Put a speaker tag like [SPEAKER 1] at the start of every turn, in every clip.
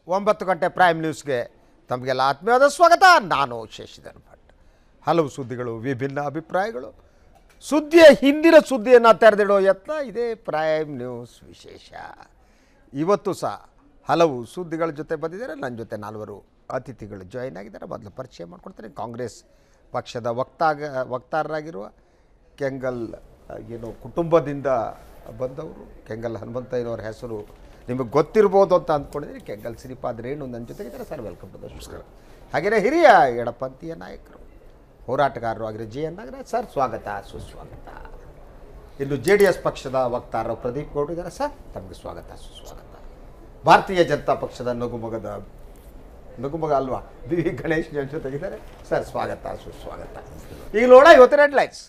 [SPEAKER 1] ಒಂಬತ್ತು ಗಂಟೆ ಪ್ರೈಮ್ ನ್ಯೂಸ್ಗೆ ತಮಗೆಲ್ಲ ಆತ್ಮೀಯವಾದ ಸ್ವಾಗತ ನಾನು ಶಶಿಧರ್ ಭಟ್ ಹಲವು ಸುದ್ದಿಗಳು ವಿಭಿನ್ನ ಅಭಿಪ್ರಾಯಗಳು ಸುದ್ದಿಯ ಹಿಂದಿನ ಸುದ್ದಿಯನ್ನು ತೆರೆದಿಡೋ ಯತ್ನ ಇದೇ ಪ್ರೈಮ್ ನ್ಯೂಸ್ ವಿಶೇಷ ಇವತ್ತು ಸಹ ಹಲವು ಸುದ್ದಿಗಳ ಜೊತೆ ಬಂದಿದ್ದಾರೆ ನನ್ನ ಜೊತೆ ನಾಲ್ವರು ಅತಿಥಿಗಳು ಜಾಯಿನ್ ಆಗಿದ್ದಾರೆ ಮೊದಲು ಪರಿಚಯ ಮಾಡ್ಕೊಡ್ತೀನಿ ಕಾಂಗ್ರೆಸ್ ಪಕ್ಷದ ವಕ್ತಾಗ ವಕ್ತಾರರಾಗಿರುವ ಕೆಂಗಲ್ ಆ, ಏನು ಕುಟುಂಬದಿಂದ ಬಂದವರು ಕೆಂಗಲ್ ಹನುಮಂತಯ್ಯನವರ ಹೆಸರು ನಿಮಗೆ ಗೊತ್ತಿರ್ಬೋದು ಅಂತ ಅಂದ್ಕೊಂಡಿದ್ದೀನಿ ಕೆಂಗಲ್ ಶ್ರೀಪಾದ್ ರೇಣು ನನ್ನ ಜೊತೆಗಿದ್ದಾರೆ ಸರ್ ವೆಲ್ಕಮ್ ಟು ದ ನಮಸ್ಕಾರ ಹಾಗೆಯೇ ಹಿರಿಯ ಎಡಪಂಥೀಯ ನಾಯಕರು ಹೋರಾಟಗಾರರು ಆಗಿರೋ ಜೆ ಎನ್ ನಾಗರಾಜ್ ಸರ್ ಸ್ವಾಗತ ಸುಸ್ವಾಗತ ಇನ್ನು ಜೆ ಡಿ ಎಸ್ ಪಕ್ಷದ ವಕ್ತಾರರು ಪ್ರದೀಪ್ ಗೌಡ ಇದ್ದಾರೆ ಸರ್ ತಮಗೆ ಸ್ವಾಗತ ಸುಸ್ವಾಗತ ಭಾರತೀಯ ಜನತಾ ಪಕ್ಷದ ನಗುಮಗದ ನಗುಮಗ ಅಲ್ವಾ ಬಿ ವಿ ಗಣೇಶ್ ನನ್ನ ಜೊತೆಗಿದ್ದಾರೆ ಸರ್ ಸ್ವಾಗತ ಸುಸ್ವಾಗತ ಈಗ ನೋಡ ಇವತ್ತಿನ ಹೆಡ್ಲೈನ್ಸ್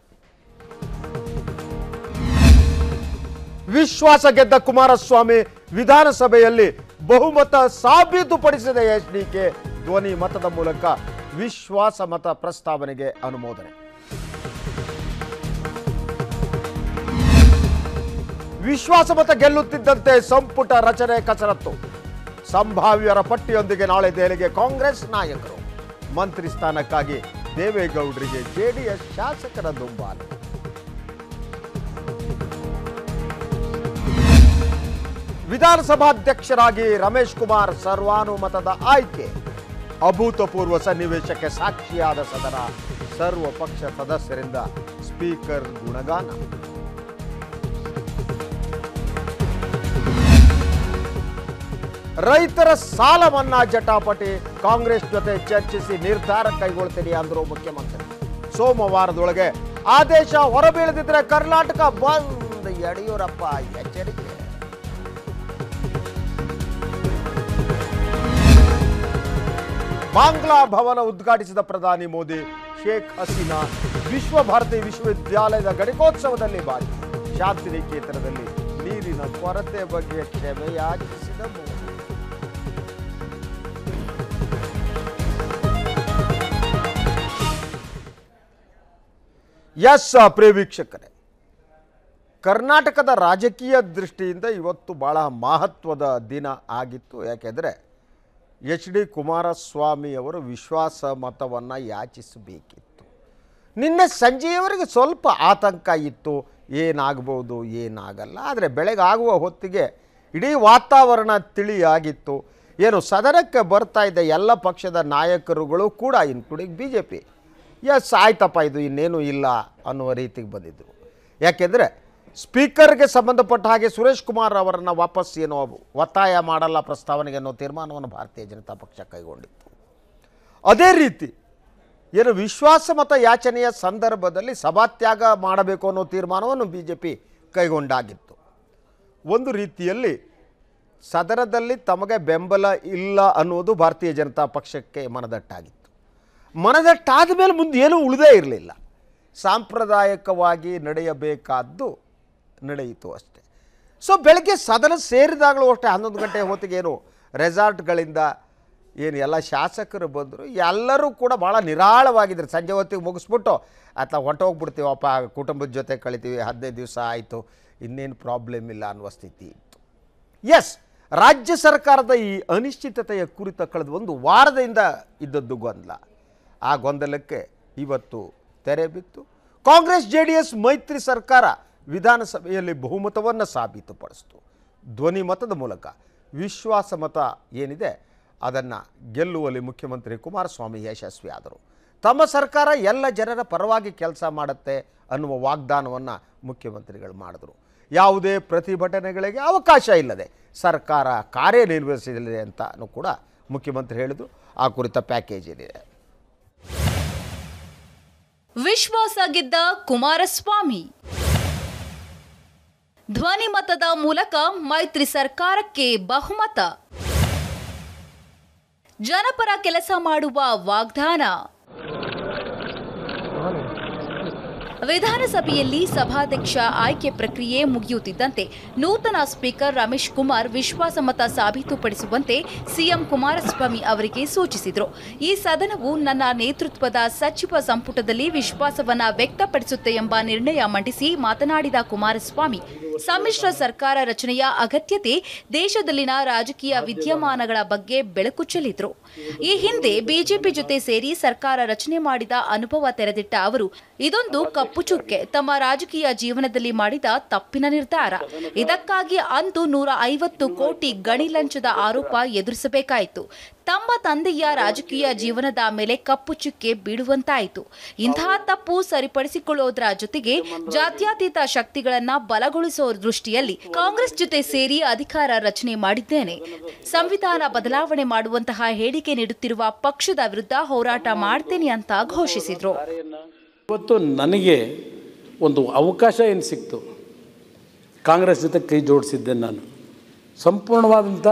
[SPEAKER 1] ವಿಶ್ವಾಸ ಗೆದ್ದ ಕುಮಾರಸ್ವಾಮಿ ವಿಧಾನಸಭೆಯಲ್ಲಿ ಬಹುಮತ ಸಾಬೀತುಪಡಿಸಿದ ಎಚ್ ಡಿ ಕೆ ಧ್ವನಿ ಮತದ ಮೂಲಕ ವಿಶ್ವಾಸ ಮತ ಪ್ರಸ್ತಾವನೆಗೆ ಅನುಮೋದನೆ ವಿಶ್ವಾಸ ಮತ ಗೆಲ್ಲುತ್ತಿದ್ದಂತೆ ಸಂಪುಟ ರಚನೆ ಕಸರತ್ತು ಸಂಭಾವ್ಯರ ಪಟ್ಟಿಯೊಂದಿಗೆ ನಾಳೆ ದೆಹಲಿಗೆ ಕಾಂಗ್ರೆಸ್ ನಾಯಕರು ಮಂತ್ರಿ ಸ್ಥಾನಕ್ಕಾಗಿ ದೇವೇಗೌಡರಿಗೆ ಜೆಡಿಎಸ್ ಶಾಸಕರ ದುಂಬಾಲು ವಿಧಾನಸಭಾಧ್ಯಕ್ಷರಾಗಿ ರಮೇಶ್ ಕುಮಾರ್ ಸರ್ವಾನುಮತದ ಆಯ್ಕೆ ಅಭೂತಪೂರ್ವ ಸನ್ನಿವೇಶಕ್ಕೆ ಸಾಕ್ಷಿಯಾದ ಸದನ ಸರ್ವ ಪಕ್ಷ ಸದಸ್ಯರಿಂದ ಸ್ಪೀಕರ್ ಗುಣಗಾನ ರೈತರ ಸಾಲ ಮನ್ನಾ ಜಟಾಪಟಿ ಕಾಂಗ್ರೆಸ್ ಜೊತೆ ಚರ್ಚಿಸಿ ನಿರ್ಧಾರ ಕೈಗೊಳ್ತೀನಿ ಅಂದರು ಮುಖ್ಯಮಂತ್ರಿ ಸೋಮವಾರದೊಳಗೆ ಆದೇಶ ಹೊರಬೀಳದಿದ್ರೆ ಕರ್ನಾಟಕ ಬಂದ್ ಯಡಿಯೂರಪ್ಪ ಎಚ್ಚರಿಕೆ ಬಾಂಗ್ಲಾ ಭವನ ಉದ್ಘಾಟಿಸಿದ ಪ್ರಧಾನಿ ಮೋದಿ ಶೇಖ್ ಹಸೀನಾ ವಿಶ್ವ ಭಾರತಿ ವಿಶ್ವವಿದ್ಯಾಲಯದ ಗಣಿಕೋತ್ಸವದಲ್ಲಿ ಭಾಗಿ ಶಾಂತಿನಿಕೇತನದಲ್ಲಿ ನೀರಿನ ಕೊರತೆ ಬಗ್ಗೆ ಕ್ಷಮೆ ಯಾಚಿಸಿದ ಮೋದಿ ಎಸ್ ಪ್ರಿಯ ವೀಕ್ಷಕರೇ ಕರ್ನಾಟಕದ ರಾಜಕೀಯ ದೃಷ್ಟಿಯಿಂದ ಇವತ್ತು ಬಹಳ ಮಹತ್ವದ ದಿನ ಆಗಿತ್ತು ಯಾಕೆಂದರೆ ಎಚ್ ಡಿ ಕುಮಾರಸ್ವಾಮಿ ಅವರು ವಿಶ್ವಾಸ ಮತವನ್ನು ಯಾಚಿಸಬೇಕಿತ್ತು ನಿನ್ನೆ ಸಂಜೆಯವರೆಗೆ ಸ್ವಲ್ಪ ಆತಂಕ ಇತ್ತು ಏನಾಗ್ಬೋದು ಏನಾಗಲ್ಲ ಆದರೆ ಬೆಳಗಾಗುವ ಹೊತ್ತಿಗೆ ಇಡೀ ವಾತಾವರಣ ತಿಳಿಯಾಗಿತ್ತು ಏನು ಸದನಕ್ಕೆ ಬರ್ತಾ ಇದ್ದ ಎಲ್ಲ ಪಕ್ಷದ ನಾಯಕರುಗಳು ಕೂಡ including B J P yes ಆಯ್ತಪ್ಪ ಇದು ಇನ್ನೇನು ಇಲ್ಲ ಅನ್ನುವ ರೀತಿಗೆ ಬಂದಿದ್ದರು ಯಾಕೆಂದರೆ ಸ್ಪೀಕರ್ಗೆ ಸಂಬಂಧಪಟ್ಟ ಹಾಗೆ ಸುರೇಶ್ ಕುಮಾರ್ ಅವರನ್ನು ವಾಪಸ್ ಏನೋ ಒತ್ತಾಯ ಮಾಡಲ್ಲ ಪ್ರಸ್ತಾವನೆಗೆ ಅನ್ನೋ ತೀರ್ಮಾನವನ್ನು ಭಾರತೀಯ ಜನತಾ ಪಕ್ಷ ಕೈಗೊಂಡಿತ್ತು ಅದೇ ರೀತಿ ಏನು ವಿಶ್ವಾಸ ಮತ ಯಾಚನೆಯ ಸಂದರ್ಭದಲ್ಲಿ ಸಭಾತ್ಯಾಗ ಮಾಡಬೇಕು ಅನ್ನೋ ತೀರ್ಮಾನವನ್ನು ಬಿ ಜೆ ಪಿ ಕೈಗೊಂಡಾಗಿತ್ತು ಒಂದು ರೀತಿಯಲ್ಲಿ ಸದನದಲ್ಲಿ ತಮಗೆ ಬೆಂಬಲ ಇಲ್ಲ ಅನ್ನೋದು ಭಾರತೀಯ ಜನತಾ ಪಕ್ಷಕ್ಕೆ ಮನದಟ್ಟಾಗಿತ್ತು ಮನದಟ್ಟಾದ ಮೇಲೆ ಮುಂದೆ ಏನೂ ಉಳಿದೇ ಇರಲಿಲ್ಲ ಸಾಂಪ್ರದಾಯಿಕವಾಗಿ ನಡೆಯಬೇಕಾದ್ದು ನಡೆಯಿತು ಅಷ್ಟೆ ಸೊ ಬೆಳಗ್ಗೆ ಸದನ ಸೇರಿದಾಗಲೂ ಅಷ್ಟೇ ಹನ್ನೊಂದು ಗಂಟೆ ಹೊತ್ತಿಗೆ ಏನು ರೆಸಾರ್ಟ್ಗಳಿಂದ ಏನು ಎಲ್ಲ ಶಾಸಕರು ಬಂದರು ಎಲ್ಲರೂ ಕೂಡ ಭಾಳ ನಿರಾಳವಾಗಿದ್ರು ಸಂಜೆ ಹೊತ್ತಿಗೆ ಮುಗಿಸ್ಬಿಟ್ಟು ಅಥವಾ ಹೊಂಟೋಗ್ಬಿಡ್ತೀವಪ್ಪ ಕುಟುಂಬದ ಜೊತೆ ಕಳಿತೀವಿ ಹದಿನೈದು ದಿವಸ ಆಯಿತು ಇನ್ನೇನು ಪ್ರಾಬ್ಲಮ್ ಇಲ್ಲ ಅನ್ನುವ ಸ್ಥಿತಿ ಇತ್ತು ಎಸ್ ರಾಜ್ಯ ಸರ್ಕಾರದ ಈ ಅನಿಶ್ಚಿತತೆಯ ಕುರಿತ ಕಳೆದ ಒಂದು ವಾರದಿಂದ ಇದ್ದದ್ದು ಗೊಂದಲ ಆ ಗೊಂದಲಕ್ಕೆ ಇವತ್ತು ತೆರೆ ಬಿತ್ತು ಕಾಂಗ್ರೆಸ್ ಜೆ ಡಿ ಎಸ್ ಮೈತ್ರಿ ಸರ್ಕಾರ ವಿಧಾನಸಭೆಯಲ್ಲಿ ಬಹುಮತವನ್ನು ಸಾಬೀತುಪಡಿಸಿತು ಧ್ವನಿ ಮತದ ಮೂಲಕ ವಿಶ್ವಾಸ ಮತ ಏನಿದೆ ಅದನ್ನು ಗೆಲ್ಲುವಲ್ಲಿ ಮುಖ್ಯಮಂತ್ರಿ ಕುಮಾರಸ್ವಾಮಿ ಯಶಸ್ವಿ ಆದರು ತಮ್ಮ ಸರ್ಕಾರ ಎಲ್ಲ ಜನರ ಪರವಾಗಿ ಕೆಲಸ ಮಾಡುತ್ತೆ ಅನ್ನುವ ವಾಗ್ದಾನವನ್ನು ಮುಖ್ಯಮಂತ್ರಿಗಳು ಮಾಡಿದರು ಯಾವುದೇ ಪ್ರತಿಭಟನೆಗಳಿಗೆ ಅವಕಾಶ ಇಲ್ಲದೆ ಸರ್ಕಾರ ಕಾರ್ಯನಿರ್ವಹಿಸಲಿದೆ ಅಂತಲೂ ಕೂಡ ಮುಖ್ಯಮಂತ್ರಿ ಹೇಳಿದರು ಆ ಕುರಿತ ಪ್ಯಾಕೇಜ್ ಏನಿದೆ
[SPEAKER 2] ವಿಶ್ವಾಸ ಗೆದ್ದ ಕುಮಾರಸ್ವಾಮಿ ಧ್ವನಿ ಮತದ ಮೂಲಕ ಮೈತ್ರಿ ಸರ್ಕಾರಕ್ಕೆ ಬಹುಮತ ಜನಪರ ಕೆಲಸ ಮಾಡುವ ವಾಗ್ದಾನ ವಿಧಾನಸಭೆಯಲ್ಲಿ ಸಭಾಧ್ಯಕ್ಷ ಆಯ್ಕೆ ಪ್ರಕ್ರಿಯೆ ಮುಗಿಯುತ್ತಿದ್ದಂತೆ ನೂತನ ಸ್ಪೀಕರ್ ರಮೇಶ್ ಕುಮಾರ್ ವಿಶ್ವಾಸಮತ ಸಾಬೀತುಪಡಿಸುವಂತೆ ಸಿಎಂ ಕುಮಾರಸ್ವಾಮಿ ಅವರಿಗೆ ಸೂಚಿಸಿದರು ಈ ಸದನವು ನನ್ನ ನೇತೃತ್ವದ ಸಚಿವ ಸಂಪುಟದಲ್ಲಿ ವಿಶ್ವಾಸವನ್ನ ವ್ಯಕ್ತಪಡಿಸುತ್ತೆ ಎಂಬ ನಿರ್ಣಯ ಮಂಡಿಸಿ ಮಾತನಾಡಿದ ಕುಮಾರಸ್ವಾಮಿ ಸಮ್ಮಿಶ್ರ ಸರ್ಕಾರ ರಚನೆಯ ಅಗತ್ಯತೆ ದೇಶದಲ್ಲಿನ ರಾಜಕೀಯ ವಿದ್ಯಮಾನಗಳ ಬಗ್ಗೆ ಬೆಳಕು ಚೆಲ್ಲಿದ್ರು ಈ ಹಿಂದೆ ಬಿಜೆಪಿ ಜೊತೆ ಸೇರಿ ಸರ್ಕಾರ ರಚನೆ ಮಾಡಿದ ಅನುಭವ ತೆರೆದಿಟ್ಟ ಅವರು ಇದೊಂದು ಕಪ್ಪು ಚುಕ್ಕೆ ತಮ್ಮ ರಾಜಕೀಯ ಜೀವನದಲ್ಲಿ ಮಾಡಿದ ತಪ್ಪಿನ ನಿರ್ಧಾರ ಇದಕ್ಕಾಗಿ ಅಂದು ನೂರ ಐವತ್ತು ಕೋಟಿ ಗಣಿ ಲಂಚದ ಆರೋಪ ಎದುರಿಸಬೇಕಾಯಿತು ತಮ್ಮ ತಂದೆಯ ರಾಜಕೀಯ ಜೀವನದ ಮೇಲೆ ಕಪ್ಪು ಚುಕ್ಕೆ ಬೀಳುವಂತಾಯಿತು ಇಂತಹ ತಪ್ಪು ಸರಿಪಡಿಸಿಕೊಳ್ಳೋದ್ರ ಜೊತೆಗೆ ಜಾತ್ಯತೀತ ಶಕ್ತಿಗಳನ್ನ ಬಲಗೊಳಿಸೋ ದೃಷ್ಟಿಯಲ್ಲಿ ಕಾಂಗ್ರೆಸ್ ಜೊತೆ ಸೇರಿ ಅಧಿಕಾರ ರಚನೆ ಮಾಡಿದ್ದೇನೆ ಸಂವಿಧಾನ ಬದಲಾವಣೆ ಮಾಡುವಂತಹ ಹೇಳಿಕೆ ನೀಡುತ್ತಿರುವ ಪಕ್ಷದ ವಿರುದ್ಧ ಹೋರಾಟ ಮಾಡ್ತೇನೆ ಅಂತ ಘೋಷಿಸಿದ್ರು
[SPEAKER 3] ಇವತ್ತು ನನಗೆ ಒಂದು ಅವಕಾಶ ಏನು ಸಿಕ್ತು ಕಾಂಗ್ರೆಸ್ ಜೊತೆ ಕೈ ಜೋಡಿಸಿದ್ದೆ ನಾನು ಸಂಪೂರ್ಣವಾದಂಥ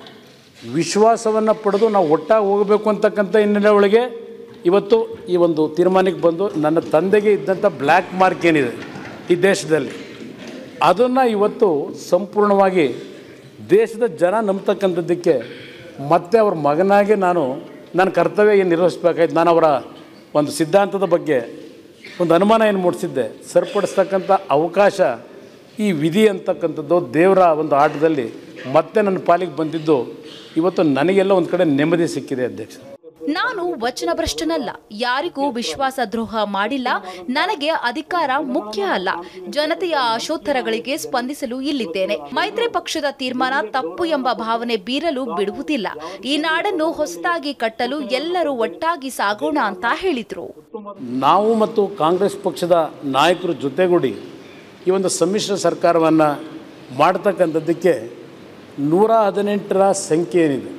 [SPEAKER 3] ವಿಶ್ವಾಸವನ್ನು ಪಡೆದು ನಾವು ಒಟ್ಟಾಗಿ ಹೋಗಬೇಕು ಅಂತಕ್ಕಂಥ ಹಿನ್ನೆಲೆ ಒಳಗೆ ಇವತ್ತು ಈ ಒಂದು ತೀರ್ಮಾನಕ್ಕೆ ಬಂದು ನನ್ನ ತಂದೆಗೆ ಇದ್ದಂಥ ಬ್ಲ್ಯಾಕ್ ಮಾರ್ಕ್ ಏನಿದೆ ಈ ದೇಶದಲ್ಲಿ ಅದನ್ನು ಇವತ್ತು ಸಂಪೂರ್ಣವಾಗಿ ದೇಶದ ಜನ ನಂಬ್ತಕ್ಕಂಥದ್ದಕ್ಕೆ ಮತ್ತೆ ಅವ್ರ ಮಗನಾಗಿ ನಾನು ನನ್ನ ಕರ್ತವ್ಯ ಏನು ನಿರ್ವಹಿಸ್ಬೇಕಾಯ್ತು ನಾನು ಅವರ ಒಂದು ಸಿದ್ಧಾಂತದ ಬಗ್ಗೆ ಒಂದು ಅನುಮಾನ ಏನು ಮೂಡಿಸಿದ್ದೆ ಸರಿಪಡಿಸ್ತಕ್ಕಂಥ ಅವಕಾಶ ಈ ವಿಧಿ ಅಂತಕ್ಕಂಥದ್ದು ದೇವರ ಒಂದು ಆಟದಲ್ಲಿ ಮತ್ತೆ ನನ್ನ ಪಾಲಿಗೆ ಬಂದಿದ್ದು ಇವತ್ತು ನನಗೆಲ್ಲ ಒಂದು ಕಡೆ ನೆಮ್ಮದಿ ಸಿಕ್ಕಿದೆ ಅಧ್ಯಕ್ಷ
[SPEAKER 2] ನಾನು ವಚನಭ್ರಷ್ಟನಲ್ಲ ಯಾರಿಗೂ ವಿಶ್ವಾಸ ದ್ರೋಹ ಮಾಡಿಲ್ಲ ನನಗೆ ಅಧಿಕಾರ ಮುಖ್ಯ ಅಲ್ಲ ಜನತೆಯ ಆಶೋತ್ತರಗಳಿಗೆ ಸ್ಪಂದಿಸಲು ಇಲ್ಲಿದ್ದೇನೆ ಮೈತ್ರಿ ಪಕ್ಷದ ತೀರ್ಮಾನ ತಪ್ಪು ಎಂಬ ಭಾವನೆ ಬೀರಲು ಬಿಡುವುದಿಲ್ಲ ಈ ನಾಡನ್ನು ಹೊಸದಾಗಿ ಕಟ್ಟಲು ಎಲ್ಲರೂ ಒಟ್ಟಾಗಿ ಸಾಗೋಣ ಅಂತ ಹೇಳಿದ್ರು
[SPEAKER 3] ನಾವು ಮತ್ತು ಕಾಂಗ್ರೆಸ್ ಪಕ್ಷದ ನಾಯಕರು ಜೊತೆಗೂಡಿ ಈ ಒಂದು ಸಮ್ಮಿಶ್ರ ಸರ್ಕಾರವನ್ನು ಮಾಡ್ತಕ್ಕಂಥದ್ದಕ್ಕೆ ನೂರ ಹದಿನೆಂಟರ ಸಂಖ್ಯೆ ಏನಿದೆ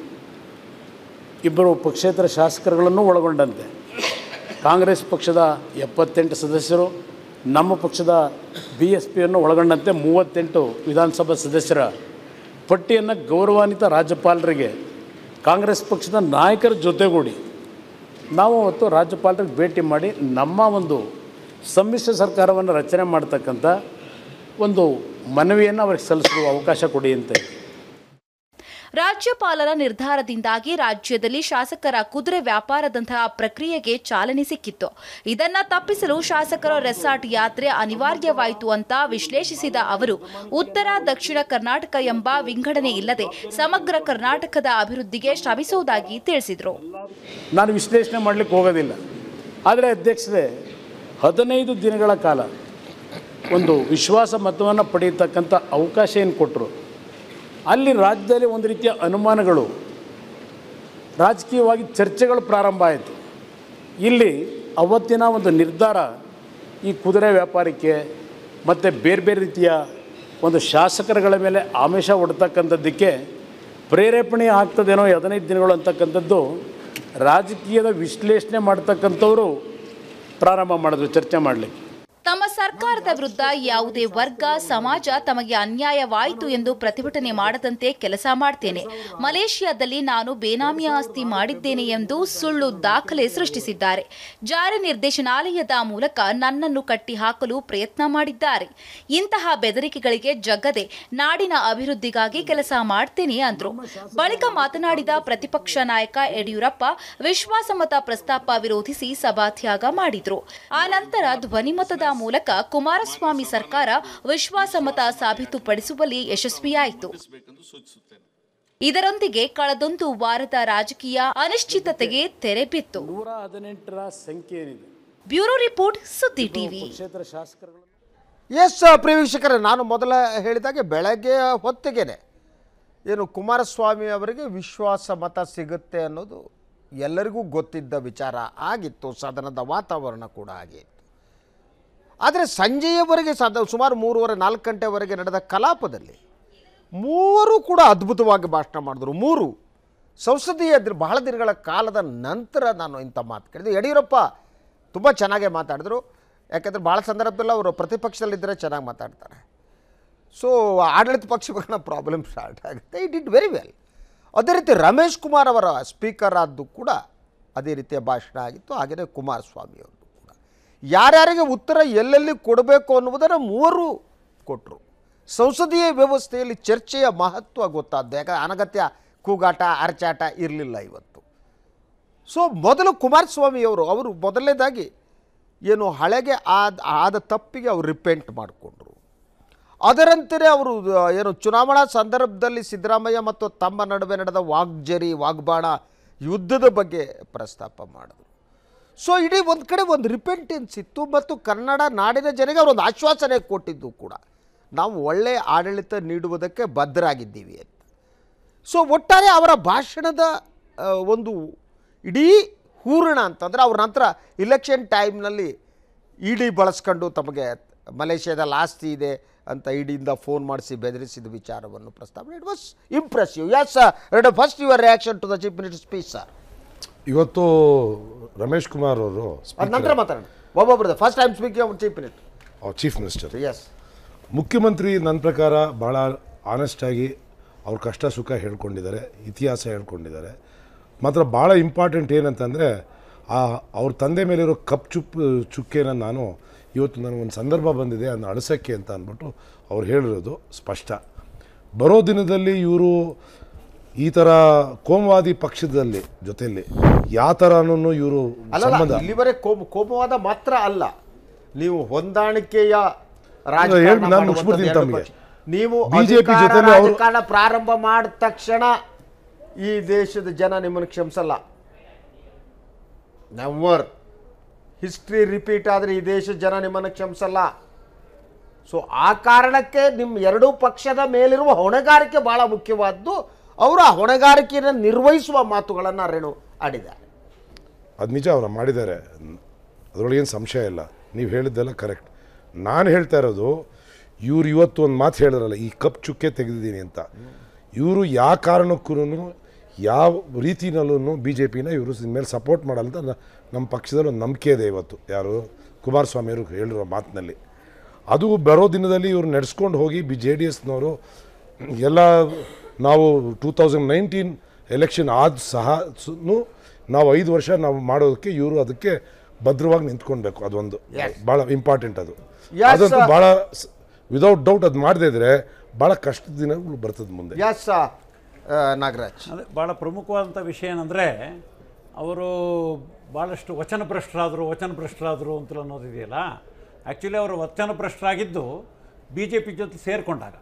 [SPEAKER 3] ಇಬ್ಬರು ಪಕ್ಷೇತರ ಶಾಸಕರುಗಳನ್ನು ಒಳಗೊಂಡಂತೆ ಕಾಂಗ್ರೆಸ್ ಪಕ್ಷದ ಎಪ್ಪತ್ತೆಂಟು ಸದಸ್ಯರು ನಮ್ಮ ಪಕ್ಷದ ಬಿ ಎಸ್ ಪಿಯನ್ನು ಒಳಗೊಂಡಂತೆ ಮೂವತ್ತೆಂಟು ವಿಧಾನಸಭಾ ಸದಸ್ಯರ ಪಟ್ಟಿಯನ್ನು ಗೌರವಾನ್ವಿತ ರಾಜ್ಯಪಾಲರಿಗೆ ಕಾಂಗ್ರೆಸ್ ಪಕ್ಷದ ನಾಯಕರ ಜೊತೆಗೂಡಿ ನಾವು ಅವತ್ತು ರಾಜ್ಯಪಾಲರಿಗೆ ಭೇಟಿ ಮಾಡಿ ನಮ್ಮ ಒಂದು ಸಮ್ಮಿಶ್ರ ಸರ್ಕಾರವನ್ನು ರಚನೆ ಮಾಡ್ತಕ್ಕಂಥ ಒಂದು ಮನವಿಯನ್ನು ಅವ್ರಿಗೆ ಸಲ್ಲಿಸುವ ಅವಕಾಶ ಕೊಡಿ ಅಂತ
[SPEAKER 2] ರಾಜ್ಯಪಾಲರ ನಿರ್ಧಾರದಿಂದಾಗಿ ರಾಜ್ಯದಲ್ಲಿ ಶಾಸಕರ ಕುದುರೆ ವ್ಯಾಪಾರದಂತಹ ಪ್ರಕ್ರಿಯೆಗೆ ಚಾಲನೆ ಸಿಕ್ಕಿತ್ತು ಇದನ್ನ ತಪ್ಪಿಸಲು ಶಾಸಕರ ರೆಸಾರ್ಟ್ ಯಾತ್ರೆ ಅನಿವಾರ್ಯವಾಯಿತು ಅಂತ ವಿಶ್ಲೇಷಿಸಿದ ಅವರು ಉತ್ತರ ದಕ್ಷಿಣ ಕರ್ನಾಟಕ ಎಂಬ ವಿಂಗಡಣೆ ಇಲ್ಲದೆ ಸಮಗ್ರ ಕರ್ನಾಟಕದ ಅಭಿವೃದ್ಧಿಗೆ ಶ್ರಮಿಸುವುದಾಗಿ ತಿಳಿಸಿದರು
[SPEAKER 3] ನಾನು ವಿಶ್ಲೇಷಣೆ ಮಾಡಲಿಕ್ಕೆ ಹೋಗೋದಿಲ್ಲ ಆದರೆ ಅಧ್ಯಕ್ಷರೇ ಹದಿನೈದು ದಿನಗಳ ಕಾಲ ಒಂದು ವಿಶ್ವಾಸ ಮತವನ್ನು ಪಡೆಯತಕ್ಕಂಥ ಅವಕಾಶ ಏನು ಕೊಟ್ಟರು ಅಲ್ಲಿ ರಾಜ್ಯದಲ್ಲಿ ಒಂದು ರೀತಿಯ ಅನುಮಾನಗಳು ರಾಜಕೀಯವಾಗಿ ಚರ್ಚೆಗಳು ಪ್ರಾರಂಭ ಆಯಿತು ಇಲ್ಲಿ ಅವತ್ತಿನ ಒಂದು ನಿರ್ಧಾರ ಈ ಕುದುರೆ ವ್ಯಾಪಾರಕ್ಕೆ ಮತ್ತು ಬೇರೆ ಬೇರೆ ರೀತಿಯ ಒಂದು ಶಾಸಕರುಗಳ ಮೇಲೆ ಆಮಿಷ ಹೊಡ್ತಕ್ಕಂಥದ್ದಕ್ಕೆ ಪ್ರೇರೇಪಣೆ ಆಗ್ತದೇನೋ ಈ ಹದಿನೈದು ದಿನಗಳು ಅಂತಕ್ಕಂಥದ್ದು ರಾಜಕೀಯದ ವಿಶ್ಲೇಷಣೆ ಮಾಡ್ತಕ್ಕಂಥವರು ಪ್ರಾರಂಭ ಮಾಡಿದ್ರು ಚರ್ಚೆ ಮಾಡಲಿಕ್ಕೆ
[SPEAKER 2] ತಮ್ಮ ಸರ್ಕಾರದ ವಿರುದ್ಧ ಯಾವುದೇ ವರ್ಗ ಸಮಾಜ ತಮಗೆ ಅನ್ಯಾಯವಾಯಿತು ಎಂದು ಪ್ರತಿಭಟನೆ ಮಾಡದಂತೆ ಕೆಲಸ ಮಾಡ್ತೇನೆ ಮಲೇಷಿಯಾದಲ್ಲಿ ನಾನು ಬೇನಾಮಿ ಆಸ್ತಿ ಮಾಡಿದ್ದೇನೆ ಎಂದು ಸುಳ್ಳು ದಾಖಲೆ ಸೃಷ್ಟಿಸಿದ್ದಾರೆ ಜಾರಿ ನಿರ್ದೇಶನಾಲಯದ ಮೂಲಕ ನನ್ನನ್ನು ಕಟ್ಟಿ ಹಾಕಲು ಪ್ರಯತ್ನ ಮಾಡಿದ್ದಾರೆ ಇಂತಹ ಬೆದರಿಕೆಗಳಿಗೆ ಜಗ್ಗದೆ ನಾಡಿನ ಅಭಿವೃದ್ಧಿಗಾಗಿ ಕೆಲಸ ಮಾಡ್ತೇನೆ ಅಂದ್ರು ಬಳಿಕ ಮಾತನಾಡಿದ ಪ್ರತಿಪಕ್ಷ ನಾಯಕ ಯಡಿಯೂರಪ್ಪ ವಿಶ್ವಾಸಮತ ಪ್ರಸ್ತಾಪ ವಿರೋಧಿಸಿ ಸಭಾತ್ಯಾಗ ಮಾಡಿದ್ರು ಆ ನಂತರ ಧ್ವನಿಮತದ ಮೂಲಕ ಕುಮಾರಸ್ವಾಮಿ ಸರ್ಕಾರ ವಿಶ್ವಾಸಮತ ಸಾಬೀತುಪಡಿಸುವಲ್ಲಿ ಯಶಸ್ವಿಯಾಯಿತು ಇದರೊಂದಿಗೆ ಕಳೆದೊಂದು ವಾರದ ರಾಜಕೀಯ ಅನಿಶ್ಚಿತತೆಗೆ ತೆರೆ ಬಿತ್ತು
[SPEAKER 3] ನೂರ ಹದಿನೆಂಟರ ಸಂಖ್ಯೆ ಏನಿದೆ
[SPEAKER 2] ಬ್ಯೂರೋ ರಿಪೋರ್ಟ್ ಸುದ್ದಿ ಟಿವಿ
[SPEAKER 3] ಕ್ಷೇತ್ರ ಶಾಸಕರುಗಳು
[SPEAKER 1] ಎಸ್ ಪ್ರಿಯ ವೀಕ್ಷಕರೇ ನಾನು ಮೊದಲ ಹೇಳಿದಾಗೆ ಬೆಳಗ್ಗೆ ಹೊತ್ತಿಗೆನೆ ಏನು ಕುಮಾರಸ್ವಾಮಿ ಅವರಿಗೆ ವಿಶ್ವಾಸ ಮತ ಸಿಗುತ್ತೆ ಅನ್ನೋದು ಎಲ್ಲರಿಗೂ ಗೊತ್ತಿದ್ದ ವಿಚಾರ ಆಗಿತ್ತು ಸದನದ ವಾತಾವರಣ ಕೂಡ ಆಗಿತ್ತು ಆದರೆ ಸಂಜೆಯವರೆಗೆ ಸದ ಸುಮಾರು ಮೂರುವರೆ ನಾಲ್ಕು ಗಂಟೆವರೆಗೆ ನಡೆದ ಕಲಾಪದಲ್ಲಿ ಮೂವರು ಕೂಡ ಅದ್ಭುತವಾಗಿ ಭಾಷಣ ಮಾಡಿದ್ರು ಮೂರು ಸಂಸದೀಯ ದಿನ ಬಹಳ ದಿನಗಳ ಕಾಲದ ನಂತರ ನಾನು ಇಂಥ ಮಾತು ಕೇಳಿದೆ ಯಡಿಯೂರಪ್ಪ ತುಂಬ ಚೆನ್ನಾಗೇ ಮಾತಾಡಿದ್ರು ಯಾಕೆಂದರೆ ಭಾಳ ಸಂದರ್ಭದಲ್ಲಿ ಅವರು ಪ್ರತಿಪಕ್ಷದಲ್ಲಿದ್ದರೆ ಚೆನ್ನಾಗಿ ಮಾತಾಡ್ತಾರೆ ಸೊ ಆಡಳಿತ ಪಕ್ಷಗಳ ಪ್ರಾಬ್ಲಮ್ ಸ್ಟಾರ್ಟ್ ಆಗುತ್ತೆ ಇಟ್ ಇಟ್ ವೆರಿ ವೆಲ್ ಅದೇ ರೀತಿ ರಮೇಶ್ ಕುಮಾರ್ ಅವರ ಸ್ಪೀಕರ್ ಆದ್ದು ಕೂಡ ಅದೇ ರೀತಿಯ ಭಾಷಣ ಆಗಿತ್ತು ಹಾಗೆಯೇ ಕುಮಾರಸ್ವಾಮಿ ಅವ್ರದ್ದು ಕೂಡ ಯಾರ್ಯಾರಿಗೆ ಉತ್ತರ ಎಲ್ಲೆಲ್ಲಿ ಕೊಡಬೇಕು ಅನ್ನುವುದನ್ನು ಮೂವರು ಕೊಟ್ಟರು ಸಂಸದೀಯ ವ್ಯವಸ್ಥೆಯಲ್ಲಿ ಚರ್ಚೆಯ ಮಹತ್ವ ಗೊತ್ತಾದ್ದು ಯಾಕಂದರೆ ಅನಗತ್ಯ ಕೂಗಾಟ ಅರಚಾಟ ಇರಲಿಲ್ಲ ಇವತ್ತು ಸೊ ಮೊದಲು ಕುಮಾರಸ್ವಾಮಿಯವರು ಅವರು ಮೊದಲನೇದಾಗಿ ಏನು ಹಳೆಗೆ ಆದ ಆದ ತಪ್ಪಿಗೆ ಅವರು ರಿಪೆಂಟ್ ಮಾಡಿಕೊಂಡ್ರು ಅದರಂತೆಯೇ ಅವರು ಆ, ಏನು ಚುನಾವಣಾ ಸಂದರ್ಭದಲ್ಲಿ ಸಿದ್ದರಾಮಯ್ಯ ಮತ್ತು ತಮ್ಮ ನಡುವೆ ನಡೆದ ವಾಗ್ಜರಿ ವಾಗ್ಬಾಣ ಯುದ್ಧದ ಬಗ್ಗೆ ಪ್ರಸ್ತಾಪ ಮಾಡಿದ್ರು ಸೊ ಇಡೀ ಒಂದು ಕಡೆ ಒಂದು ರಿಪೆಂಟೆನ್ಸ್ ಇತ್ತು ಮತ್ತು ಕನ್ನಡ ನಾಡಿನ ಜನರಿಗೆ ಅವರೊಂದು ಆಶ್ವಾಸನೆ ಕೊಟ್ಟಿದ್ದು ಕೂಡ ನಾವು ಒಳ್ಳೆಯ ಆಡಳಿತ ನೀಡುವುದಕ್ಕೆ ಬದ್ಧರಾಗಿದ್ದೀವಿ ಅಂತ ಸೊ ಒಟ್ಟಾರೆ ಅವರ ಭಾಷಣದ ಆ, ಒಂದು ಇಡೀ ಹೂರಣ ಅಂತಂದರೆ ಅವ್ರ ನಂತರ ಇಲೆಕ್ಷನ್ ಟೈಮ್ನಲ್ಲಿ ಇ ಡಿ ಬಳಸ್ಕೊಂಡು ತಮಗೆ ಮಲೇಷ್ಯಾದಲ್ಲಿ ಆಸ್ತಿ ಇದೆ ಅಂತ ಇಡಿಯಿಂದ ಫೋನ್ ಮಾಡಿಸಿ ಬೆದರಿಸಿದ ವಿಚಾರವನ್ನು ಪ್ರಸ್ತಾವನೆ it was impressive yes sir first your reaction to the chief minister speech sir
[SPEAKER 4] ಇವತ್ತು ರಮೇಶ್ ಕುಮಾರ್ ಅವರು
[SPEAKER 1] ಅದ ನಂತರ ಮಾತಾಡೋಣ ಒಬ್ಬೊಬ್ರದ್ದು first time speaking chief minister
[SPEAKER 4] chief minister
[SPEAKER 1] yes
[SPEAKER 4] ಮುಖ್ಯಮಂತ್ರಿ ನನ್ನ ಪ್ರಕಾರ ಭಾಳ ಆನೆಸ್ಟಾಗಿ ಅವ್ರ ಕಷ್ಟ ಸುಖ ಹೇಳ್ಕೊಂಡಿದ್ದಾರೆ ಇತಿಹಾಸ ಹೇಳ್ಕೊಂಡಿದ್ದಾರೆ ಮಾತ್ರ ಭಾಳ ಇಂಪಾರ್ಟೆಂಟ್ ಏನಂತಂದರೆ ಆ ಅವ್ರ ತಂದೆ ಮೇಲಿರೋ ಕಪ್ ಚುಪ್ ಚುಕ್ಕೆನ ನಾನು ಇವತ್ತು ನನಗೊಂದು ಸಂದರ್ಭ ಬಂದಿದೆ ಅದನ್ನ ಅಳಿಸೋಕ್ಕೆ ಅಂತ ಅಂದ್ಬಿಟ್ಟು ಅವ್ರು ಹೇಳಿರೋದು ಸ್ಪಷ್ಟ ಬರೋ ದಿನದಲ್ಲಿ ಇವರು ಈ ಥರ ಕೋಮುವಾದಿ ಪಕ್ಷದಲ್ಲಿ ಜೊತೆಯಲ್ಲಿ ಯಾವ ಥರನೂ ಇವರು
[SPEAKER 1] ಅಲ್ಲಲ್ಲ
[SPEAKER 4] ಸಂಬಂಧ
[SPEAKER 1] ಇಲ್ಲಿವರೆಗೆ ಕೋಮ ಕೋಮವಾದ ಮಾತ್ರ ಅಲ್ಲ ನೀವು ಹೊಂದಾಣಿಕೆಯ
[SPEAKER 4] ಹೇಳ್ಬಿಡಿ,
[SPEAKER 1] ರಾಜಕಾರಣ
[SPEAKER 4] ನಾನು
[SPEAKER 1] ಮಾಡುವಂಥದ್ದು
[SPEAKER 4] ಮುಗಿಸ್ಬಿಡ್ತೀನಿ
[SPEAKER 1] ಎರಡು
[SPEAKER 4] ತಮಗೆ.
[SPEAKER 1] ಪಕ್ಷ. ನೀವು
[SPEAKER 4] BJP
[SPEAKER 1] ಅಧಿಕಾರ
[SPEAKER 4] ಜೊತೆಲಿ ಅವರು-
[SPEAKER 1] ರಾಜಕಾರಣ ಪ್ರಾರಂಭ ಮಾಡಿದ ತಕ್ಷಣ ಈ ದೇಶದ ಜನ ನಿಮ್ಮನ್ನು ಕ್ಷಮಿಸಲ್ಲ ನೆವರ್ ಹಿಸ್ಟ್ರಿ ರಿಪೀಟ್ ಆದರೆ ಈ ದೇಶದ ಜನ ನಿಮ್ಮನ್ನು ಕ್ಷಮಿಸಲ್ಲ ಸೊ ಆ ಕಾರಣಕ್ಕೆ ನಿಮ್ಮ ಎರಡೂ ಪಕ್ಷದ ಮೇಲಿರುವ ಹೊಣೆಗಾರಿಕೆ ಬಹಳ ಮುಖ್ಯವಾದ್ದು ಅವರು ಆ ಹೊಣೆಗಾರಿಕೆಯನ್ನು ನಿರ್ವಹಿಸುವ ಮಾತುಗಳನ್ನು ರೇಣು ಆಡಿದ್ದಾರೆ
[SPEAKER 4] ಅದು ನಿಜ ಅವ್ರು ಮಾಡಿದ್ದಾರೆ ಅದರೊಳಗೇನು ಸಂಶಯ ಇಲ್ಲ ನೀವು ಹೇಳಿದ್ದೆಲ್ಲ ಕರೆಕ್ಟ್ ನಾನು ಹೇಳ್ತಾ ಇರೋದು ಇವ್ರು ಇವತ್ತು ಒಂದು ಮಾತು ಹೇಳಿದ್ರಲ್ಲ ಈ ಕಪ್ ಚುಕ್ಕೆ ತೆಗೆದಿದ್ದೀನಿ ಅಂತ ಇವರು ಯಾವ ಕಾರಣಕ್ಕೂ ಯಾವ ರೀತಿನಲ್ಲೂ ಬಿ ಜೆ ಪಿನ ಇವರು ಮೇಲೆ ಸಪೋರ್ಟ್ ಮಾಡಲ್ಲ ಅಂತ ನ- ನಮ್ಮ ಪಕ್ಷದಲ್ಲಿ ಒಂದು ನಂಬಿಕೆ ಇದೆ ಇವತ್ತು ಯಾರು ಕುಮಾರಸ್ವಾಮಿಯವರು ಹೇಳಿರೋ ಮಾತಿನಲ್ಲಿ ಅದು ಬರೋ ದಿನದಲ್ಲಿ ಇವ್ರು ನಡೆಸ್ಕೊಂಡು ಹೋಗಿ ಬಿ ಜೆ ಡಿ ಎಸ್ನವರು ಎಲ್ಲ ನಾವು ಟೂ ತೌಸಂಡ್ ನೈನ್ಟೀನ್ ಎಲೆಕ್ಷನ್ ಆದ ಸಹ ಸುನ್ನು ನಾವು ಐದು ವರ್ಷ ನಾವು ಮಾಡೋದಕ್ಕೆ ಇವರು ಅದಕ್ಕೆ ಭದ್ರವಾಗಿ ನಿಂತ್ಕೊಳ್ಬೇಕು ಅದೊಂದು ಭಾಳ ಇಂಪಾರ್ಟೆಂಟ್ ಅದು
[SPEAKER 1] Yes,
[SPEAKER 4] ಅದಂತೂ
[SPEAKER 1] sir.
[SPEAKER 4] ಭಾಳ ವಿದೌಟ್ ಡೌಟ್ ಅದು ಮಾಡದೇ ಇದ್ರೆ ಭಾಳ ಕಷ್ಟದ ದಿನಗಳು ಬರ್ತದೆ ಮುಂದೆ
[SPEAKER 1] ಎಸ್ ನಾಗರಾಜ್
[SPEAKER 5] ಅದೇ ಭಾಳ ಪ್ರಮುಖವಾದಂಥ ವಿಷಯ ಏನಂದರೆ ಅವರು ಭಾಳಷ್ಟು ವಚನಭ್ರಷ್ಟರಾದರು ವಚನಭ್ರಷ್ಟರಾದರು ಅಂತ ಅನ್ನೋದಿದೆಯಲ್ಲ ಆ್ಯಕ್ಚುಲಿ ಅವರು ವಚನಭ್ರಷ್ಟರಾಗಿದ್ದು ಬಿ ಜೆ ಪಿ ಜೊತೆ ಸೇರಿಕೊಂಡಾಗ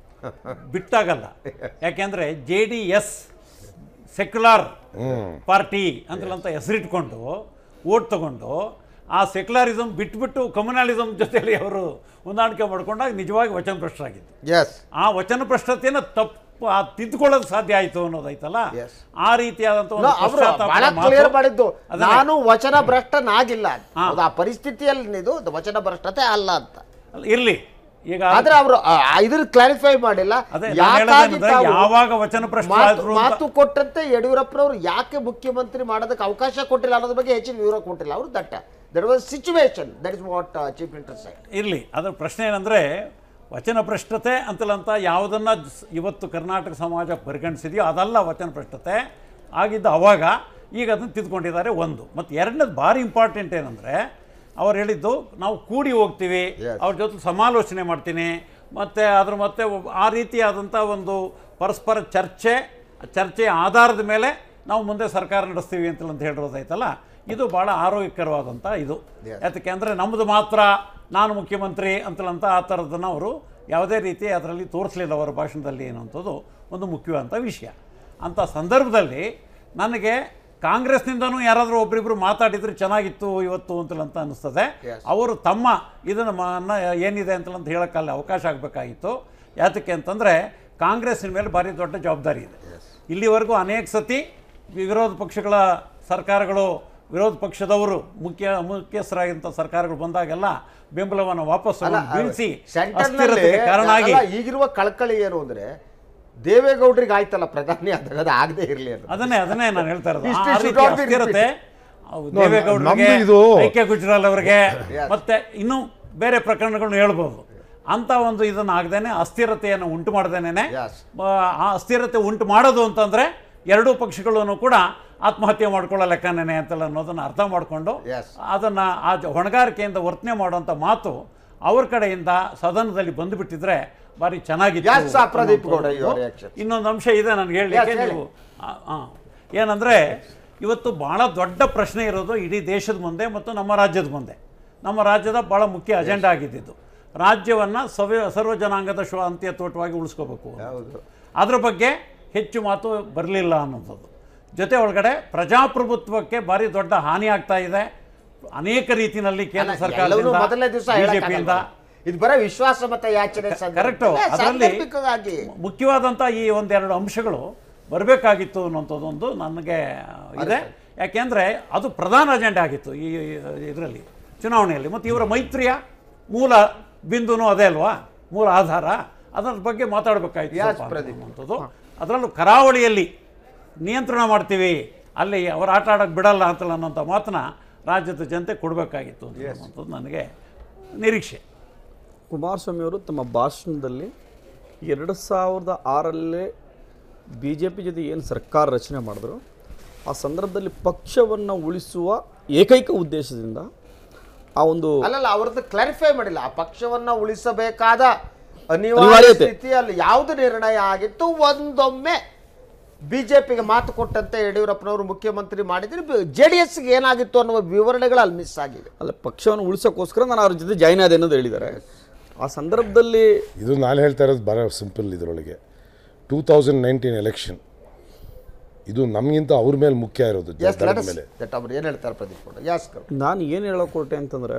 [SPEAKER 5] ಬಿಟ್ಟಾಗಲ್ಲ ಯಾಕೆಂದರೆ J D S secular party ಅಂತಲಂತ ಹೆಸರಿಟ್ಕೊಂಡು ಓಟ್ ತಗೊಂಡು ಆ ಸೆಕ್ಯುಲರಿಸಮ್ ಬಿಟ್ಬಿಟ್ಟು ಕಮ್ಯುನಲಿಸಮ್ ಜೊತೆಯಲ್ಲಿ ಅವರು ಹೊಂದಾಣಿಕೆ ಮಾಡ್ಕೊಂಡಾಗ ನಿಜವಾಗಿ ವಚನಭ್ರಷ್ಟರಾಗಿದ್ದು
[SPEAKER 1] ಎಸ್
[SPEAKER 5] ಆ ವಚನ ಭ್ರಷ್ಟತೆಯನ್ನು ತಪ್ಪು ಆ ತಿದ್ದುಕೊಳ್ಳೋದು ಸಾಧ್ಯ ಆಯಿತು ಅನ್ನೋದಾಯ್ತಲ್ಲ
[SPEAKER 1] Yes.
[SPEAKER 5] ಆ ರೀತಿಯಾದಂಥ ಒಂದು
[SPEAKER 1] ಅವರು
[SPEAKER 5] ಪಶ್ಚಾತ್ತಾಪದ
[SPEAKER 1] ಬಹಳ
[SPEAKER 5] ಮಾತು-
[SPEAKER 1] ಕ್ಲಿಯರ್ ಮಾಡಿದ್ದು
[SPEAKER 5] ಅದನ್ನೇ.
[SPEAKER 1] ನಾನು ವಚನ ಭ್ರಷ್ಟನಾಗಿಲ್ಲ ಅಂತ.
[SPEAKER 5] ಹಾ.
[SPEAKER 1] ಹೌದು, ಆ ಪರಿಸ್ಥಿತಿಯಲ್ಲಿ ಇದು ವಚನ ಭ್ರಷ್ಟತೆ ಅಲ್ಲ ಅಂತ
[SPEAKER 5] ಅಲ್ಲ, ಇರ್ಲಿ ಈಗ
[SPEAKER 1] ಆದ್ರೆ ಅವರು ಇದ್ರ ಕ್ಲಾರಿಫೈ ಮಾಡಿಲ್ಲ
[SPEAKER 5] ಅದೇ ನಾನ್
[SPEAKER 1] ಯಾಕಾಗಿ
[SPEAKER 5] ಹೇಳೋದೇನಂದ್ರೆ
[SPEAKER 1] ತಾವು
[SPEAKER 5] ಯಾವಾಗ ವಚನ ಭ್ರಷ್ಟರಾದ್ರು
[SPEAKER 1] ಮಾತು-
[SPEAKER 5] ಅಂತ-
[SPEAKER 1] ಮಾತು ಕೊಟ್ಟಂತೆ ಯಡಿಯೂರಪ್ಪನವರು ಯಾಕೆ ಮುಖ್ಯಮಂತ್ರಿ ಮಾಡೋದಕ್ಕೆ ಅವಕಾಶ ಕೊಟ್ಟಿಲ್ಲ ಅನ್ನೋದ್ರ ಬಗ್ಗೆ ಹೆಚ್ಚಿನ ವಿವರ ಕೊಟ್ಟಿಲ್ಲ ಅವರು that that was situation that is what chief minister side
[SPEAKER 5] ಇರಲಿ ಅದರ ಪ್ರಶ್ನೆ ಏನಂದರೆ ವಚನ ಭ್ರಷ್ಟತೆ ಅಂತಲಂತ ಯಾವುದನ್ನು ಇವತ್ತು ಕರ್ನಾಟಕ ಸಮಾಜ ಪರಿಗಣಿಸಿದೆಯೋ ಅದಲ್ಲ ವಚನ ಭ್ರಷ್ಟತೆ ಆಗಿದ್ದು ಅವಾಗ ಈಗ ಅದನ್ನು ತಿದ್ಕೊಂಡಿದ್ದಾರೆ ಒಂದು ಮತ್ತು ಎರಡನೇದು ಭಾರಿ ಇಂಪಾರ್ಟೆಂಟ್ ಏನಂದರೆ ಅವ್ರು ಹೇಳಿದ್ದು ನಾವು ಕೂಡಿ ಹೋಗ್ತೀವಿ
[SPEAKER 1] Yes.
[SPEAKER 5] ಅವ್ರ ಜೊತೆ ಸಮಾಲೋಚನೆ ಮಾಡ್ತೀನಿ ಮತ್ತು ಅದ್ರ ಮತ್ತೆ ಒಬ್ಬ- ಆ ರೀತಿಯಾದಂಥ ಒಂದು ಪರಸ್ಪರ ಚರ್ಚೆ ಚರ್ಚೆಯ ಆಧಾರದ ಮೇಲೆ ನಾವು ಮುಂದೆ ಸರ್ಕಾರ ನಡೆಸ್ತೀವಿ ಅಂತ ಅಂತ ಹೇಳಿರೋದಾಯ್ತಲ್ಲ ಇದು ಭಾಳ ಆರೋಗ್ಯಕರವಾದಂಥ ಇದು
[SPEAKER 1] Yes.
[SPEAKER 5] ಯಾತಕ್ಕೆ ಅಂದರೆ ನಮ್ಮದು ಮಾತ್ರ ನಾನು ಮುಖ್ಯಮಂತ್ರಿ ಅಂತಲಂತ ಆ ಥರದನ್ನು ಅವರು ಯಾವುದೇ ರೀತಿ ಅದರಲ್ಲಿ ತೋರಿಸಲಿಲ್ಲ ಅವರ ಭಾಷಣದಲ್ಲಿ ಅನ್ನುವಂಥದ್ದು ಒಂದು ಮುಖ್ಯವಾದಂಥ ವಿಷಯ ಅಂಥ ಸಂದರ್ಭದಲ್ಲಿ ನನಗೆ ಕಾಂಗ್ರೆಸ್ನಿಂದನೂ ಯಾರಾದರೂ ಒಬ್ಬರಿಬ್ಬರು ಮಾತಾಡಿದ್ರೆ ಚೆನ್ನಾಗಿತ್ತು ಇವತ್ತು ಅಂತಲಂತ ಅನಿಸ್ತದೆ
[SPEAKER 1] Yes.
[SPEAKER 5] ಅವರು ತಮ್ಮ ಇದನ್ನು ಮನ್ನ ಏನಿದೆ ಅಂತಲಂತ ಹೇಳೋಕ್ಕಲ್ಲಿ ಅವಕಾಶ ಆಗಬೇಕಾಗಿತ್ತು ಯಾತಕ್ಕೆ ಅಂತಂದರೆ ಕಾಂಗ್ರೆಸ್ಸಿನ ಮೇಲೆ ಭಾರಿ ದೊಡ್ಡ ಜವಾಬ್ದಾರಿ ಇದೆ ಇಲ್ಲಿವರೆಗೂ ಅನೇಕ ಸತಿ ವಿರೋಧ ಪಕ್ಷಗಳ ಸರ್ಕಾರಗಳು ವಿರೋಧ ಪಕ್ಷದವರು ಮುಖ್ಯ ಮುಖ್ಯಸ್ಥರಾಗಿದ್ದಂಥ ಸರ್ಕಾರಗಳು ಬಂದಾಗೆಲ್ಲ ಬೆಂಬಲವನ್ನು ವಾಪಸ್ ಬೀಳಿಸಿ ಅಸ್ಥಿರತೆಗೆ ಕಾರಣ ಆಗಿ
[SPEAKER 1] ಈಗಿರುವ ಕಳಕಳಿ ಏನು ಅಂದ್ರೆ ದೇವೇಗೌಡರಿಗೆ ಆಯ್ತಲ್ಲ ಪ್ರಧಾನಿ ಆದಾಗ ಅದು ಆಗದೆ ಇರಲಿ ಅದು
[SPEAKER 5] ಅದನ್ನೇ ಅದನ್ನೇ ನಾನು ಹೇಳ್ತಾ ಇರೋದು
[SPEAKER 1] History
[SPEAKER 5] ಆ
[SPEAKER 1] should
[SPEAKER 5] ರೀತಿ
[SPEAKER 1] not be
[SPEAKER 5] ಅಸ್ಥಿರತೆ ಅವು ದೇವೇಗೌಡರಿಗೆ
[SPEAKER 4] ನಮ್ದು ಇದು-
[SPEAKER 5] ಐ ಕೆ ಗುಜ್ರಾಲ್ ಅವರಿಗೆ
[SPEAKER 1] Yes.
[SPEAKER 5] ಮತ್ತೆ ಇನ್ನೂ ಬೇರೆ ಪ್ರಕರಣಗಳನ್ನ ಹೇಳ್ಬೋದು ಅಂತ ಒಂದು ಇದನ್ನು ಆಗದೇನೆ ಅಸ್ಥಿರತೆಯನ್ನು ಉಂಟು ಮಾಡ್ದೇನೆ
[SPEAKER 1] Yes.
[SPEAKER 5] ಆ ಅಸ್ಥಿರತೆ ಉಂಟು ಮಾಡೋದು ಅಂತಂದ್ರೆ ಎರಡೂ ಪಕ್ಷಗಳನ್ನು ಕೂಡ ಆತ್ಮಹತ್ಯೆ ಮಾಡ್ಕೊಳ್ಳೋ ಲೆಕ್ಕನೇನೆ ಅಂತಲ್ಲ ಅನ್ನೋದನ್ನ ಅರ್ಥ ಮಾಡಿಕೊಂಡು
[SPEAKER 1] Yes.
[SPEAKER 5] ಅದನ್ನ ಆ ಜ- ಹೊಣೆಗಾರಿಕೆಯಿಂದ ವರ್ತನೆ ಮಾಡುವಂಥ ಮಾತು ಅವ್ರ ಕಡೆಯಿಂದ ಸದನದಲ್ಲಿ ಬಂದುಬಿಟ್ಟಿದ್ರೆ ಭಾರಿ ಚೆನ್ನಾಗಿತ್ತು
[SPEAKER 1] Yes, sir, ಪ್ರದೀಪ್ ಗೌಡ,
[SPEAKER 5] ಅನ್ನುವಂಥದ್ದು.
[SPEAKER 1] your reaction.
[SPEAKER 5] ಇನ್ನೊಂದು ಅಂಶ ಇದೆ ನನಗೆ ಹೇಳಲಿಕ್ಕೆ
[SPEAKER 1] Yes, ಹೇಳಿ.
[SPEAKER 5] ನೀವು ಆ, ಆ. ಏನಂದ್ರೆ ಇವತ್ತು ಬಹಳ ದೊಡ್ಡ ಪ್ರಶ್ನೆ ಇರೋದು ಇಡೀ ದೇಶದ ಮುಂದೆ ಮತ್ತು ನಮ್ಮ ರಾಜ್ಯದ ಮುಂದೆ ನಮ್ಮ ರಾಜ್ಯದ ಭಾಳ ಮುಖ್ಯ ಅಜೆಂಡಾ ಆಗಿದ್ದಿದ್ದು ರಾಜ್ಯವನ್ನು ಸವ ಸರ್ವ ಜನಾಂಗದ ಶಾಂತಿಯ ತೋಟವಾಗಿ ಉಳಿಸ್ಕೋಬೇಕು
[SPEAKER 1] ಹೌದು
[SPEAKER 5] ಅದ್ರ ಬಗ್ಗೆ ಹೆಚ್ಚು ಮಾತು ಬರಲಿಲ್ಲ ಅನ್ನೋಂಥದ್ದು ಜೊತೆ ಒಳಗಡೆ ಪ್ರಜಾಪ್ರಭುತ್ವಕ್ಕೆ ಭಾರಿ ದೊಡ್ಡ ಹಾನಿ ಆಗ್ತಾ ಇದೆ ಅನೇಕ ರೀತಿಯಲ್ಲಿ ಕೇಂದ್ರ
[SPEAKER 1] ಎಲ್ಲವನ್ನೂ
[SPEAKER 5] ಸರ್ಕಾರದಿಂದ
[SPEAKER 1] ಮೊದಲನೇ ದಿವಸ
[SPEAKER 5] ಬಿಜೆಪಿಯಿಂದ
[SPEAKER 1] ಇದು ಬರೀ ವಿಶ್ವಾಸಮತ ಯಾಚನೆ
[SPEAKER 5] ಕರೆಕ್ಟು ಅದರಲ್ಲಿ
[SPEAKER 1] ಸಾಂದರ್ಭಿಕವಾಗಿ
[SPEAKER 5] ಮುಖ್ಯವಾದಂಥ ಈ ಒಂದೆರಡು ಅಂಶಗಳು ಬರಬೇಕಾಗಿತ್ತು ಅನ್ನೋಂಥದ್ದೊಂದು ನನಗೆ ಇದೆ ಯಾಕೆಂದರೆ ಅದು ಪ್ರಧಾನ ಅಜೆಂಡೆ ಆಗಿತ್ತು ಈ ಇದರಲ್ಲಿ ಚುನಾವಣೆಯಲ್ಲಿ ಮತ್ತು ಇವರ ಮೈತ್ರಿಯ ಮೂಲ ಬಿಂದುನೂ ಅದೇ ಅಲ್ವಾ ಮೂಲ ಆಧಾರ ಅದರ ಬಗ್ಗೆ ಮಾತಾಡಬೇಕಾಯ್ತು
[SPEAKER 1] Yes,
[SPEAKER 5] ಸ್ವಲ್ಪ
[SPEAKER 1] ಪ್ರದೀಪ್.
[SPEAKER 5] ಅನ್ನುವಂಥದ್ದು ಅದರಲ್ಲೂ ಕರಾವಳಿಯಲ್ಲಿ ನಿಯಂತ್ರಣ ಮಾಡ್ತೀವಿ ಅಲ್ಲಿ ಅವರು ಆಟ ಆಡೋಕ್ಕೆ ಬಿಡಲ್ಲ ಅಂತ ಅನ್ನೋಂಥ ಮಾತನ್ನ ರಾಜ್ಯದ ಜನತೆ ಕೊಡಬೇಕಾಗಿತ್ತು ಅನ್ನುವಂಥದ್ದು ನನಗೆ ನಿರೀಕ್ಷೆ
[SPEAKER 6] ಕುಮಾರಸ್ವಾಮಿ ಅವರು ತಮ್ಮ ಭಾಷಣದಲ್ಲಿ ಎರಡು ಸಾವಿರದ ಆರಲ್ಲೇ ಬಿ ಜೆ ಪಿ ಜೊತೆ ಏನು ಸರ್ಕಾರ ರಚನೆ ಮಾಡಿದ್ರು ಆ ಸಂದರ್ಭದಲ್ಲಿ ಪಕ್ಷವನ್ನು ಉಳಿಸುವ ಏಕೈಕ ಉದ್ದೇಶದಿಂದ ಆ ಒಂದು
[SPEAKER 1] ಅಲ್ಲಲ್ಲ ಅವ್ರದ್ದು ಕ್ಲಾರಿಫೈ ಮಾಡಿಲ್ಲ ಆ ಪಕ್ಷವನ್ನ ಉಳಿಸಬೇಕಾದ ಅನಿವಾರ್ಯ
[SPEAKER 6] ಅನಿವಾರ್ಯತೆ.
[SPEAKER 1] ಸ್ಥಿತಿಯಲ್ಲಿ ಯಾವುದು ನಿರ್ಣಯ ಆಗಿತ್ತು ಒಂದೊಮ್ಮೆ ಬಿಜೆಪಿಗೆ ಮಾತು ಕೊಟ್ಟಂತೆ ಯಡಿಯೂರಪ್ಪನವರು ಮುಖ್ಯಮಂತ್ರಿ ಮಾಡಿದ್ರೆ ಜೆ ಡಿ ಎಸ್ಗೆ ಏನಾಗಿತ್ತು ಅನ್ನುವ ವಿವರಣೆಗಳು ಅಲ್ಲಿ ಮಿಸ್ ಆಗಿವೆ
[SPEAKER 6] ಅಲ್ಲ ಪಕ್ಷವನ್ನು ಉಳಿಸೋಕ್ಕೋಸ್ಕರ ನಾನು ಅವ್ರ ಜೊತೆ ಜಾಯ್ನ್ ಆದೆ ಅನ್ನೋದು ಹೇಳಿದ್ದಾರೆ ಆ ಸಂದರ್ಭದಲ್ಲಿ
[SPEAKER 4] ಇದು ನಾನು ಹೇಳ್ತಾ ಇರೋದು ಬರೋ ಸಿಂಪಲ್ ಇದರೊಳಗೆ ಟೂ ತೌಸಂಡ್ ನೈನ್ಟೀನ್ ಎಲೆಕ್ಷನ್ ಇದು ನಮಗಿಂತ ಅವ್ರ ಮೇಲೆ ಮುಖ್ಯ ಇರೋದು
[SPEAKER 1] ಎಸ್
[SPEAKER 4] ದಳದ ಮೇಲೆ
[SPEAKER 1] ದಟ್ ಅವ್ರು ಏನು ಹೇಳ್ತಾರೆ ಪ್ರದೀಪ್ ಗೌಡ ಎಸ್
[SPEAKER 6] ನಾನು ಏನು ಹೇಳೋಕೆ ಹೊರಟೆ ಅಂತಂದರೆ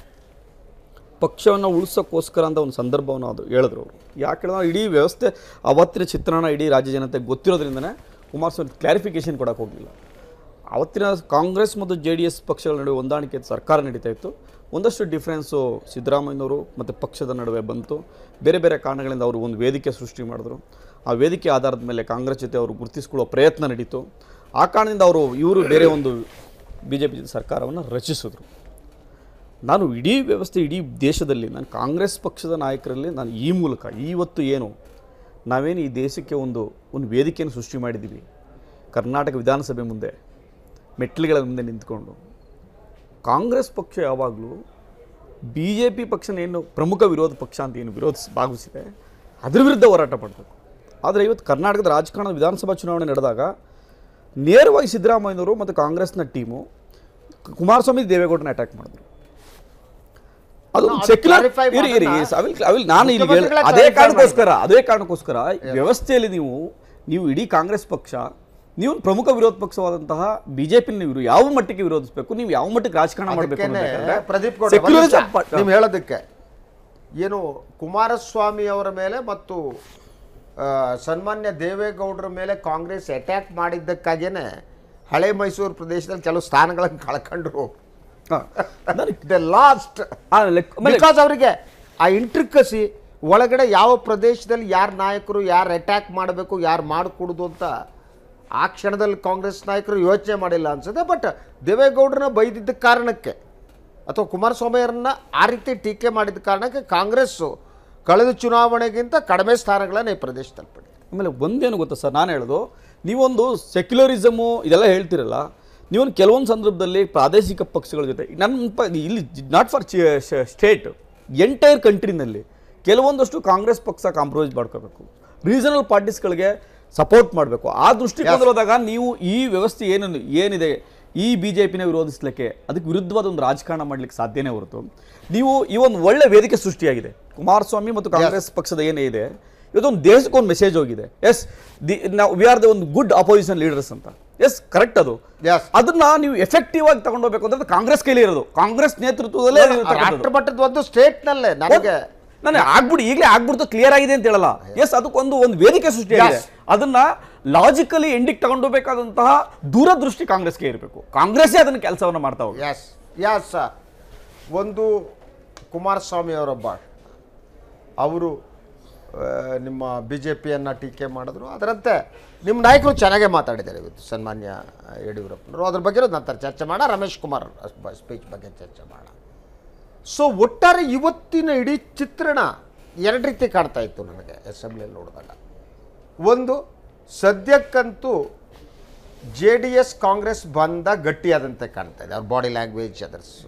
[SPEAKER 6] ಪಕ್ಷವನ್ನು ಉಳಿಸೋಕ್ಕೋಸ್ಕರ ಅಂತ ಒಂದು ಸಂದರ್ಭವನ್ನು ಅದು ಹೇಳಿದ್ರು ಅವರು ಯಾಕೆ ಹೇಳಿದ್ರೆ ಇಡೀ ವ್ಯವಸ್ಥೆ ಅವತ್ತಿನ ಚಿತ್ರಣ ಇಡೀ ರಾಜ್ಯ ಜನತೆಗೆ ಗೊತ್ತಿರೋದ್ರಿಂದನೇ ಕುಮಾರಸ್ವಾಮಿ ಕ್ಲಾರಿಫಿಕೇಶನ್ ಕೊಡೋಕೆ ಹೋಗಲಿಲ್ಲ ಅವತ್ತಿನ ಕಾಂಗ್ರೆಸ್ ಮತ್ತು ಜೆ ಡಿ ಎಸ್ ಪಕ್ಷಗಳ ನಡುವೆ ಹೊಂದಾಣಿಕೆ ಸರ್ಕಾರ ನಡೀತಾ ಇತ್ತು ಒಂದಷ್ಟು ಡಿಫ್ರೆನ್ಸು ಸಿದ್ದರಾಮಯ್ಯನವರು ಮತ್ತು ಪಕ್ಷದ ನಡುವೆ ಬಂತು ಬೇರೆ ಬೇರೆ ಕಾರಣಗಳಿಂದ ಅವರು ಒಂದು ವೇದಿಕೆ ಸೃಷ್ಟಿ ಮಾಡಿದ್ರು ಆ ವೇದಿಕೆ ಆಧಾರದ ಮೇಲೆ ಕಾಂಗ್ರೆಸ್ ಜೊತೆ ಅವರು ಗುರುತಿಸ್ಕೊಳ್ಳೋ ಪ್ರಯತ್ನ ನಡೀತು ಆ ಕಾರಣದಿಂದ ಅವರು ಇವರು ಬೇರೆ ಒಂದು ಬಿ ಜೆ ಪಿ ಸರ್ಕಾರವನ್ನು ರಚಿಸಿದ್ರು ನಾನು ಇಡೀ ವ್ಯವಸ್ಥೆ ಇಡೀ ದೇಶದಲ್ಲಿ ನಾನು ಕಾಂಗ್ರೆಸ್ ಪಕ್ಷದ ನಾಯಕರಲ್ಲಿ ನಾನು ಈ ಮೂಲಕ ಇವತ್ತು ಏನು ನಾವೇನು ಈ ದೇಶಕ್ಕೆ ಒಂದು ಒಂದು ವೇದಿಕೆಯನ್ನು ಸೃಷ್ಟಿ ಮಾಡಿದ್ದೀವಿ ಕರ್ನಾಟಕ ವಿಧಾನಸಭೆ ಮುಂದೆ ಮೆಟ್ಟಿಲುಗಳ ಮುಂದೆ ನಿಂತ್ಕೊಂಡು ಕಾಂಗ್ರೆಸ್ ಪಕ್ಷ ಯಾವಾಗಲೂ ಬಿ ಜೆ ಪಿ ಪಕ್ಷನ ಏನು ಪ್ರಮುಖ ವಿರೋಧ ಪಕ್ಷ ಅಂತ ಏನು ವಿರೋಧಿಸಿ ಭಾಗವಹಿಸಿದೆ ಅದ್ರ ವಿರುದ್ಧ ಹೋರಾಟ ಮಾಡಬೇಕು ಆದರೆ ಇವತ್ತು ಕರ್ನಾಟಕದ ರಾಜಕಾರಣದ ವಿಧಾನಸಭಾ ಚುನಾವಣೆ ನಡೆದಾಗ ನೇರವಾಗಿ ಸಿದ್ದರಾಮಯ್ಯನವರು ಮತ್ತು ಕಾಂಗ್ರೆಸ್ನ ಟೀಮು ಕುಮಾರಸ್ವಾಮಿ ದೇವೇಗೌಡನ ಅಟ್ಯಾಕ್ ಮಾಡಿದ್ರು ಅದು
[SPEAKER 1] ಅದು
[SPEAKER 6] ಸೆಕ್ಯುಲರ್
[SPEAKER 1] clarify
[SPEAKER 6] ಇರಿ ಇರಿ
[SPEAKER 1] ಮಾಡೋಣ.
[SPEAKER 6] I will- I will- ನಾನು ಇಲ್ಲಿ ಹೇಳ
[SPEAKER 1] ಮುಖ್ಯಮಂತ್ರಿಗಳೇ
[SPEAKER 6] ಅದೇ
[SPEAKER 1] clarify
[SPEAKER 6] ಕಾರಣಕ್ಕೋಸ್ಕರ ಅದೇ ಕಾರಣಕ್ಕೋಸ್ಕರ ವ್ಯವಸ್ಥೆಯಲ್ಲಿ ನೀವು ನೀವು ಇಡೀ ಕಾಂಗ್ರೆಸ್ ಪಕ್ಷ ನೀವು ಪ್ರಮುಖ ವಿರೋಧ ಪಕ್ಷವಾದಂತಹ ಬಿಜೆಪಿ ನೀವು ಯಾವ ಮಟ್ಟಿಗೆ ವಿರೋಧಿಸಬೇಕು ನೀವು ಯಾವ ಮಟ್ಟಿಗೆ ರಾಜಕಾರಣ ಮಾಡಬೇಕು
[SPEAKER 1] ಅದಕ್ಕೇನೆ ಪ್ರದೀಪ್ ಗೌಡ
[SPEAKER 6] ಸೆಕ್ಯುಲರಿಸಂ
[SPEAKER 1] ಒಂದ್ ನಿಮಿಷ, ನೀವು ಹೇಳೋದಕ್ಕೆ ಏನು ಕುಮಾರಸ್ವಾಮಿ ಅವರ ಮೇಲೆ ಮತ್ತು ಆ, ಸನ್ಮಾನ್ಯ ದೇವೇಗೌಡರ ಮೇಲೆ ಕಾಂಗ್ರೆಸ್ ಅಟ್ಯಾಕ್ ಮಾಡಿದ್ದಕ್ಕಾಗೇನೆ ಹಳೆ ಮೈಸೂರು ಪ್ರದೇಶದಲ್ಲಿ ಕೆಲವು ಸ್ಥಾನಗಳನ್ನು ಕಳ್ಕೊಂಡ್ರು ದ ಲಾಸ್ಟ್ ಬಿಕಾಸ್ ಅವರಿಗೆ ಆ ಇಂಟ್ರಿಕಸಿ ಒಳಗಡೆ ಯಾವ ಪ್ರದೇಶದಲ್ಲಿ ಯಾರು ನಾಯಕರು ಯಾರು ಅಟ್ಯಾಕ್ ಮಾಡಬೇಕು ಯಾರು ಮಾಡಿಕೊಡುದು ಅಂತ ಆ ಕ್ಷಣದಲ್ಲಿ ಕಾಂಗ್ರೆಸ್ ನಾಯಕರು ಯೋಚನೆ ಮಾಡಿಲ್ಲ ಅನ್ಸುತ್ತೆ ಬಟ್ ದೇವೇಗೌಡರನ್ನ ಬೈದಿದ್ದ ಕಾರಣಕ್ಕೆ ಅಥವಾ ಕುಮಾರಸ್ವಾಮಿಯವ್ರನ್ನ ಆ ರೀತಿ ಟೀಕೆ ಮಾಡಿದ ಕಾರಣಕ್ಕೆ ಕಾಂಗ್ರೆಸ್ಸು ಕಳೆದ ಚುನಾವಣೆಗಿಂತ ಕಡಿಮೆ ಸ್ಥಾನಗಳನ್ನು ಈ ಪ್ರದೇಶದಲ್ಲಿ ಪಡೆದಿದೆ
[SPEAKER 6] ಆಮೇಲೆ ಒಂದೇನು ಗೊತ್ತಾ ಸರ್ ನಾನು ಹೇಳೋದು ನೀವೊಂದು ಸೆಕ್ಯುಲರಿಸಮು ಇದೆಲ್ಲ ಹೇಳ್ತಿರಲ್ಲ ನೀವೊಂದು ಕೆಲವೊಂದು ಸಂದರ್ಭದಲ್ಲಿ ಪ್ರಾದೇಶಿಕ ಪಕ್ಷಗಳ ಜೊತೆ ನನ್ನ ಪ ಇಲ್ಲಿ ನಾಟ್ ಫಾರ್ ಸ್ಟೇಟ್ ಎಂಟೈರ್ ಕಂಟ್ರಿನಲ್ಲಿ ಕೆಲವೊಂದಷ್ಟು ಕಾಂಗ್ರೆಸ್ ಪಕ್ಷ ಕಾಂಪ್ರಮೈಸ್ ಮಾಡ್ಕೋಬೇಕು ರೀಜನಲ್ ಪಾರ್ಟೀಸ್ಗಳಿಗೆ ಸಪೋರ್ಟ್ ಮಾಡಬೇಕು ಆ ದೃಷ್ಟಿಕೋನದಲ್ಲಿ ಹೋದಾಗ ನೀವು ಈ ವ್ಯವಸ್ಥೆ ಏನು ಏನಿದೆ ಈ ಬಿ ಜೆ ಪಿನ ವಿರೋಧಿಸಲಿಕ್ಕೆ ಅದಕ್ಕೆ ವಿರುದ್ಧವಾದ ಒಂದು ರಾಜಕಾರಣ ಮಾಡಲಿಕ್ಕೆ ಸಾಧ್ಯನೇ ಹೊರತು ನೀವು ಈ ಒಂದು ಒಳ್ಳೆ ವೇದಿಕೆ ಸೃಷ್ಟಿಯಾಗಿದೆ ಕುಮಾರಸ್ವಾಮಿ ಮತ್ತು ಕಾಂಗ್ರೆಸ್ ಪಕ್ಷದ ಏನೇ ಇದೆ ಇವತ್ತೊಂದು ದೇಶಕ್ಕೆ ಒಂದು ಮೆಸೇಜ್ ಹೋಗಿದೆ ಎಸ್ ದಿ ನಾವು ವಿ ಆರ್ ದ ಒಂದು ಗುಡ್ ಅಪೋಸಿಷನ್ ಲೀಡರ್ಸ್ ಅಂತ ಎಸ್ ಕರೆಕ್ಟ್ ಅದು
[SPEAKER 1] Yes.
[SPEAKER 6] ಅದನ್ನ ನೀವು ಎಫೆಕ್ಟಿವ್ ಆಗಿ ತಗೊಂಡೋಗ್ಬೇಕು ಅಂದ್ರೆ ಅದು ಕಾಂಗ್ರೆಸ್ ಕೈಲಿ ಇರೋದು ಕಾಂಗ್ರೆಸ್ ನೇತೃತ್ವದಲ್ಲೇ ಅದು ಇರ್ತಕ್ಕಂಥದ್ದು.
[SPEAKER 1] ರಾಷ್ಟ್ರ ಮಟ್ಟದ ಒಂದು ಸ್ಟೇಟ್ನಲ್ಲೇ ನನಗೆ
[SPEAKER 6] ನಾನು ಆಗ್ಬಿಡಿ ಈಗಲೇ ಆಗ್ಬಿಡ್ತು ಕ್ಲಿಯರ್ ಆಗಿದೆ ಅಂತ ಹೇಳಲ್ಲ ಎಸ್ ಅದಕ್ಕೊಂದು ಒಂದು ವೇದಿಕೆ ಸೃಷ್ಟಿಯಾಗಿದೆ
[SPEAKER 1] Yes.
[SPEAKER 6] ಅದನ್ನ ಲಾಜಿಕಲಿ ಎಂಡಿಗೆ ತಗೊಂಡೋಗ್ಬೇಕಾದಂತಹ ದೂರದೃಷ್ಟಿ ಕಾಂಗ್ರೆಸ್ಗೆ ಇರಬೇಕು ಕಾಂಗ್ರೆಸ್ಸೇ ಅದನ್ನ ಕೆಲಸವನ್ನ ಮಾಡ್ತಾ ಹೋಗಿ
[SPEAKER 1] ಎಸ್ ಎಸ್ ಒಂದು ಕುಮಾರಸ್ವಾಮಿ ಅವರೊಬ್ಬ ಅವರು ಆ, ನಿಮ್ಮ ಬಿ ಜೆ ಪಿಯನ್ನು ಟೀಕೆ ಮಾಡಿದ್ರು ಅದರಂತೆ ನಿಮ್ಮ ನಾಯಕರು ಚೆನ್ನಾಗೇ ಮಾತಾಡಿದ್ದಾರೆ ಇವತ್ತು ಸನ್ಮಾನ್ಯ ಯಡಿಯೂರಪ್ಪನವರು ಅದ್ರ ಬಗ್ಗೆ ನಂತರ ಚರ್ಚೆ ಮಾಡ ರಮೇಶ್ ಕುಮಾರ್ ಸ್ಪೀಚ್ ಬಗ್ಗೆ ಚರ್ಚೆ ಮಾಡ ಸೊ ಒಟ್ಟಾರೆ ಇವತ್ತಿನ ಇಡೀ ಚಿತ್ರಣ ಎರಡು ರೀತಿ ಕಾಣ್ತಾ ಇತ್ತು ನನಗೆ ಅಸೆಂಬ್ಲಿಯಲ್ಲಿ ನೋಡಿದಾಗ ಒಂದು ಸದ್ಯಕ್ಕಂತೂ ಜೆ ಡಿ ಎಸ್ ಕಾಂಗ್ರೆಸ್ ಬಂದ ಗಟ್ಟಿಯಾದಂತೆ ಕಾಣ್ತಾ ಇದೆ ಅವ್ರ ಬಾಡಿ ಲ್ಯಾಂಗ್ವೇಜ್ ಅದರ್ಸು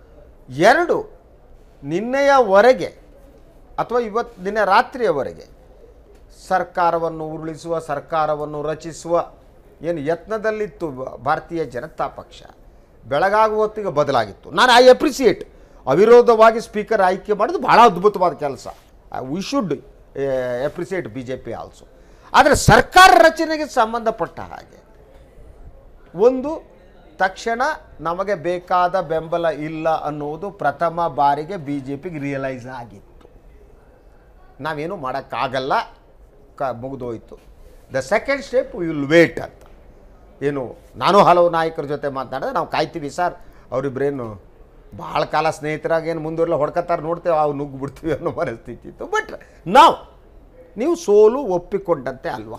[SPEAKER 1] ಎರಡು ನಿನ್ನೆಯವರೆಗೆ ಅಥವಾ ಇವತ್ತು ನಿನ್ನೆ ರಾತ್ರಿಯವರೆಗೆ ಸರ್ಕಾರವನ್ನು ಉರುಳಿಸುವ ಸರ್ಕಾರವನ್ನು ರಚಿಸುವ ಏನು ಯತ್ನದಲ್ಲಿತ್ತು ಬ- ಭಾರತೀಯ ಜನತಾ ಪಕ್ಷ ಬೆಳಗಾಗುವ ಹೊತ್ತಿಗೆ ಬದಲಾಗಿತ್ತು ನಾನು ಐ ಅಪ್ರಿಸಿಯೇಟ್ ಅವಿರೋಧವಾಗಿ ಸ್ಪೀಕರ್ ಆಯ್ಕೆ ಮಾಡೋದು ಭಾಳ ಅದ್ಭುತವಾದ ಕೆಲಸ we should appreciate B J P also ಆದರೆ ಸರ್ಕಾರ ರಚನೆಗೆ ಸಂಬಂಧಪಟ್ಟ ಹಾಗೆ ಒಂದು ತಕ್ಷಣ ನಮಗೆ ಬೇಕಾದ ಬೆಂಬಲ ಇಲ್ಲ ಅನ್ನುವುದು ಪ್ರಥಮ ಬಾರಿಗೆ ಬಿ ಜೆ ಪಿಗೆ ರಿಯಲೈಸ್ ಆಗಿತ್ತು ನಾವೇನು ಮಾಡೋಕ್ಕಾಗಲ್ಲ ಕ ಮುಗಿದೋಯ್ತು the second step will wait ಅಂತ ಏನು ನಾನು ಹಲವು ನಾಯಕರ ಜೊತೆ ಮಾತನಾಡಿದ್ರೆ ನಾವು ಕಾಯ್ತೀವಿ ಸರ್ ಅವರಿಬ್ಬರೇನು ಭಾಳ ಕಾಲ ಸ್ನೇಹಿತರಾಗಿ ಏನು ಮುಂದುವರೆಲ್ಲ ಹೊಡ್ಕೊತಾರೆ ನೋಡ್ತೇವೆ ಅವು ನುಗ್ಗಿ ಬಿಡ್ತೀವಿ ಅನ್ನೋ ಪರಿಸ್ಥಿತಿ ಇತ್ತು ಬಟ್ ನಾವು ನೀವು ಸೋಲು ಒಪ್ಪಿಕೊಂಡಂತೆ ಅಲ್ವಾ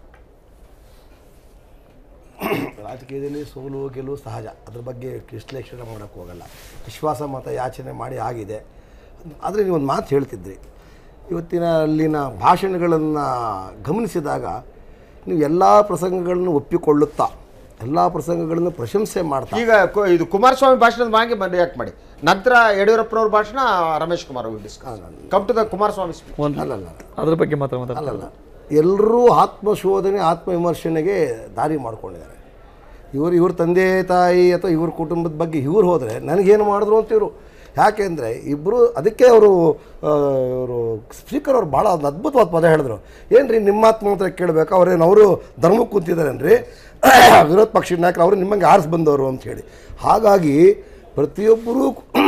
[SPEAKER 7] ರಾಜಕೀಯದಲ್ಲಿ ಸೋಲು ಗೆಲುವು ಸಹಜ ಅದ್ರ ಬಗ್ಗೆ ವಿಶ್ಲೇಷಣೆ ಮಾಡೋಕ್ಕೆ ಹೋಗಲ್ಲ ವಿಶ್ವಾಸ ಮತ ಯಾಚನೆ ಮಾಡಿ ಆಗಿದೆ ಆದರೆ ನೀವು ಒಂದು ಮಾತು ಹೇಳ್ತಿದ್ರಿ ಇವತ್ತಿನ ಅಲ್ಲಿನ ಭಾಷಣಗಳನ್ನು ಗಮನಿಸಿದಾಗ ನೀವು ಎಲ್ಲ ಪ್ರಸಂಗಗಳನ್ನು ಒಪ್ಪಿಕೊಳ್ಳುತ್ತಾ ಎಲ್ಲ ಪ್ರಸಂಗಗಳನ್ನು ಪ್ರಶಂಸೆ ಮಾಡ್ತಾ
[SPEAKER 1] ಈಗ ಕು- ಇದು ಕುಮಾರಸ್ವಾಮಿ ಭಾಷಣದ ಮಾಗೆ ಬಂದು ಯಾಕೆ ಮಾಡಿ ನಂತರ ಯಡಿಯೂರಪ್ಪನವ್ರ ಭಾಷಣ ರಮೇಶ್ ಕುಮಾರ್ ಅವರು discuss come to the Kumaraswamy speech.
[SPEAKER 7] ಅಲ್ಲಲ್ಲ
[SPEAKER 6] ಅದ್ರ ಬಗ್ಗೆ ಮಾತ್ರ ಮಾತಾಡ
[SPEAKER 7] ಅಲ್ಲಲ್ಲ ಎಲ್ಲರೂ ಆತ್ಮಶೋಧನೆ ಆತ್ಮವಿಮರ್ಶನೆಗೆ ದಾರಿ ಮಾಡ್ಕೊಂಡಿದ್ದಾರೆ ಇವರು ಇವ್ರ ತಂದೆ ತಾಯಿ ಅಥವಾ ಇವ್ರ ಕುಟುಂಬದ ಬಗ್ಗೆ ಇವ್ರು ಹೋದರೆ ನನಗೇನು ಮಾಡಿದ್ರು ಅಂತ ಇವರು ಯಾಕೆಂದರೆ ಇಬ್ಬರು ಅದಕ್ಕೆ ಅವರು ಇವರು ಸ್ಪೀಕರ್ ಅವ್ರು ಭಾಳ ಒಂದು ಅದ್ಭುತವಾದ ಪದ ಹೇಳಿದ್ರು ಏನು ರೀ ನಿಮ್ಮ ಆತ್ಮ ಮಾತ್ರ ಕೇಳಬೇಕು ಅವ್ರೇನು ಅವರು ಧರ್ಮಕ್ಕೆ ಕೂತಿದ್ದಾರೇನ್ರಿ ವಿರೋಧ ಪಕ್ಷದ ನಾಯಕರು ಅವರು ನಿಮ್ಮಂಗೆ ಆರಿಸಿ ಬಂದವರು ಅಂತ ಹೇಳಿ ಹಾಗಾಗಿ ಪ್ರತಿಯೊಬ್ಬರೂ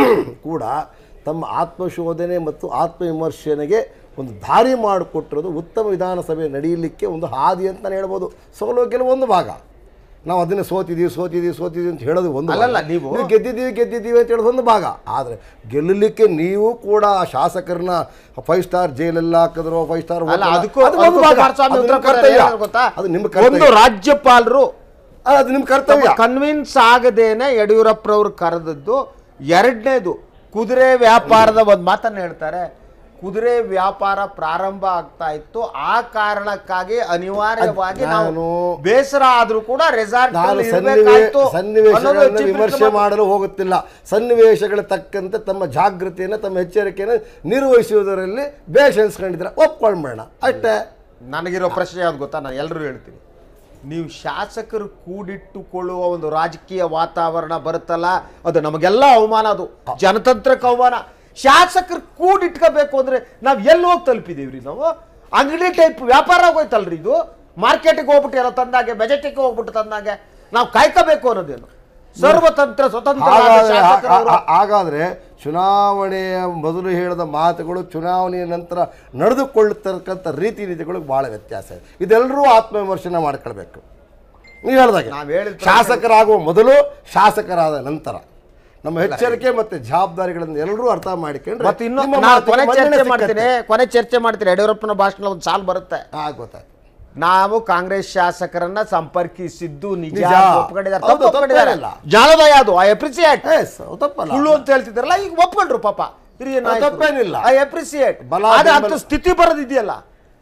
[SPEAKER 7] ಕೂಡ ತಮ್ಮ ಆತ್ಮಶೋಧನೆ ಮತ್ತು ಆತ್ಮವಿಮರ್ಶನೆಗೆ ಒಂದು ದಾರಿ ಮಾಡಿಕೊಟ್ಟಿರೋದು ಉತ್ತಮ ವಿಧಾನಸಭೆ ನಡೆಯಲಿಕ್ಕೆ ಒಂದು ಹಾದಿ ಅಂತ ನಾನು ಹೇಳ್ಬೋದು ಸೋಲು ಗೆಲುವು ಒಂದು ಭಾಗ ನಾವು ಅದನ್ನೇ ಸೋತಿದ್ದೀವಿ ಸೋತಿದ್ದೀವಿ ಸೋತಿದ್ದೀವಿ ಅಂತ ಹೇಳೋದು ಒಂದು ಭಾಗ.
[SPEAKER 1] ಅಲ್ಲಲ್ಲ, ನೀವು-
[SPEAKER 7] ನೀವು ಗೆದ್ದಿದ್ದೀವಿ ಗೆದ್ದಿದ್ದೀವಿ ಅಂತ ಹೇಳೋದು ಒಂದು ಭಾಗ ಆದರೆ ಗೆಲ್ಲಲಿಕ್ಕೆ ನೀವು ಕೂಡ ಆ ಶಾಸಕರನ್ನ ಫೈವ್ ಸ್ಟಾರ್ ಜೈಲೆಲ್ಲ ಹಾಕಿದ್ರು ಫೈವ್ ಸ್ಟಾರ್
[SPEAKER 1] ಅಲ್ಲ ಅದಕ್ಕೂ ಅದಕ್ಕೂ ಕುಮಾರಸ್ವಾಮಿ ಉತ್ತರ ಕೊಡ್ತಾರೆ ಏನು ಗೊತ್ತಾ
[SPEAKER 7] ಅದು ನಿಮ್ಮ
[SPEAKER 1] ಒಂದು
[SPEAKER 7] ಕರ್ತವ್ಯ
[SPEAKER 1] ರಾಜ್ಯಪಾಲರು
[SPEAKER 7] ಅದು ನಿಮ್ಮ ಕರ್ತವ್ಯ
[SPEAKER 1] ಕನ್ವಿನ್ಸ್ ಆಗದೇನೆ ಯಡಿಯೂರಪ್ಪನವ್ರು ಕರೆದದ್ದು ಎರಡನೇದು ಕುದುರೆ ವ್ಯಾಪಾರದ ಒಂದು ಮಾತನ್ನು ಹೇಳ್ತಾರೆ ಕುದುರೆ ವ್ಯಾಪಾರ ಪ್ರಾರಂಭ ಆಗ್ತಾ ಇತ್ತು ಆ ಕಾರಣಕ್ಕಾಗಿ ಅನಿವಾರ್ಯವಾಗಿ ನಾವು
[SPEAKER 7] ನಾನು-
[SPEAKER 1] ಬೇಸರ ಆದ್ರೂ ಕೂಡ ರೆಸಾರ್ಟ್
[SPEAKER 7] ನಾನು ಸನ್ನಿವೇ ಸನ್ನಿವೇಶಗಳನ್ನು ವಿಮರ್ಶೆ ಮಾಡಲು ಹೋಗುತ್ತಿಲ್ಲ ಸನ್ನಿವೇಶಗಳ ತಕ್ಕಂತೆ ತಮ್ಮ ಜಾಗೃತಿಯನ್ನು ತಮ್ಮ ಎಚ್ಚರಿಕೆಯನ್ನು ನಿರ್ವಹಿಸುವುದರಲ್ಲಿ ಬೇಷ್ ಅನ್ಸ್ಕೊಂಡಿದ್ರೆ ಒಪ್ಕೊಂಡ್ಬೇಡ ಅಷ್ಟೇ
[SPEAKER 1] ನನಗಿರೋ ಪ್ರಶ್ನೆ ಯಾವ್ದು ಗೊತ್ತಾ ನಾನು ಎಲ್ಲರೂ ಹೇಳ್ತೀನಿ ನೀವು ಶಾಸಕರು ಕೂಡಿಟ್ಟುಕೊಳ್ಳುವ ಒಂದು ರಾಜಕೀಯ ವಾತಾವರಣ ಬರುತ್ತಲ್ಲ ಅದು ನಮಗೆಲ್ಲ ಅವಮಾನ ಅದು ಜನತಂತ್ರಕ್ಕೆ ಅವಮಾನ ಶಾಸಕರು ಕೂಡಿಟ್ಕೋಬೇಕು ಅಂದ್ರೆ ನಾವು ಎಲ್ಲಿ ಹೋಗಿ ತಲುಪಿದೀವ್ರಿ ನಾವು ಅಂಗಡಿ ಟೈಪ್ ವ್ಯಾಪಾರ ಆಗೋಯ್ತಲ್ರಿ ಇದು ಮಾರ್ಕೆಟಿಗೆ ಹೋಗ್ಬಿಟ್ಟು ಏನೋ ತಂದಾಗೆ ಮೆಜೆಟಿಕ್ ಹೋಗ್ಬಿಟ್ಟು ತಂದಾಗೆ ನಾವು ಕಾಯ್ಕೋಬೇಕು ಅನ್ನೋದೇನು ಸರ್ವತಂತ್ರ ಸ್ವತಂತ್ರ
[SPEAKER 7] ಹಾಗಾದ್ರೆ
[SPEAKER 1] ಶಾಸಕರವರು
[SPEAKER 7] ಹಾ- ಹಾಗಾದ್ರೆ ಚುನಾವಣೆಯ ಮೊದಲು ಹೇಳಿದ ಮಾತುಗಳು ಚುನಾವಣೆಯ ನಂತರ ನಡೆದುಕೊಳ್ಳತಕ್ಕಂಥ ರೀತಿ ನೀತಿಗಳಿಗೆ ಭಾಳ ವ್ಯತ್ಯಾಸ ಇದೆ ಇದೆಲ್ಲರೂ ಆತ್ಮವಿಮರ್ಶನ ಮಾಡ್ಕೊಳ್ಬೇಕು ನೀವು ಹೇಳ್ದಾಗೆ
[SPEAKER 1] ನಾವ್ ಹೇಳಿದ ಪ್ರಕಾರ-
[SPEAKER 7] ಶಾಸಕರಾಗುವ ಮೊದಲು ಶಾಸಕರಾದ ನಂತರ ನಮ್ಮ ಎಚ್ಚರಿಕೆ ಮತ್ತೆ ಜವಾಬ್ದಾರಿಗಳನ್ನು ಎಲ್ಲರೂ ಅರ್ಥ ಮಾಡಿಕೊಂಡ್ರೆ
[SPEAKER 1] ಮತ್ತೆ ಇನ್ನು
[SPEAKER 7] ನಿಮ್ಮ
[SPEAKER 1] ನಾನು
[SPEAKER 7] ಮಾತಿಗೆ
[SPEAKER 1] ಕೊನೆ
[SPEAKER 7] ಮನ್ನಣೆ
[SPEAKER 1] ಚರ್ಚೆ
[SPEAKER 7] ಸಿಕ್ಕತ್ತೆ.
[SPEAKER 1] ಮಾಡ್ತೀನಿ ಕೊನೆ ಚರ್ಚೆ ಮಾಡ್ತೀನಿ ಯಡಿಯೂರಪ್ಪನ ಭಾಷಣ ಒಂದು ಸಾಲು ಬರುತ್ತೆ
[SPEAKER 7] ಹಾ ಗೊತ್ತಾಯ್ತು
[SPEAKER 1] ನಾವು ಕಾಂಗ್ರೆಸ್ ಶಾಸಕರನ್ನ ಸಂಪರ್ಕಿಸಿದ್ದು ನಿಜ
[SPEAKER 7] ನಿಜ.
[SPEAKER 1] ಅಂತ ಒಪ್ಕೊಂಡಿದ್ದಾರೆ
[SPEAKER 7] ಹೌದು,
[SPEAKER 1] ತಪ್ಪು ಒಪ್ಕೊಂಡಿದ್ದಾರೆ
[SPEAKER 7] ತಪ್ಪೇನಿಲ್ಲ.
[SPEAKER 1] ಜ್ಞಾನೋದಯ ಅದು ಐ ಅಪ್ರಿಸಿಯೇಟ್
[SPEAKER 7] ಎಸ್ ತಪ್ಪಲ್ಲ
[SPEAKER 1] ಸುಳ್ಳು ಅಂತ ಹೇಳ್ತಿದ್ದಾರಲ್ಲ ಈಗ ಒಪ್ಕೊಂಡ್ರು ಪಾಪ ಹಿರಿಯ
[SPEAKER 7] ತಪ್ಪೇನಿಲ್ಲ.
[SPEAKER 1] ಐ ಅಪ್ರಿಸಿಯೇಟ್
[SPEAKER 7] ಬಲ
[SPEAKER 1] ಆದ್ರೆ
[SPEAKER 7] ಬೆಂಬಲ-
[SPEAKER 1] ಅಂತ ಸ್ಥಿತಿ ಬರೋದಿದೆಯಲ್ಲ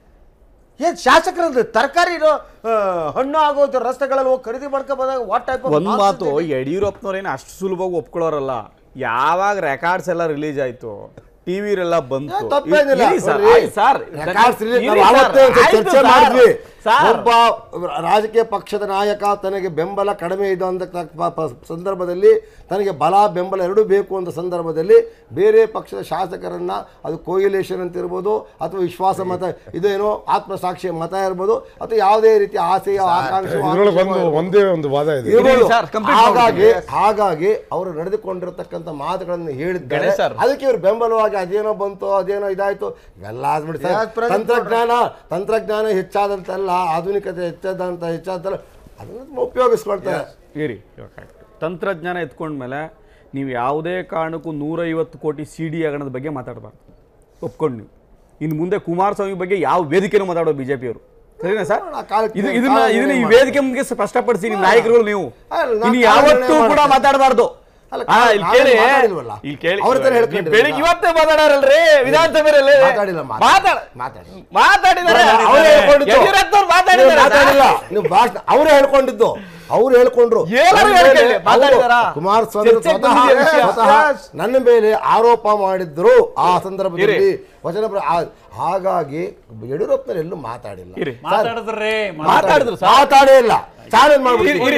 [SPEAKER 1] ಏನ್ ಶಾಸಕರದ್ದು ತರಕಾರಿ ಹಣ್ಣು ಆಗೋದು ರಸ್ತೆಗಳಲ್ಲಿ ಹೋಗಿ ಖರೀದಿ ಮಾಡ್ಕೊ ಬಂದಾಗ ವಾಟ್ ಟೈಪ್
[SPEAKER 6] ಒಂದ್ ಮಾತು ಯಡಿಯೂರಪ್ಪನವ್ರೇನು ಅಷ್ಟು ಸುಲಭವಾಗಿ ಒಪ್ಕೊಳ್ಳೋರಲ್ಲ ಯಾವಾಗ ರೆಕಾರ್ಡ್ಸ್ ಎಲ್ಲ ರಿಲೀಸ್ ಆಯ್ತು ಟಿವಿರೆಲ್ಲ ಬಂತು
[SPEAKER 7] ಏ, ತಪ್ಪೇನಿಲ್ಲ.
[SPEAKER 6] ಇರಿ ಸರ್,
[SPEAKER 7] ನೋಡ್ರಿ,
[SPEAKER 6] ಆಯ್ತು ಸರ್.
[SPEAKER 7] records release
[SPEAKER 6] ಇರಿ
[SPEAKER 7] ನಾವು
[SPEAKER 6] ಸರ್,
[SPEAKER 7] ಅವತ್ತೇ ಒಂದು
[SPEAKER 6] ಆಯ್ತು
[SPEAKER 7] ಚರ್ಚೆ
[SPEAKER 6] ಸರ್.
[SPEAKER 7] ಮಾಡಿದ್ವಿ
[SPEAKER 6] ಸರ್.
[SPEAKER 7] ಒಬ್ಬ ರಾಜಕೀಯ ಪಕ್ಷದ ನಾಯಕ ತನಗೆ ಬೆಂಬಲ ಕಡಿಮೆ ಇದೆ ಅಂತ ತ- ಪ- ಪ- ಸಂದರ್ಭದಲ್ಲಿ ತನಗೆ ಬಲ ಬೆಂಬಲ ಎರಡೂ ಬೇಕು ಅಂತ ಸಂದರ್ಭದಲ್ಲಿ ಬೇರೆ ಪಕ್ಷದ ಶಾಸಕರನ್ನ ಅದು ಕೋಯಿಲೇಷನ್ ಅಂತ ಇರ್ಬೋದು ಅಥವಾ ವಿಶ್ವಾಸ ಮತ ಇದೇನೋ ಆತ್ಮಸಾಕ್ಷಿಯ ಮತ ಇರ್ಬೋದು ಅಥವಾ ಯಾವುದೇ ರೀತಿಯ ಆಸೆಯ ಆಕಾಂಕ್ಷೆ
[SPEAKER 4] ಇದ್ರೊಳಗೆ ಒಂದು ಒಂದೇ ಒಂದು ವಾದ ಇದೆ
[SPEAKER 7] ಇರ್ಬೋದು.
[SPEAKER 6] ಇರಿ ಸರ್, complete
[SPEAKER 7] ಹಾಗಾಗಿ ಹಾಗಾಗಿ ಅವರು ನಡೆದುಕೊಂಡಿರತಕ್ಕಂಥ ಮಾತುಗಳನ್ನು ಹೇಳಿದ್ದಾರೆ
[SPEAKER 6] ಗಣೇಶ್ ಸರ್.
[SPEAKER 7] ಅದಕ್ಕೆ ಇವರು ಬೆಂಬಲವಾಗಿ ಅದೇನೋ ಬಂತು ಅದೇನೋ ಇದಾಯ್ತು ಇವೆಲ್ಲ ಆದ್ಬಿಡಿ ಸರ್
[SPEAKER 1] ಯಾವ್ದ್ ಪ್ರದೀಪ್
[SPEAKER 7] ತಂತ್ರಜ್ಞಾನ ತಂತ್ರಜ್ಞಾನ ಹೆಚ್ಚಾದಂತೆಲ್ಲ ಆಧುನಿಕತೆ ಹೆಚ್ಚಾದಂತ ಹೆಚ್ಚಾದಂತೆಲ್ಲ ಅದನ್ನು ಉಪಯೋಗಿಸ್ಕೊಳ್ತಾರೆ
[SPEAKER 6] ಇರಿ ತಂತ್ರಜ್ಞಾನ ಎತ್ಕೊಂಡ್ಮೇಲೆ ನೀವು ಯಾವುದೇ ಕಾರಣಕ್ಕೂ ನೂರೈವತ್ತು ಕೋಟಿ ಸಿ ಡಿ ಹಗರಣದ ಬಗ್ಗೆ ಮಾತಾಡಬಾರ್ದು ಒಪ್ಕೊಂಡು ನೀವು ಇನ್ನು ಮುಂದೆ ಕುಮಾರಸ್ವಾಮಿ ಬಗ್ಗೆ ಯಾವ ವೇದಿಕೆನೂ ಮಾತಾಡೋದು ಬಿಜೆಪಿಯವರು ಸರಿನಾ ಸರ್
[SPEAKER 7] ಆ ಕಾಲಕ್ಕೆ-
[SPEAKER 6] ಇದು ಇದನ್ನ
[SPEAKER 7] ಕಾಲ
[SPEAKER 6] ಇದನ್ನ ಈ
[SPEAKER 7] ನಿರ್ಣಯ
[SPEAKER 6] ವೇದಿಕೆ ಮುಂದೆ ಸ್ಪಷ್ಟಪಡಿಸಿ ನಿಮ್ಮ ನಾಯಕರುಗಳು ನೀವು
[SPEAKER 7] ಅಲ್ಲ, ನಾವು
[SPEAKER 6] ಇನ್ನು
[SPEAKER 7] ಕಾಲ
[SPEAKER 6] ಯಾವತ್ತೂ
[SPEAKER 7] ನಿರ್ಣಯ
[SPEAKER 6] ಕೂಡ
[SPEAKER 7] ಮಾಡ್ತೇವೆ.
[SPEAKER 6] ಮಾತಾಡಬಾರ್ದು
[SPEAKER 7] ಅಲ್ಲ,
[SPEAKER 6] ಹಾ,
[SPEAKER 7] ಕಾಲ-
[SPEAKER 6] ಇಲ್ಲಿ
[SPEAKER 7] ನಾವೇನು
[SPEAKER 6] ಕೇಳಿ
[SPEAKER 7] ಮಾತಾಡಿಲ್ವಲ್ಲ?
[SPEAKER 6] ಇಲ್ಲಿ ಕೇಳಿ
[SPEAKER 7] ಅವ್ರ ಹತ್ರ
[SPEAKER 6] ನೀವು
[SPEAKER 7] ಹೇಳ್ಕೊಂಡಿದ್ದೀರಾ?
[SPEAKER 6] ಬೆಳಿಗ್ಗೆ ಇವತ್ತೇ ಮಾತಾಡಾರಲ್ರಿ ವಿಧಾನಸಭೆಯಲ್ಲಿ
[SPEAKER 7] ಮಾತಾಡಿಲ್ಲ, ಮಾತಾಡಿ-
[SPEAKER 6] ಮಾತಾಡ
[SPEAKER 7] ಮಾತಾಡಿ.
[SPEAKER 6] ಮಾತಾಡಿದ್ದಾರೆ
[SPEAKER 7] ಅವರೇ ಹೇಳ್ಕೊಂಡಿದ್ದು.
[SPEAKER 6] ಯಡಿಯೂರಪ್ಪನವ್ರು
[SPEAKER 7] ನೀವು
[SPEAKER 6] ಮಾತಾಡಿದ್ದಾರೆ
[SPEAKER 7] ಮಾತಾಡಿಲ್ಲ ನೀವು ಭಾಷಣ ಅವರೇ ಹೇಳ್ಕೊಂಡಿದ್ದು ಅವ್ರು ಹೇಳ್ಕೊಂಡ್ರು
[SPEAKER 6] ಏನಾದ್ರು
[SPEAKER 7] ನನ್ನ ಮೇಲೆ
[SPEAKER 6] ಹೇಳ್ಕೊಳ್ಳಿ, ಮಾತಾಡಿದಾರಾ?
[SPEAKER 7] ಅವರು ಕುಮಾರಸ್ವಾಮಿ
[SPEAKER 6] ಚರ್ಚೆಗೆ
[SPEAKER 7] ಸ್ವತಃ
[SPEAKER 6] ಬಂದಿದೆ ವಿಷಯ.
[SPEAKER 7] ಸ್ವತಃ ನನ್ನ ಮೇಲೆ ಆರೋಪ ಮಾಡಿದ್ರು ಆ ಸಂದರ್ಭದಲ್ಲಿ ವಚನ ಪ್ರ- ಆ- ಹಾಗಾಗಿ ಯಡಿಯೂರಪ್ಪನವ್ರು ಎಲ್ಲೂ ಮಾತಾಡಿಲ್ಲ
[SPEAKER 6] ಇರಿ.
[SPEAKER 7] ಸರ್,
[SPEAKER 5] ಮಾತಾಡಿದ್ರಿ
[SPEAKER 6] ಮಾತಾಡಿದ್ರು ಸರ್.
[SPEAKER 7] ಮಾತಾಡೇ ಇಲ್ಲ ಚಾಲೆಂಜ್
[SPEAKER 6] ಇರಿ, ಇರಿ
[SPEAKER 7] ಮಾಡ್ಬಿಟ್ಟು
[SPEAKER 6] ಬಿಡಿ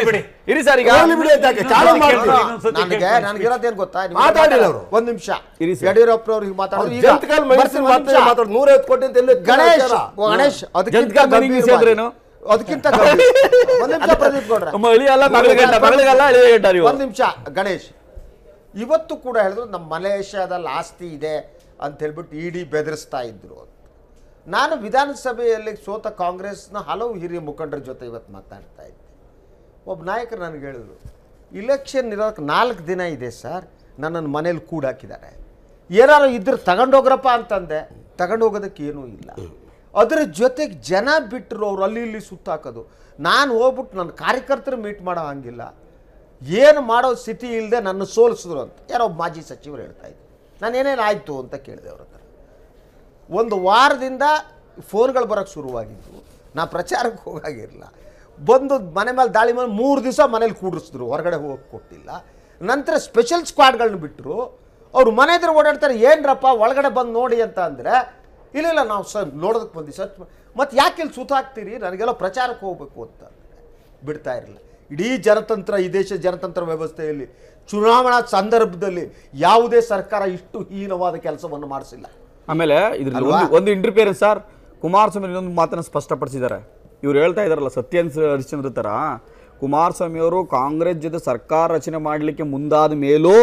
[SPEAKER 6] ಇರಿ ಸರ್ ಈಗ
[SPEAKER 7] ಹೋಗ್ಲಿ ಬಿಡಿ ಅಂತ ಯಾಕೆ? ಚಾಲೆಂಜ್ ಮಾಡ್ತೀನಿ
[SPEAKER 5] ಇನ್ನೊಂದ್ಸತಿ
[SPEAKER 1] ನನಗೆ
[SPEAKER 5] ಕೇಳ್ತೀನಿ.
[SPEAKER 1] ನನಗಿರೋದೇನು ಗೊತ್ತಾ ನೀವು
[SPEAKER 7] ಮಾತಾಡಿಲ್ಲ ಅವ್ರು.
[SPEAKER 1] ಒಂದ್ ನಿಮಿಷ
[SPEAKER 6] ಇರಿ ಸರ್.
[SPEAKER 1] ಯಡಿಯೂರಪ್ಪನವ್ರಿಗೆ ಮಾತಾಡೋದು ಈಗ
[SPEAKER 7] ಜಂತಕಾಲ್ ಮೈಸೂರು ಮಾತಾಡಿ ಮಾತಾಡೋದು ನೂರೈವತ್ತು ಕೋಟಿ ಅಂತ ಎಲ್ಲಿ
[SPEAKER 1] ಗಣೇಶ್
[SPEAKER 7] ವಿಚಾರ?
[SPEAKER 1] ಗಣೇಶ್ ಅದಕ್ಕಿಂತ
[SPEAKER 6] ಜಂತಕಾಲ್ ಮೈನಿಂಗ್
[SPEAKER 1] ಗಂಭೀರ
[SPEAKER 6] ವಿಷಯ ಅಂದ್ರೇನು?
[SPEAKER 1] ಅದಕ್ಕಿಂತ ಗಂಭೀರ. ಒಂದ್ ನಿಮಿಷ ಪ್ರದೀಪ್ ಗೌಡ್ರೆ
[SPEAKER 6] ನಮ್ಮ ಅಳಿಯಲ್ಲ ಮಗಳಿಗಂಟ ಮಗಳಿಗಲ್ಲ ಅಳಿಯಗಂಟ ನೀವು
[SPEAKER 1] ಒಂದ್ ನಿಮಿಷ ಗಣೇಶ್ ಇವತ್ತು ಕೂಡ ಹೇಳಿದ್ರು ನಮ್ಮ ಮಲೇಷ್ಯಾದಲ್ಲಿ ಆಸ್ತಿ ಇದೆ ಅಂತ ಹೇಳ್ಬಿಟ್ಟು ಇಡಿ ಬೆದರಿಸ್ತಾ ಇದ್ರು ಅಂತ ನಾನು ವಿಧಾನಸಭೆಯಲ್ಲಿ ಸೋತ ಕಾಂಗ್ರೆಸ್ನ ಹಲವು ಹಿರಿಯ ಮುಖಂಡರ ಜೊತೆ ಇವತ್ತು ಮಾತಾಡ್ತಾ ಇದ್ದೆ ಒಬ್ಬ ನಾಯಕರು ನನಗೆ ಹೇಳಿದ್ರು ಇಲೆಕ್ಷನ್ ಇರೋಕ್ಕೆ ನಾಲ್ಕು ದಿನ ಇದೆ ಸರ್ ನನ್ನನ್ನು ಮನೇಲಿ ಕೂಡಾಕಿದ್ದಾರೆ ಏನಾರು ಇದ್ರೆ ತಗೊಂಡೋಗ್ರಪ್ಪ ಅಂತಂದೆ ತಗೊಂಡೋಗೋದಕ್ಕೆ ಏನೂ ಇಲ್ಲ ಅದರ ಜೊತೆಗೆ ಜನ ಬಿಟ್ಟರು ಅವ್ರು ಅಲ್ಲಿ ಇಲ್ಲಿ ಸುತ್ತಾಕೋದು ನಾನು ಹೋಗ್ಬಿಟ್ಟು ನನ್ನ ಕಾರ್ಯಕರ್ತರು ಮೀಟ್ ಮಾಡೋ ಹಂಗಿಲ್ಲ ಏನು ಮಾಡೋ ಸ್ಥಿತಿ ಇಲ್ಲದೆ ನನ್ನ ಸೋಲಿಸಿದ್ರು ಅಂತ ಯಾರೋ ಒಬ್ಬ ಮಾಜಿ ಸಚಿವರು ಹೇಳ್ತಾ ಇದ್ರು ನಾನು ಏನೇನು ಆಯಿತು ಅಂತ ಕೇಳಿದೆ ಅವ್ರ ಹತ್ರ ಒಂದು ವಾರದಿಂದ ಫೋನ್ಗಳು ಬರೋಕ್ಕೆ ಶುರುವಾಗಿದ್ದು ನಾ ಪ್ರಚಾರಕ್ಕೆ ಹೋಗಾಗಿರಲಿಲ್ಲ ಬಂದು ಮನೆ ಮೇಲೆ ದಾಳಿ ಮೇಲೆ ಮೂರು ದಿವಸ ಮನೇಲಿ ಕೂಡಿಸಿದ್ರು ಹೊರಗಡೆ ಹೋಗಕ್ಕೆ ಕೊಟ್ಟಿಲ್ಲ ನಂತರ ಸ್ಪೆಷಲ್ ಸ್ಕ್ವಾಡ್ಗಳನ್ನ ಬಿಟ್ಟರು ಅವ್ರು ಮನೆ ಎದುರು ಓಡಾಡ್ತಾರೆ ಏನ್ರಪ್ಪ ಒಳಗಡೆ ಬಂದು ನೋಡಿ ಅಂತ ಅಂದರೆ ಇಲ್ಲ ಇಲ್ಲ ನಾವು ಸರ್ ನೋಡೋದಕ್ಕೆ ಬಂದ್ವಿ ಸರ್ ಮತ್ತು ಯಾಕೆ ಇಲ್ಲಿ ಸುತ್ತಾಕ್ತೀರಿ ನನಗೆಲ್ಲ ಪ್ರಚಾರಕ್ಕೆ ಹೋಗ್ಬೇಕು ಅಂತ ಬಿಡ್ತಾ ಇರಲಿಲ್ಲ ಇಡೀ ಜನತಂತ್ರ ಈ ದೇಶ ಜನತಂತ್ರ ವ್ಯವಸ್ಥೆಯಲ್ಲಿ ಚುನಾವಣಾ ಸಂದರ್ಭದಲ್ಲಿ ಯಾವುದೇ ಸರ್ಕಾರ ಇಷ್ಟು ಹೀನವಾದ ಕೆಲಸವನ್ನು ಮಾಡಿಸಿಲ್ಲ
[SPEAKER 6] ಆಮೇಲೆ ಇದ್ರಲ್ಲಿ
[SPEAKER 1] ಅಲ್ವಾ?
[SPEAKER 6] ಒಂದು ಒಂದು ಇಂಟರ್ಫಿಯರೆನ್ಸ್ ಸರ್ ಕುಮಾರಸ್ವಾಮಿ ಇನ್ನೊಂದು ಮಾತನ್ನ ಸ್ಪಷ್ಟಪಡಿಸಿದ್ದಾರೆ ಇವ್ರು ಹೇಳ್ತಾ ಇದಾರಲ್ಲ ಸತ್ಯನ್ ಹರಿಶ್ಚಂದ್ರ ತರ ಕುಮಾರಸ್ವಾಮಿ ಅವರು ಕಾಂಗ್ರೆಸ್ ಜೊತೆ ಸರ್ಕಾರ ರಚನೆ ಮಾಡಲಿಕ್ಕೆ ಮುಂದಾದ ಮೇಲೂ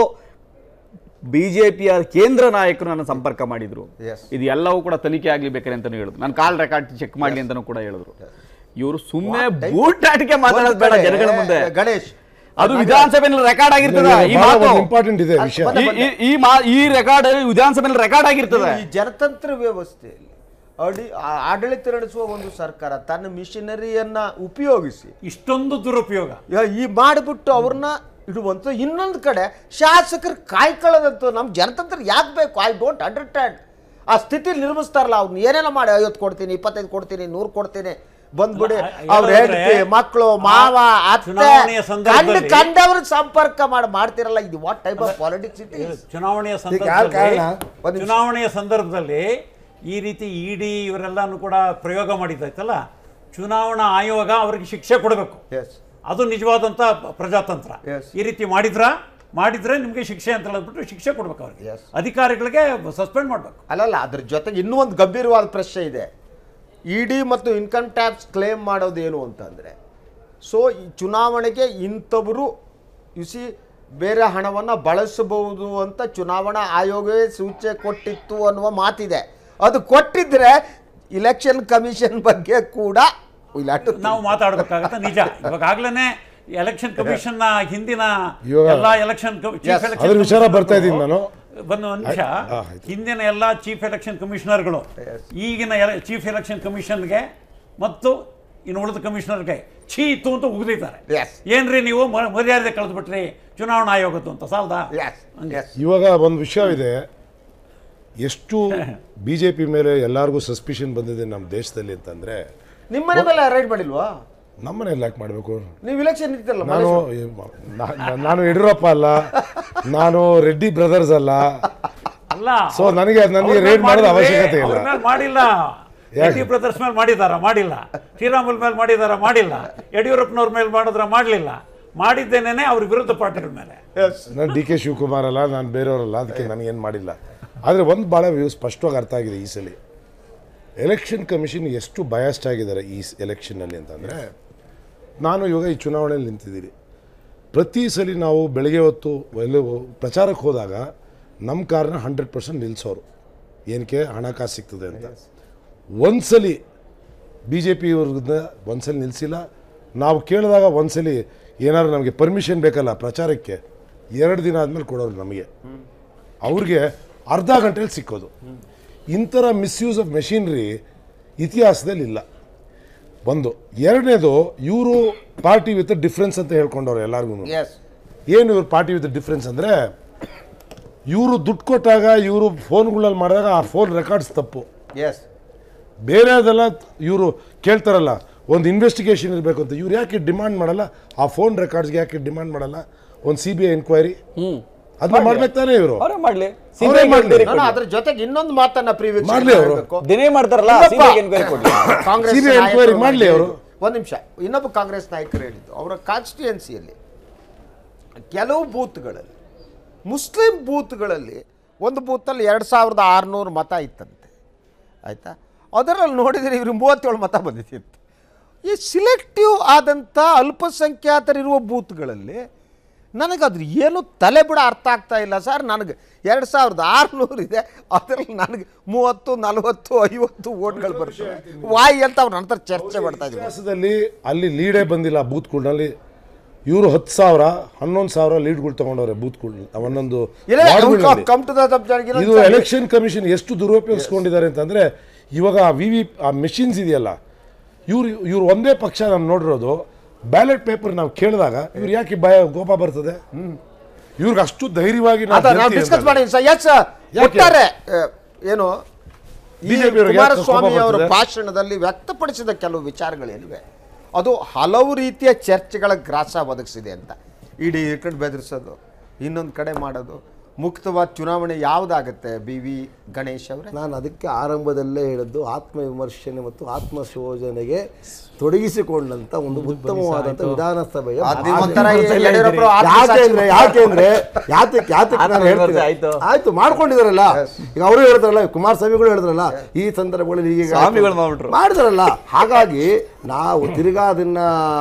[SPEAKER 6] ಬಿಜೆಪಿಯ ಕೇಂದ್ರ ನಾಯಕರು ನನ್ನ ಸಂಪರ್ಕ ಮಾಡಿದ್ರು
[SPEAKER 1] Yes.
[SPEAKER 6] ಇದು ಎಲ್ಲವೂ ಕೂಡ ತನಿಖೆ ಆಗ್ಲಿ ಬೇಕಾರೆ ಅಂತಾನು ಹೇಳಿದ್ರು ನಾನು ಕಾಲ್ ರೆಕಾರ್ಡ್ ಚೆಕ್ ಮಾಡ್ಲಿ ಅಂತಾನು ಕೂಡ ಹೇಳಿದ್ರು ಇವರು ಸುಮ್ಮನೆ ಬೂಟಾಟಿಕೆ ಮಾತಾಡೋದು ಬೇಡ ಜನಗಳ ಮುಂದೆ
[SPEAKER 1] ಗಣೇಶ್
[SPEAKER 6] ಅದು ವಿಧಾನಸಭೆಯಲ್ಲಿ ರೆಕಾರ್ಡ್ ಆಗಿರ್ತದೆ ಈ ಮಾತು
[SPEAKER 4] ಇಂಪಾರ್ಟೆಂಟ್ ಇದೆ ವಿಷಯ
[SPEAKER 6] ಈ- ಈ- ಈ ಮಾ- ಈ ರೆಕಾರ್ಡ್ ವಿಧಾನಸಭೆಯಲ್ಲಿ ರೆಕಾರ್ಡ್ ಆಗಿರ್ತದೆ
[SPEAKER 1] ಈ ಜನತಂತ್ರ ವ್ಯವಸ್ಥೆಯಲ್ಲಿ ಅಡಿ ಆ- ಆಡಳಿತ ನಡೆಸುವ ಒಂದು ಸರ್ಕಾರ ತನ್ನ ಮಿಷನರಿಯನ್ನ ಉಪಯೋಗಿಸಿ
[SPEAKER 5] ಇಷ್ಟೊಂದು ದುರುಪಯೋಗ
[SPEAKER 1] ಯ- ಈ ಮಾಡಿಬಿಟ್ಟು ಅವ್ರನ್ನ ಇಡುವಂತ ಇನ್ನೊಂದು ಕಡೆ ಶಾಸಕರು ಕಾಯ್ಕೊಳ್ಳೋದಂತ ನಮ್ಮ ಜನತಂತ್ರ ಯಾಕೆ ಬೇಕು ಐ ಡೋಂಟ್ ಅಂಡರ್ಸ್ಟ್ಯಾಂಡ್ ಆ ಸ್ಥಿತಿ ನಿರ್ಮಿಸ್ತಾರಲ್ಲ ಅವ್ನು ಏನೇನೋ ಮಾಡಿ ಐವತ್ತು ಕೊಡ್ತೀನಿ ಇಪ್ಪತ್ತೈದು ಕೊಡ್ತೀನಿ ನೂರು ಕೊಡ್ತೀನಿ ಬಂದ್ಬಿಡಿ
[SPEAKER 5] ಅಲ್ಲ,
[SPEAKER 1] ಅವ್ರ
[SPEAKER 5] ಹೇಳೋದಾದ್ರೆ
[SPEAKER 1] ಹೆಂಡತಿ ಮಕ್ಕಳು ಮಾವ ಅತ್ತೆ
[SPEAKER 5] ಚುನಾವಣೆಯ
[SPEAKER 1] ಕಂಡು
[SPEAKER 5] ಸಂದರ್ಭದಲ್ಲಿ-
[SPEAKER 1] ಕಂಡವ್ರಿಗೆ ಸಂಪರ್ಕ ಮಾಡಿ ಮಾಡ್ತಿರಲ್ಲ ಇದು what type of politics it is
[SPEAKER 5] ಚುನಾವಣೆಯ
[SPEAKER 7] ಯಾರ್
[SPEAKER 5] ಸಂದರ್ಭದಲ್ಲಿ
[SPEAKER 7] ಕಾರಣ?
[SPEAKER 1] ಒಂದ್ ನಿಮಿಷ.
[SPEAKER 5] ಚುನಾವಣೆಯ ಸಂದರ್ಭದಲ್ಲಿ ಈ ರೀತಿ ಇಡಿ ಇವರೆಲ್ಲಾನು ಕೂಡ ಪ್ರಯೋಗ ಮಾಡಿದ್ದಾಯ್ತಲ್ಲ ಚುನಾವಣಾ ಆಯೋಗ ಅವರಿಗೆ ಶಿಕ್ಷೆ ಕೊಡಬೇಕು
[SPEAKER 1] ಎಸ್
[SPEAKER 5] ಅದು ನಿಜವಾದಂತ ಪ್ರಜಾತಂತ್ರ
[SPEAKER 1] Yes.
[SPEAKER 5] ಈ ರೀತಿ ಮಾಡಿದ್ರ ಮಾಡಿದ್ರೆ ನಿಮಗೆ ಶಿಕ್ಷೆ ಅಂತ ಹೇಳ್ಬಿಟ್ಟು ಶಿಕ್ಷೆ ಕೊಡ್ಬೇಕು ಅವ್ರಿಗೆ
[SPEAKER 1] Yes.
[SPEAKER 5] ಅಧಿಕಾರಿಗಳಿಗೆ ಸಸ್ಪೆಂಡ್ ಮಾಡ್ಬೇಕು
[SPEAKER 1] ಅಲ್ಲಲ್ಲ ಅದ್ರ ಜೊತೆಗೆ ಇನ್ನೂ ಒಂದು ಗಂಭೀರವಾದ ಪ್ರಶ್ನೆ ಇದೆ ಇ ಡಿ ಮತ್ತು ಇನ್ಕಮ್ ಟ್ಯಾಕ್ಸ್ ಕ್ಲೇಮ್ ಮಾಡೋದೇನು ಅಂತಂದರೆ ಸೊ ಈ ಚುನಾವಣೆಗೆ ಇಂಥವರು ಸಿ ಬೇರೆ ಹಣವನ್ನು ಬಳಸಬಹುದು ಅಂತ ಚುನಾವಣಾ ಆಯೋಗವೇ ಸೂಚನೆ ಕೊಟ್ಟಿತ್ತು ಅನ್ನುವ ಮಾತಿದೆ ಅದು ಕೊಟ್ಟಿದ್ರೆ ಇಲೆಕ್ಷನ್ ಕಮಿಷನ್ ಬಗ್ಗೆ ಕೂಡ ಇಲ್ಲಾಟು
[SPEAKER 5] ನಾವು ಮಾತಾಡ್ಬೇಕಾಗತ್ತೆ ನಿಜ ಇವಾಗಲೇ ಎಲೆಕ್ಷನ್ ಕಮಿಷನ್ ನ ಹಿಂದಿನ
[SPEAKER 4] ಇವಾಗ-
[SPEAKER 5] ಎಲ್ಲಾ ಎಲೆಕ್ಷನ್
[SPEAKER 1] Yes,
[SPEAKER 4] ಅದ್ರ ವಿಚಾರ ಬರ್ತಾ ಇದ್ದೀನಿ ನಾನು.
[SPEAKER 5] ಬಂದು ಒಂದು ನಿಮಿಷ
[SPEAKER 4] ಆ, ಆಯ್ತು.
[SPEAKER 5] ಹಿಂದಿನ ಎಲ್ಲ ಚೀಫ್ ಎಲೆಕ್ಷನ್ ಕಮಿಷನರ್ಗಳು ಈಗಿನ ಚೀಫ್ ಎಲೆಕ್ಷನ್ ಕಮಿಷನ್ಗೆ ಮತ್ತು ಇನ್ನು ಉಳಿದ ಕಮಿಷನರ್ಗೆ ಛೀ ಇತ್ತು ಅಂತ ಉಗಿದಿದ್ದಾರೆ
[SPEAKER 1] Yes.
[SPEAKER 5] ಏನ್ರಿ ನೀವು ಮ- ಮರ್ಯಾದೆ ಕಳೆದ್ಬಿಟ್ರಿ ಚುನಾವಣಾ ಆಯೋಗದ್ದು ಅಂತ ಸಾಲ್ದ
[SPEAKER 1] ಎಸ್ ಎಸ್
[SPEAKER 4] ಇವಾಗ ಒಂದು ವಿಷಯ ಇದೆ ಎಷ್ಟು ಬಿ ಜೆ ಪಿ ಮೇಲೆ ಎಲ್ಲರಿಗೂ ಸಸ್ಪಿಷನ್ ಬಂದಿದೆ ನಮ್ಮ ದೇಶದಲ್ಲಿ ಅಂತಂದ್ರೆ
[SPEAKER 1] ನಿಮ್ಮ ಮನೆ ಮೇಲೆ ರೈಡ್ ಮಾಡಿಲ್ವಾ
[SPEAKER 4] ನಮ್ಮನೆಲ್ಲ ಯಾಕೆ ಮಾಡಬೇಕು
[SPEAKER 1] ನೀವು ಇಲೆಕ್ಷನ್ ಇತ್ತಲ್ಲ
[SPEAKER 4] ನಾನು ನಾ- ನಾನು ಯಡಿಯೂರಪ್ಪ ಅಲ್ಲ ನಾನು ರೆಡ್ಡಿ ಬ್ರದರ್ಸ್ ಅಲ್ಲ
[SPEAKER 5] ಅಲ್ಲ
[SPEAKER 4] So, ನನಗೆ- ನನಗೆ
[SPEAKER 5] ಅವ್ರ ಮೇಲೆ
[SPEAKER 4] raid ಮಾಡೋದು
[SPEAKER 5] ಮಾಡಿದ್ರೆ
[SPEAKER 4] ಅವಶ್ಯಕತೆ ಇಲ್ಲ.
[SPEAKER 5] ಅವ್ರ ಮೇಲೆ ಮಾಡಿಲ್ಲ
[SPEAKER 4] ಯಾಕೆ?
[SPEAKER 5] ಎಟಿ ಬ್ರದರ್ಸ್ ಮೇಲೆ ಮಾಡಿದಾರ ಮಾಡಿಲ್ಲ ಶ್ರೀರಾಮುಲ್ ಮೇಲೆ ಮಾಡಿದಾರ ಮಾಡಿಲ್ಲ ಯಡಿಯೂರಪ್ಪನವ್ರ ಮೇಲೆ ಮಾಡಿದ್ರ ಮಾಡಲಿಲ್ಲ ಮಾಡಿದ್ದೇನೆ ಅವ್ರ ವಿರುದ್ಧ ಪಾರ್ಟಿಗಳ ಮೇಲೆ
[SPEAKER 4] ನಾನು ಡಿ ಕೆ ಶಿವಕುಮಾರ್ ಅಲ್ಲ ನಾನು ಬೇರೆಯವರಲ್ಲ ಅದಕ್ಕೆ ನನಗೇನು ಮಾಡಿಲ್ಲ ಆದರೆ ಒಂದು ಭಾಳ ಸ್ಪಷ್ಟವಾಗಿ ಅರ್ಥ ಆಗಿದೆ ಈ ಸಲ ಎಲೆಕ್ಷನ್ ಕಮಿಷನ್ ಎಷ್ಟು ಬಯಾಸ್ಡ್ ಆಗಿದ್ದಾರೆ ಈ ಎಲೆಕ್ಷನ್ನಲ್ಲಿ ಅಂತಂದರೆ ನಾನು ಇವಾಗ ಈ ಚುನಾವಣೆಯಲ್ಲಿ ನಿಂತಿದ್ದೀನಿ ಪ್ರತಿ ಸಲ ನಾವು ಬೆಳಗ್ಗೆ ಹೊತ್ತು ಎಲ್ಲ ಪ್ರಚಾರಕ್ಕೆ ಹೋದಾಗ ನಮ್ಮ ಕಾರ್ನ ಹಂಡ್ರೆಡ್ ಪರ್ಸೆಂಟ್ ನಿಲ್ಲಿಸೋರು ಏನಕ್ಕೆ ಹಣಕಾಸು ಸಿಗ್ತದೆ ಅಂತ ಒಂದ್ಸಲಿ ಬಿ ಜೆ ಪಿ ಇವ್ರನ್ನ ಒಂದ್ಸಲಿ ನಿಲ್ಲಿಸಿಲ್ಲ ನಾವು ಕೇಳಿದಾಗ ಒಂದ್ಸಲಿ ಏನಾದ್ರು ನಮಗೆ ಪರ್ಮಿಷನ್ ಬೇಕಲ್ಲ ಪ್ರಚಾರಕ್ಕೆ ಎರಡು ದಿನ ಆದಮೇಲೆ ಕೊಡೋರು ನಮಗೆ ಅವ್ರಿಗೆ ಅರ್ಧ ಗಂಟೆಲಿ ಸಿಕ್ಕೋದು ಇಂಥರ ಮಿಸ್ಯೂಸ್ ಆಫ್ ಮೆಷಿನ್ರಿ ಇತಿಹಾಸದಲ್ಲಿ ಇಲ್ಲ ಒಂದು ಎರಡನೇದು ಇವರು ಪಾರ್ಟಿ ವಿತ್ ಡಿಫ್ರೆನ್ಸ್ ಅಂತ ಹೇಳ್ಕೊಂಡವ್ರು ಎಲ್ಲರಿಗೂ
[SPEAKER 1] ಎಸ್
[SPEAKER 4] ಏನು ಇವ್ರ ಪಾರ್ಟಿ ವಿತ್ ಡಿಫ್ರೆನ್ಸ್ ಅಂದರೆ ಇವರು ದುಡ್ಡು ಕೊಟ್ಟಾಗ ಇವರು ಫೋನ್ಗಳಲ್ಲಿ ಮಾಡಿದಾಗ ಆ ಫೋನ್ ರೆಕಾರ್ಡ್ಸ್ ತಪ್ಪು
[SPEAKER 1] ಎಸ್
[SPEAKER 4] ಬೇರೆದೆಲ್ಲ ಇವರು ಕೇಳ್ತಾರಲ್ಲ ಒಂದು ಇನ್ವೆಸ್ಟಿಗೇಷನ್ ಇರಬೇಕು ಅಂತ ಇವ್ರು ಯಾಕೆ ಡಿಮಾಂಡ್ ಮಾಡಲ್ಲ ಆ ಫೋನ್ ರೆಕಾರ್ಡ್ಸ್ಗೆ ಯಾಕೆ ಡಿಮಾಂಡ್ ಮಾಡಲ್ಲ ಒಂದು ಸಿ ಬಿ ಐ ಎನ್ಕ್ವೈರಿ ಅದನ್ನ ಮಾಡ್ಬೇಕು ತಾನೇ ಇವರು
[SPEAKER 6] ಅವರೇ ಮಾಡ್ಲಿ
[SPEAKER 4] ಅವ್ರೇ ಮಾಡ್ಲಿ.
[SPEAKER 1] ನಾನು ಅದ್ರ ಜೊತೆಗೆ ಇನ್ನೊಂದು ಮಾತನ್ನ ಪ್ರೀ
[SPEAKER 4] ಮಾಡ್ಲಿ ಅವ್ರು.
[SPEAKER 6] ದಿನೇ ಮಾಡ್ತಾರಲ್ಲ
[SPEAKER 1] ಇಲ್ಲಪ್ಪ.
[SPEAKER 6] CBI ಗೆ enquiry ಕೊಡ್ಲಿ
[SPEAKER 1] ಕಾಂಗ್ರೆಸ್
[SPEAKER 4] CBI enquiry ಮಾಡ್ಲಿ ಅವರು.
[SPEAKER 1] ಒಂದು ನಿಮಿಷ ಇನ್ನೊಬ್ಬ ಕಾಂಗ್ರೆಸ್ ನಾಯಕರು ಹೇಳಿದ್ದು ಅವರ ಕಾನ್ಸ್ಟಿಟ್ಯುಯೆನ್ಸಿಯಲ್ಲಿ ಕೆಲವು ಬೂತ್ಗಳಲ್ಲಿ ಮುಸ್ಲಿಂ ಬೂತ್ಗಳಲ್ಲಿ ಒಂದು ಬೂತಲ್ಲಿ ಎರಡು ಸಾವಿರದ ಆರುನೂರು ಮತ ಇತ್ತಂತೆ ಆಯಿತಾ ಅದರಲ್ಲಿ ನೋಡಿದರೆ ಇವ್ರಿಗೆ ಮೂವತ್ತೇಳು ಮತ ಬಂದಿತ್ತು ಈ ಸಿಲೆಕ್ಟಿವ್ ಆದಂಥ ಅಲ್ಪಸಂಖ್ಯಾತರಿರುವ ಬೂತ್ಗಳಲ್ಲಿ ನನಗದ್ರ ಏನು ತಲೆ ಬಿಡ ಅರ್ಥ ಆಗ್ತಾ ಇಲ್ಲ ಸರ್ ನನಗೆ ಎರಡು ಸಾವಿರದ ಆರುನೂರು ಇದೆ ಅದರಲ್ಲಿ ನನಗೆ ಮೂವತ್ತು ನಲವತ್ತು ಐವತ್ತು ಓಟ್ಗಳು ಬರ್ತವೆ ವಾಯ್ ಅಂತ ಅವ್ರ ನಂತರ ಚರ್ಚೆ ಮಾಡ್ತಾ ಇದ್ದೀವಿ
[SPEAKER 4] ಇತಿಹಾಸದಲ್ಲಿ ಅಲ್ಲಿ ಲೀಡೇ ಬಂದಿಲ್ಲ ಬೂತ್ಗಳ್ನಲ್ಲಿ ಇವರು ಹತ್ತು ಸಾವಿರ ಹನ್ನೊಂದು ಸಾವಿರ ಲೀಡ್ಗಳು ತಗೊಂಡವ್ರೆ ಬೂತ್ಗಳು ಒಂದೊಂದು ವಾರ್ಡ್ಗಳಲ್ಲಿ.
[SPEAKER 1] ಕಮ್ ಟು
[SPEAKER 4] ಇದು ಎಲೆಕ್ಷನ್ ಕಮಿಷನ್ ಎಷ್ಟು ದುರುಪಯೋಗಿಸ್ಕೊಂಡಿದ್ದಾರೆ ಅಂತಂದ್ರೆ ಇವಾಗ ವಿ ವಿ ಆ ಮೆಷಿನ್ಸ್ ಇದೆಯಲ್ಲ ಇವ್ರು ಇವ್ರು ಒಂದೇ ಪಕ್ಷ ನಾನು ನೋಡಿರೋದು ಬ್ಯಾಲೆಟ್ ಪೇಪರ್ ನಾವು ಕೇಳಿದಾಗ ಇವ್ರು ಯಾಕೆ ಭಯ ಕೋಪ ಬರ್ತದೆ ಇವ್ರಿಗೆ ಅಷ್ಟು ಧೈರ್ಯವಾಗಿ ನಾವು
[SPEAKER 1] ನಾವು
[SPEAKER 4] ಗೆಲ್ತೀವಿ
[SPEAKER 1] ಡಿಸ್ಕಸ್
[SPEAKER 4] ಅಂತಲ್ಲ.
[SPEAKER 1] ಮಾಡಿ ಸರ್ ಎಸ್
[SPEAKER 4] ಯಾಕೆ?
[SPEAKER 1] ಒಟ್ಟಾರೆ ಆ, ಏನು ಈ
[SPEAKER 4] BJP ಯವ್ರಿಗೆ ಯಾಕೆ
[SPEAKER 1] ಕುಮಾರಸ್ವಾಮಿ
[SPEAKER 4] ಕೋಪ
[SPEAKER 1] ಅವರ
[SPEAKER 4] ಬರ್ತದೆ?
[SPEAKER 1] ಭಾಷಣದಲ್ಲಿ ವ್ಯಕ್ತಪಡಿಸಿದ ಕೆಲವು ವಿಚಾರಗಳೇನಿವೆ ಅದು ಹಲವು ರೀತಿಯ ಚರ್ಚೆಗಳ ಗ್ರಾಸ ಒದಗಿಸಿದೆ ಅಂತ ಇಡೀ ಇಟ್ಕೊಂಡು ಬೆದರಿಸೋದು ಇನ್ನೊಂದು ಕಡೆ ಮಾಡೋದು ಮುಕ್ತವಾದ ಚುನಾವಣೆ ಯಾವುದಾಗುತ್ತೆ ಬಿ ವಿ ಗಣೇಶ್ ಅವರೇ
[SPEAKER 7] ನಾನು ಅದಕ್ಕೆ ಆರಂಭದಲ್ಲೇ ಹೇಳಿದ್ದು ಆತ್ಮವಿಮರ್ಶನೆ ಮತ್ತು ಆತ್ಮಶೋಧನೆಗೆ ತೊಡಗಿಸಿಕೊಂಡಂತ ಒಂದು ಉತ್ತಮವಾದಂತ ವಿಧಾನಸಭೆಯ
[SPEAKER 1] ಅದು ಒಂಥರ ಈ
[SPEAKER 7] ಭಾಷಣ.
[SPEAKER 1] ಯಡಿಯೂರಪ್ಪರು
[SPEAKER 7] ಯಾಕೆಂದ್ರೆ ಯಾಕೆಂದ್ರೆ ಯಾತಕ್ಕೆ ಯಾತಕ್ಕೆ ನಾನು
[SPEAKER 6] ಆತ್ಮವಿಮರ್ಶೆ
[SPEAKER 7] ಹೇಳ್ತೀನಿ
[SPEAKER 6] ಆಯ್ತು.
[SPEAKER 7] ಆಯ್ತು ಮಾಡ್ಕೊಂಡಿದಾರಲ್ಲ ಈಗ ಅವರು ಹೇಳ್ತಾರಲ್ಲ ಕುಮಾರಸ್ವಾಮಿಗಳು ಹೇಳಿದ್ರಲ್ಲ ಈ ಸಂದರ್ಭಗಳಲ್ಲಿ ಹೀಗೆ
[SPEAKER 6] ಸ್ವಾಮಿಗಳು ಮಾಡ್ಬಿಟ್ರು.
[SPEAKER 7] ಮಾಡಿದ್ರಲ್ಲ ಹಾಗಾಗಿ ನಾವು ತಿರ್ಗಾ ಅದನ್ನ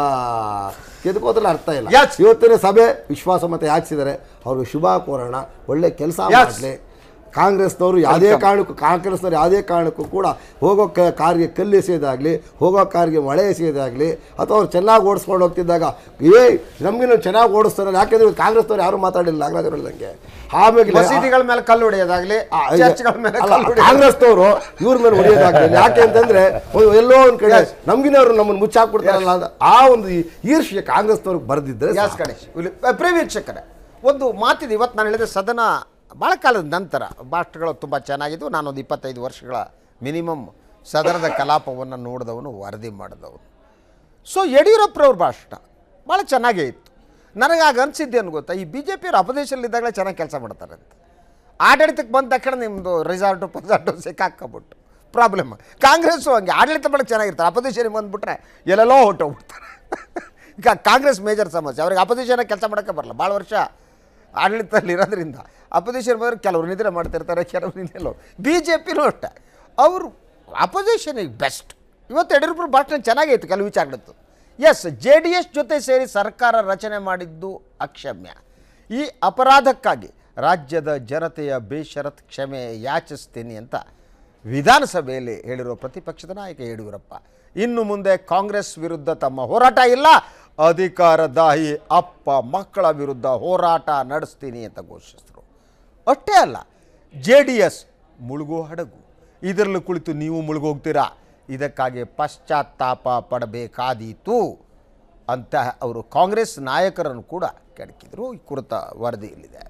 [SPEAKER 7] ಕೆದಕೋದ್ರಲ್ಲಿ ಅರ್ಥ ಇಲ್ಲ
[SPEAKER 1] Yes.
[SPEAKER 7] ಇವತ್ತಿನ ಸಭೆ ವಿಶ್ವಾಸ ಮತ ಯಾಚಿಸಿದ್ದಾರೆ ಅವ್ರಿಗೆ ಶುಭ ಕೋರೋಣ ಒಳ್ಳೆ ಕೆಲಸ
[SPEAKER 1] Yes.
[SPEAKER 7] ಮಾಡಲಿ ಕಾಂಗ್ರೆಸ್ನವರು ಯಾವುದೇ ಕಾರಣಕ್ಕೂ ಕಾಂಗ್ರೆಸ್ನವ್ರು ಯಾವುದೇ ಕಾರಣಕ್ಕೂ ಕೂಡ ಹೋಗೋ ಕ ಕಾರ್ಗೆ ಕಲ್ಲು ಎಸೆಯೋದಾಗಲಿ ಹೋಗೋ ಕಾರ್ಗೆ ಮಳೆ ಎಸೆಯೋದಾಗಲಿ ಅಥವಾ ಅವ್ರು ಚೆನ್ನಾಗಿ ಓಡಿಸ್ಕೊಂಡು ಹೋಗ್ತಿದ್ದಾಗ ಏ ನಮಗಿನ ಚೆನ್ನಾಗಿ ಓಡಿಸ್ತಾರಲ್ಲ ಯಾಕೆಂದ್ರೆ ಕಾಂಗ್ರೆಸ್ನವ್ರು ಯಾರು ಮಾತಾಡಿಲ್ಲ ನಾಗರಾಜ್ ಹೇಳ್ದಂಗೆ ಆಮೇಲೆ
[SPEAKER 1] ಮಸೀದಿಗಳ ಮೇಲೆ ಕಲ್ಲು ಹೊಡೆಯೋದಾಗ್ಲಿ
[SPEAKER 7] ಆ, ಈಗ-
[SPEAKER 1] ಚರ್ಚ್ಗಳ ಮೇಲೆ
[SPEAKER 7] ಅಲ್ಲ,
[SPEAKER 1] ಕಲ್ಲು ಹೊಡೆಯೋದು
[SPEAKER 7] ಕಾಂಗ್ರೆಸ್ನವರು ಇವ್ರ ಮೇಲೆ ಹೊಡೆಯೋದಾಗ್ತದೆ ಯಾಕೆ ಅಂತಂದ್ರೆ ಒಂದು ಎಲ್ಲೋ ಒಂದ್ ಕಡೆ ನಮ್ಗಿನವ್ರು ನಮ್ಮನ್ನು ಮುಚ್ಚಾಕ್ಬಿಡ್ತಾರಲ್ಲ ಅಂತ ಆ ಒಂದು ಈರ್ಷ್ಯ ಕಾಂಗ್ರೆಸ್ನವ್ರಿಗೆ ಬರೆದಿದ್ರೆ
[SPEAKER 1] ಯಾಸ್ ಗಣೇಶ್ ಇಲ್ಲಿ ಪ್ರಿಯ ವೀಕ್ಷಕರೇ ಒಂದು ಮಾತಿದೆ ಇವತ್ತು ನಾನು ಹೇಳಿದೆ ಸದನ ಭಾಳ ಕಾಲದ ನಂತರ ಭಾಷಣಗಳು ತುಂಬ ಚೆನ್ನಾಗಿದ್ದು ನಾನೊಂದು ಇಪ್ಪತ್ತೈದು ವರ್ಷಗಳ ಮಿನಿಮಮ್ ಸದನದ ಕಲಾಪವನ್ನು ನೋಡಿದವನು ವರದಿ ಮಾಡಿದವನು ಸೊ ಯಡಿಯೂರಪ್ಪರವ್ರ ಭಾಷಣ ಭಾಳ ಚೆನ್ನಾಗೇ ಇತ್ತು ನನಗಾಗ ಅನಿಸಿದ್ದೇನು ಗೊತ್ತಾ ಈ ಬಿ ಜೆ ಪಿಯವ್ರು ಅಪದೇಶದಲ್ಲಿದ್ದಾಗಲೇ ಚೆನ್ನಾಗಿ ಕೆಲಸ ಮಾಡ್ತಾರೆ ಅಂತ ಆಡಳಿತಕ್ಕೆ ಬಂದ ತಕ್ಷಣ ನಿಮ್ಮದು ರಿಸಾರ್ಟು ಪಸಾರ್ಟು ಸಿಕ್ಕಾಕ್ಕೊಬಿಟ್ಟು ಪ್ರಾಬ್ಲಮ್ ಕಾಂಗ್ರೆಸ್ಸು ಹಂಗೆ ಆಡಳಿತ ಮಾಡೋಕ್ಕೆ ಚೆನ್ನಾಗಿರ್ತಾರೆ ಅಪೋಸಿಷನ್ಗೆ ಬಂದುಬಿಟ್ರೆ ಎಲ್ಲೆಲ್ಲೋ ಹೊಟ್ಟೋಗ್ಬಿಡ್ತಾರೆ ಈಗ ಕಾಂಗ್ರೆಸ್ ಮೇಜರ್ ಸಮಸ್ಯೆ ಅವ್ರಿಗೆ ಅಪೋಸಿಷನ್ ಕೆಲಸ ಮಾಡೋಕ್ಕೆ ಬರಲ್ಲ ಭಾಳ ವರ್ಷ ಆಡಳಿತದಲ್ಲಿ ಇರೋದ್ರಿಂದ ಅಪೋಸಿಷನ್ ಬಂದರೆ ಕೆಲವರು ನಿದ್ರೆ ಮಾಡ್ತಿರ್ತಾರೆ ಕೆಲವರು ಇನ್ನೆಲ್ಲೋ ಬಿ ಜೆ ಪಿನೂ ಅಷ್ಟೇ ಅವರು ಅಪೋಸಿಷನ್ ಈಗ ಬೆಸ್ಟ್ ಇವತ್ತು ಯಡಿಯೂರಪ್ಪರ ಭಾಷಣ ಚೆನ್ನಾಗೈತೆ ಕೆಲವು ವಿಚಾರಗಳಿತ್ತು ಎಸ್ ಜೆ ಡಿ ಎಸ್ ಜೊತೆ ಸೇರಿ ಸರ್ಕಾರ ರಚನೆ ಮಾಡಿದ್ದು ಅಕ್ಷಮ್ಯ ಈ ಅಪರಾಧಕ್ಕಾಗಿ ರಾಜ್ಯದ ಜನತೆಯ ಬೇಷರತ್ ಕ್ಷಮೆ ಯಾಚಿಸ್ತೀನಿ ಅಂತ ವಿಧಾನಸಭೆಯಲ್ಲಿ ಹೇಳಿರುವ ಪ್ರತಿಪಕ್ಷದ ನಾಯಕ ಯಡಿಯೂರಪ್ಪ ಇನ್ನು ಮುಂದೆ ಕಾಂಗ್ರೆಸ್ ವಿರುದ್ಧ ತಮ್ಮ ಹೋರಾಟ ಇಲ್ಲ ಅಧಿಕಾರದಾಹಿ ಅಪ್ಪ ಮಕ್ಕಳ ವಿರುದ್ಧ ಹೋರಾಟ ನಡೆಸ್ತೀನಿ ಅಂತ ಘೋಷಿಸಿದರು ಅಷ್ಟೇ ಅಲ್ಲ ಜೆ ಡಿ ಎಸ್ ಮುಳುಗೋ ಹಡಗು ಇದರಲ್ಲಿ ಕುಳಿತು ನೀವು ಮುಳುಗೋಗ್ತೀರಾ ಇದಕ್ಕಾಗಿ ಪಶ್ಚಾತ್ತಾಪ ಪಡಬೇಕಾದೀತು ಅಂತ ಅವರು ಕಾಂಗ್ರೆಸ್ ನಾಯಕರನ್ನು ಕೂಡ ಕೆಣಕಿದರು ಈ ಕುರಿತ ವರದಿಯಲ್ಲಿದೆ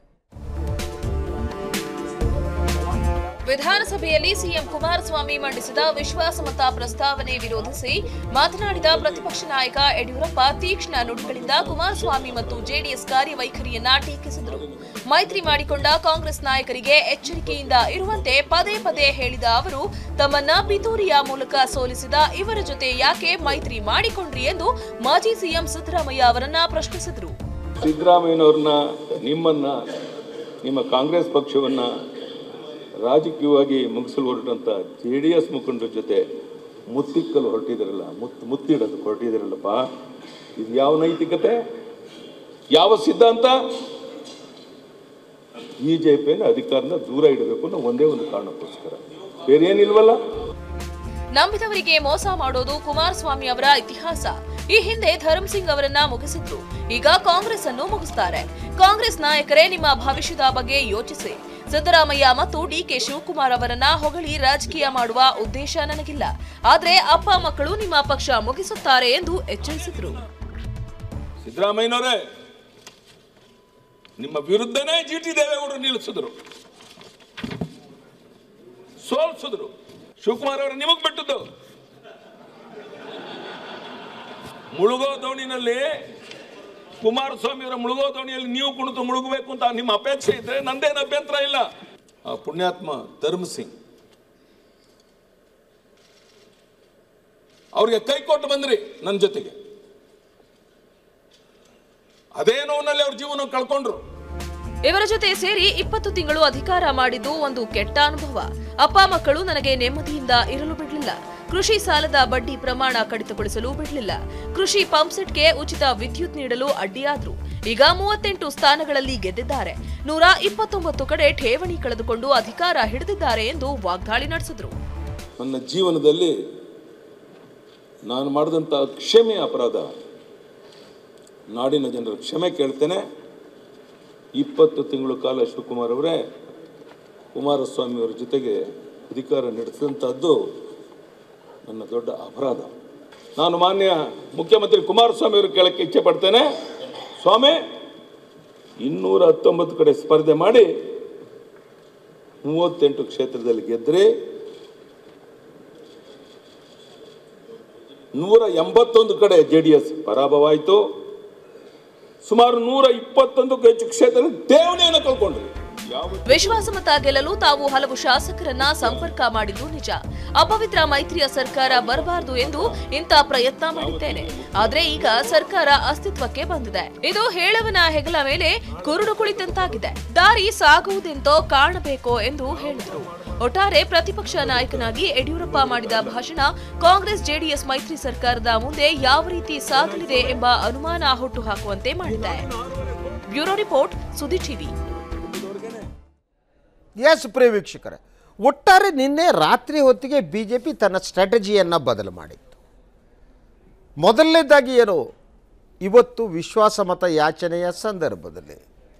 [SPEAKER 2] ವಿಧಾನಸಭೆಯಲ್ಲಿ ಸಿಎಂ ಕುಮಾರಸ್ವಾಮಿ ಮಂಡಿಸಿದ ವಿಶ್ವಾಸಮತ ಪ್ರಸ್ತಾವನೆ ವಿರೋಧಿಸಿ ಮಾತನಾಡಿದ ಪ್ರತಿಪಕ್ಷ ನಾಯಕ ಯಡಿಯೂರಪ್ಪ ತೀಕ್ಷ್ಣ ನುಡಿಗಳಿಂದ ಕುಮಾರಸ್ವಾಮಿ ಮತ್ತು ಜೆಡಿಎಸ್ ಕಾರ್ಯವೈಖರಿಯನ್ನ ಟೀಕಿಸಿದರು ಮೈತ್ರಿ ಮಾಡಿಕೊಂಡ ಕಾಂಗ್ರೆಸ್ ನಾಯಕರಿಗೆ ಎಚ್ಚರಿಕೆಯಿಂದ ಇರುವಂತೆ ಪದೇ ಪದೇ ಹೇಳಿದ ಅವರು ತಮ್ಮನ್ನ ಪಿತೂರಿಯ ಮೂಲಕ ಸೋಲಿಸಿದ ಇವರ ಜೊತೆ ಯಾಕೆ ಮೈತ್ರಿ ಮಾಡಿಕೊಂಡ್ರಿ ಎಂದು ಮಾಜಿ ಸಿಎಂ ಸಿದ್ದರಾಮಯ್ಯ ಅವರನ್ನ ಪ್ರಶ್ನಿಸಿದರು
[SPEAKER 8] ಸಿದ್ದರಾಮಯ್ಯನವ್ರನ್ನ ನಿಮ್ಮನ್ನ ನಿಮ್ಮ ಕಾಂಗ್ರೆಸ್ ಪಕ್ಷವನ್ನ ರಾಜಕೀಯವಾಗಿ ಮುಗಿಸಲು ಹೊರಟಂತ ಜೆ ಡಿ ಎಸ್ ಮುಖಂಡರ ಜೊತೆ ಮುತ್ತಿಕ್ಕಲು ಹೊರಟಿದಿರಲ್ಲ ಮುತ್ತು ಮುತ್ತಿಡೋದು ಹೊರಟಿದಿರಲ್ಲಪ್ಪ ಇದು ಯಾವ ನೈತಿಕತೆ ಯಾವ ಸಿದ್ಧಾಂತ ಬಿ ಜೆ ಪಿಯನ್ನು ಅಧಿಕಾರನ ದೂರ ಇಡಬೇಕು ಅನ್ನೋ ಒಂದೇ ಒಂದು ಕಾರಣಕ್ಕೋಸ್ಕರ ಬೇರೆ ಏನಿಲ್ವಲ್ಲ
[SPEAKER 2] ನಂಬಿದವರಿಗೆ ಮೋಸ ಮಾಡೋದು ಕುಮಾರಸ್ವಾಮಿ ಅವರ ಇತಿಹಾಸ ಈ ಹಿಂದೆ ಧರ್ಮ್ ಸಿಂಗ್ ಅವರನ್ನ ಮುಗಿಸಿದ್ರು ಈಗ ಕಾಂಗ್ರೆಸ್ ಅನ್ನು ಮುಗಿಸ್ತಾರೆ ಕಾಂಗ್ರೆಸ್ ನಾಯಕರೇ ನಿಮ್ಮ ಭವಿಷ್ಯದ ಬಗ್ಗೆ ಯೋಚಿಸಿ ಸಿದ್ದರಾಮಯ್ಯ ಮತ್ತು ಡಿಕೆ ಶಿವಕುಮಾರ್ ಅವರನ್ನ ಹೊಗಳಿ ರಾಜಕೀಯ ಮಾಡುವ ಉದ್ದೇಶ ನನಗಿಲ್ಲ ಆದ್ರೆ ಅಪ್ಪ ಮಕ್ಕಳು ನಿಮ್ಮ ಪಕ್ಷ ಮುಗಿಸುತ್ತಾರೆ ಎಂದು ಎಚ್ಚರಿಸಿದ್ರು
[SPEAKER 8] ಸಿದ್ದರಾಮಯ್ಯನವರೇ ನಿಮ್ಮ ವಿರುದ್ಧನೇ ಜಿ ಟಿ ದೇವೇಗೌಡರು ನಿಲ್ಲಿಸಿದ್ರು ಸೋಲ್ಸಿದ್ರು ಶಿವಕುಮಾರ್ ಅವರು ನಿಮಗ್ ಬಿಟ್ಟದ್ದು ಮುಳುಗೋ ದೋಣಿನಲ್ಲಿ ಕುಮಾರಸ್ವಾಮಿ ಅವರ ಮುಳುಗೋ ದೋಣಿಯಲ್ಲಿ ನೀವು ಕುಣಿತು ಮುಳುಗಬೇಕು ಅಂತ ನಿಮ್ಮ ಅಪೇಕ್ಷೆ ಇದ್ರೆ ನಂದೇನು ಅಭ್ಯಂತರ ಇಲ್ಲ ಆ ಪುಣ್ಯಾತ್ಮ ಧರ್ಮ್ ಸಿಂಗ್ ಅವ್ರಿಗೆ ಕೈ ಕೊಟ್ಟು ಬಂದ್ರಿ ನನ್ನ ಜೊತೆಗೆ ಅದೇ ನೋವಿನಲ್ಲಿ ಅವ್ರ ಜೀವನ ಕಳ್ಕೊಂಡ್ರು
[SPEAKER 9] ಇವರ ಜೊತೆ ಸೇರಿ ಇಪ್ಪತ್ತು ತಿಂಗಳು ಅಧಿಕಾರ ಮಾಡಿದ್ದು ಒಂದು ಕೆಟ್ಟ ಅನುಭವ ಅಪ್ಪ ಮಕ್ಕಳು ನನಗೆ ನೆಮ್ಮದಿಯಿಂದ ಇರಲು ಬಿಡಲಿಲ್ಲ ಕೃಷಿ ಸಾಲದ ಬಡ್ಡಿ ಪ್ರಮಾಣ ಕಡಿತಗೊಳಿಸಲು ಬಿಡಲಿಲ್ಲ ಕೃಷಿ ಪಂಪ್ಸೆಟ್ಗೆ ಉಚಿತ ವಿದ್ಯುತ್ ನೀಡಲು ಅಡ್ಡಿಯಾದ್ರು ಈಗ ಮೂವತ್ತೆಂಟು ಸ್ಥಾನಗಳಲ್ಲಿ ಗೆದ್ದಿದ್ದಾರೆ ನೂರ ಇಪ್ಪತ್ತೊಂಬತ್ತು ಕಡೆ ಠೇವಣಿ ಕಳೆದುಕೊಂಡು ಅಧಿಕಾರ ಹಿಡಿದಿದ್ದಾರೆ ಎಂದು ವಾಗ್ದಾಳಿ ನಡೆಸಿದ್ರು
[SPEAKER 8] ನನ್ನ ಜೀವನದಲ್ಲಿ ನಾನು ಮಾಡಿದಂಥ ಕ್ಷಮೆ ಅಪರಾಧ ನಾಡಿನ ಜನರ ಕ್ಷಮೆ ಕೇಳ್ತೇನೆ ಇಪ್ಪತ್ತು ತಿಂಗಳು ಕಾಲ ಶಿವಕುಮಾರ್ ಅವರೇ ಕುಮಾರಸ್ವಾಮಿಯವರ ಜೊತೆಗೆ ಅಧಿಕಾರ ನಡೆಸಿದಂಥದ್ದು ನನ್ನ ದೊಡ್ಡ ಅಪರಾಧ ನಾನು ಮಾನ್ಯ ಮುಖ್ಯಮಂತ್ರಿ ಕುಮಾರಸ್ವಾಮಿ ಅವರು ಕೇಳಕ್ಕೆ ಇಚ್ಛೆ ಪಡ್ತೇನೆ ಸ್ವಾಮಿ ಇನ್ನೂರ ಹತ್ತೊಂಬತ್ತು ಕಡೆ ಸ್ಪರ್ಧೆ ಮಾಡಿ ಮೂವತ್ತೆಂಟು ಕ್ಷೇತ್ರದಲ್ಲಿ ಗೆದ್ದರೆ ನೂರ ಎಂಬತ್ತೊಂದು ಕಡೆ ಜೆ ಡಿ ಎಸ್ ಪರಾಭವ ಆಯಿತು ಸುಮಾರು ನೂರ ಇಪ್ಪತ್ತೊಂದಕ್ಕೂ ಹೆಚ್ಚು ಕ್ಷೇತ್ರ ಠೇವಣಿಯನ್ನು ಕಳ್ಕೊಂಡ್ರು ಯಾವ
[SPEAKER 9] ವಿಶ್ವಾಸಮತ ಗೆಲ್ಲಲು ತಾವು ಹಲವು ಶಾಸಕರನ್ನ ಸಂಪರ್ಕ ಮಾಡಿದ್ದು ನಿಜ ಅಪವಿತ್ರ ಮೈತ್ರಿಯ ಸರ್ಕಾರ ಬರಬಾರದು ಎಂದು ಇಂಥ ಪ್ರಯತ್ನ ಮಾಡಿದ್ದೇನೆ ಆದ್ರೆ ಈಗ ಸರ್ಕಾರ ಅಸ್ತಿತ್ವಕ್ಕೆ ಬಂದಿದೆ ಇದು ಹೇಳವನ ಹೆಗಲ ಮೇಲೆ ಕುರುಡು ಕುಳಿತಂತಾಗಿದೆ ದಾರಿ ಸಾಗುವುದೆಂತೋ ಕಾಣಬೇಕೋ ಎಂದು ಹೇಳಿದರು ಒಟ್ಟಾರೆ ಪ್ರತಿಪಕ್ಷ ನಾಯಕನಾಗಿ ಯಡಿಯೂರಪ್ಪ ಮಾಡಿದ ಭಾಷಣ ಕಾಂಗ್ರೆಸ್ ಜೆಡಿಎಸ್ ಮೈತ್ರಿ ಸರ್ಕಾರದ ಮುಂದೆ ಯಾವ ರೀತಿ ಸಾಗಲಿದೆ ಎಂಬ ಅನುಮಾನ ಹುಟ್ಟುಹಾಕುವಂತೆ ಮಾಡಿದೆ bureau report Suddi TV
[SPEAKER 1] yes ಪ್ರಿಯ ವೀಕ್ಷಕರೇ ಒಟ್ಟಾರೆ ನಿನ್ನೆ ರಾತ್ರಿ ಹೊತ್ತಿಗೆ ಬಿ ಜೆ ಪಿ ತನ್ನ ಸ್ಟ್ರಾಟಜಿಯನ್ನು ಬದಲು ಮಾಡಿತ್ತು ಮೊದಲನೇದಾಗಿ ಏನು ಇವತ್ತು ವಿಶ್ವಾಸಮತ ಯಾಚನೆಯ ಸಂದರ್ಭದಲ್ಲಿ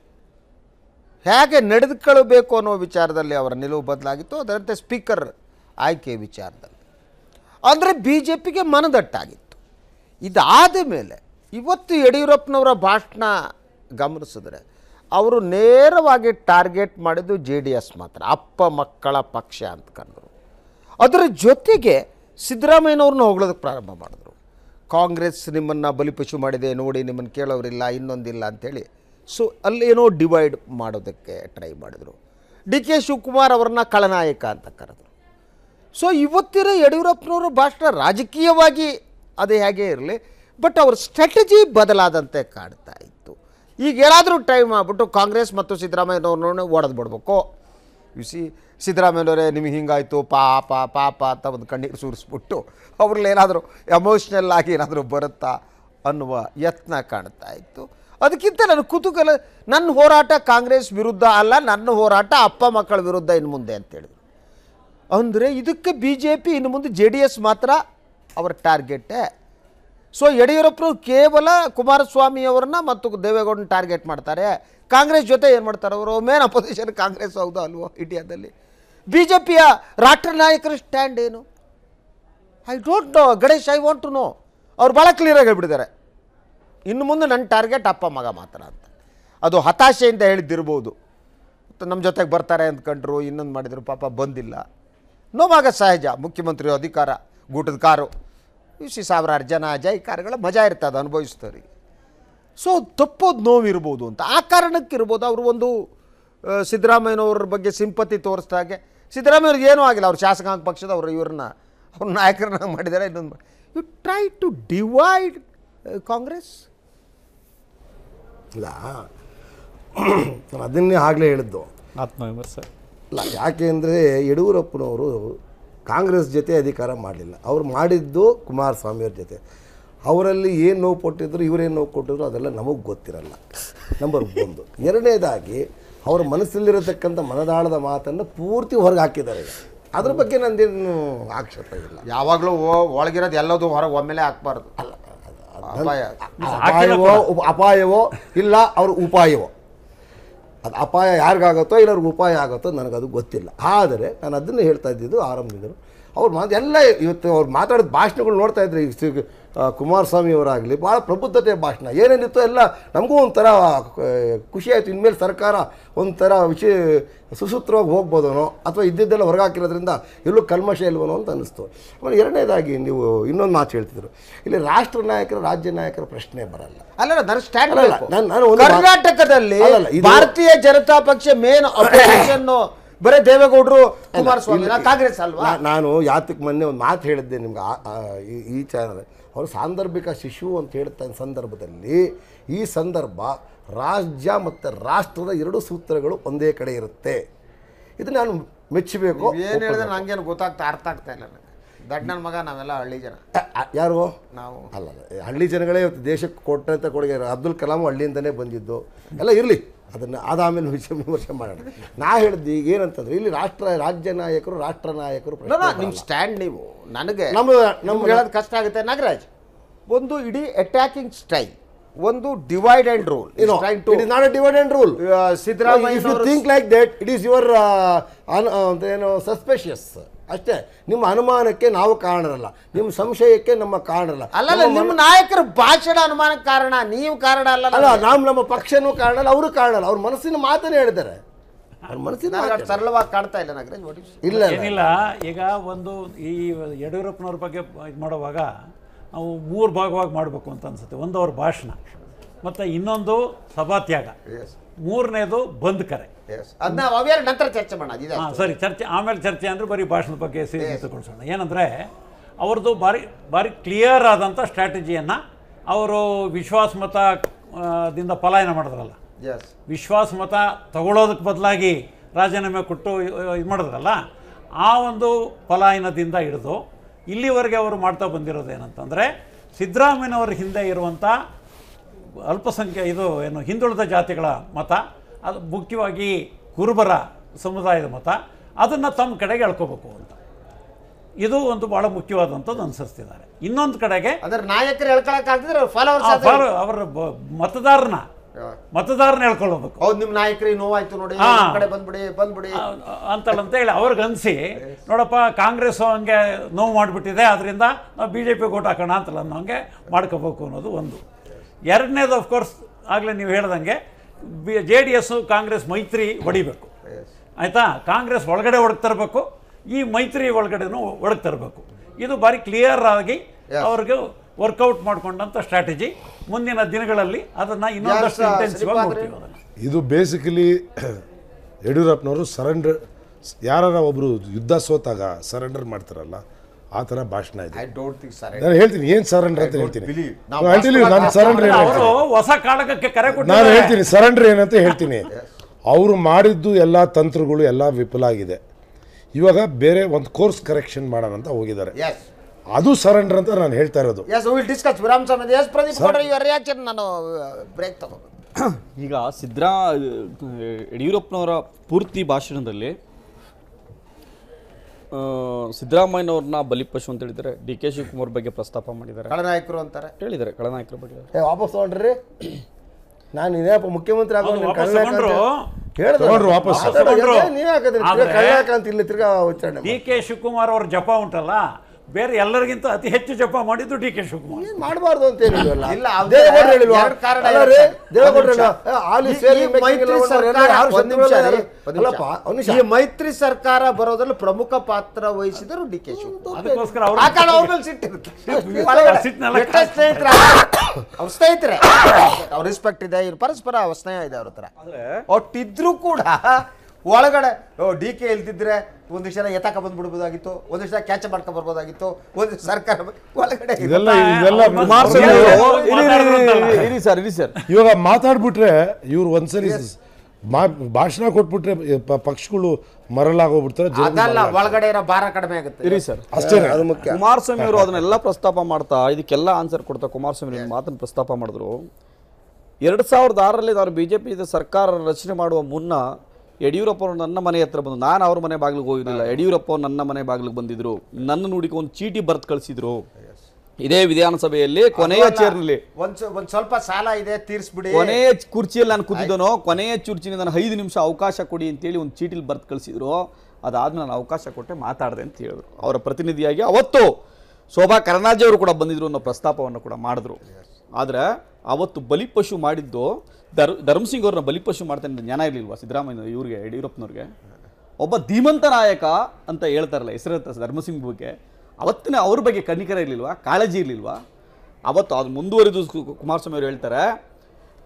[SPEAKER 1] ಹೇಗೆ ನಡೆದುಕೊಳ್ಳಬೇಕು ಅನ್ನೋ ವಿಚಾರದಲ್ಲಿ ಅವರ ನಿಲುವು ಬದಲಾಗಿತ್ತು ಅದರಂತೆ ಸ್ಪೀಕರ್ ಆಯ್ಕೆ ವಿಚಾರದಲ್ಲಿ ಅಂದರೆ ಬಿ ಜೆ ಪಿಗೆ ಮನದಟ್ಟಾಗಿತ್ತು ಇದಾದ ಮೇಲೆ ಇವತ್ತು ಯಡಿಯೂರಪ್ಪನವರ ಭಾಷಣ ಗಮನಿಸಿದ್ರೆ ಅವರು ನೇರವಾಗಿ ಟಾರ್ಗೆಟ್ ಮಾಡಿದ್ದು ಜೆ ಡಿ ಎಸ್ ಮಾತ್ರ ಅಪ್ಪ ಮಕ್ಕಳ ಪಕ್ಷ ಅಂತ ಕರೆದರು ಅದರ ಜೊತೆಗೆ ಸಿದ್ದರಾಮಯ್ಯನವ್ರನ್ನ ಹೊಗಳೋದಕ್ಕೆ ಪ್ರಾರಂಭ ಮಾಡಿದ್ರು ಕಾಂಗ್ರೆಸ್ ನಿಮ್ಮನ್ನು ಬಲಿಪಶು ಮಾಡಿದೆ ನೋಡಿ ನಿಮ್ಮನ್ನು ಕೇಳೋರಿಲ್ಲ ಇನ್ನೊಂದಿಲ್ಲ ಅಂಥೇಳಿ ಸೊ ಅಲ್ಲೇನೋ ಡಿವೈಡ್ ಮಾಡೋದಕ್ಕೆ ಟ್ರೈ ಮಾಡಿದರು ಡಿ ಕೆ ಶಿವಕುಮಾರ್ ಅವ್ರನ್ನ ಖಳನಾಯಕ ಅಂತ ಕರೆದರು ಸೊ ಇವತ್ತಿನ ಯಡಿಯೂರಪ್ಪನವರ ಭಾಷಣ ರಾಜಕೀಯವಾಗಿ ಅದು ಹೇಗೆ ಇರಲಿ ಬಟ್ ಅವ್ರ ಸ್ಟ್ರಾಟಜಿ ಬದಲಾದಂತೆ ಕಾಡ್ತಾ ಇತ್ತು ಈಗ ಏನಾದರೂ ಟೈಮ್ ಆಗ್ಬಿಟ್ಟು ಕಾಂಗ್ರೆಸ್ ಮತ್ತು ಸಿದ್ದರಾಮಯ್ಯನವ್ರನ್ನ ಒಡೆದು ಬಿಡ್ಬೇಕು ಯು ಸಿ ಸಿದ್ದರಾಮಯ್ಯನವರೇ ನಿಮಗೆ ಹಿಂಗಾಯಿತು ಪಾಪ ಪಾಪ ಅಂತ ಒಂದು ಕಣ್ಣೀರು ಸುರಿಸ್ಬಿಟ್ಟು ಅವ್ರಲ್ಲಿ ಏನಾದರೂ ಎಮೋಷ್ನಲ್ ಆಗಿ ಏನಾದರೂ ಬರುತ್ತಾ ಅನ್ನುವ ಯತ್ನ ಕಾಣ್ತಾ ಇತ್ತು ಅದಕ್ಕಿಂತ ನನ್ನ ಕುತೂಹಲ ನನ್ನ ಹೋರಾಟ ಕಾಂಗ್ರೆಸ್ ವಿರುದ್ಧ ಅಲ್ಲ ನನ್ನ ಹೋರಾಟ ಅಪ್ಪ ಮಕ್ಕಳ ವಿರುದ್ಧ ಇನ್ನು ಮುಂದೆ ಅಂತೇಳಿದ್ರು ಅಂದರೆ ಇದಕ್ಕೆ ಬಿ ಜೆ ಪಿ ಇನ್ನು ಮುಂದೆ ಜೆ ಡಿ ಎಸ್ ಮಾತ್ರ ಅವರ ಟಾರ್ಗೆಟ್ಟೇ ಸೊ ಯಡಿಯೂರಪ್ಪರು ಕೇವಲ ಕುಮಾರಸ್ವಾಮಿ ಅವರನ್ನ ಮತ್ತು ದೇವೇಗೌಡನ ಟಾರ್ಗೆಟ್ ಮಾಡ್ತಾರೆ ಕಾಂಗ್ರೆಸ್ ಜೊತೆ ಏನು ಮಾಡ್ತಾರೆ ಅವರು ಮೇನ್ ಅಪೋಸಿಷನ್ ಕಾಂಗ್ರೆಸ್ ಹೌದಾ ಅಲ್ವೋ ಇಂಡಿಯಾದಲ್ಲಿ ಬಿ ಜೆ ಪಿಯ ರಾಷ್ಟ್ರ ನಾಯಕರ ಸ್ಟ್ಯಾಂಡ್ ಏನು I don't know Ganesh I want to know ಅವ್ರು ಭಾಳ ಕ್ಲಿಯರಾಗಿ ಹೇಳ್ಬಿಟ್ಟಿದ್ದಾರೆ ಇನ್ನು ಮುಂದೆ ನನ್ನ ಟಾರ್ಗೆಟ್ ಅಪ್ಪ ಮಗ ಮಾತ್ರ ಅಂತ ಅದು ಹತಾಶೆಯಿಂದ ಹೇಳಿದ್ದಿರ್ಬೋದು ನಮ್ಮ ಜೊತೆಗೆ ಬರ್ತಾರೆ ಅಂದ್ಕೊಂಡ್ರು ಇನ್ನೊಂದು ಮಾಡಿದ್ರು ಪಾಪ ಬಂದಿಲ್ಲ ನೋವಾಗ ಸಹಜ ಮುಖ್ಯಮಂತ್ರಿ ಅಧಿಕಾರ ಗೂಟದ ಕಾರು ಇಸಿ ಸಾವಿರಾರು ಜನ ಜೈಕಾರಗಳ ಮಜಾ ಇರ್ತದೆ ಅನುಭವಿಸ್ತಾರೆ ಸೊ ತಪ್ಪೋದು ನೋವಿರ್ಬೋದು ಅಂತ ಆ ಕಾರಣಕ್ಕೆ ಇರ್ಬೋದು ಅವರು ಒಂದು ಆ, ಸಿದ್ದರಾಮಯ್ಯನವ್ರ ಬಗ್ಗೆ ಸಿಂಪತಿ ತೋರಿಸ್ದಾಗೆ ಸಿದ್ದರಾಮಯ್ಯವ್ರಿಗೆ ಏನೂ ಆಗಿಲ್ಲ ಅವ್ರು ಶಾಸಕಾಂಗ ಪಕ್ಷದ ಅವರು ಇವ್ರನ್ನ ಅವ್ರ ನಾಯಕರನ್ನ ಮಾಡಿದ್ದಾರೆ ಇನ್ನೊಂದು you try to divide Congress
[SPEAKER 7] ಇಲ್ಲ ನಾನು ಅದನ್ನೇ ಆಗಲೇ ಹೇಳಿದ್ದು
[SPEAKER 6] ಆತ್ಮವಿಮರ್ಶೆ
[SPEAKER 7] ಇಲ್ಲ ಯಾಕೆ ಅಂದರೆ ಯಡಿಯೂರಪ್ಪನವರು ಕಾಂಗ್ರೆಸ್ ಜೊತೆ ಅಧಿಕಾರ ಮಾಡಲಿಲ್ಲ ಅವ್ರು ಮಾಡಿದ್ದು ಕುಮಾರಸ್ವಾಮಿಯವ್ರ ಜೊತೆ ಅವರಲ್ಲಿ ಏನು ನೋವು ಕೊಟ್ಟಿದ್ರು ಇವರೇನು ನೋವು ಕೊಟ್ಟಿದ್ರು ಅದೆಲ್ಲ ನಮಗೆ ಗೊತ್ತಿರಲ್ಲ ನಂಬರ್ ಒಂದು ಎರಡನೇದಾಗಿ ಅವ್ರ ಮನಸ್ಸಲ್ಲಿರತಕ್ಕಂಥ ಮನದಾಳದ ಮಾತನ್ನು ಪೂರ್ತಿ ಹೊರಗೆ ಹಾಕಿದ್ದಾರೆ ಈಗ ಅದ್ರ ಬಗ್ಗೆ ನಂದೇನು ಆಕ್ಷೇಪ ಇಲ್ಲ
[SPEAKER 1] ಯಾವಾಗಲೂ ಒಳಗಿರೋದು ಎಲ್ಲದೂ ಹೊರಗೆ ಒಮ್ಮೆಲೆ ಹಾಕ್ಬಾರ್ದು ಅಪಾಯ
[SPEAKER 7] ಅಪಾಯವೋ ಉಪ- ಅಪಾಯವೋ ಇಲ್ಲ ಅವ್ರ ಉಪಾಯವೋ ಅದು ಅಪಾಯ ಯಾರಿಗಾಗುತ್ತೋ ಇಲ್ಲ ಅವ್ರಿಗೆ ಉಪಾಯ ಆಗುತ್ತೋ ನನಗದು ಗೊತ್ತಿಲ್ಲ ಆದರೆ ನಾನು ಅದನ್ನು ಹೇಳ್ತಾ ಇದ್ದಿದ್ದು ಆರಂಭದಿಂದಲೂ ಅವ್ರು ಮಾತು ಎಲ್ಲ ಇವತ್ತು ಅವ್ರು ಮಾತಾಡಿದ ಭಾಷಣಗಳು ನೋಡ್ತಾ ಇದ್ರಿ ಈಗ ಸಿ- ಆ, ಕುಮಾರಸ್ವಾಮಿ ಅವರಾಗಲಿ ಭಾಳ ಪ್ರಬುದ್ಧತೆ ಭಾಷಣ ಏನೇನಿತ್ತು ಎಲ್ಲ ನಮಗೂ ಒಂಥರ ಆ, ಖುಷಿ ಆಯಿತು ಇನ್ಮೇಲೆ ಸರ್ಕಾರ ಒಂಥರ ವಿಷಯ ಸುಸೂತ್ರವಾಗಿ ಹೋಗ್ಬೋದನೋ ಅಥವಾ ಇದ್ದಿದ್ದೆಲ್ಲ ಹೊರಗೆ ಹಾಕಿರೋದ್ರಿಂದ ಎಲ್ಲೂ ಕಲ್ಮಶ ಇಲ್ವನೋ ಅಂತ ಅನ್ನಿಸ್ತು ಆಮೇಲೆ ಎರಡನೇದಾಗಿ ನೀವು ಇನ್ನೊಂದು ಮಾತು ಹೇಳ್ತಿದ್ರು ಇಲ್ಲಿ ರಾಷ್ಟ್ರ ನಾಯಕರ ರಾಜ್ಯ ನಾಯಕರ ಪ್ರಶ್ನೆ ಬರಲ್ಲ
[SPEAKER 1] ಅಲ್ಲ ನನ್ನ ಸ್ಟ್ಯಾಂಡ್
[SPEAKER 7] ಅಲ್ಲಲ್ಲ, ನಾನು- ನಾನು ಒಂದು ಮಾತು-
[SPEAKER 1] ಕರ್ನಾಟಕದಲ್ಲಿ
[SPEAKER 7] ಅಲ್ಲಲ್ಲ, ಇದು-
[SPEAKER 1] ಭಾರತೀಯ ಜನತಾ ಪಕ್ಷ ಮೇನ್ ಅಪೋಸಿಷನ್ ಬರೀ ದೇವೇಗೌಡರು ಕುಮಾರಸ್ವಾಮಿ ಕಾಂಗ್ರೆಸ್ ಅಲ್ವಾ
[SPEAKER 7] ನಾ- ನಾನು ಯಾತಕ್ಕೆ ಮೊನ್ನೆ ಒಂದು ಮಾತು ಹೇಳಿದ್ದೆ ನಿಮ್ಗೆ ಆ- ಆ, ಈ- ಈ ಚಾನಲ್ ಅವರು ಸಾಂದರ್ಭಿಕ ಶಿಶು ಅಂತ ಹೇಳ್ತಾ ಸಂದರ್ಭದಲ್ಲಿ ಈ ಸಂದರ್ಭ ರಾಜ್ಯ ಮತ್ತು ರಾಷ್ಟ್ರದ ಎರಡು ಸೂತ್ರಗಳು ಒಂದೇ ಕಡೆ ಇರುತ್ತೆ ಇದು ನಾನು ಮೆಚ್ಚಬೇಕು
[SPEAKER 1] ಏನು ಹೇಳಿದ್ರೆ ನಂಗೇನು ಗೊತ್ತಾಗ್ತಾ ಅರ್ಥ ಆಗ್ತಾ ಇಲ್ಲ ನನಗೆ ದಡ್ ನನ್ನ ಮಗ ನಾವೆಲ್ಲ ಹಳ್ಳಿ ಜನ
[SPEAKER 7] ಅ- ಅ- ಯಾರು
[SPEAKER 1] ನಾವು
[SPEAKER 7] ಅಲ್ಲ ಅಲ್ಲ. ಹಳ್ಳಿ ಜನಗಳೇ ಇವತ್ತು ದೇಶಕ್ಕೆ ಕೊಟ್ಟಂಥ ಕೊಡುಗೆ ಅಬ್ದುಲ್ ಕಲಾಂ ಹಳ್ಳಿಯಿಂದನೇ ಬಂದಿದ್ದು ಎಲ್ಲ ಇರಲಿ ಅದನ್ನು ಅದಾದ್ಮೇಲೆ ವಿಷಯ ವಿಮರ್ಶೆ ಮಾಡೋಣ ನಾ ಹೇಳಿದ್ದು ಈಗ ಏನಂತಂದ್ರೆ ಇಲ್ಲಿ ರಾಷ್ಟ್ರ ರಾಜ್ಯ ನಾಯಕರು ರಾಷ್ಟ್ರ ನಾಯಕರು ಪ್ರಶ್ನೆ
[SPEAKER 1] ನಿಮ್ಮ
[SPEAKER 7] ಮಾಡಲ್ಲ.
[SPEAKER 1] ಸ್ಟ್ಯಾಂಡ್ ನೀವು ನನಗೆ
[SPEAKER 7] ನಮ್ಮ-
[SPEAKER 1] ನಮ್ಗೆ
[SPEAKER 7] ನಮ್ಮ-
[SPEAKER 1] ಹೇಳೋದು ಕಷ್ಟ ಆಗುತ್ತೆ ನಾಗರಾಜ್ ಒಂದು ಇಡೀ ಅಟ್ಯಾಕಿಂಗ್ ಸ್ಟೈಲ್ ಒಂದು divide and rule
[SPEAKER 7] You know, it is not a divide and rule.
[SPEAKER 1] Siddaramaiah
[SPEAKER 7] If you think like that, it is your uh, un- uh, ಏನು ಸಸ್ಪೆಷಿಯಸ್ ಅಷ್ಟೇ ನಿಮ್ಮ ಅನುಮಾನಕ್ಕೆ ನಾವು ಕಾರಣರಲ್ಲ ನಿಮ್ಮ ಸಂಶಯಕ್ಕೆ ನಮ್ಮ ಕಾರಣರಲ್ಲ
[SPEAKER 1] ಅಲ್ಲಲ್ಲ ನಿಮ್ಮ ನಾಯಕರ ಭಾಷಣ ಅನುಮಾನಕ್ಕೆ ಕಾರಣ ನೀವು ಕಾರಣ ಅಲ್ಲ
[SPEAKER 7] ಅಲ್ಲ ನಾವು ನಮ್ಮ ಪಕ್ಷನೂ ಕಾರಣ ಅಲ್ಲ ಅವರು ಕಾರಣ ಅಲ್ಲ ಅವ್ರ ಮನಸ್ಸಿನ ಮಾತನ್ನೇ ಹೇಳಿದ್ದಾರೆ ಅವ್ರ ಮನಸ್ಸಿನ
[SPEAKER 1] ನನಗೆ
[SPEAKER 7] ಮಾತೇ.
[SPEAKER 1] ಅಷ್ಟು ಸರಳವಾಗಿ ಕಾಣ್ತಾ ಇಲ್ಲ ನಾಗರಾಜ್ what is-
[SPEAKER 7] ಇಲ್ಲ ಇಲ್ಲ.
[SPEAKER 5] ಏನಿಲ್ಲ ಈಗ ಒಂದು ಈ ಯಡಿಯೂರಪ್ಪನವ್ರ ಬಗ್ಗೆ ಇದು ಮಾಡುವಾಗ ನಾವು ಮೂರು ಭಾಗವಾಗಿ ಮಾಡಬೇಕು ಅಂತ ಅನ್ಸುತ್ತೆ ಒಂದು ಅವ್ರ ಭಾಷಣ ಮತ್ತು ಇನ್ನೊಂದು ಸಭಾತ್ಯಾಗ ಮೂರನೇದು ಬಂದ್ ಕರೆ
[SPEAKER 1] Yes. ಅದನ್ನ ಅವೆರಡು ನಂತರ ಚರ್ಚೆ ಮಾಡೋಣ ಇದೆ
[SPEAKER 5] ಹಾಂ ಸರಿ ಚರ್ಚೆ ಆಮೇಲೆ ಚರ್ಚೆ ಅಂದರೆ ಬರೀ ಭಾಷಣದ ಬಗ್ಗೆ ಸೀಮಿತಗೊಳಿಸೋಣ ಏನಂದರೆ ಅವ್ರದ್ದು ಭಾರಿ ಭಾರಿ ಕ್ಲಿಯರ್ ಆದಂಥ ಸ್ಟ್ರಾಟಜಿಯನ್ನು ಅವರು ವಿಶ್ವಾಸಮತ ಆ, ದಿಂದ ಪಲಾಯನ ಮಾಡಿದ್ರಲ್ಲ
[SPEAKER 1] ಎಸ್
[SPEAKER 5] ವಿಶ್ವಾಸಮತ ತಗೊಳ್ಳೋದಕ್ಕೆ ಬದಲಾಗಿ ರಾಜೀನಾಮೆ ಕೊಟ್ಟು ಇದು ಮಾಡಿದ್ರಲ್ಲ ಆ ಒಂದು ಪಲಾಯನದಿಂದ ಹಿಡಿದು ಇಲ್ಲಿವರೆಗೆ ಅವರು ಮಾಡ್ತಾ ಬಂದಿರೋದು ಏನಂತಂದರೆ ಸಿದ್ದರಾಮಯ್ಯನವರ ಹಿಂದೆ ಇರುವಂಥ ಅಲ್ಪಸಂಖ್ಯೆ ಇದು ಏನು ಹಿಂದುಳಿದ ಜಾತಿಗಳ ಮತ ಅದು ಮುಖ್ಯವಾಗಿ ಕುರುಬರ ಸಮುದಾಯದ ಮತ ಅದನ್ನು ತಮ್ಮ ಕಡೆಗೆ ಎಳ್ಕೋಬೇಕು ಅಂತ ಇದು ಒಂದು ಭಾಳ ಮುಖ್ಯವಾದಂಥದ್ದು ಅನುಸರಿಸ್ತಿದ್ದಾರೆ ಇನ್ನೊಂದು ಕಡೆಗೆ
[SPEAKER 1] ಅದ್ರ ನಾಯಕರು ಹೇಳ್ಕೊಳಕ್ಕಾಗ್ತಿದ್ರೆ ಫಾಲೋವರ್ಸ್
[SPEAKER 5] ಆ ಫಾಲೋ- ಅವರ ಬ- ಮತದಾರನ ಮತದಾರನ ಹೇಳ್ಕೊಳ್ಳೋಬೇಕು
[SPEAKER 1] ಹೌದು ನಿಮ್ಮ ನಾಯಕರಿಗೆ ನೋವಾಯ್ತು ನೋಡಿ
[SPEAKER 5] ಹಾ.
[SPEAKER 1] ನಮ್ ಕಡೆ ಬಂದ್ಬಿಡಿ ಬಂದ್ಬಿಡಿ
[SPEAKER 5] ಅಂತಲ್ಲ ಅಂತ ಹೇಳಿ ಅವ್ರಿಗೆ ಅನಿಸಿ ನೋಡಪ್ಪ ಕಾಂಗ್ರೆಸ್ ಹಂಗೆ ನೋವು ಮಾಡಿಬಿಟ್ಟಿದೆ ಅದರಿಂದ ನಾವು ಬಿ ಜೆ ಪಿ ಓಟ್ ಹಾಕೋಣ ಅಂತಲ್ಲ ಅನ್ನೋಂಗೆ ಮಾಡ್ಕೋಬೇಕು ಅನ್ನೋದು ಒಂದು ಎರಡನೇದು ಅಫ್ಕೋರ್ಸ್ ಆಗಲೇ ನೀವು ಹೇಳ್ದಂಗೆ B J D S Congress ಮೈತ್ರಿ ಹೊಡಿಬೇಕು ಆಯಿತಾ ಕಾಂಗ್ರೆಸ್ ಒಳಗಡೆ ಒಳಗೆ ತರಬೇಕು ಈ ಮೈತ್ರಿ ಒಳಗಡೆನೂ ಒಳಗೆ ತರಬೇಕು ಇದು ಭಾರಿ ಕ್ಲಿಯರ್ ಆಗಿ ಅವ್ರಿಗೆ ವರ್ಕೌಟ್ ಮಾಡ್ಕೊಂಡಂಥ ಸ್ಟ್ರಾಟಜಿ ಮುಂದಿನ ದಿನಗಳಲ್ಲಿ ಅದನ್ನು ಇನ್ನೊಂದಷ್ಟು
[SPEAKER 1] Yes,
[SPEAKER 5] ಇಂಟೆನ್ಸಿವ್ ಆಗಿ
[SPEAKER 1] ಶ್ರೀಪಾದ್
[SPEAKER 5] ನೋಡ್ತೀವಿ ಅದನ್ನು
[SPEAKER 4] ಇದು ಬೇಸಿಕಲಿ ಯಡಿಯೂರಪ್ಪನವರು ಸರೆಂಡರ್ ಯಾರ ಒಬ್ಬರು ಯುದ್ಧ ಸೋತಾಗ ಸರೆಂಡರ್ ಮಾಡ್ತಾರಲ್ಲ ಆ ಥರ ಭಾಷಣ ಇದೆ
[SPEAKER 1] ಐ ಡೋಂಟ್ ಥಿಂಕ್ ಸರ್
[SPEAKER 4] ನಾನು ಹೇಳ್ತೀನಿ ಏನು ಸರೆಂಡರ್ ಅಂತ ಹೇಳ್ತೀನಿ
[SPEAKER 1] believe.
[SPEAKER 4] ನಾನು ಹೇಳ್ತೀನಿ ನಾನು ಸರೆಂಡರ್ ಏನು
[SPEAKER 5] ಅವರು
[SPEAKER 4] ಹೇಳ್ತೀನಿ
[SPEAKER 5] ಹೊಸ ಕಾಳಗಕ್ಕೆ ಕರೆ
[SPEAKER 4] ನಾನು
[SPEAKER 5] ಕೊಟ್ಟಿದ್ದಾರೆ
[SPEAKER 4] ಹೇಳ್ತೀನಿ ಸರೆಂಡರ್ ಏನಂತ ಹೇಳ್ತೀನಿ ಅವರು ಮಾಡಿದ್ದು ಎಲ್ಲ ತಂತ್ರಗಳು ಎಲ್ಲ ವಿಫಲ ಆಗಿದೆ ಇವಾಗ ಬೇರೆ ಒಂದು ಕೋರ್ಸ್ ಕರೆಕ್ಷನ್ ಮಾಡೋಣ ಅಂತ ಹೋಗಿದ್ದಾರೆ
[SPEAKER 1] ಎಸ್
[SPEAKER 4] ಅದು ಸರೆಂಡರ್ ಅಂತ ನಾನು ಹೇಳ್ತಾ ಇರೋದು
[SPEAKER 1] yes will discuss Viram Swamy yes Pradeep ಕೊಡ್ರಿ ಯುವರ್ ರಿಯಾಕ್ಷನ್ ನಾನು ಬ್ರೇಕ್ ತಗೋಬೇಕು
[SPEAKER 6] ಈಗ ಸಿದ್ದರಾ ಯಡಿಯೂರಪ್ಪನವರ ಪೂರ್ತಿ ಭಾಷಣದಲ್ಲಿ ಆ, ಸಿದ್ದರಾಮಯ್ಯನವ್ರನ್ನ ಬಲಿಪಶು ಅಂತ ಹೇಳಿದ್ದಾರೆ ಡಿ ಕೆ ಶಿವಕುಮಾರ್ ಬಗ್ಗೆ ಪ್ರಸ್ತಾಪ ಮಾಡಿದ್ದಾರೆ
[SPEAKER 1] ಖಳನಾಯಕರು ಅಂತಾರೆ
[SPEAKER 6] ಹೇಳಿದ್ದಾರೆ ಖಳನಾಯಕರ ಬಗ್ಗೆ
[SPEAKER 7] ಏ ವಾಪಸ್ ತಗೊಂಡ್ರಿ ನಾನು ಇದೇಪ್ಪ ಮುಖ್ಯಮಂತ್ರಿ ಆಗೋ
[SPEAKER 5] ಹೌದು,
[SPEAKER 7] ನೀನು
[SPEAKER 5] ವಾಪಸ್
[SPEAKER 7] ಕಳ್ಳಾಕ ಅಂತ
[SPEAKER 5] ತಗೊಂಡ್ರು.
[SPEAKER 7] ಹೇಳ್ದೆ.
[SPEAKER 4] ತಗೊಂಡ್ರು ವಾಪಸ್.
[SPEAKER 7] ಮಾತಾಡೋ
[SPEAKER 5] ತಗೊಂಡ್ರು.
[SPEAKER 7] ಜೊತೆ ನೀವ್ ಹಾಕಿದ್ರಿ ತಿರ್ಗಾ
[SPEAKER 5] ಆದ್ರೆ-
[SPEAKER 7] ಕಳ್ಳಾಕ ಅಂತ ಇಲ್ಲಿ ತಿರ್ಗಾ ಉಚ್ಚಾರಣೆ
[SPEAKER 5] ಡಿ ಕೆ ಶಿವಕುಮಾರ್ ಅವ್ರ ಜಪ ಉಂಟಲ್ಲ ಬೇರೆ ಎಲ್ಲರಿಗಿಂತ ಅತಿ ಹೆಚ್ಚು ಜಪ ಮಾಡಿದ್ದು ಡಿ ಕೆ ಶಿವಕುಮಾರ್
[SPEAKER 7] ಮಾಡಬಾರ್ದು ಅಂತ ಏನಿಲ್ವಲ್ಲ
[SPEAKER 1] ಇಲ್ಲ, ಅವ್ರು
[SPEAKER 7] ದೇವೇಗೌಡರು ಹೇಳಿಲ್ವಾ
[SPEAKER 1] ಎರಡು ಕಾರಣ
[SPEAKER 7] ಅಲ್ಲ ರೀ,
[SPEAKER 1] ಇರುತ್ತೆ.
[SPEAKER 7] ದೇವೇಗೌಡರು
[SPEAKER 1] ಒಂದು
[SPEAKER 7] ಹೇಳಿಲ್ವಾ? ಏ, all is
[SPEAKER 1] ಈ-
[SPEAKER 7] fair
[SPEAKER 1] ಈ
[SPEAKER 7] in making
[SPEAKER 1] ಮೈತ್ರಿ
[SPEAKER 7] ಎಲ್ಲ ಒಂದು
[SPEAKER 1] ಸರ್ಕಾರ
[SPEAKER 7] ಯಾರು
[SPEAKER 1] ಒಂದ್ ನಿಮಿಷ
[SPEAKER 7] ಶತ್ರುಗಳೇ
[SPEAKER 1] ರೀ,
[SPEAKER 7] ಯಾರು?
[SPEAKER 1] ಒಂದ್ ನಿಮಿಷ.
[SPEAKER 7] ಅಲ್ಲಪ್ಪ, ಒಂದ್ ನಿಮಿಷ.
[SPEAKER 1] ಈ ಮೈತ್ರಿ ಸರ್ಕಾರ ಬರೋದ್ರಲ್ಲಿ ಪ್ರಮುಖ ಪಾತ್ರ ವಹಿಸಿದರು ಡಿ ಕೆ ಶಿವಕುಮಾರ್
[SPEAKER 5] ಅದಕ್ಕೋಸ್ಕರ ಅವ್ರ
[SPEAKER 1] ಆ ಕಾರಣ ಅವ್ರ ಮೇಲೆ ಸಿಟ್ಟಿರುತ್ತೆ
[SPEAKER 5] ಒಳಗಡೆ ಸಿಟ್ನೆಲ್ಲ
[SPEAKER 1] ಎಷ್ಟೇ ಸ್ನೇಹಿತರೆ ಅವ್ರ ಸ್ನೇಹಿತರೆ ಅವ್ರ ರೆಸ್ಪೆಕ್ಟ್ ಇದೆ ಇವ್ರ ಪರಸ್ಪರ ಅವ್ರ ಸ್ನೇಹ ಇದೆ ಅವ್ರ ಹತ್ರ ಒಟ್ಟಿದ್ರು ಕೂಡ ಒಳಗಡೆ ಓ ಡಿ ಕೆ ಇಲ್ದಿದ್ರೆ ಒಂದಿಷ್ಟು ಜನ ಎತ್ತಾಕ ಬಂದ್ಬಿಡ್ಬೋದಾಗಿತ್ತು ಒಂದಿಷ್ಟು ಜನ ಕ್ಯಾಚ್ ಮಾಡ್ಕೊಂಡ್ ಬರ್ಬೋದಾಗಿತ್ತು ಒಂದು ಸರ್ಕಾರ ಒಳಗಡೆ ಇದೆ.
[SPEAKER 4] ಇದೆಲ್ಲ ಇದೆಲ್ಲ
[SPEAKER 6] ಕುಮಾರಸ್ವಾಮಿ
[SPEAKER 5] ಅವ್ರು
[SPEAKER 6] ಅವರು- ಇರಿ, ಇರಿ, ಇರಿ,
[SPEAKER 5] ಮಾತಾಡಿದ್ರಂತಲ್ಲ.
[SPEAKER 6] ಇರಿ, ಇರಿ ಸರ್ ಇರಿ ಸರ್
[SPEAKER 4] ಇವಾಗ ಮಾತಾಡ್ಬಿಟ್ರೆ ಇವ್ರು ಒಂದ್ಸರಿ ಮಾ ಭಾಷಣ ಕೊಟ್ಬಿಟ್ರೆ ಪ- ಪಕ್ಷಗಳು ಮರಳಾಗೋಗ್ಬಿಡ್ತಾರೆ ಜನಗಳು
[SPEAKER 1] ಅದಲ್ಲ
[SPEAKER 4] ಮರಳಾಗ್ತಾರೆ.
[SPEAKER 1] ಒಳಗಡೆ ಇರೋ ಭಾರ ಕಡಿಮೆ ಆಗುತ್ತೆ
[SPEAKER 6] ಇರಿ ಸರ್
[SPEAKER 4] ಅಷ್ಟೇ
[SPEAKER 7] ಅದು ಮುಖ್ಯ
[SPEAKER 6] ಕುಮಾರಸ್ವಾಮಿ ಅವರು ಅದನ್ನೆಲ್ಲ ಪ್ರಸ್ತಾಪ ಮಾಡ್ತಾ ಇದಕ್ಕೆಲ್ಲ ಆನ್ಸರ್ ಕೊಡ್ತಾ ಕುಮಾರಸ್ವಾಮಿ ಒಂದು ಮಾತನ್ನು ಪ್ರಸ್ತಾಪ ಮಾಡಿದ್ರು ಎರಡು ಸಾವಿರದ ಆರರಲ್ಲಿ ನಾನು ಬಿ ಜೆ ಪಿ ಸರ್ಕಾರ ರಚನೆ ಮಾಡುವ ಮುನ್ನ ಯಡಿಯೂರಪ್ಪ ಅವರು ನನ್ನ ಮನೆ ಹತ್ರ ಬಂದು ನಾನು ಅವ್ರ ಮನೆ ಬಾಗಿಲಿಗೆ ಹೋಗಿರಲಿಲ್ಲ ಯಡಿಯೂರಪ್ಪ ಅವ್ರು ನನ್ನ ಮನೆ ಬಾಗಿಲಿಗೆ ಬಂದಿದ್ರು ನನ್ನ ನುಡಿಗೆ ಒಂದು ಚೀಟಿ ಬರ್ತ್ ಕಳಿಸಿದ್ರು ಇದೇ ವಿಧಾನಸಭೆಯಲ್ಲಿ ಕೊನೆಯ ಚೇರ್ನಲ್ಲಿ
[SPEAKER 1] ಒಂದ್ ಸ್ವ- ಒಂದ್ ಸ್ವಲ್ಪ ಸಾಲ ಇದೆ ತೀರ್ಸ್ಬಿಡಿ
[SPEAKER 6] ಕೊನೆಯ ಕುರ್ಚಿಯಲ್ಲಿ ನಾನು ಕೂತಿದ್ದನೋ ಕೊನೆಯ ಕುರ್ಚಿನಿ ನಾನು ಐದು ನಿಮಿಷ ಅವಕಾಶ ಕೊಡಿ ಅಂತೇಳಿ ಒಂದು ಚೀಟಿಲಿ ಬರ್ದು ಕಳಿಸಿದ್ರು ಅದಾದ್ಮೇಲೆ ನಾನು ಅವಕಾಶ ಕೊಟ್ಟೆ ಮಾತಾಡಿದೆ ಅಂತ ಹೇಳಿದ್ರು ಅವರ ಪ್ರತಿನಿಧಿಯಾಗಿ ಅವತ್ತು ಶೋಭಾ ಕರಂದ್ಲಾಜೆ ಅವರು ಕೂಡ ಬಂದಿದ್ರು ಅನ್ನೋ ಪ್ರಸ್ತಾಪವನ್ನು ಕೂಡ ಮಾಡಿದ್ರು ಆದರೆ ಅವತ್ತು ಬಲಿಪಶು ಮಾಡಿದ್ದು ಧರ್ ಧರ್ಮಸಿಂಗ್ ಅವ್ರನ್ನ ಬಲಿಪಶು ಮಾಡ್ತಾನೆ ಜ್ಞಾನ ಇರಲಿಲ್ವಾ ಸಿದ್ದರಾಮಯ್ಯ ಇವ್ರಿಗೆ ಯಡಿಯೂರಪ್ಪನವ್ರಿಗೆ ಒಬ್ಬ ಧೀಮಂತ ನಾಯಕ ಅಂತ ಹೇಳ್ತಾರಲ್ಲ ಹೆಸರು ಧರ್ಮಸಿಂಗ್ ಬಗ್ಗೆ ಅವತ್ತಿನ ಅವ್ರ ಬಗ್ಗೆ ಕಣ್ಣಿಕರ ಇರಲಿಲ್ವಾ ಕಾಳಜಿ ಇರಲಿಲ್ವಾ ಅವತ್ತು ಅದು ಮುಂದುವರಿದು ಕು- ಕುಮಾರಸ್ವಾಮಿ ಅವರು ಹೇಳ್ತಾರೆ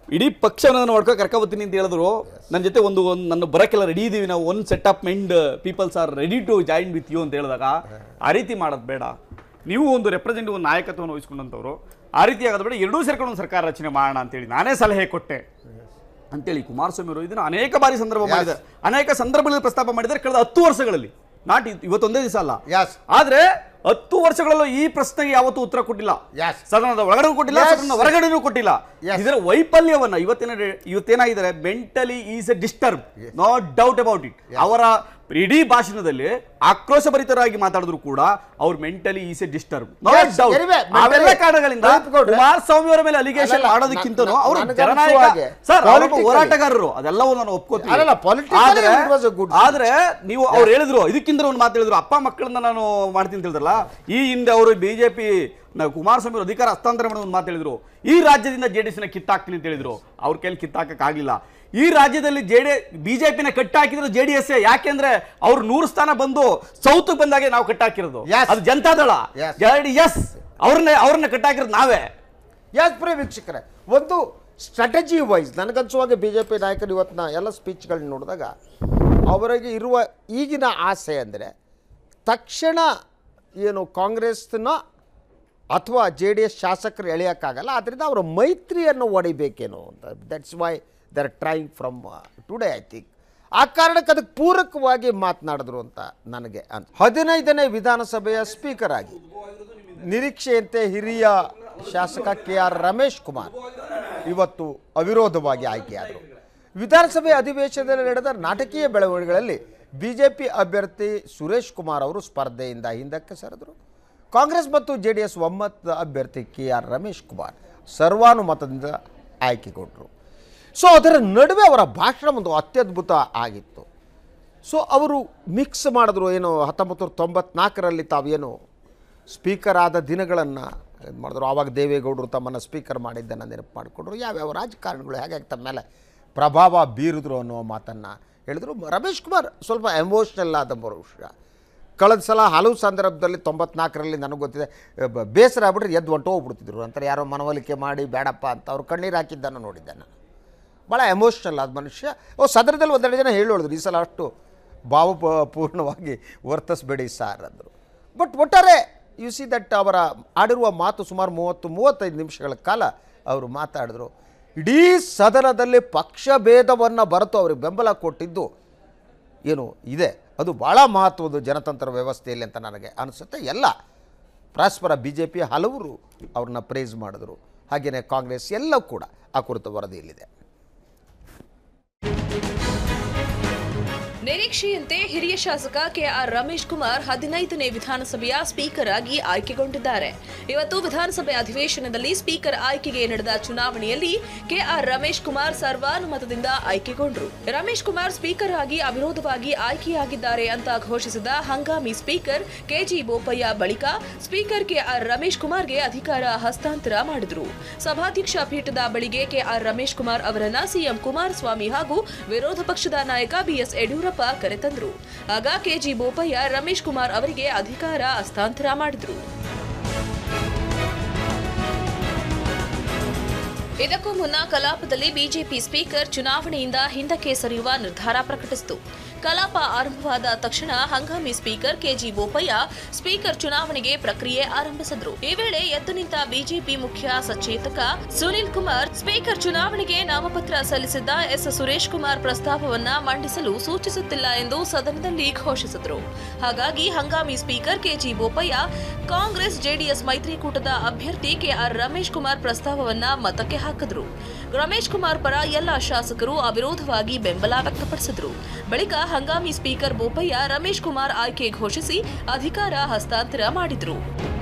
[SPEAKER 6] ಇಡೀ ಪಕ್ಷವನ್ನು ನೋಡ್ಕೊ ಕರ್ಕೊಬತ್ತೀನಿ ಅಂತ ಹೇಳಿದ್ರು ನನ್ನ ಜೊತೆ ಒಂದು ಒಂದು ನನ್ನ ಬರೋಕ್ಕೆಲ್ಲ ರೆಡಿ ಇದೀವಿ ನಾವು one set of mind peoples are ready to join with you ಅಂತ ಹೇಳಿದಾಗ ಆ ರೀತಿ ಮಾಡೋದು ಬೇಡ ನೀವು ಒಂದು ರೆಪ್ರೆಸೆಂಟೇಟಿವ್ ಒಂದು ನಾಯಕತ್ವವನ್ನು ವಹಿಸ್ಕೊಂಡಂಥವ್ರು ಆ ರೀತಿ ಆಗೋದು ಬೇಡ ಎರಡೂ ಸೇರ್ಕೊಂಡು ಒಂದು ಸರ್ಕಾರ ರಚನೆ ಮಾಡೋಣ ಅಂತೇಳಿ ನಾನೇ ಸಲಹೆ ಕೊಟ್ಟೆ ಅಂತೇಳಿ ಕುಮಾರಸ್ವಾಮಿ ಅವರು ಇದನ್ನು ಅನೇಕ ಬಾರಿ ಸಂದರ್ಭ ಮಾಡಿದ್ದಾರೆ ಅನೇಕ ಸಂದರ್ಭಗಳಲ್ಲಿ ಪ್ರಸ್ತಾಪ ಮಾಡಿದ್ದಾರೆ ಕಳೆದ ಹತ್ತು ವರ್ಷಗಳಲ್ಲಿ ನಾಟ್ ಇ- ಇವತ್ತೊಂದೇ ದಿವಸ ಅಲ್ಲ
[SPEAKER 1] Yes.
[SPEAKER 6] ಆದ್ರೆ ಹತ್ತು ವರ್ಷಗಳಲ್ಲೂ ಈ ಪ್ರಶ್ನೆಗೆ ಯಾವತ್ತೂ ಉತ್ತರ ಕೊಟ್ಟಿಲ್ಲ
[SPEAKER 1] Yes.
[SPEAKER 6] ಸದನದ ಒಳಗಡೆ ಕೊಟ್ಟಿಲ್ಲ
[SPEAKER 1] Yes.
[SPEAKER 6] ಸದನದ ಹೊರಗಡೆನೂ ಕೊಟ್ಟಿಲ್ಲ
[SPEAKER 1] Yes.
[SPEAKER 6] ಇದರ ವೈಫಲ್ಯವನ್ನ ಇವತ್ತಿನ ಇವತ್ತೇನಾಗಿದ್ದಾರೆ mentally is a disturb no doubt about it ಅವರ ಇಡೀ ಭಾಷಣದಲ್ಲಿ ಆಕ್ರೋಶಭರಿತರಾಗಿ ಮಾತಾಡಿದ್ರು ಕೂಡ ಅವ್ರು mentally is a disturb no
[SPEAKER 1] Yes,
[SPEAKER 6] doubt
[SPEAKER 1] anyway,
[SPEAKER 6] ಅವೆಲ್ಲ
[SPEAKER 1] mentally-
[SPEAKER 6] ಕಾರಣಗಳಿಂದ
[SPEAKER 1] ಪ್ರದೀಪ್ ಗೌಡ್ರೆ,
[SPEAKER 6] ಕುಮಾರಸ್ವಾಮಿ ಅವರ ಮೇಲೆ ಅಲಿಗೇಷನ್
[SPEAKER 1] ಅಲ್ಲಲ್ಲ,
[SPEAKER 6] ಮಾಡೋದಕ್ಕಿಂತ
[SPEAKER 1] ನ-
[SPEAKER 6] ಅವರು
[SPEAKER 1] ನನಗೆ
[SPEAKER 6] ಜನನಾಯಕ
[SPEAKER 1] ಅನ್ಸುವಾಗೆ
[SPEAKER 6] ಸರ್ ಅವರೊಬ್ಬ
[SPEAKER 1] politically-
[SPEAKER 6] ಹೋರಾಟಗಾರರು ಅದೆಲ್ಲವೂ ನಾನು ಒಪ್ಕೋತೀನಿ
[SPEAKER 1] ಅಲ್ಲಲ್ಲ, politically
[SPEAKER 6] ಆದ್ರೆ
[SPEAKER 1] it was a good
[SPEAKER 6] ಆದ್ರೆ ನೀವು ಅವ್ರು ಹೇಳಿದ್ರು ಇದಕ್ಕಿಂತ ಒಂದು ಮಾತು ಹೇಳಿದ್ರು ಅಪ್ಪ ಮಕ್ಕಳನ್ನ ನಾನು ಮಾಡ್ತೀನಿ ಅಂತ ಹೇಳಿದ್ರಲ್ಲ ಈ ಹಿಂದೆ ಅವರು ಬಿಜೆಪಿ ಕುಮಾರಸ್ವಾಮಿ ಅವರು ಅಧಿಕಾರ ಹಸ್ತಾಂತರ ಮಾಡೋ ಒಂದು ಮಾತು ಹೇಳಿದ್ರು ಈ ರಾಜ್ಯದಿಂದ ಜೆ ಡಿ ಎಸ್ನ ಕಿತ್ತಾಕ್ತೀನಿ ಅಂತ ಹೇಳಿದ್ರು ಅವ್ರ ಕೈಲಿ ಕಿತ್ತಾಕಕ್ಕಾಗಿಲ್ಲ ಈ ರಾಜ್ಯದಲ್ಲಿ ಜೆ ಡಿ ಬಿಜೆಪಿನ ಕಟ್ಟಾಕಿದ್ರು ಜೆ ಡಿ ಎಸ್ ಯಾಕೆಂದ್ರೆ ಅವ್ರು ನೂರು ಸ್ಥಾನ ಬಂದು ಸೌತ್ ಬಂದಾಗೆ ನಾವು ಕಟ್ಟಾಕಿರೋದು
[SPEAKER 1] Yes.
[SPEAKER 6] ಅದು ಜನತಾದಳ
[SPEAKER 1] Yes.
[SPEAKER 6] ಎಸ್ ಅವ್ರನ್ನ ಅವ್ರನ್ನ ಕಟ್ಟಾಕಿರೋದು ನಾವೇ
[SPEAKER 1] ಯಾಕೆ ಪ್ರಿಯ ವೀಕ್ಷಕರೇ ಒಂದು ಸ್ಟ್ರಾಟಜಿ ವೈಸ್ ನನಗನ್ಸುವಾಗ ಬಿ ಜೆ ಪಿ ನಾಯಕರು ಇವತ್ತಿನ ಎಲ್ಲ ಸ್ಪೀಚ್ಗಳನ್ನ ನೋಡಿದಾಗ ಅವರಿಗೆ ಇರುವ ಈಗಿನ ಆಸೆ ಅಂದರೆ ತಕ್ಷಣ ಏನು ಕಾಂಗ್ರೆಸ್ನ ಅಥವಾ ಜೆ ಡಿ ಎಸ್ ಶಾಸಕರು ಎಳೆಯೋಕ್ಕಾಗಲ್ಲ ಆದ್ದರಿಂದ ಅವರ ಮೈತ್ರಿಯನ್ನು ಒಡಿಬೇಕೇನೋ ಅಂತ that's why they're trying from today I think ಆ ಕಾರಣಕ್ಕೆ ಅದಕ್ಕೆ ಪೂರಕವಾಗಿ ಮಾತನಾಡಿದ್ರು ಅಂತ ನನಗೆ ಅಂತ ಹದಿನೈದನೇ ವಿಧಾನಸಭೆಯ ಸ್ಪೀಕರ್ ಆಗಿ ನಿರೀಕ್ಷೆಯಂತೆ ಹಿರಿಯ ಶಾಸಕ ಕೆ ಆರ್ ರಮೇಶ್ ಕುಮಾರ್ ಇವತ್ತು ಅವಿರೋಧವಾಗಿ ಆಯ್ಕೆಯಾದರು ವಿಧಾನಸಭೆ ಅಧಿವೇಶನದಲ್ಲಿ ನಡೆದ ನಾಟಕೀಯ ಬೆಳವಣಿಗೆಗಳಲ್ಲಿ ಬಿಜೆಪಿ ಅಭ್ಯರ್ಥಿ ಸುರೇಶ್ ಕುಮಾರ್ ಅವರು ಸ್ಪರ್ಧೆಯಿಂದ ಹಿಂದಕ್ಕೆ ಸರಿದರು ಕಾಂಗ್ರೆಸ್ ಮತ್ತು ಜೆ ಡಿ ಎಸ್ ಒಮ್ಮತದ ಅಭ್ಯರ್ಥಿ ಕೆ ಆರ್ ರಮೇಶ್ ಕುಮಾರ್ ಸರ್ವಾನುಮತದಿಂದ ಆಯ್ಕೆಗೊಂಡರು ಸೊ ಅದರ ನಡುವೆ ಅವರ ಭಾಷಣ ಒಂದು ಅತ್ಯದ್ಭುತ ಆಗಿತ್ತು ಸೊ ಅವರು ಮಿಕ್ಸ್ ಮಾಡಿದ್ರು ಏನು ಹತ್ತೊಂಬತ್ತು ನೂರ ತೊಂಬತ್ನಾಲ್ಕರಲ್ಲಿ ತಾವೇನು ಸ್ಪೀಕರ್ ಆದ ದಿನಗಳನ್ನು ಇದು ಮಾಡಿದ್ರು ಆವಾಗ ದೇವೇಗೌಡರು ತಮ್ಮನ್ನು ಸ್ಪೀಕರ್ ಮಾಡಿದ್ದನ್ನು ನೆನಪು ಮಾಡಿಕೊಂಡ್ರು ಯಾವ್ಯಾವ ರಾಜಕಾರಣಿಗಳು ಹೇಗೆ ತಮ್ಮ ಮೇಲೆ ಪ್ರಭಾವ ಬೀರಿದ್ರು ಅನ್ನೋ ಮಾತನ್ನು ಹೇಳಿದ್ರು ರಮೇಶ್ ಕುಮಾರ್ ಸ್ವಲ್ಪ ಎಮೋಷ್ನಲ್ ಆದ ಮನುಷ್ಯ ಕಳೆದ ಸಲ ಹಲವು ಸಂದರ್ಭದಲ್ಲಿ ತೊಂಬತ್ನಾಲ್ಕರಲ್ಲಿ ನನಗೆ ಗೊತ್ತಿದೆ ಬ- ಬೇಸರ ಆಗ್ಬಿಟ್ರೆ ಎದ್ದು ಹೊಂಟು ಹೋಗ್ಬಿಡ್ತಿದ್ರು ನಂತರ ಯಾರೋ ಮನವೊಲಿಕೆ ಮಾಡಿ ಬೇಡಪ್ಪ ಅಂತ ಅವ್ರು ಕಣ್ಣೀರು ಹಾಕಿದ್ದನ್ನು ನೋಡಿದ್ದೆ ನಾನು ಭಾಳ ಎಮೋಷ್ನಲ್ ಆದ ಮನುಷ್ಯ ಓ ಸದನದಲ್ಲಿ ಒಂದೆರಡು ಜನ ಹೇಳಿದ್ರು ಈ ಸಲ ಅಷ್ಟು ಭಾವಪೂರ್ಣವಾಗಿ ವರ್ತಿಸ್ಬೇಡಿ ಸಾರ್ ಅಂದರು ಬಟ್ ಒಟ್ಟಾರೆ ಯು ಸಿ ದಟ್ ಅವರ ಆಡಿರುವ ಮಾತು ಸುಮಾರು ಮೂವತ್ತು ಮೂವತ್ತೈದು ನಿಮಿಷಗಳ ಕಾಲ ಅವರು ಮಾತಾಡಿದ್ರು ಇಡೀ ಸದನದಲ್ಲಿ ಪಕ್ಷಭೇದವನ್ನು ಬರೆತು ಅವ್ರಿಗೆ ಬೆಂಬಲ ಕೊಟ್ಟಿದ್ದು ಏನು ಇದೆ ಅದು ಭಾಳ ಮಹತ್ವದ ಜನತಂತ್ರ ವ್ಯವಸ್ಥೆಯಲ್ಲಿ ಅಂತ ನನಗೆ ಅನಿಸುತ್ತೆ ಎಲ್ಲ ಪರಸ್ಪರ ಬಿ ಜೆ ಪಿ ಹಲವರು ಅವ್ರನ್ನ ಪ್ರೇಸ್ ಮಾಡಿದ್ರು ಹಾಗೆಯೇ ಕಾಂಗ್ರೆಸ್ ಎಲ್ಲವೂ ಕೂಡ ಆ ಕುರಿತ ವರದಿಯಲ್ಲಿದೆ
[SPEAKER 9] ನಿರೀಕ್ಷೆಯಂತೆ ಹಿರಿಯ ಶಾಸಕ ಕೆಆರ್ ರಮೇಶ್ ಕುಮಾರ್ ಹದಿನೈದನೇ ವಿಧಾನಸಭೆಯ ಸ್ಪೀಕರ್ ಆಗಿ ಆಯ್ಕೆಗೊಂಡಿದ್ದಾರೆ ಇವತ್ತು ವಿಧಾನಸಭೆ ಅಧಿವೇಶನದಲ್ಲಿ ಸ್ಪೀಕರ್ ಆಯ್ಕೆಗೆ ನಡೆದ ಚುನಾವಣೆಯಲ್ಲಿ ಕೆಆರ್ ರಮೇಶ್ ಕುಮಾರ್ ಸರ್ವಾನುಮತದಿಂದ ಆಯ್ಕೆಗೊಂಡರು ರಮೇಶ್ ಕುಮಾರ್ ಸ್ಪೀಕರ್ ಆಗಿ ಅವಿರೋಧವಾಗಿ ಆಯ್ಕೆಯಾಗಿದ್ದಾರೆ ಅಂತ ಘೋಷಿಸಿದ ಹಂಗಾಮಿ ಸ್ಪೀಕರ್ ಕೆಜಿ ಬೋಪಯ್ಯ ಬಳಿಕ ಸ್ಪೀಕರ್ ಕೆಆರ್ ರಮೇಶ್ ಕುಮಾರ್ಗೆ ಅಧಿಕಾರ ಹಸ್ತಾಂತರ ಮಾಡಿದ್ರು ಸಭಾಧ್ಯಕ್ಷ ಪೀಠದ ಬಳಿಗೆ ಕೆಆರ್ ರಮೇಶ್ ಕುಮಾರ್ ಅವರನ್ನ ಸಿಎಂ ಕುಮಾರಸ್ವಾಮಿ ಹಾಗೂ ವಿರೋಧ ಪಕ್ಷದ ನಾಯಕ ಬಿಎಸ್ ಯಡಿಯೂರಪ್ಪ ಕರೆತಂದ್ರು ಆಗ ಕೆಜಿ ಬೋಪಯ್ಯ ರಮೇಶ್ ಕುಮಾರ್ ಅವರಿಗೆ ಅಧಿಕಾರ ಹಸ್ತಾಂತರ ಮಾಡಿದ್ರು ಇದಕ್ಕೂ ಮುನ್ನ ಕಲಾಪದಲ್ಲಿ ಬಿಜೆಪಿ ಸ್ಪೀಕರ್ ಚುನಾವಣೆಯಿಂದ ಹಿಂದಕ್ಕೆ ಸರಿಯುವ ನಿರ್ಧಾರ ಪ್ರಕಟಿಸಿತು ಕಲಾಪ ಆರಂಭವಾದ ತಕ್ಷಣ ಹಂಗಾಮಿ ಸ್ಪೀಕರ್ ಕೆಜಿ ಬೋಪಯ್ಯ ಸ್ಪೀಕರ್ ಚುನಾವಣೆಗೆ ಪ್ರಕ್ರಿಯೆ ಆರಂಭಿಸಿದ್ರು ಈ ವೇಳೆ ಎದ್ದು ನಿಂತ ಬಿಜೆಪಿ ಮುಖ್ಯ ಸಚೇತಕ ಸುನಿಲ್ ಕುಮಾರ್ ಸ್ಪೀಕರ್ ಚುನಾವಣೆಗೆ ನಾಮಪತ್ರ ಸಲ್ಲಿಸಿದ್ದ ಎಸ್ ಸುರೇಶ್ ಕುಮಾರ್ ಪ್ರಸ್ತಾಪವನ್ನ ಮಂಡಿಸಲು ಸೂಚಿಸುತ್ತಿಲ್ಲ ಎಂದು ಸದನದಲ್ಲಿ ಘೋಷಿಸಿದ್ರು ಹಾಗಾಗಿ ಹಂಗಾಮಿ speaker KG Bopaiah Congress JDS ಮೈತ್ರಿಕೂಟದ ಅಭ್ಯರ್ಥಿ ಕೆಆರ್ ರಮೇಶ್ ಕುಮಾರ್ ಪ್ರಸ್ತಾವವನ್ನ ಮತಕ್ಕೆ ಹಾಕಿದ್ರು ರಮೇಶ್ ಕುಮಾರ್ ಪರ ಎಲ್ಲ ಶಾಸಕರು ಅವಿರೋಧವಾಗಿ ಬೆಂಬಲ ವ್ಯಕ್ತಪಡಿಸಿದ್ರು ಬಳಿಕ ಹಂಗಾಮಿ ಸ್ಪೀಕರ್ ಬೋಪಯ್ಯ ರಮೇಶ್ ಕುಮಾರ್ ಆಯ್ಕೆ ಘೋಷಿಸಿ ಅಧಿಕಾರ ಹಸ್ತಾಂತರ ಮಾಡಿದ್ರು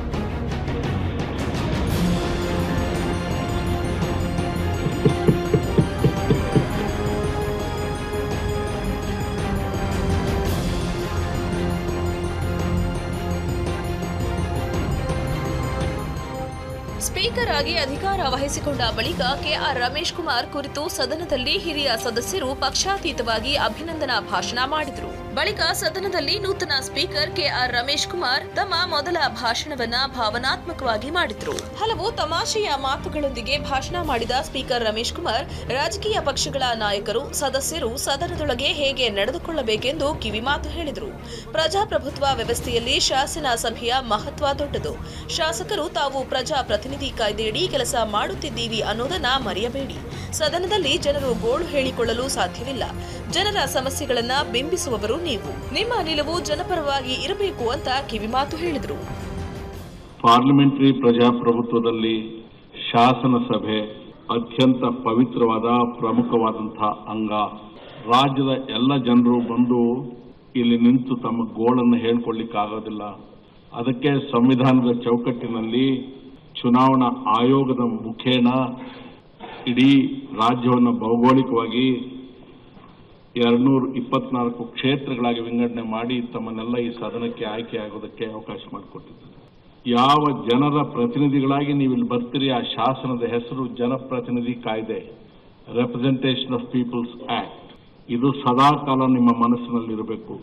[SPEAKER 9] ಸ್ಪೀಕರ್ ಆಗಿ ಅಧಿಕಾರ ವಹಿಸಿಕೊಂಡ ಬಳಿಕ ಕೆಆರ್ ರಮೇಶ್ ಕುಮಾರ್ ಕುರಿತು ಸದನದಲ್ಲಿ ಹಿರಿಯ ಸದಸ್ಯರು ಪಕ್ಷಾತೀತವಾಗಿ ಅಭಿನಂದನಾ ಭಾಷಣ ಮಾಡಿದರು ಬಳಿಕ ಸದನದಲ್ಲಿ ನೂತನ ಸ್ಪೀಕರ್ ಕೆಆರ್ ರಮೇಶ್ ಕುಮಾರ್ ತಮ್ಮ ಮೊದಲ ಭಾಷಣವನ್ನ ಭಾವನಾತ್ಮಕವಾಗಿ ಮಾಡಿದ್ರು ಹಲವು ತಮಾಷೆಯ ಮಾತುಗಳೊಂದಿಗೆ ಭಾಷಣ ಮಾಡಿದ ಸ್ಪೀಕರ್ ರಮೇಶ್ ಕುಮಾರ್ ರಾಜಕೀಯ ಪಕ್ಷಗಳ ನಾಯಕರು ಸದಸ್ಯರು ಸದನದೊಳಗೆ ಹೇಗೆ ನಡೆದುಕೊಳ್ಳಬೇಕೆಂದು ಕಿವಿಮಾತು ಹೇಳಿದರು ಪ್ರಜಾಪ್ರಭುತ್ವ ವ್ಯವಸ್ಥೆಯಲ್ಲಿ ಶಾಸನ ಸಭೆಯ ಮಹತ್ವ ದೊಡ್ಡದು ಶಾಸಕರು ತಾವು ಪ್ರಜಾಪ್ರತಿನಿಧಿ ಕಾಯ್ದೆಯಡಿ ಕೆಲಸ ಮಾಡುತ್ತಿದ್ದೀವಿ ಅನ್ನೋದನ್ನ ಮರೆಯಬೇಡಿ ಸದನದಲ್ಲಿ ಜನರು ಗೋಳು ಹೇಳಿಕೊಳ್ಳಲು ಸಾಧ್ಯವಿಲ್ಲ ಜನರ ಸಮಸ್ಯೆಗಳನ್ನ ಬಿಂಬಿಸುವವರು ನೀವು ನಿಮ್ಮ ನಿಲುವು ಜನಪರವಾಗಿ ಇರಬೇಕು ಅಂತ ಕಿವಿಮಾತು ಹೇಳಿದರು
[SPEAKER 8] ಪಾರ್ಲಿಮೆಂಟರಿ ಪ್ರಜಾಪ್ರಭುತ್ವದಲ್ಲಿ ಶಾಸನ ಸಭೆ ಅತ್ಯಂತ ಪವಿತ್ರವಾದ ಪ್ರಮುಖವಾದಂತಹ ಅಂಗ ರಾಜ್ಯದ ಎಲ್ಲ ಜನರು ಬಂದು ಇಲ್ಲಿ ನಿಂತು ತಮ್ಮ ಗೋಳನ್ನು ಹೇಳ್ಕೊಳ್ಳಿಕ್ಕಾಗೋದಿಲ್ಲ ಅದಕ್ಕೆ ಸಂವಿಧಾನದ ಚೌಕಟ್ಟಿನಲ್ಲಿ ಚುನಾವಣಾ ಆಯೋಗದ ಮುಖೇನ ಇಡೀ ರಾಜ್ಯವನ್ನು ಭೌಗೋಳಿಕವಾಗಿ ಎರಡ್ನೂರ ಇಪ್ಪತ್ನಾಲ್ಕು ಕ್ಷೇತ್ರಗಳಾಗಿ ವಿಂಗಡಣೆ ಮಾಡಿ ತಮ್ಮನ್ನೆಲ್ಲ ಈ ಸದನಕ್ಕೆ ಆಯ್ಕೆಯಾಗೋದಕ್ಕೆ ಅವಕಾಶ ಮಾಡಿಕೊಟ್ಟಿದ್ದಾರೆ ಯಾವ ಜನರ ಪ್ರತಿನಿಧಿಗಳಾಗಿ ನೀವು ಇಲ್ಲಿ ಬರ್ತೀರಿ ಆ ಶಾಸನದ ಹೆಸರು ಜನಪ್ರತಿನಿಧಿ ಕಾಯ್ದೆ ರೆಪ್ರೆಸೆಂಟೇಷನ್ ಆಫ್ ಪೀಪಲ್ಸ್ ಆಕ್ಟ್ ಇದು ಸದಾಕಾಲ ನಿಮ್ಮ ಮನಸ್ಸಿನಲ್ಲಿರಬೇಕು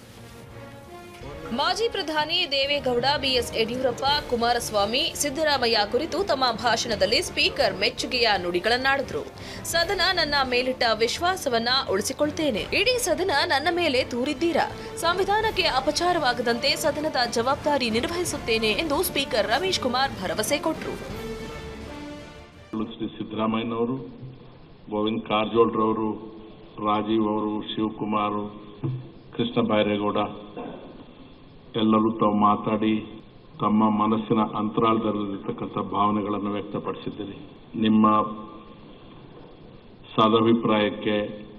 [SPEAKER 9] ಮಾಜಿ ಪ್ರಧಾನಿ ದೇವೇಗೌಡ ಬಿಎಸ್ ಯಡಿಯೂರಪ್ಪ ಕುಮಾರಸ್ವಾಮಿ ಸಿದ್ದರಾಮಯ್ಯ ಕುರಿತು ತಮ್ಮ ಭಾಷಣದಲ್ಲಿ ಸ್ಪೀಕರ್ ಮೆಚ್ಚುಗೆಯ ನುಡಿಗಳನ್ನಾಡಿದ್ರು ಸದನ ನನ್ನ ಮೇಲಿಟ್ಟ ವಿಶ್ವಾಸವನ್ನ ಉಳಿಸಿಕೊಳ್ತೇನೆ ಇಡೀ ಸದನ ನನ್ನ ಮೇಲೆ ತೂರಿದ್ದೀರಾ ಸಂವಿಧಾನಕ್ಕೆ ಅಪಚಾರವಾಗದಂತೆ ಸದನದ ಜವಾಬ್ದಾರಿ ನಿರ್ವಹಿಸುತ್ತೇನೆ ಎಂದು ಸ್ಪೀಕರ್ ರಮೇಶ್ ಕುಮಾರ್ ಭರವಸೆ ಕೊಟ್ಟರು
[SPEAKER 8] ಶ್ರೀ ಸಿದ್ದರಾಮಯ್ಯನವರು ಗೋವಿಂದ ಕಾರಜೋಳರವರು ರಾಜೀವ್ ಅವರು ಶಿವಕುಮಾರ್ ಕೃಷ್ಣ ಬೈರೇಗೌಡ ಎಲ್ಲರೂ ತಾವು ಮಾತಾಡಿ ತಮ್ಮ ಮನಸ್ಸಿನ ಅಂತರಾಳದಲ್ಲಿರ್ತಕ್ಕಂಥ ಭಾವನೆಗಳನ್ನು ವ್ಯಕ್ತಪಡಿಸಿದ್ದೀರಿ ನಿಮ್ಮ ಸದಭಿಪ್ರಾಯಕ್ಕೆ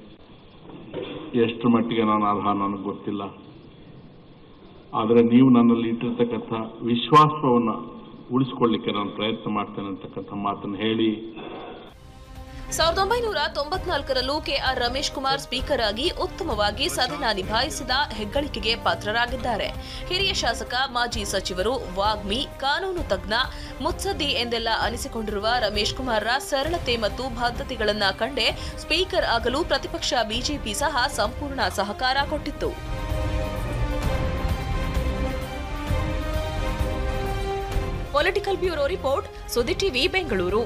[SPEAKER 8] ಎಷ್ಟು ಮಟ್ಟಿಗೆ ನಾನು ಅರ್ಹ ನನಗೆ ಗೊತ್ತಿಲ್ಲ ಆದರೆ ನೀವು ನನ್ನಲ್ಲಿ ಇಟ್ಟಿರ್ತಕ್ಕಂಥ ವಿಶ್ವಾಸವನ್ನು ಉಳಿಸ್ಕೊಳ್ಳಿಕ್ಕೆ ನಾನು ಪ್ರಯತ್ನ ಮಾಡ್ತೇನೆ ಅಂತಕ್ಕಂಥ ಮಾತನ್ನು ಹೇಳಿ
[SPEAKER 9] ಸಾವಿರದ ಒಂಬೈನೂರ ತೊಂಬತ್ನಾಲ್ಕರಲ್ಲೂ ಕೆಆರ್ ರಮೇಶ್ ಕುಮಾರ್ ಸ್ಪೀಕರ್ ಆಗಿ ಉತ್ತಮವಾಗಿ ಸದನ ನಿಭಾಯಿಸಿದ ಹೆಗ್ಗಳಿಕೆಗೆ ಪಾತ್ರರಾಗಿದ್ದಾರೆ ಹಿರಿಯ ಶಾಸಕ ಮಾಜಿ ಸಚಿವರು ವಾಗ್ಮಿ ಕಾನೂನು ತಜ್ಞ ಮುತ್ಸದ್ದಿ ಎಂದೆಲ್ಲ ಅನಿಸಿಕೊಂಡಿರುವ ರಮೇಶ್ ಕುಮಾರ್ರ ಸರಳತೆ ಮತ್ತು ಬದ್ಧತೆಗಳನ್ನ ಕಂಡೇ ಸ್ಪೀಕರ್ ಆಗಲು ಪ್ರತಿಪಕ್ಷ ಬಿಜೆಪಿ ಸಹ ಸಂಪೂರ್ಣ ಸಹಕಾರ ಕೊಟ್ಟಿತ್ತು political bureau report Suddi TV Bengaluru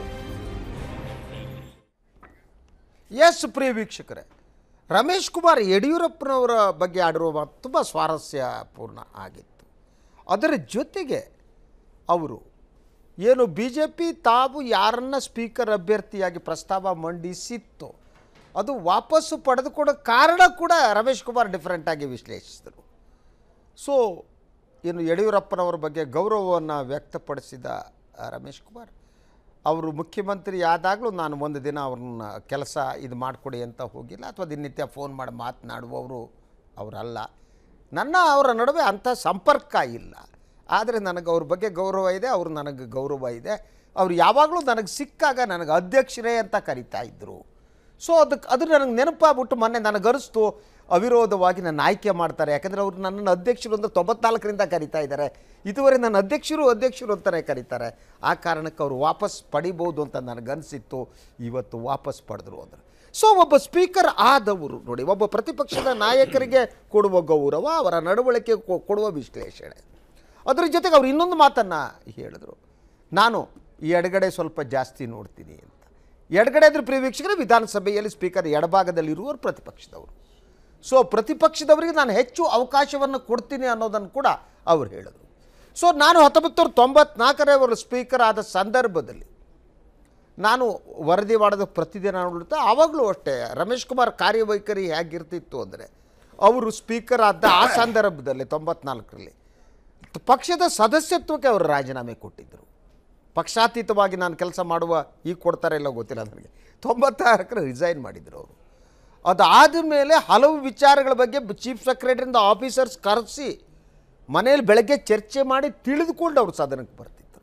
[SPEAKER 1] yes ಪ್ರಿಯ ವೀಕ್ಷಕರೇ ರಮೇಶ್ ಕುಮಾರ್ ಯಡಿಯೂರಪ್ಪನವರ ಬಗ್ಗೆ ಆಡಿರುವ ಮಾತು ತುಂಬ ಸ್ವಾರಸ್ಯಪೂರ್ಣ ಆಗಿತ್ತು ಅದರ ಜೊತೆಗೆ ಅವರು ಏನು ಬಿ ಜೆ ಪಿ ತಾವು ಯಾರನ್ನ ಸ್ಪೀಕರ್ ಅಭ್ಯರ್ಥಿಯಾಗಿ ಪ್ರಸ್ತಾವ ಮಂಡಿಸಿತ್ತು ಅದು ವಾಪಸ್ಸು ಪಡೆದುಕೊಡೋ ಕಾರಣ ಕೂಡ ರಮೇಶ್ ಕುಮಾರ್ ಡಿಫ್ರೆಂಟಾಗಿ ವಿಶ್ಲೇಷಿಸಿದರು ಸೊ ಏನು ಯಡಿಯೂರಪ್ಪನವರ ಬಗ್ಗೆ ಗೌರವವನ್ನು ವ್ಯಕ್ತಪಡಿಸಿದ ಆ, ರಮೇಶ್ ಕುಮಾರ್ ಅವರು ಮುಖ್ಯಮಂತ್ರಿ ಆದಾಗಲೂ ನಾನು ಒಂದು ದಿನ ಅವ್ರನ್ನ ಕೆಲಸ ಇದು ಮಾಡಿಕೊಡಿ ಅಂತ ಹೋಗಿಲ್ಲ ಅಥವಾ ದಿನನಿತ್ಯ ಫೋನ್ ಮಾಡಿ ಮಾತನಾಡುವವರು ಅವರಲ್ಲ ನನ್ನ ಅವರ ನಡುವೆ ಅಂಥ ಸಂಪರ್ಕ ಇಲ್ಲ ಆದರೆ ನನಗೆ ಅವ್ರ ಬಗ್ಗೆ ಗೌರವ ಇದೆ ಅವರು ನನಗೆ ಗೌರವ ಇದೆ ಅವ್ರು ಯಾವಾಗಲೂ ನನಗೆ ಸಿಕ್ಕಾಗ ನನಗೆ ಅಧ್ಯಕ್ಷರೇ ಅಂತ ಕರಿತಾ ಇದ್ದರು ಸೊ ಅದಕ್ಕೆ ಅದು ನನಗೆ ನೆನಪಾಗ್ಬಿಟ್ಟು ಮೊನ್ನೆ ನನಗರಿಸ್ತು ಅವಿರೋಧವಾಗಿ ನನ್ನ ಆಯ್ಕೆ ಮಾಡ್ತಾರೆ ಯಾಕಂದರೆ ಅವರು ನನ್ನನ್ನು ಅಧ್ಯಕ್ಷರು ಅಂದರೆ ತೊಂಬತ್ನಾಲ್ಕರಿಂದ ಕರಿತಾ ಇದ್ದಾರೆ ಇದುವರೆ ನನ್ನ ಅಧ್ಯಕ್ಷರು ಅಧ್ಯಕ್ಷರು ಅಂತಲೇ ಕರೀತಾರೆ ಆ ಕಾರಣಕ್ಕೆ ಅವರು ವಾಪಸ್ ಪಡಿಬೋದು ಅಂತ ನನಗನ್ಸಿತ್ತು ಇವತ್ತು ವಾಪಸ್ ಪಡೆದ್ರು ಅಂದರೆ ಸೊ ಒಬ್ಬ ಸ್ಪೀಕರ್ ಆದವರು ನೋಡಿ ಒಬ್ಬ ಪ್ರತಿಪಕ್ಷದ ನಾಯಕರಿಗೆ ಕೊಡುವ ಗೌರವ ಅವರ ನಡವಳಿಕೆ ಕೊ- ಕೊಡುವ ವಿಶ್ಲೇಷಣೆ ಅದರ ಜೊತೆಗೆ ಅವ್ರು ಇನ್ನೊಂದು ಮಾತನ್ನು ಹೇಳಿದರು ನಾನು ಈ ಎಡಗಡೆ ಸ್ವಲ್ಪ ಜಾಸ್ತಿ ನೋಡ್ತೀನಿ ಅಂತ ಎಡಗಡೆ ಅಂದ್ರೆ ಪ್ರಿಯ ವೀಕ್ಷಕರೇ ವಿಧಾನಸಭೆಯಲ್ಲಿ ಸ್ಪೀಕರ್ ಎಡಭಾಗದಲ್ಲಿರುವವರು ಪ್ರತಿಪಕ್ಷದವರು ಸೊ ಪ್ರತಿಪಕ್ಷದವರಿಗೆ ನಾನು ಹೆಚ್ಚು ಅವಕಾಶವನ್ನು ಕೊಡ್ತೀನಿ ಅನ್ನೋದನ್ನು ಕೂಡ ಅವರು ಹೇಳಿದರು ಸೊ ನಾನು ಹತ್ತೊಂಬತ್ತು ನೂರ ತೊಂಬತ್ನಾಲ್ಕರೇ ಅವರು ಸ್ಪೀಕರ್ ಆದ ಸಂದರ್ಭದಲ್ಲಿ ನಾನು ವರದಿ ಮಾಡೋದು ಪ್ರತಿದಿನ ನೋಡುತ್ತಾ ಆವಾಗಲೂ ಅಷ್ಟೇ ರಮೇಶ್ ಕುಮಾರ್ ಕಾರ್ಯವೈಖರಿ ಹೇಗಿರ್ತಿತ್ತು ಅಂದರೆ ಅವರು ಸ್ಪೀಕರ್ ಆದ ಆ ಸಂದರ್ಭದಲ್ಲಿ ತೊಂಬತ್ನಾಲ್ಕರಲ್ಲಿ ಪಕ್ಷದ ಸದಸ್ಯತ್ವಕ್ಕೆ ಅವರು ರಾಜೀನಾಮೆ ಕೊಟ್ಟಿದ್ದರು ಪಕ್ಷಾತೀತವಾಗಿ ನಾನು ಕೆಲಸ ಮಾಡುವ ಈಗ ಕೊಡ್ತಾರೆ ಇಲ್ಲ ಗೊತ್ತಿಲ್ಲ ನನಗೆ ತೊಂಬತ್ತಾರಕ್ಕೆ ರಿಸೈನ್ ಮಾಡಿದರು ಅವರು ಅದಾದ ಮೇಲೆ ಹಲವು ವಿಚಾರಗಳ ಬಗ್ಗೆ ಚೀಫ್ ಸೆಕ್ರೆಟರಿಯಿಂದ ಆಫೀಸರ್ಸ್ ಕರೆಸಿ ಮನೆಯಲ್ಲಿ ಬೆಳಗ್ಗೆ ಚರ್ಚೆ ಮಾಡಿ ತಿಳಿದುಕೊಂಡು ಅವರು ಸದನಕ್ಕೆ ಬರ್ತಿದ್ದರು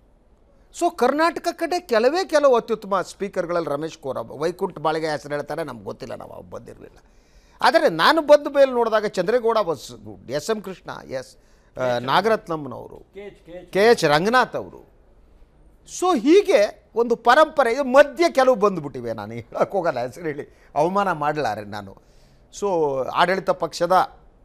[SPEAKER 1] ಸೊ ಕರ್ನಾಟಕ ಕಡೆ ಕೆಲವೇ ಕೆಲವು ಅತ್ಯುತ್ತಮ ಸ್ಪೀಕರ್ಗಳಲ್ಲಿ ರಮೇಶ್ ಕೋರಬ ವೈಕುಂಠ ಬಾಳಿಗೆ ಹೆಸರು ಹೇಳ್ತಾರೆ ನಮ್ಗೆ ಗೊತ್ತಿಲ್ಲ ನಾವು ಅವಾಗ ಬಂದಿರಲಿಲ್ಲ ಆದರೆ ನಾನು ಬಂದ ಮೇಲೆ ನೋಡಿದಾಗ ಚಂದ್ರೇಗೌಡ ಬಸ್ ಗುಡ್ ಎಸ್ ಎಂ ಕೃಷ್ಣ ಎಸ್ ನಾಗರತ್ನಮ್ಮನವರು ಕೆ ಎಚ್ ರಂಗನಾಥ್ ಅವರು ಸೊ ಹೀಗೆ ಒಂದು ಪರಂಪರೆ ಇದು ಮಧ್ಯೆ ಕೆಲವು ಬಂದುಬಿಟ್ಟಿವೆ ನಾನು ಹೇಳಕ್ಕೆ ಹೋಗಲ್ಲ ಹೆಸರು ಹೇಳಿ ಅವಮಾನ ಮಾಡಲಾರೆ ನಾನು ಸೊ ಆಡಳಿತ ಪಕ್ಷದ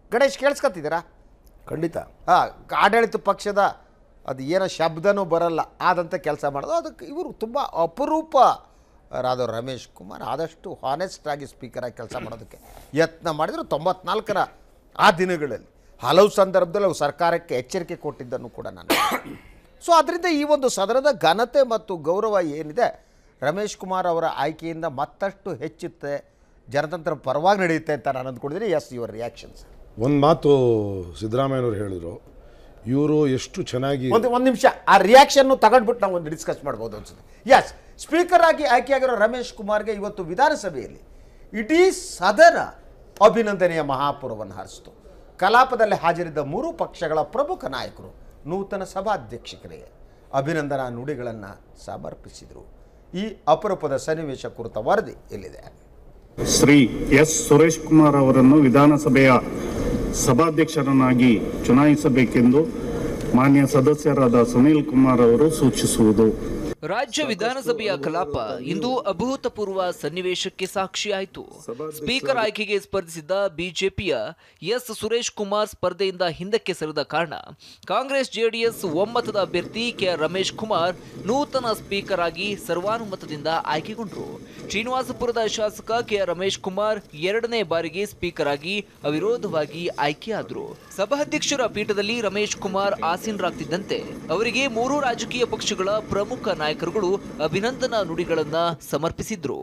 [SPEAKER 1] ಗಣೇಶ್ ಕೇಳಿಸ್ಕೊತಿದ್ದೀರಾ
[SPEAKER 7] ಖಂಡಿತ
[SPEAKER 1] ಹಾಂ ಆಡಳಿತ ಪಕ್ಷದ ಅದು ಏನೋ ಶಬ್ದನೂ ಬರಲ್ಲ ಆದಂಥ ಕೆಲಸ ಮಾಡೋದು ಅದಕ್ಕೆ ಇವರು ತುಂಬ ಅಪರೂಪ ರಾದ ರಮೇಶ್ ಕುಮಾರ್ ಆದಷ್ಟು ಹಾನೆಸ್ಟ್ ಆಗಿ ಸ್ಪೀಕರಾಗಿ ಕೆಲಸ ಮಾಡೋದಕ್ಕೆ ಯತ್ನ ಮಾಡಿದ್ರು ತೊಂಬತ್ನಾಲ್ಕರ ಆ ದಿನಗಳಲ್ಲಿ ಹಲವು ಸಂದರ್ಭದಲ್ಲಿ ಅವು ಸರ್ಕಾರಕ್ಕೆ ಎಚ್ಚರಿಕೆ ಕೊಟ್ಟಿದ್ದನ್ನು ಕೂಡ ನಾನು ಸೊ ಅದರಿಂದ ಈ ಒಂದು ಸದನದ ಘನತೆ ಮತ್ತು ಗೌರವ ಏನಿದೆ ರಮೇಶ್ ಕುಮಾರ್ ಅವರ ಆಯ್ಕೆಯಿಂದ ಮತ್ತಷ್ಟು ಹೆಚ್ಚುತ್ತೆ ಜನತಂತ್ರ ಪರವಾಗಿ ನಡೆಯುತ್ತೆ ಅಂತ ನಾನು ಅಂದ್ಕೊಂಡಿದ್ದೀನಿ ಎಸ್ ಯುವರ್ ರಿಯಾಕ್ಷನ್ಸ್
[SPEAKER 4] ಒಂದು ಮಾತು ಸಿದ್ದರಾಮಯ್ಯನವ್ರು ಹೇಳಿದ್ರು ಇವರು ಎಷ್ಟು ಚೆನ್ನಾಗಿ
[SPEAKER 1] ಒಂದು ಒಂದು ನಿಮಿಷ ಆ ರಿಯಾಕ್ಷನ್ನು ತಗೊಂಡ್ಬಿಟ್ಟು ನಾವು ಒಂದು ಡಿಸ್ಕಸ್ ಮಾಡ್ಬೋದು ಅನ್ಸುತ್ತೆ ಎಸ್ ಸ್ಪೀಕರ್ ಆಗಿ ಆಯ್ಕೆಯಾಗಿರೋ ರಮೇಶ್ ಕುಮಾರ್ಗೆ ಇವತ್ತು ವಿಧಾನಸಭೆಯಲ್ಲಿ ಇಡೀ ಸದನ ಅಭಿನಂದನೆಯ ಮಹಾಪುರವನ್ನು ಹರಿಸಿತು ಕಲಾಪದಲ್ಲಿ ಹಾಜರಿದ್ದ ಮೂರು ಪಕ್ಷಗಳ ಪ್ರಮುಖ ನಾಯಕರು ನೂತನ ಸಭಾಧ್ಯಕ್ಷರಿಗೆ ಅಭಿನಂದನಾ ನುಡಿಗಳನ್ನು ಸಮರ್ಪಿಸಿದರು ಈ ಅಪರೂಪದ ಸನ್ನಿವೇಶ ಕುರಿತ ವರದಿ ಇಲ್ಲಿದೆ
[SPEAKER 10] ಶ್ರೀ ಎಸ್ ಸುರೇಶ್ ಕುಮಾರ್ ಅವರನ್ನು ವಿಧಾನಸಭೆಯ ಸಭಾಧ್ಯಕ್ಷರನ್ನಾಗಿ ಚುನಾಯಿಸಬೇಕೆಂದು ಮಾನ್ಯ ಸದಸ್ಯರಾದ ಸುನೀಲ್ ಕುಮಾರ್ ಅವರು ಸೂಚಿಸುವುದು
[SPEAKER 11] ರಾಜ್ಯ ವಿಧಾನಸಭೆಯ ಕಲಾಪ ಇಂದು ಅಭೂತಪೂರ್ವ ಸನ್ನಿವೇಶಕ್ಕೆ ಸಾಕ್ಷಿಯಾಯಿತು ಸ್ಪೀಕರ್ ಆಯ್ಕೆಗೆ ಸ್ಪರ್ಧಿಸಿದ್ದ ಬಿಜೆಪಿಯ ಎಸ್ ಸುರೇಶ್ ಕುಮಾರ್ ಸ್ಪರ್ಧೆಯಿಂದ ಹಿಂದಕ್ಕೆ ಸರಿದ ಕಾರಣ ಕಾಂಗ್ರೆಸ್ ಜೆಡಿಎಸ್ ಒಮ್ಮತದ ಅಭ್ಯರ್ಥಿ ಕೆ ರಮೇಶ್ ಕುಮಾರ್ ನೂತನ ಸ್ಪೀಕರ್ ಆಗಿ ಸರ್ವಾನುಮತದಿಂದ ಆಯ್ಕೆಗೊಂಡರು ಶ್ರೀನಿವಾಸಪುರದ ಶಾಸಕ ಕೆ ರಮೇಶ್ ಕುಮಾರ್ ಎರಡನೇ ಬಾರಿಗೆ ಸ್ಪೀಕರ್ ಆಗಿ ಅವಿರೋಧವಾಗಿ ಆಯ್ಕೆಯಾದರು ಸಭಾಧ್ಯಕ್ಷರ ಪೀಠದಲ್ಲಿ ರಮೇಶ್ ಕುಮಾರ್ ಆಸೀನರಾಗ್ತಿದ್ದಂತೆ ಅವರಿಗೆ ಮೂರು ರಾಜಕೀಯ ಪಕ್ಷಗಳ ಪ್ರಮುಖ ನಾಯಕರುಗಳು ಅಭಿನಂದನಾ ನುಡಿಗಳನ್ನ ಸಮರ್ಪಿಸಿದ್ರು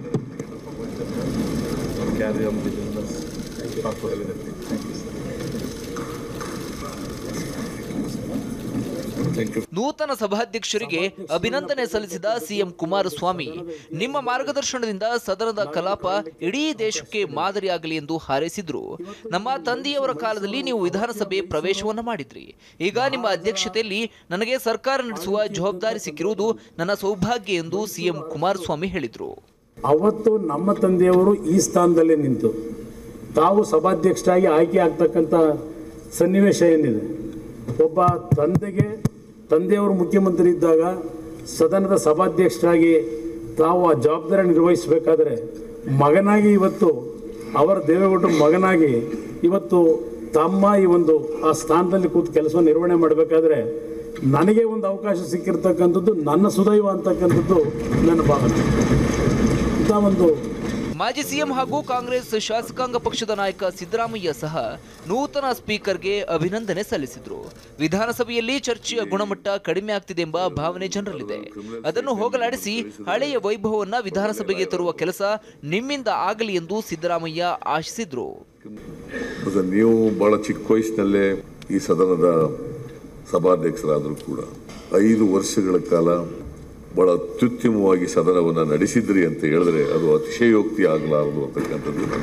[SPEAKER 11] ನೂತನ ಸಭಾಧ್ಯಕ್ಷರಿಗೆ ಅಭಿನಂದನೆ ಸಲ್ಲಿಸಿದ ಸಿಎಂ ಕುಮಾರಸ್ವಾಮಿ ನಿಮ್ಮ ಮಾರ್ಗದರ್ಶನದಿಂದ ಸದನದ ಕಲಾಪ ಇಡೀ ದೇಶಕ್ಕೆ ಮಾದರಿಯಾಗಲಿ ಎಂದು ಹಾರೈಸಿದ್ರು ನಮ್ಮ ತಂದೆಯವರ ಕಾಲದಲ್ಲಿ ನೀವು ವಿಧಾನಸಭೆ ಪ್ರವೇಶವನ್ನ ಮಾಡಿದ್ರಿ ಈಗ ನಿಮ್ಮ ಅಧ್ಯಕ್ಷತೆಯಲ್ಲಿ ನನಗೆ ಸರ್ಕಾರ ನಡೆಸುವ ಜವಾಬ್ದಾರಿ ಸಿಕ್ಕಿರುವುದು ನನ್ನ ಸೌಭಾಗ್ಯ ಎಂದು ಸಿಎಂ ಕುಮಾರಸ್ವಾಮಿ ಹೇಳಿದ್ರು
[SPEAKER 3] ಅವತ್ತು ನಮ್ಮ ತಂದೆಯವರು ಈ ಸ್ಥಾನದಲ್ಲೇ ನಿಂತು ತಾವು ಸಭಾಧ್ಯಕ್ಷರಾಗಿ ಆಯ್ಕೆ ಆಗ್ತಕ್ಕಂಥ ಸನ್ನಿವೇಶ ಏನಿದೆ ಒಬ್ಬ ತಂದೆಗೆ ತಂದೆಯವರು ಮುಖ್ಯಮಂತ್ರಿ ಇದ್ದಾಗ ಸದನದ ಸಭಾಧ್ಯಕ್ಷರಾಗಿ ತಾವು ಆ ಜವಾಬ್ದಾರಿ ನಿರ್ವಹಿಸಬೇಕಾದ್ರೆ ಮಗನಾಗಿ ಇವತ್ತು ಅವರ ದೇವೇಗೌಡರ ಮಗನಾಗಿ ಇವತ್ತು ತಮ್ಮ ಈ ಒಂದು ಆ ಸ್ಥಾನದಲ್ಲಿ ಕೂತು ಕೆಲಸ ನಿರ್ವಹಣೆ ಮಾಡಬೇಕಾದ್ರೆ ನನಗೆ ಒಂದು ಅವಕಾಶ ಸಿಕ್ಕಿರ್ತಕ್ಕಂಥದ್ದು ನನ್ನ ಸುದೈವ ಅಂತಕ್ಕಂಥದ್ದು ನನ್ನ ಭಾವನೆ ಇಂಥ ಒಂದು
[SPEAKER 11] ಮಾಜಿ ಸಿಎಂ ಹಾಗೂ ಕಾಂಗ್ರೆಸ್ ಶಾಸಕಾಂಗ ಪಕ್ಷದ ನಾಯಕ ಸಿದ್ದರಾಮಯ್ಯ ಸಹ ನೂತನ ಸ್ಪೀಕರ್ಗೆ ಅಭಿನಂದನೆ ಸಲ್ಲಿಸಿದ್ರು ವಿಧಾನಸಭೆಯಲ್ಲಿ ಚರ್ಚೆಯ ಗುಣಮಟ್ಟ ಕಡಿಮೆ ಆಗ್ತಿದೆ ಎಂಬ ಭಾವನೆ ಜನರಲ್ಲಿದೆ ಅದನ್ನು ಹೋಗಲಾಡಿಸಿ ಹಳೆಯ ವೈಭವವನ್ನ ವಿಧಾನಸಭೆಗೆ ತರುವ ಕೆಲಸ ನಿಮ್ಮಿಂದ ಆಗಲಿ ಎಂದು ಸಿದ್ದರಾಮಯ್ಯ ಆಶಿಸಿದ್ರು
[SPEAKER 8] ಅದು ನೀವು ಬಹಳ ಚಿಕ್ಕ ವಯಸ್ಸಿನಲ್ಲೇ ಈ ಸದನದ ಸಭಾಧ್ಯಕ್ಷರಾದರೂ ಕೂಡ ಐದು ವರ್ಷಗಳ ಕಾಲ ಬಹಳ ಅತ್ಯುತ್ತಮವಾಗಿ ಸದನವನ್ನು ನಡೆಸಿದ್ರಿ ಅಂತ ಹೇಳಿದ್ರೆ ಅದು ಅತಿಶಯೋಕ್ತಿ ಆಗಲಾರದು ಅಂತಕ್ಕಂಥದ್ದು ನನ್ನ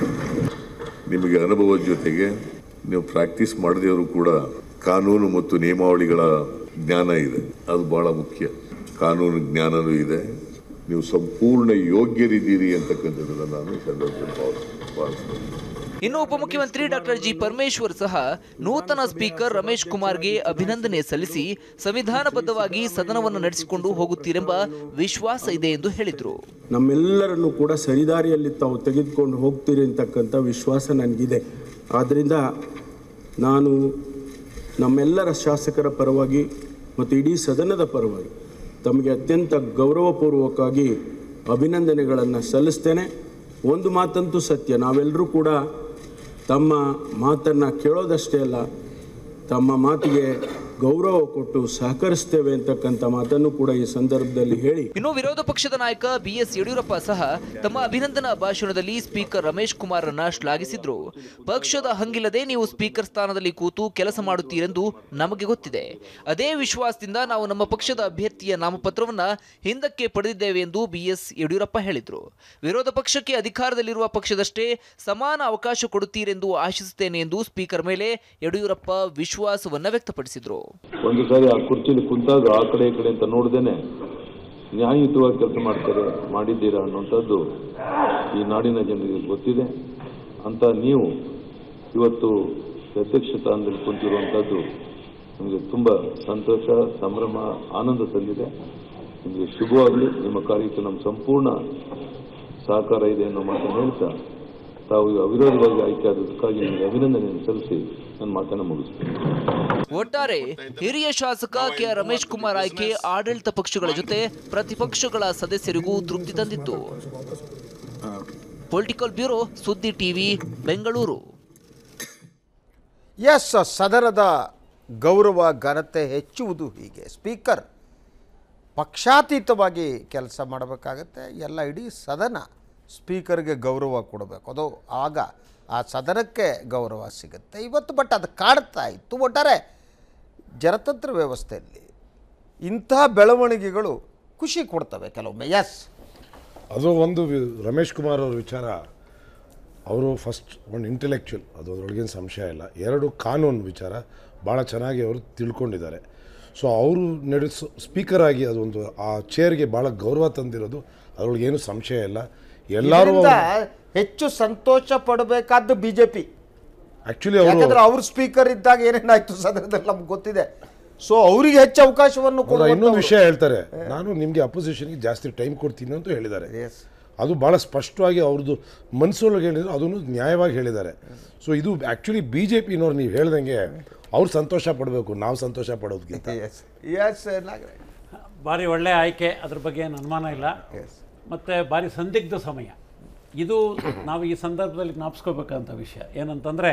[SPEAKER 8] ನಿಮಗೆ ಅನುಭವದ ಜೊತೆಗೆ ನೀವು ಪ್ರಾಕ್ಟೀಸ್ ಮಾಡದೇವರು ಕೂಡ ಕಾನೂನು ಮತ್ತು ನಿಯಮಾವಳಿಗಳ ಜ್ಞಾನ ಇದೆ ಅದು ಬಹಳ ಮುಖ್ಯ ಕಾನೂನು ಜ್ಞಾನನೂ ಇದೆ ನೀವು ಸಂಪೂರ್ಣ ಯೋಗ್ಯರಿದ್ದೀರಿ ಅಂತಕ್ಕಂಥದ್ದನ್ನು ನಾನು ಈ ಸಂದರ್ಭದಲ್ಲಿ ಭಾವಿಸ್- ಭಾವಿಸ್ತೇನೆ
[SPEAKER 11] ಇನ್ನು ಉಪಮುಖ್ಯಮಂತ್ರಿ ಡಾಕ್ಟರ್ ಜಿ ಪರಮೇಶ್ವರ್ ಸಹ ನೂತನ ಸ್ಪೀಕರ್ ರಮೇಶ್ ಕುಮಾರ್ಗೆ ಅಭಿನಂದನೆ ಸಲ್ಲಿಸಿ ಸಂವಿಧಾನಬದ್ಧವಾಗಿ ಸದನವನ್ನು ನಡೆಸಿಕೊಂಡು ಹೋಗುತ್ತೀರೆಂಬ ವಿಶ್ವಾಸ ಇದೆ ಎಂದು ಹೇಳಿದರು
[SPEAKER 12] ನಮ್ಮೆಲ್ಲರನ್ನು ಕೂಡ ಸರಿದಾರಿಯಲ್ಲಿ ತಾವು ತೆಗೆದುಕೊಂಡು ಹೋಗ್ತೀರಿ ಅಂತಕ್ಕಂಥ ವಿಶ್ವಾಸ ನನಗಿದೆ ಆದ್ದರಿಂದ ನಾನು ನಮ್ಮೆಲ್ಲರ ಶಾಸಕರ ಪರವಾಗಿ ಮತ್ತು ಇಡೀ ಸದನದ ಪರವಾಗಿ ತಮಗೆ ಅತ್ಯಂತ ಗೌರವಪೂರ್ವಕವಾಗಿ ಅಭಿನಂದನೆಗಳನ್ನು ಸಲ್ಲಿಸ್ತೇನೆ ಒಂದು ಮಾತಂತೂ ಸತ್ಯ ನಾವೆಲ್ಲರೂ ಕೂಡ ತಮ್ಮ ಮಾತನ್ನು ಕೇಳೋದಷ್ಟೇ ಅಲ್ಲ ತಮ್ಮ ಮಾತಿಗೆ ಗೌರವ ಕೊಟ್ಟು ಸಹಕರಿಸ್ತೇವೆ ಅಂತಕ್ಕಂಥ ಮಾತನ್ನು ಕೂಡ ಈ ಸಂದರ್ಭದಲ್ಲಿ ಹೇಳಿ
[SPEAKER 11] ಇನ್ನು ವಿರೋಧ ಪಕ್ಷದ ನಾಯಕ ಬಿಎಸ್ ಯಡಿಯೂರಪ್ಪ ಸಹ ತಮ್ಮ ಅಭಿನಂದನಾ ಭಾಷಣದಲ್ಲಿ ಸ್ಪೀಕರ್ ರಮೇಶ್ ಕುಮಾರ್ರನ್ನ ಶ್ಲಾಘಿಸಿದ್ರು ಪಕ್ಷದ ಹಂಗಿಲ್ಲದೆ ನೀವು ಸ್ಪೀಕರ್ ಸ್ಥಾನದಲ್ಲಿ ಕೂತು ಕೆಲಸ ಮಾಡುತ್ತೀರೆಂದು ನಮಗೆ ಗೊತ್ತಿದೆ ಅದೇ ವಿಶ್ವಾಸದಿಂದ ನಾವು ನಮ್ಮ ಪಕ್ಷದ ಅಭ್ಯರ್ಥಿಯ ನಾಮಪತ್ರವನ್ನ ಹಿಂದಕ್ಕೆ ಪಡೆದಿದ್ದೇವೆ ಎಂದು ಬಿಎಸ್ ಯಡಿಯೂರಪ್ಪ ಹೇಳಿದ್ರು ವಿರೋಧ ಪಕ್ಷಕ್ಕೆ ಅಧಿಕಾರದಲ್ಲಿರುವ ಪಕ್ಷದಷ್ಟೇ ಸಮಾನ ಅವಕಾಶ ಕೊಡುತ್ತೀರೆಂದು ಆಶಿಸುತ್ತೇನೆ ಎಂದು ಸ್ಪೀಕರ್ ಮೇಲೆ ಯಡಿಯೂರಪ್ಪ ವಿಶ್ವಾಸವನ್ನ ವ್ಯಕ್ತಪಡಿಸಿದ್ರು
[SPEAKER 8] ಒಂದು ಸಾರಿ ಆ ಕುರ್ಚಿಲಿ ಕುಂತಾಗ ಆ ಕಡೆ ಈ ಕಡೆ ಅಂತ ನೋಡ್ದೇನೆ ನ್ಯಾಯಯುತವಾಗಿ ಕೆಲಸ ಮಾಡ್ತಾರೆ ಮಾಡಿದ್ದೀರಾ ಅನ್ನುವಂಥದ್ದು ಈ ನಾಡಿನ ಜನರಿಗೆ ಗೊತ್ತಿದೆ ಅಂತ ನೀವು ಇವತ್ತು ಅಧ್ಯಕ್ಷ ಸ್ಥಾನದಲ್ಲಿ ಕುಂತಿರುವಂಥದ್ದು ನಿಮಗೆ ತುಂಬ ಸಂತೋಷ ಸಂಭ್ರಮ ಆನಂದ ತಂದಿದೆ ನಿಮಗೆ ಶುಭವಾಗಲಿ ನಿಮ್ಮ ಕಾರ್ಯಕ್ಕೆ ನಮ್ಮ ಸಂಪೂರ್ಣ ಸಹಕಾರ ಇದೆ ಅನ್ನೋ ಮಾತನ್ನು ಹೇಳ್ತಾ ತಾವು ಅವಿರೋಧವಾಗಿ ಆಯ್ಕೆ ಆದದಕ್ಕಾಗಿ ನಿಮಗೆ ಅಭಿನಂದನೆಯನ್ನು ಸಲ್ಲಿಸಿ ನನ್ನ ಮಾತನ್ನು ಮುಗಿಸ್ತೀನಿ
[SPEAKER 11] ಒಟ್ಟಾರೆ ಹಿರಿಯ ಶಾಸಕ ಕೆ ರಮೇಶ್ ಕುಮಾರ್ ಆಯ್ಕೆ ಆಡಳಿತ ಪಕ್ಷಗಳ ಜೊತೆ ಪ್ರತಿಪಕ್ಷಗಳ ಸದಸ್ಯರಿಗೂ ತೃಪ್ತಿ ತಂದಿತ್ತು political bureau Suddi TV Bengaluru
[SPEAKER 1] yes ಸದನದ ಗೌರವ ಘನತೆ ಹೆಚ್ಚುವುದು ಹೀಗೆ ಸ್ಪೀಕರ್ ಪಕ್ಷಾತೀತವಾಗಿ ಕೆಲಸ ಮಾಡಬೇಕಾಗತ್ತೆ ಎಲ್ಲ ಇಡೀ ಸದನ ಸ್ಪೀಕರ್ಗೆ ಗೌರವ ಕೊಡಬೇಕು ಅದು ಆಗ ಆ ಸದನಕ್ಕೆ ಗೌರವ ಸಿಗುತ್ತೆ ಇವತ್ತು ಬಟ್ ಅದು ಕಾಡ್ತಾ ಇತ್ತು ಒಟ್ಟಾರೆ ಜನತಂತ್ರ ವ್ಯವಸ್ಥೆಯಲ್ಲಿ ಇಂಥ ಬೆಳವಣಿಗೆಗಳು ಖುಷಿ ಕೊಡ್ತವೆ ಕೆಲವೊಮ್ಮೆ ಎಸ್
[SPEAKER 4] ಅದು ಒಂದು ವಿ- ರಮೇಶ್ ಕುಮಾರ್ ಅವ್ರ ವಿಚಾರ ಅವರು ಫಸ್ಟ್ ಒಂದು ಇಂಟೆಲೆಕ್ಚುಯಲ್ ಅದು ಅದರೊಳಗೇನು ಸಂಶಯ ಇಲ್ಲ ಎರಡು ಕಾನೂನು ವಿಚಾರ ಭಾಳ ಚೆನ್ನಾಗಿ ಅವರು ತಿಳ್ಕೊಂಡಿದ್ದಾರೆ ಸೊ ಅವರು ನಡೆಸೋ ಸ್ಪೀಕರ್ ಆಗಿ ಅದೊಂದು ಆ ಚೇರ್ಗೆ ಭಾಳ ಗೌರವ ತಂದಿರೋದು ಅದರೊಳಗೇನು ಸಂಶಯ ಇಲ್ಲ ಎಲ್ಲರೂ
[SPEAKER 1] ಇದರಿಂದ ಹೆಚ್ಚು ಸಂತೋಷ ಪಡಬೇಕಾದ್ದು ಬಿಜೆಪಿ
[SPEAKER 4] ಆ್ಯಕ್ಚುಲಿ ಅವರು
[SPEAKER 1] ಯಾಕಂದ್ರೆ ಅವ್ರ ಸ್ಪೀಕರ್ ಇದ್ದಾಗ ಏನೇನಾಯ್ತು ಸದನದಲ್ಲಿ ನಮ್ಗೆ ಗೊತ್ತಿದೆ ಸೊ ಅವರಿಗೆ ಹೆಚ್ಚು ಅವಕಾಶವನ್ನು
[SPEAKER 4] ಅವ್ರು
[SPEAKER 1] ಕೊಡುವಂಥವ್ರು.
[SPEAKER 4] ಇನ್ನೊಂದು ವಿಷಯ ಹೇಳ್ತಾರೆ ನಾನು ನಿಮಗೆ ಅಪೋಸಿಷನ್ಗೆ ಜಾಸ್ತಿ ಟೈಮ್ ಕೊಡ್ತೀನಿ ಅಂತ ಹೇಳಿದ್ದಾರೆ ಅದು ಭಾಳ ಸ್ಪಷ್ಟವಾಗಿ ಅವ್ರದ್ದು ಮನಸ್ಸೊಳಗೆ ಹೇಳಿದ್ರು ಅದನ್ನು ನ್ಯಾಯವಾಗಿ ಹೇಳಿದ್ದಾರೆ ಸೊ ಇದು ಆ್ಯಕ್ಚುಲಿ ಬಿ ಜೆ ಪಿನವ್ರು ನೀವು ಹೇಳ್ದಂಗೆ ಅವ್ರು ಸಂತೋಷ ಪಡಬೇಕು ನಾವು ಸಂತೋಷ ಪಡೋದಕ್ಕಿಂತ
[SPEAKER 1] ಎಸ್ ನಾಗರಾಜ್
[SPEAKER 5] ಭಾರಿ ಒಳ್ಳೆ ಆಯ್ಕೆ ಅದ್ರ ಬಗ್ಗೆ ಏನು ಅನುಮಾನ ಇಲ್ಲ ಮತ್ತು ಭಾರಿ ಸಂದಿಗ್ಧ ಸಮಯ ಇದು ನಾವು ಈ ಸಂದರ್ಭದಲ್ಲಿ ಜ್ಞಾಪಿಸ್ಕೋಬೇಕಂತ ವಿಷಯ ಏನಂತಂದರೆ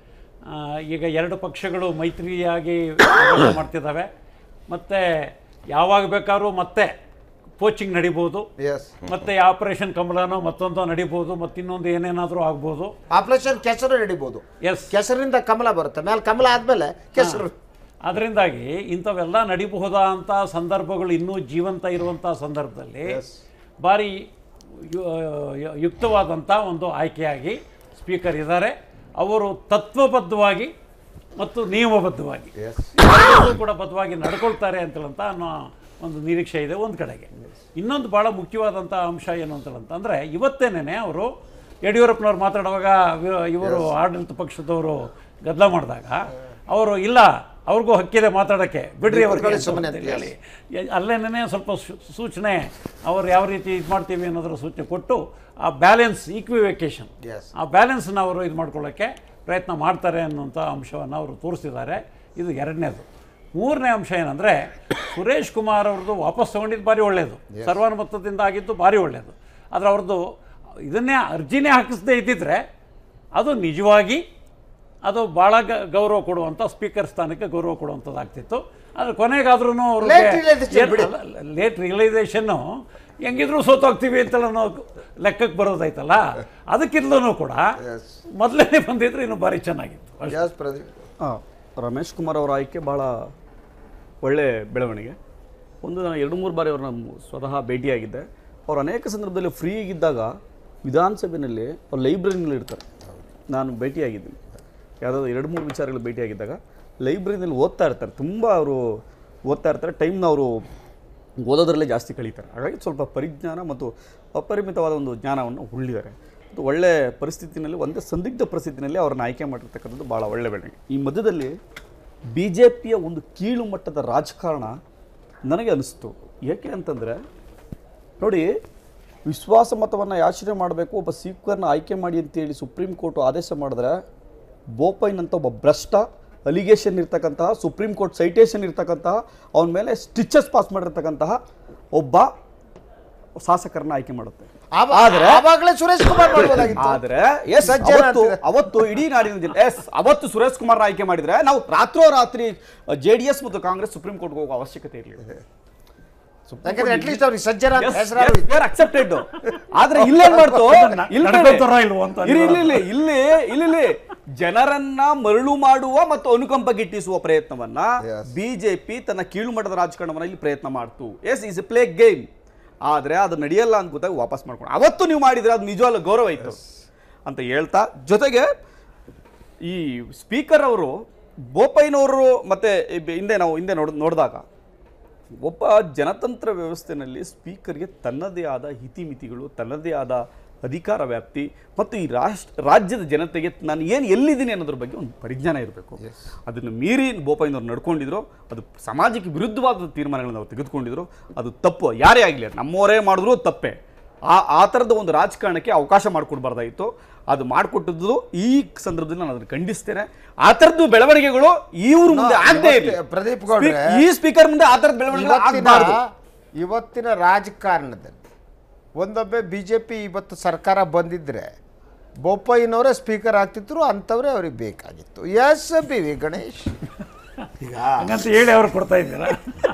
[SPEAKER 5] ಈಗ ಎರಡು ಪಕ್ಷಗಳು ಮೈತ್ರಿಯಾಗಿ ಕೆಲಸ ಮಾಡ್ತಿದ್ದಾವೆ ಮತ್ತು ಯಾವಾಗ ಬೇಕಾದ್ರೂ ಮತ್ತೆ ಕೋಚಿಂಗ್ ನಡಿಬೋದು
[SPEAKER 1] ಎಸ್
[SPEAKER 5] ಮತ್ತೆ ಆಪರೇಷನ್ ಕಮಲನೋ ಮತ್ತೊಂದೋ ನಡಿಬೋದು ಮತ್ತು ಇನ್ನೊಂದು ಏನೇನಾದರೂ ಆಗ್ಬೋದು
[SPEAKER 1] ಆಪರೇಷನ್ ಕೆಸರು ನಡಿಬೋದು
[SPEAKER 5] ಎಸ್
[SPEAKER 1] ಕೆಸರಿಂದ ಕಮಲ ಬರುತ್ತೆ ಮೇಲೆ ಕಮಲ ಆದ್ಮೇಲೆ ಕೆಸರು
[SPEAKER 5] ಅದರಿಂದಾಗಿ ಇಂಥವೆಲ್ಲ ನಡಿಬಹುದಾ ಅಂತ ಸಂದರ್ಭಗಳು ಇನ್ನೂ ಜೀವಂತ ಇರುವಂಥ ಸಂದರ್ಭದಲ್ಲಿ ಭಾರಿ ಯು- ಯು- ಯುಕ್ತವಾದಂಥ ಒಂದು ಆಯ್ಕೆಯಾಗಿ ಸ್ಪೀಕರ್ ಇದ್ದಾರೆ ಅವರು ತತ್ವಬದ್ಧವಾಗಿ ಮತ್ತು ನಿಯಮಬದ್ಧವಾಗಿ ಎಲ್ಲರಿಗೂ ಕೂಡ ಬದ್ಧವಾಗಿ ನಡ್ಕೊಳ್ತಾರೆ ಅಂತೇಳಂತ ಅನ್ನೋ ಒಂದು ನಿರೀಕ್ಷೆ ಇದೆ ಒಂದು ಕಡೆಗೆ ಇನ್ನೊಂದು ಭಾಳ ಮುಖ್ಯವಾದಂಥ ಅಂಶ ಏನು ಅಂತಂದ್ರೆ ಇವತ್ತೇನೆ ಅವರು ಯಡಿಯೂರಪ್ಪನವ್ರು ಮಾತಾಡುವಾಗ ಇವ- ಇವರು ಆಡಳಿತ ಪಕ್ಷದವರು ಗದ್ದಲ ಮಾಡಿದಾಗ ಅವರು ಇಲ್ಲ ಅವ್ರಿಗೂ ಹಕ್ಕಿದೆ ಮಾತಾಡೋಕ್ಕೆ ಬಿಡ್ರಿ ಅವ್ರಿಗೆ
[SPEAKER 1] ಬಿಟ್ಕೊಳ್ಳಿ
[SPEAKER 5] ಅಂತ
[SPEAKER 1] ಸುಮ್ಮನೆ
[SPEAKER 5] ಅಂತೇಳಿ ಹೇಳಿ ಎ- ಅಲ್ಲೇನೇ ಸ್ವಲ್ಪ ಸು- ಸೂಚನೆ ಅವ್ರು ಯಾವ ರೀತಿ ಇದು ಮಾಡ್ತೀವಿ ಅನ್ನೋದ್ರ ಸೂಚನೆ ಕೊಟ್ಟು ಆ ಬ್ಯಾಲೆನ್ಸ್ ಈಕ್ವಿವೇಕೇಶನ್
[SPEAKER 1] Yes.
[SPEAKER 5] ಆ ಬ್ಯಾಲೆನ್ಸ್ನ ಅವರು ಇದು ಮಾಡ್ಕೊಳ್ಳೋಕ್ಕೆ ಪ್ರಯತ್ನ ಮಾಡ್ತಾರೆ ಅನ್ನೋಂಥ ಅಂಶವನ್ನು ಅವರು ತೋರಿಸಿದ್ದಾರೆ ಇದು ಎರಡನೇದು ಮೂರನೇ ಅಂಶ ಏನಂದರೆ ಸುರೇಶ್ ಕುಮಾರ್ ಅವ್ರದ್ದು ವಾಪಸ್ ತೊಗೊಂಡಿದ್ದು ಭಾರಿ ಒಳ್ಳೆಯದು ಸರ್ವಾನುಮತದಿಂದ ಆಗಿದ್ದು ಭಾರಿ ಒಳ್ಳೆಯದು ಆದರೆ ಅವ್ರದ್ದು ಇದನ್ನೇ ಅರ್ಜಿನೇ ಹಾಕಿಸದೇ ಇದ್ದಿದ್ರೆ ಅದು ನಿಜವಾಗಿ ಅದು ಭಾಳ ಗ- ಗೌರವ ಕೊಡುವಂಥ ಸ್ಪೀಕರ್ ಸ್ಥಾನಕ್ಕೆ ಗೌರವ ಕೊಡುವಂಥದ್ದಾಗ್ತಿತ್ತು ಆದರೆ ಕೊನೆಗಾದ್ರೂ
[SPEAKER 1] Late realization ಬಿಡಿ.
[SPEAKER 5] ಲೇಟ್ ರಿಯಲೈಸೇಷನ್ನು ಹೆಂಗಿದ್ರು ಸೋತೋಗ್ತೀವಿ ಅಂತ ಅನ್ನೋ ಲೆಕ್ಕಕ್ಕೆ ಬರೋದಾಯ್ತಲ್ಲ ಅದಕ್ಕಿಂತಲೂ ಕೂಡ ಮೊದಲನೇ ಬಂದಿದ್ರೆ ಇನ್ನೂ ಭಾರಿ ಚೆನ್ನಾಗಿತ್ತು ಅಷ್ಟೇ.
[SPEAKER 1] ಎಸ್ ಪ್ರದೀಪ್
[SPEAKER 6] ಆ, ರಮೇಶ್ ಕುಮಾರ್ ಅವರ ಆಯ್ಕೆ ಭಾಳ ಒಳ್ಳೆ ಬೆಳವಣಿಗೆ ಒಂದು ನಾನು ಎರಡು ಮೂರು ಬಾರಿ ಅವ್ರನ್ನ ಮು- ಸ್ವತಃ ಭೇಟಿಯಾಗಿದ್ದೆ ಅವ್ರು ಅನೇಕ ಸಂದರ್ಭದಲ್ಲಿ ಫ್ರೀ ಇದ್ದಾಗ ವಿಧಾನಸಭೆಯಲ್ಲಿ ಅವ್ರು ಲೈಬ್ರರಿನಲ್ಲಿ ಇರ್ತಾರೆ ನಾನು ಭೇಟಿಯಾಗಿದ್ದೀನಿ ಯಾವುದಾದ್ರು ಎರಡು ಮೂರು ವಿಚಾರಗಳು ಭೇಟಿಯಾಗಿದ್ದಾಗ ಲೈಬ್ರರಿನಲ್ಲಿ ಓದ್ತಾ ಇರ್ತಾರೆ ತುಂಬ ಅವರು ಓದ್ತಾ ಇರ್ತಾರೆ ಟೈಮ್ನ ಅವರು ಓದೋದ್ರಲ್ಲೇ ಜಾಸ್ತಿ ಕಳೀತಾರೆ ಹಾಗಾಗಿ ಸ್ವಲ್ಪ ಪರಿಜ್ಞಾನ ಮತ್ತು ಅಪರಿಮಿತವಾದ ಒಂದು ಜ್ಞಾನವನ್ನು ಉಳ್ಳಿದ್ದಾರೆ ಮತ್ತು ಒಳ್ಳೆ ಪರಿಸ್ಥಿತಿನಲ್ಲಿ ಒಂದೇ ಸಂದಿಗ್ಧ ಪರಿಸ್ಥಿತಿನಲ್ಲಿ ಅವ್ರನ್ನ ಆಯ್ಕೆ ಮಾಡಿರ್ತಕ್ಕಂಥದ್ದು ಭಾಳ ಒಳ್ಳೆ ಬೆಳವಣಿಗೆ ಈ ಮಧ್ಯದಲ್ಲಿ ಬಿ ಜೆ ಪಿಯ ಒಂದು ಕೀಳು ಮಟ್ಟದ ರಾಜಕಾರಣ ನನಗೆ ಅನಿಸ್ತು ಏಕೆ ಅಂತಂದರೆ ನೋಡಿ ವಿಶ್ವಾಸ ಮತವನ್ನು ಯಾಚನೆ ಮಾಡಬೇಕು ಒಬ್ಬ ಸ್ಪೀಕರ್ನ ಆಯ್ಕೆ ಮಾಡಿ ಅಂತೇಳಿ ಸುಪ್ರೀಂ ಕೋರ್ಟ್ ಆದೇಶ ಮಾಡಿದ್ರೆ ಬೋಪೈನ್ ಅಂತ ಒಬ್ಬ ಭ್ರಷ್ಟ ಅಲಿಗೇಷನ್ ಇರ್ತಕ್ಕಂತಹ ಸುಪ್ರೀಂ ಕೋರ್ಟ್ ಸೈಟೇಷನ್ ಇರ್ತಕ್ಕಂತಹ ಅವನ ಮೇಲೆ ಸ್ಟಿಚಸ್ ಪಾಸ್ ಮಾಡಿರ್ತಕ್ಕಂತಹ ಒಬ್ಬ ಶಾಸಕರನ್ನ ಆಯ್ಕೆ ಮಾಡುತ್ತೆ
[SPEAKER 1] ಆವ-
[SPEAKER 6] ಆದ್ರೆ
[SPEAKER 1] ಆವಾಗಲೇ ಸುರೇಶ್ ಕುಮಾರ್ ಮಾಡ್ಬೋದಾಗಿತ್ತು
[SPEAKER 6] ಆದ್ರೆ ಎಸ್
[SPEAKER 1] ಸಜ್ಜನ
[SPEAKER 6] ಅವತ್ತು
[SPEAKER 1] ಅಂತಿದೆ.
[SPEAKER 6] ಅವತ್ತು ಇಡೀ ನಾಡಿನ ಜಿಲ್ಲೆ ಎಸ್ ಅವತ್ತು ಸುರೇಶ್ ಕುಮಾರ್ ಆಯ್ಕೆ ಮಾಡಿದ್ರೆ ನಾವು ರಾತ್ರೋರಾತ್ರಿ ಜೆ ಡಿ ಎಸ್ ಮತ್ತು ಕಾಂಗ್ರೆಸ್ ಸುಪ್ರೀಂ ಕೋರ್ಟ್ಗೆ ಹೋಗೋ ಅವಶ್ಯಕತೆ ಇರಲಿಲ್ಲ
[SPEAKER 1] ಯಾಕಂದ್ರೆ ಅಟ್ಲೀಸ್ಟ್ ಅವ್ರಿಗೆ ಸಜ್ಜನ ಅಂತ ಹೆಸರಾದ್ರು ಇತ್ತು.
[SPEAKER 6] ಅಕ್ಸೆಪ್ಟೆಡ್ ಆದ್ರೆ ಇಲ್ಲೇನ್ ಮಾಡ್ತು
[SPEAKER 5] ಅದನ್ನ
[SPEAKER 6] ಇಲ್ಲಿ
[SPEAKER 5] ನಡ್ಕೊತಾರೋ ಇಲ್ವೋ ಅಂತ
[SPEAKER 6] ಇಲ್ಲಿ ಇಲ್ಲಿ ಇಲ್ಲಿ ಇಲ್ಲಿ ಇಲ್ಲಿ ಇಲ್ಲಿ ಜನರನ್ನ ಮರಳು ಮಾಡುವ ಮತ್ತು ಅನುಕಂಪ ಗಿಟ್ಟಿಸುವ ಪ್ರಯತ್ನವನ್ನ ಬಿಜೆಪಿ ತನ್ನ ಕೀಳು ಮಟ್ಟದ ರಾಜಕಾರಣವನ್ನ ಇಲ್ಲಿ ಪ್ರಯತ್ನ ಮಾಡ್ತು yes is a play game ಆದ್ರೆ ಅದು ನಡೆಯಲ್ಲ ಅಂತ ಗೊತ್ತಾಗ ವಾಪಸ್ ಮಾಡ್ಕೊಂಡು ಅವತ್ತು ನೀವು ಮಾಡಿದ್ರೆ ಅದು ನಿಜವಾಗ್ಲೂ ಗೌರವ ಇತ್ತು ಅಂತ ಹೇಳ್ತಾ ಜೊತೆಗೆ ಈ ಸ್ಪೀಕರ್ ಅವರು ಬೋಪಯ್ಯನವರು ಮತ್ತೆ ಈ ಬೆ- ಹಿಂದೆ ನಾವು ಹಿಂದೆ ನೋಡ್ ನೋಡಿದಾಗ ಒಬ್ಬ ಜನತಂತ್ರ ವ್ಯವಸ್ಥೆಯಲ್ಲಿ ಸ್ಪೀಕರ್ಗೆ ತನ್ನದೇ ಆದ ಇತಿಮಿತಿಗಳು ತನ್ನದೇ ಆದ ಅಧಿಕಾರ ವ್ಯಾಪ್ತಿ ಮತ್ತು ಈ ರಾಷ್ಟ್ರ ರಾಜ್ಯದ ಜನತೆಗೆ ನಾನು ಏನು ಎಲ್ಲಿದ್ದೀನಿ ಅನ್ನೋದ್ರ ಬಗ್ಗೆ ಒಂದು ಪರಿಜ್ಞಾನ ಇರಬೇಕು ಅದನ್ನು ಮೀರಿ ಬೋಪಯ್ಯನವ್ರು ನಡ್ಕೊಂಡಿದ್ರು ಅದು ಸಮಾಜಕ್ಕೆ ವಿರುದ್ಧವಾದ ತೀರ್ಮಾನಗಳನ್ನು ಅವ್ರು ತೆಗೆದುಕೊಂಡಿದ್ರು ಅದು ತಪ್ಪು ಯಾರೇ ಆಗಲಿ ನಮ್ಮವರೇ ಮಾಡಿದ್ರು ತಪ್ಪೇ ಆ ಆ ಥರದ ಒಂದು ರಾಜಕಾರಣಕ್ಕೆ ಅವಕಾಶ ಮಾಡಿಕೊಡ್ಬಾರ್ದಾಗಿತ್ತು ಅದು ಮಾಡಿಕೊಟ್ಟದ್ದು ಈ ಸಂದರ್ಭದಲ್ಲಿ ನಾನು ಅದನ್ನು ಖಂಡಿಸ್ತೇನೆ ಆ ಥರದ್ದು ಬೆಳವಣಿಗೆಗಳು ಇವ್ರ ಮುಂದೆ ಆಗದೆ ಇರಲಿ
[SPEAKER 1] ಇವತ್ತು ಪ್ರದೀಪ್ ಗೌಡ್ರೆ,
[SPEAKER 6] ಈ ಸ್ಪೀಕರ್ ಮುಂದೆ ಆ ಥರದ ಬೆಳವಣಿಗೆ
[SPEAKER 1] ಇವತ್ತಿನ
[SPEAKER 6] ಆಗಬಾರ್ದು
[SPEAKER 1] ಇವತ್ತಿನ ರಾಜಕಾರಣದಲ್ಲಿ ಒಂದೊಬ್ಬೆ ಬಿ ಜೆ ಪಿ ಇವತ್ತು ಸರ್ಕಾರ ಬಂದಿದ್ರೆ ಬೋಪಯ್ಯನವರೇ ಸ್ಪೀಕರ್ ಆಗ್ತಿದ್ರು ಅಂಥವ್ರೆ ಅವ್ರಿಗೆ ಬೇಕಾಗಿತ್ತು ಎಸ್ ಬಿ ವಿ ಗಣೇಶ್
[SPEAKER 7] ಈಗ
[SPEAKER 5] ಹಂಗಂತ ಹೇಳಿ ಅವ್ರು ಕೊಡ್ತಾ ಇದ್ದೀರಾ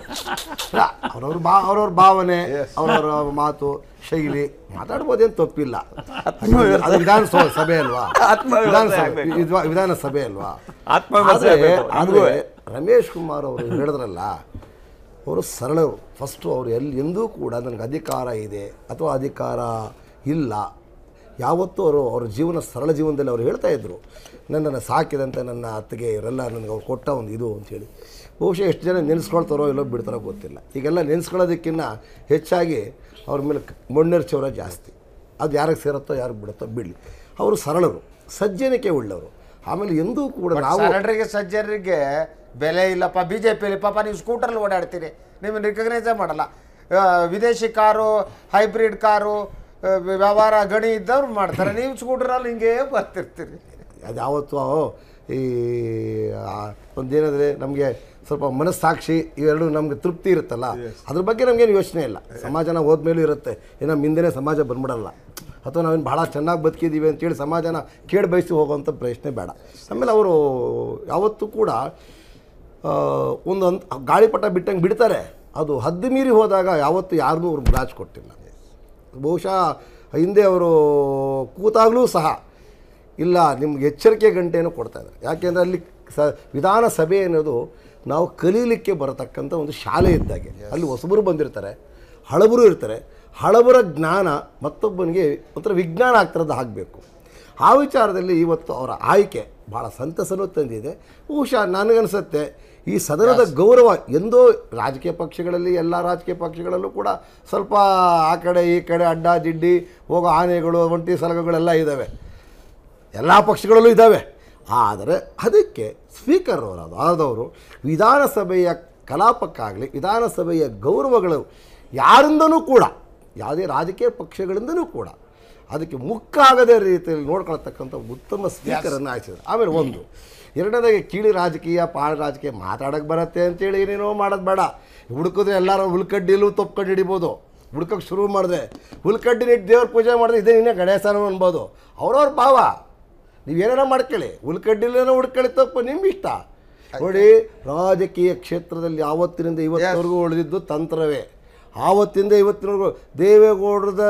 [SPEAKER 7] ಅವ್ರವ್ರ ಬಾ ಅವ್ರವ್ರ ಭಾವನೆ ಅವ್ರವ್ರ ಮಾತು ಶೈಲಿ ಮಾತಾಡ್ಬೋದೇನು ತಪ್ಪಿಲ್ಲ ಅದು ವಿಧಾನಸಭೆ ಸಭೆ ಅಲ್ವಾ
[SPEAKER 6] ಆತ್ಮವಿಮರ್ಶೆ
[SPEAKER 7] ವಿಧಾನಸಭೆ
[SPEAKER 6] ಆಗ್ಬೇಕು.
[SPEAKER 7] ವಿದ್ವ- ವಿಧಾನಸಭೆ ಅಲ್ವಾ
[SPEAKER 6] ಆತ್ಮವಿಮರ್ಶೆ
[SPEAKER 7] ಆದ್ರೆ
[SPEAKER 6] ಆಗ್ಬೇಕು.
[SPEAKER 7] ಆದ್ರೆ ರಮೇಶ್ ಕುಮಾರ್ ಅವರು ಹೇಳಿದ್ರಲ್ಲ ಅವರು ಸರಳರು ಫಸ್ಟು ಅವರು ಎಲ್ಲಿ ಎಂದೂ ಕೂಡ ನನಗೆ ಅಧಿಕಾರ ಇದೆ ಅಥವಾ ಅಧಿಕಾರ ಇಲ್ಲ ಯಾವತ್ತೂ ಅವರು ಅವ್ರ ಜೀವನ ಸರಳ ಜೀವನದಲ್ಲಿ ಅವರು ಹೇಳ್ತಾ ಇದ್ರು ನನ್ನನ್ನು ಸಾಕಿದಂಥ ನನ್ನ ಅತ್ತಿಗೆ ಇವರೆಲ್ಲ ನನಗೆ ಅವ್ರು ಕೊಟ್ಟ ಒಂದು ಇದು ಅಂತೇಳಿ ಬಹುಶಃ ಎಷ್ಟು ಜನ ನೆನೆಸ್ಕೊಳ್ತಾರೋ ಇಲ್ಲೋ ಬಿಡ್ತಾರೋ ಗೊತ್ತಿಲ್ಲ ಈಗೆಲ್ಲ ನೆನೆಸ್ಕೊಳ್ಳೋದಕ್ಕಿಂತ ಹೆಚ್ಚಾಗಿ ಅವ್ರ ಮೇಲೆ ಮೊಣ್ಣೆರ್ಚವರ ಜಾಸ್ತಿ ಅದು ಯಾರಿಗೆ ಸೇರುತ್ತೋ ಯಾರಿಗೆ ಬಿಡುತ್ತೋ ಬಿಡಲಿ ಅವರು ಸರಳರು ಸಜ್ಜನಿಕೆ ಉಳ್ಳವರು ಆಮೇಲೆ ಎಂದೂ ಕೂಡ ನಾವು
[SPEAKER 1] ಸರಳರಿಗೆ ಸಜ್ಜನರಿಗೆ ಬೆಲೆ ಇಲ್ಲಪ್ಪ ಬಿ ಜೆ ಪಿಯಲ್ಲಿ ಪಾಪ ನೀವು ಸ್ಕೂಟರ್ಲ್ಲಿ ಓಡಾಡ್ತೀರಿ ನಿಮ್ಮನ್ನು ರಿಕಗ್ನೈಸೇ ಮಾಡಲ್ಲ ಆ, ವಿದೇಶಿ ಕಾರು ಹೈಬ್ರಿಡ್ ಕಾರು ಆ, ವ್ಯವಹಾರ ಗಣಿ ಇದ್ದವ್ರು ಮಾಡ್ತಾರೆ ನೀವು ಸ್ಕೂಟರಲ್ಲಿ ಹಿಂಗೆ ಬರ್ತಿರ್ತೀರಿ
[SPEAKER 7] ಅದು ಯಾವತ್ತೂ ಈ ಆ, ಒಂದೇನಂದರೆ ನಮಗೆ ಸ್ವಲ್ಪ ಮನಸ್ಸಾಕ್ಷಿ ಇವೆರಡು ನಮಗೆ ತೃಪ್ತಿ ಇರುತ್ತಲ್ಲ ಅದ್ರ ಬಗ್ಗೆ ನಮಗೇನು ಯೋಚನೆ ಇಲ್ಲ ಸಮಾಜನ ಹೋದ್ಮೇಲೂ ಇರುತ್ತೆ ಏನೋ ಹಿಂದೆನೇ ಸಮಾಜ ಬಂದ್ಬಿಡಲ್ಲ ಅಥವಾ ನಾವೇನು ಭಾಳ ಚೆನ್ನಾಗಿ ಬದುಕಿದ್ದೀವಿ ಅಂತೇಳಿ ಸಮಾಜನ ಕೇಳಿ ಬಯಸಿ ಹೋಗೋವಂಥ ಪ್ರಶ್ನೆ ಬೇಡ ಆಮೇಲೆ ಅವರು ಯಾವತ್ತೂ ಕೂಡ ಆ, ಒಂದು ಅಂತ್ ಗಾಳಿಪಟ ಬಿಟ್ಟಂಗೆ ಬಿಡ್ತಾರೆ ಅದು ಹದ್ದು ಮೀರಿ ಹೋದಾಗ ಯಾವತ್ತೂ ಯಾರನ್ನೂ ಅವ್ರು ಬ್ರಾಚ್ ಕೊಟ್ಟಿಲ್ಲ ಬಹುಶಃ ಹಿಂದೆ ಅವರು ಕೂತಾಗಲೂ ಸಹ ಇಲ್ಲ ನಿಮ್ಗೆ ಎಚ್ಚರಿಕೆ ಗಂಟೆಯನ್ನು ಕೊಡ್ತಾ ಇದ್ದಾರೆ ಯಾಕೆಂದರೆ ಅಲ್ಲಿ ಸ ವಿಧಾನಸಭೆ ಅನ್ನೋದು ನಾವು ಕಲೀಲಿಕ್ಕೆ ಬರತಕ್ಕಂಥ ಒಂದು ಶಾಲೆ ಇದ್ದಾಗೆ ಅಲ್ಲಿ ಹೊಸಬರು ಬಂದಿರ್ತಾರೆ ಹಳಬರು ಇರ್ತಾರೆ ಹಳಬರ ಜ್ಞಾನ ಮತ್ತೊಬ್ಬನಿಗೆ ಒಂಥರ ವಿಜ್ಞಾನ ಆಗ್ತಿರೋದು ಆಗಬೇಕು ಆ ವಿಚಾರದಲ್ಲಿ ಇವತ್ತು ಅವರ ಆಯ್ಕೆ ಭಾಳ ಸಂತಸನೂ ತಂದಿದೆ ಬಹುಶಃ ನನಗನ್ಸುತ್ತೆ ಈ ಸದನದ ಗೌರವ ಎಂದೋ ರಾಜಕೀಯ ಪಕ್ಷಗಳಲ್ಲಿ ಎಲ್ಲ ರಾಜಕೀಯ ಪಕ್ಷಗಳಲ್ಲೂ ಕೂಡ ಸ್ವಲ್ಪ ಆ ಕಡೆ ಈ ಕಡೆ ಅಡ್ಡ ದಿಡ್ಡಿ ಹೋಗೋ ಆನೆಗಳು ಒಂಟಿ ಸಲಗಗಳೆಲ್ಲ ಇದ್ದಾವೆ ಎಲ್ಲ ಪಕ್ಷಗಳಲ್ಲೂ ಇದ್ದಾವೆ ಆದರೆ ಅದಕ್ಕೆ ಸ್ಪೀಕರ್ ಅವರು ಆದವರು ವಿಧಾನಸಭೆಯ ಕಲಾಪಕ್ಕಾಗಲಿ ವಿಧಾನಸಭೆಯ ಗೌರವಗಳು ಯಾರಿಂದನೂ ಕೂಡ ಯಾವುದೇ ರಾಜಕೀಯ ಪಕ್ಷಗಳಿಂದನೂ ಕೂಡ ಅದಕ್ಕೆ ಮುಕ್ಕಾಗದೇ ರೀತಿಯಲ್ಲಿ ನೋಡ್ಕೊಳ್ತಕ್ಕಂಥ ಉತ್ತಮ ಸ್ಪೀಕರನ್ನು ಆಯ್ಸಿದ್ರು ಆಮೇಲೆ ಒಂದು ಎರಡನೇದಾಗಿ ಕೀಳಿ ರಾಜಕೀಯ ಪಾಳ ರಾಜಕೀಯ ಮಾತಾಡೋಕ್ಕೆ ಬರುತ್ತೆ ಅಂತೇಳಿ ಏನೇನೋ ಮಾಡೋದು ಬೇಡ ಹುಡುಕಿದ್ರೆ ಎಲ್ಲರೂ ಹುಲ್ಕಡ್ಡಿಲೂ ತಪ್ಕೊಂಡು ಹಿಡಿಬೋದು ಹುಡ್ಕೋಕ್ಕೆ ಶುರು ಮಾಡಿದೆ ಹುಲ್ಕಡ್ಡಿ ಇಟ್ಟು ದೇವ್ರ ಪೂಜೆ ಮಾಡಿದ್ರೆ ಇದೇ ಇನ್ನೇ ಗಣೇಶನ ಅನ್ಬೋದು ಅವ್ರವ್ರ ಭಾವ ನೀವೇನಾರ ಮಾಡ್ಕೊಳ್ಳಿ ಹುಲ್ಕಡ್ಡಿಲೇನೋ ಹುಡ್ಕೊಳ್ಳಿ ತಪ್ಪು ನಿಮ್ಮ ಇಷ್ಟ ನೋಡಿ ರಾಜಕೀಯ ಕ್ಷೇತ್ರದಲ್ಲಿ ಆವತ್ತಿನಿಂದ ಇವತ್ತಿನವರೆಗೂ ಉಳಿದಿದ್ದು ತಂತ್ರವೇ ಆವತ್ತಿಂದ ಇವತ್ತಿನವರೆಗೂ ದೇವೇಗೌಡರದ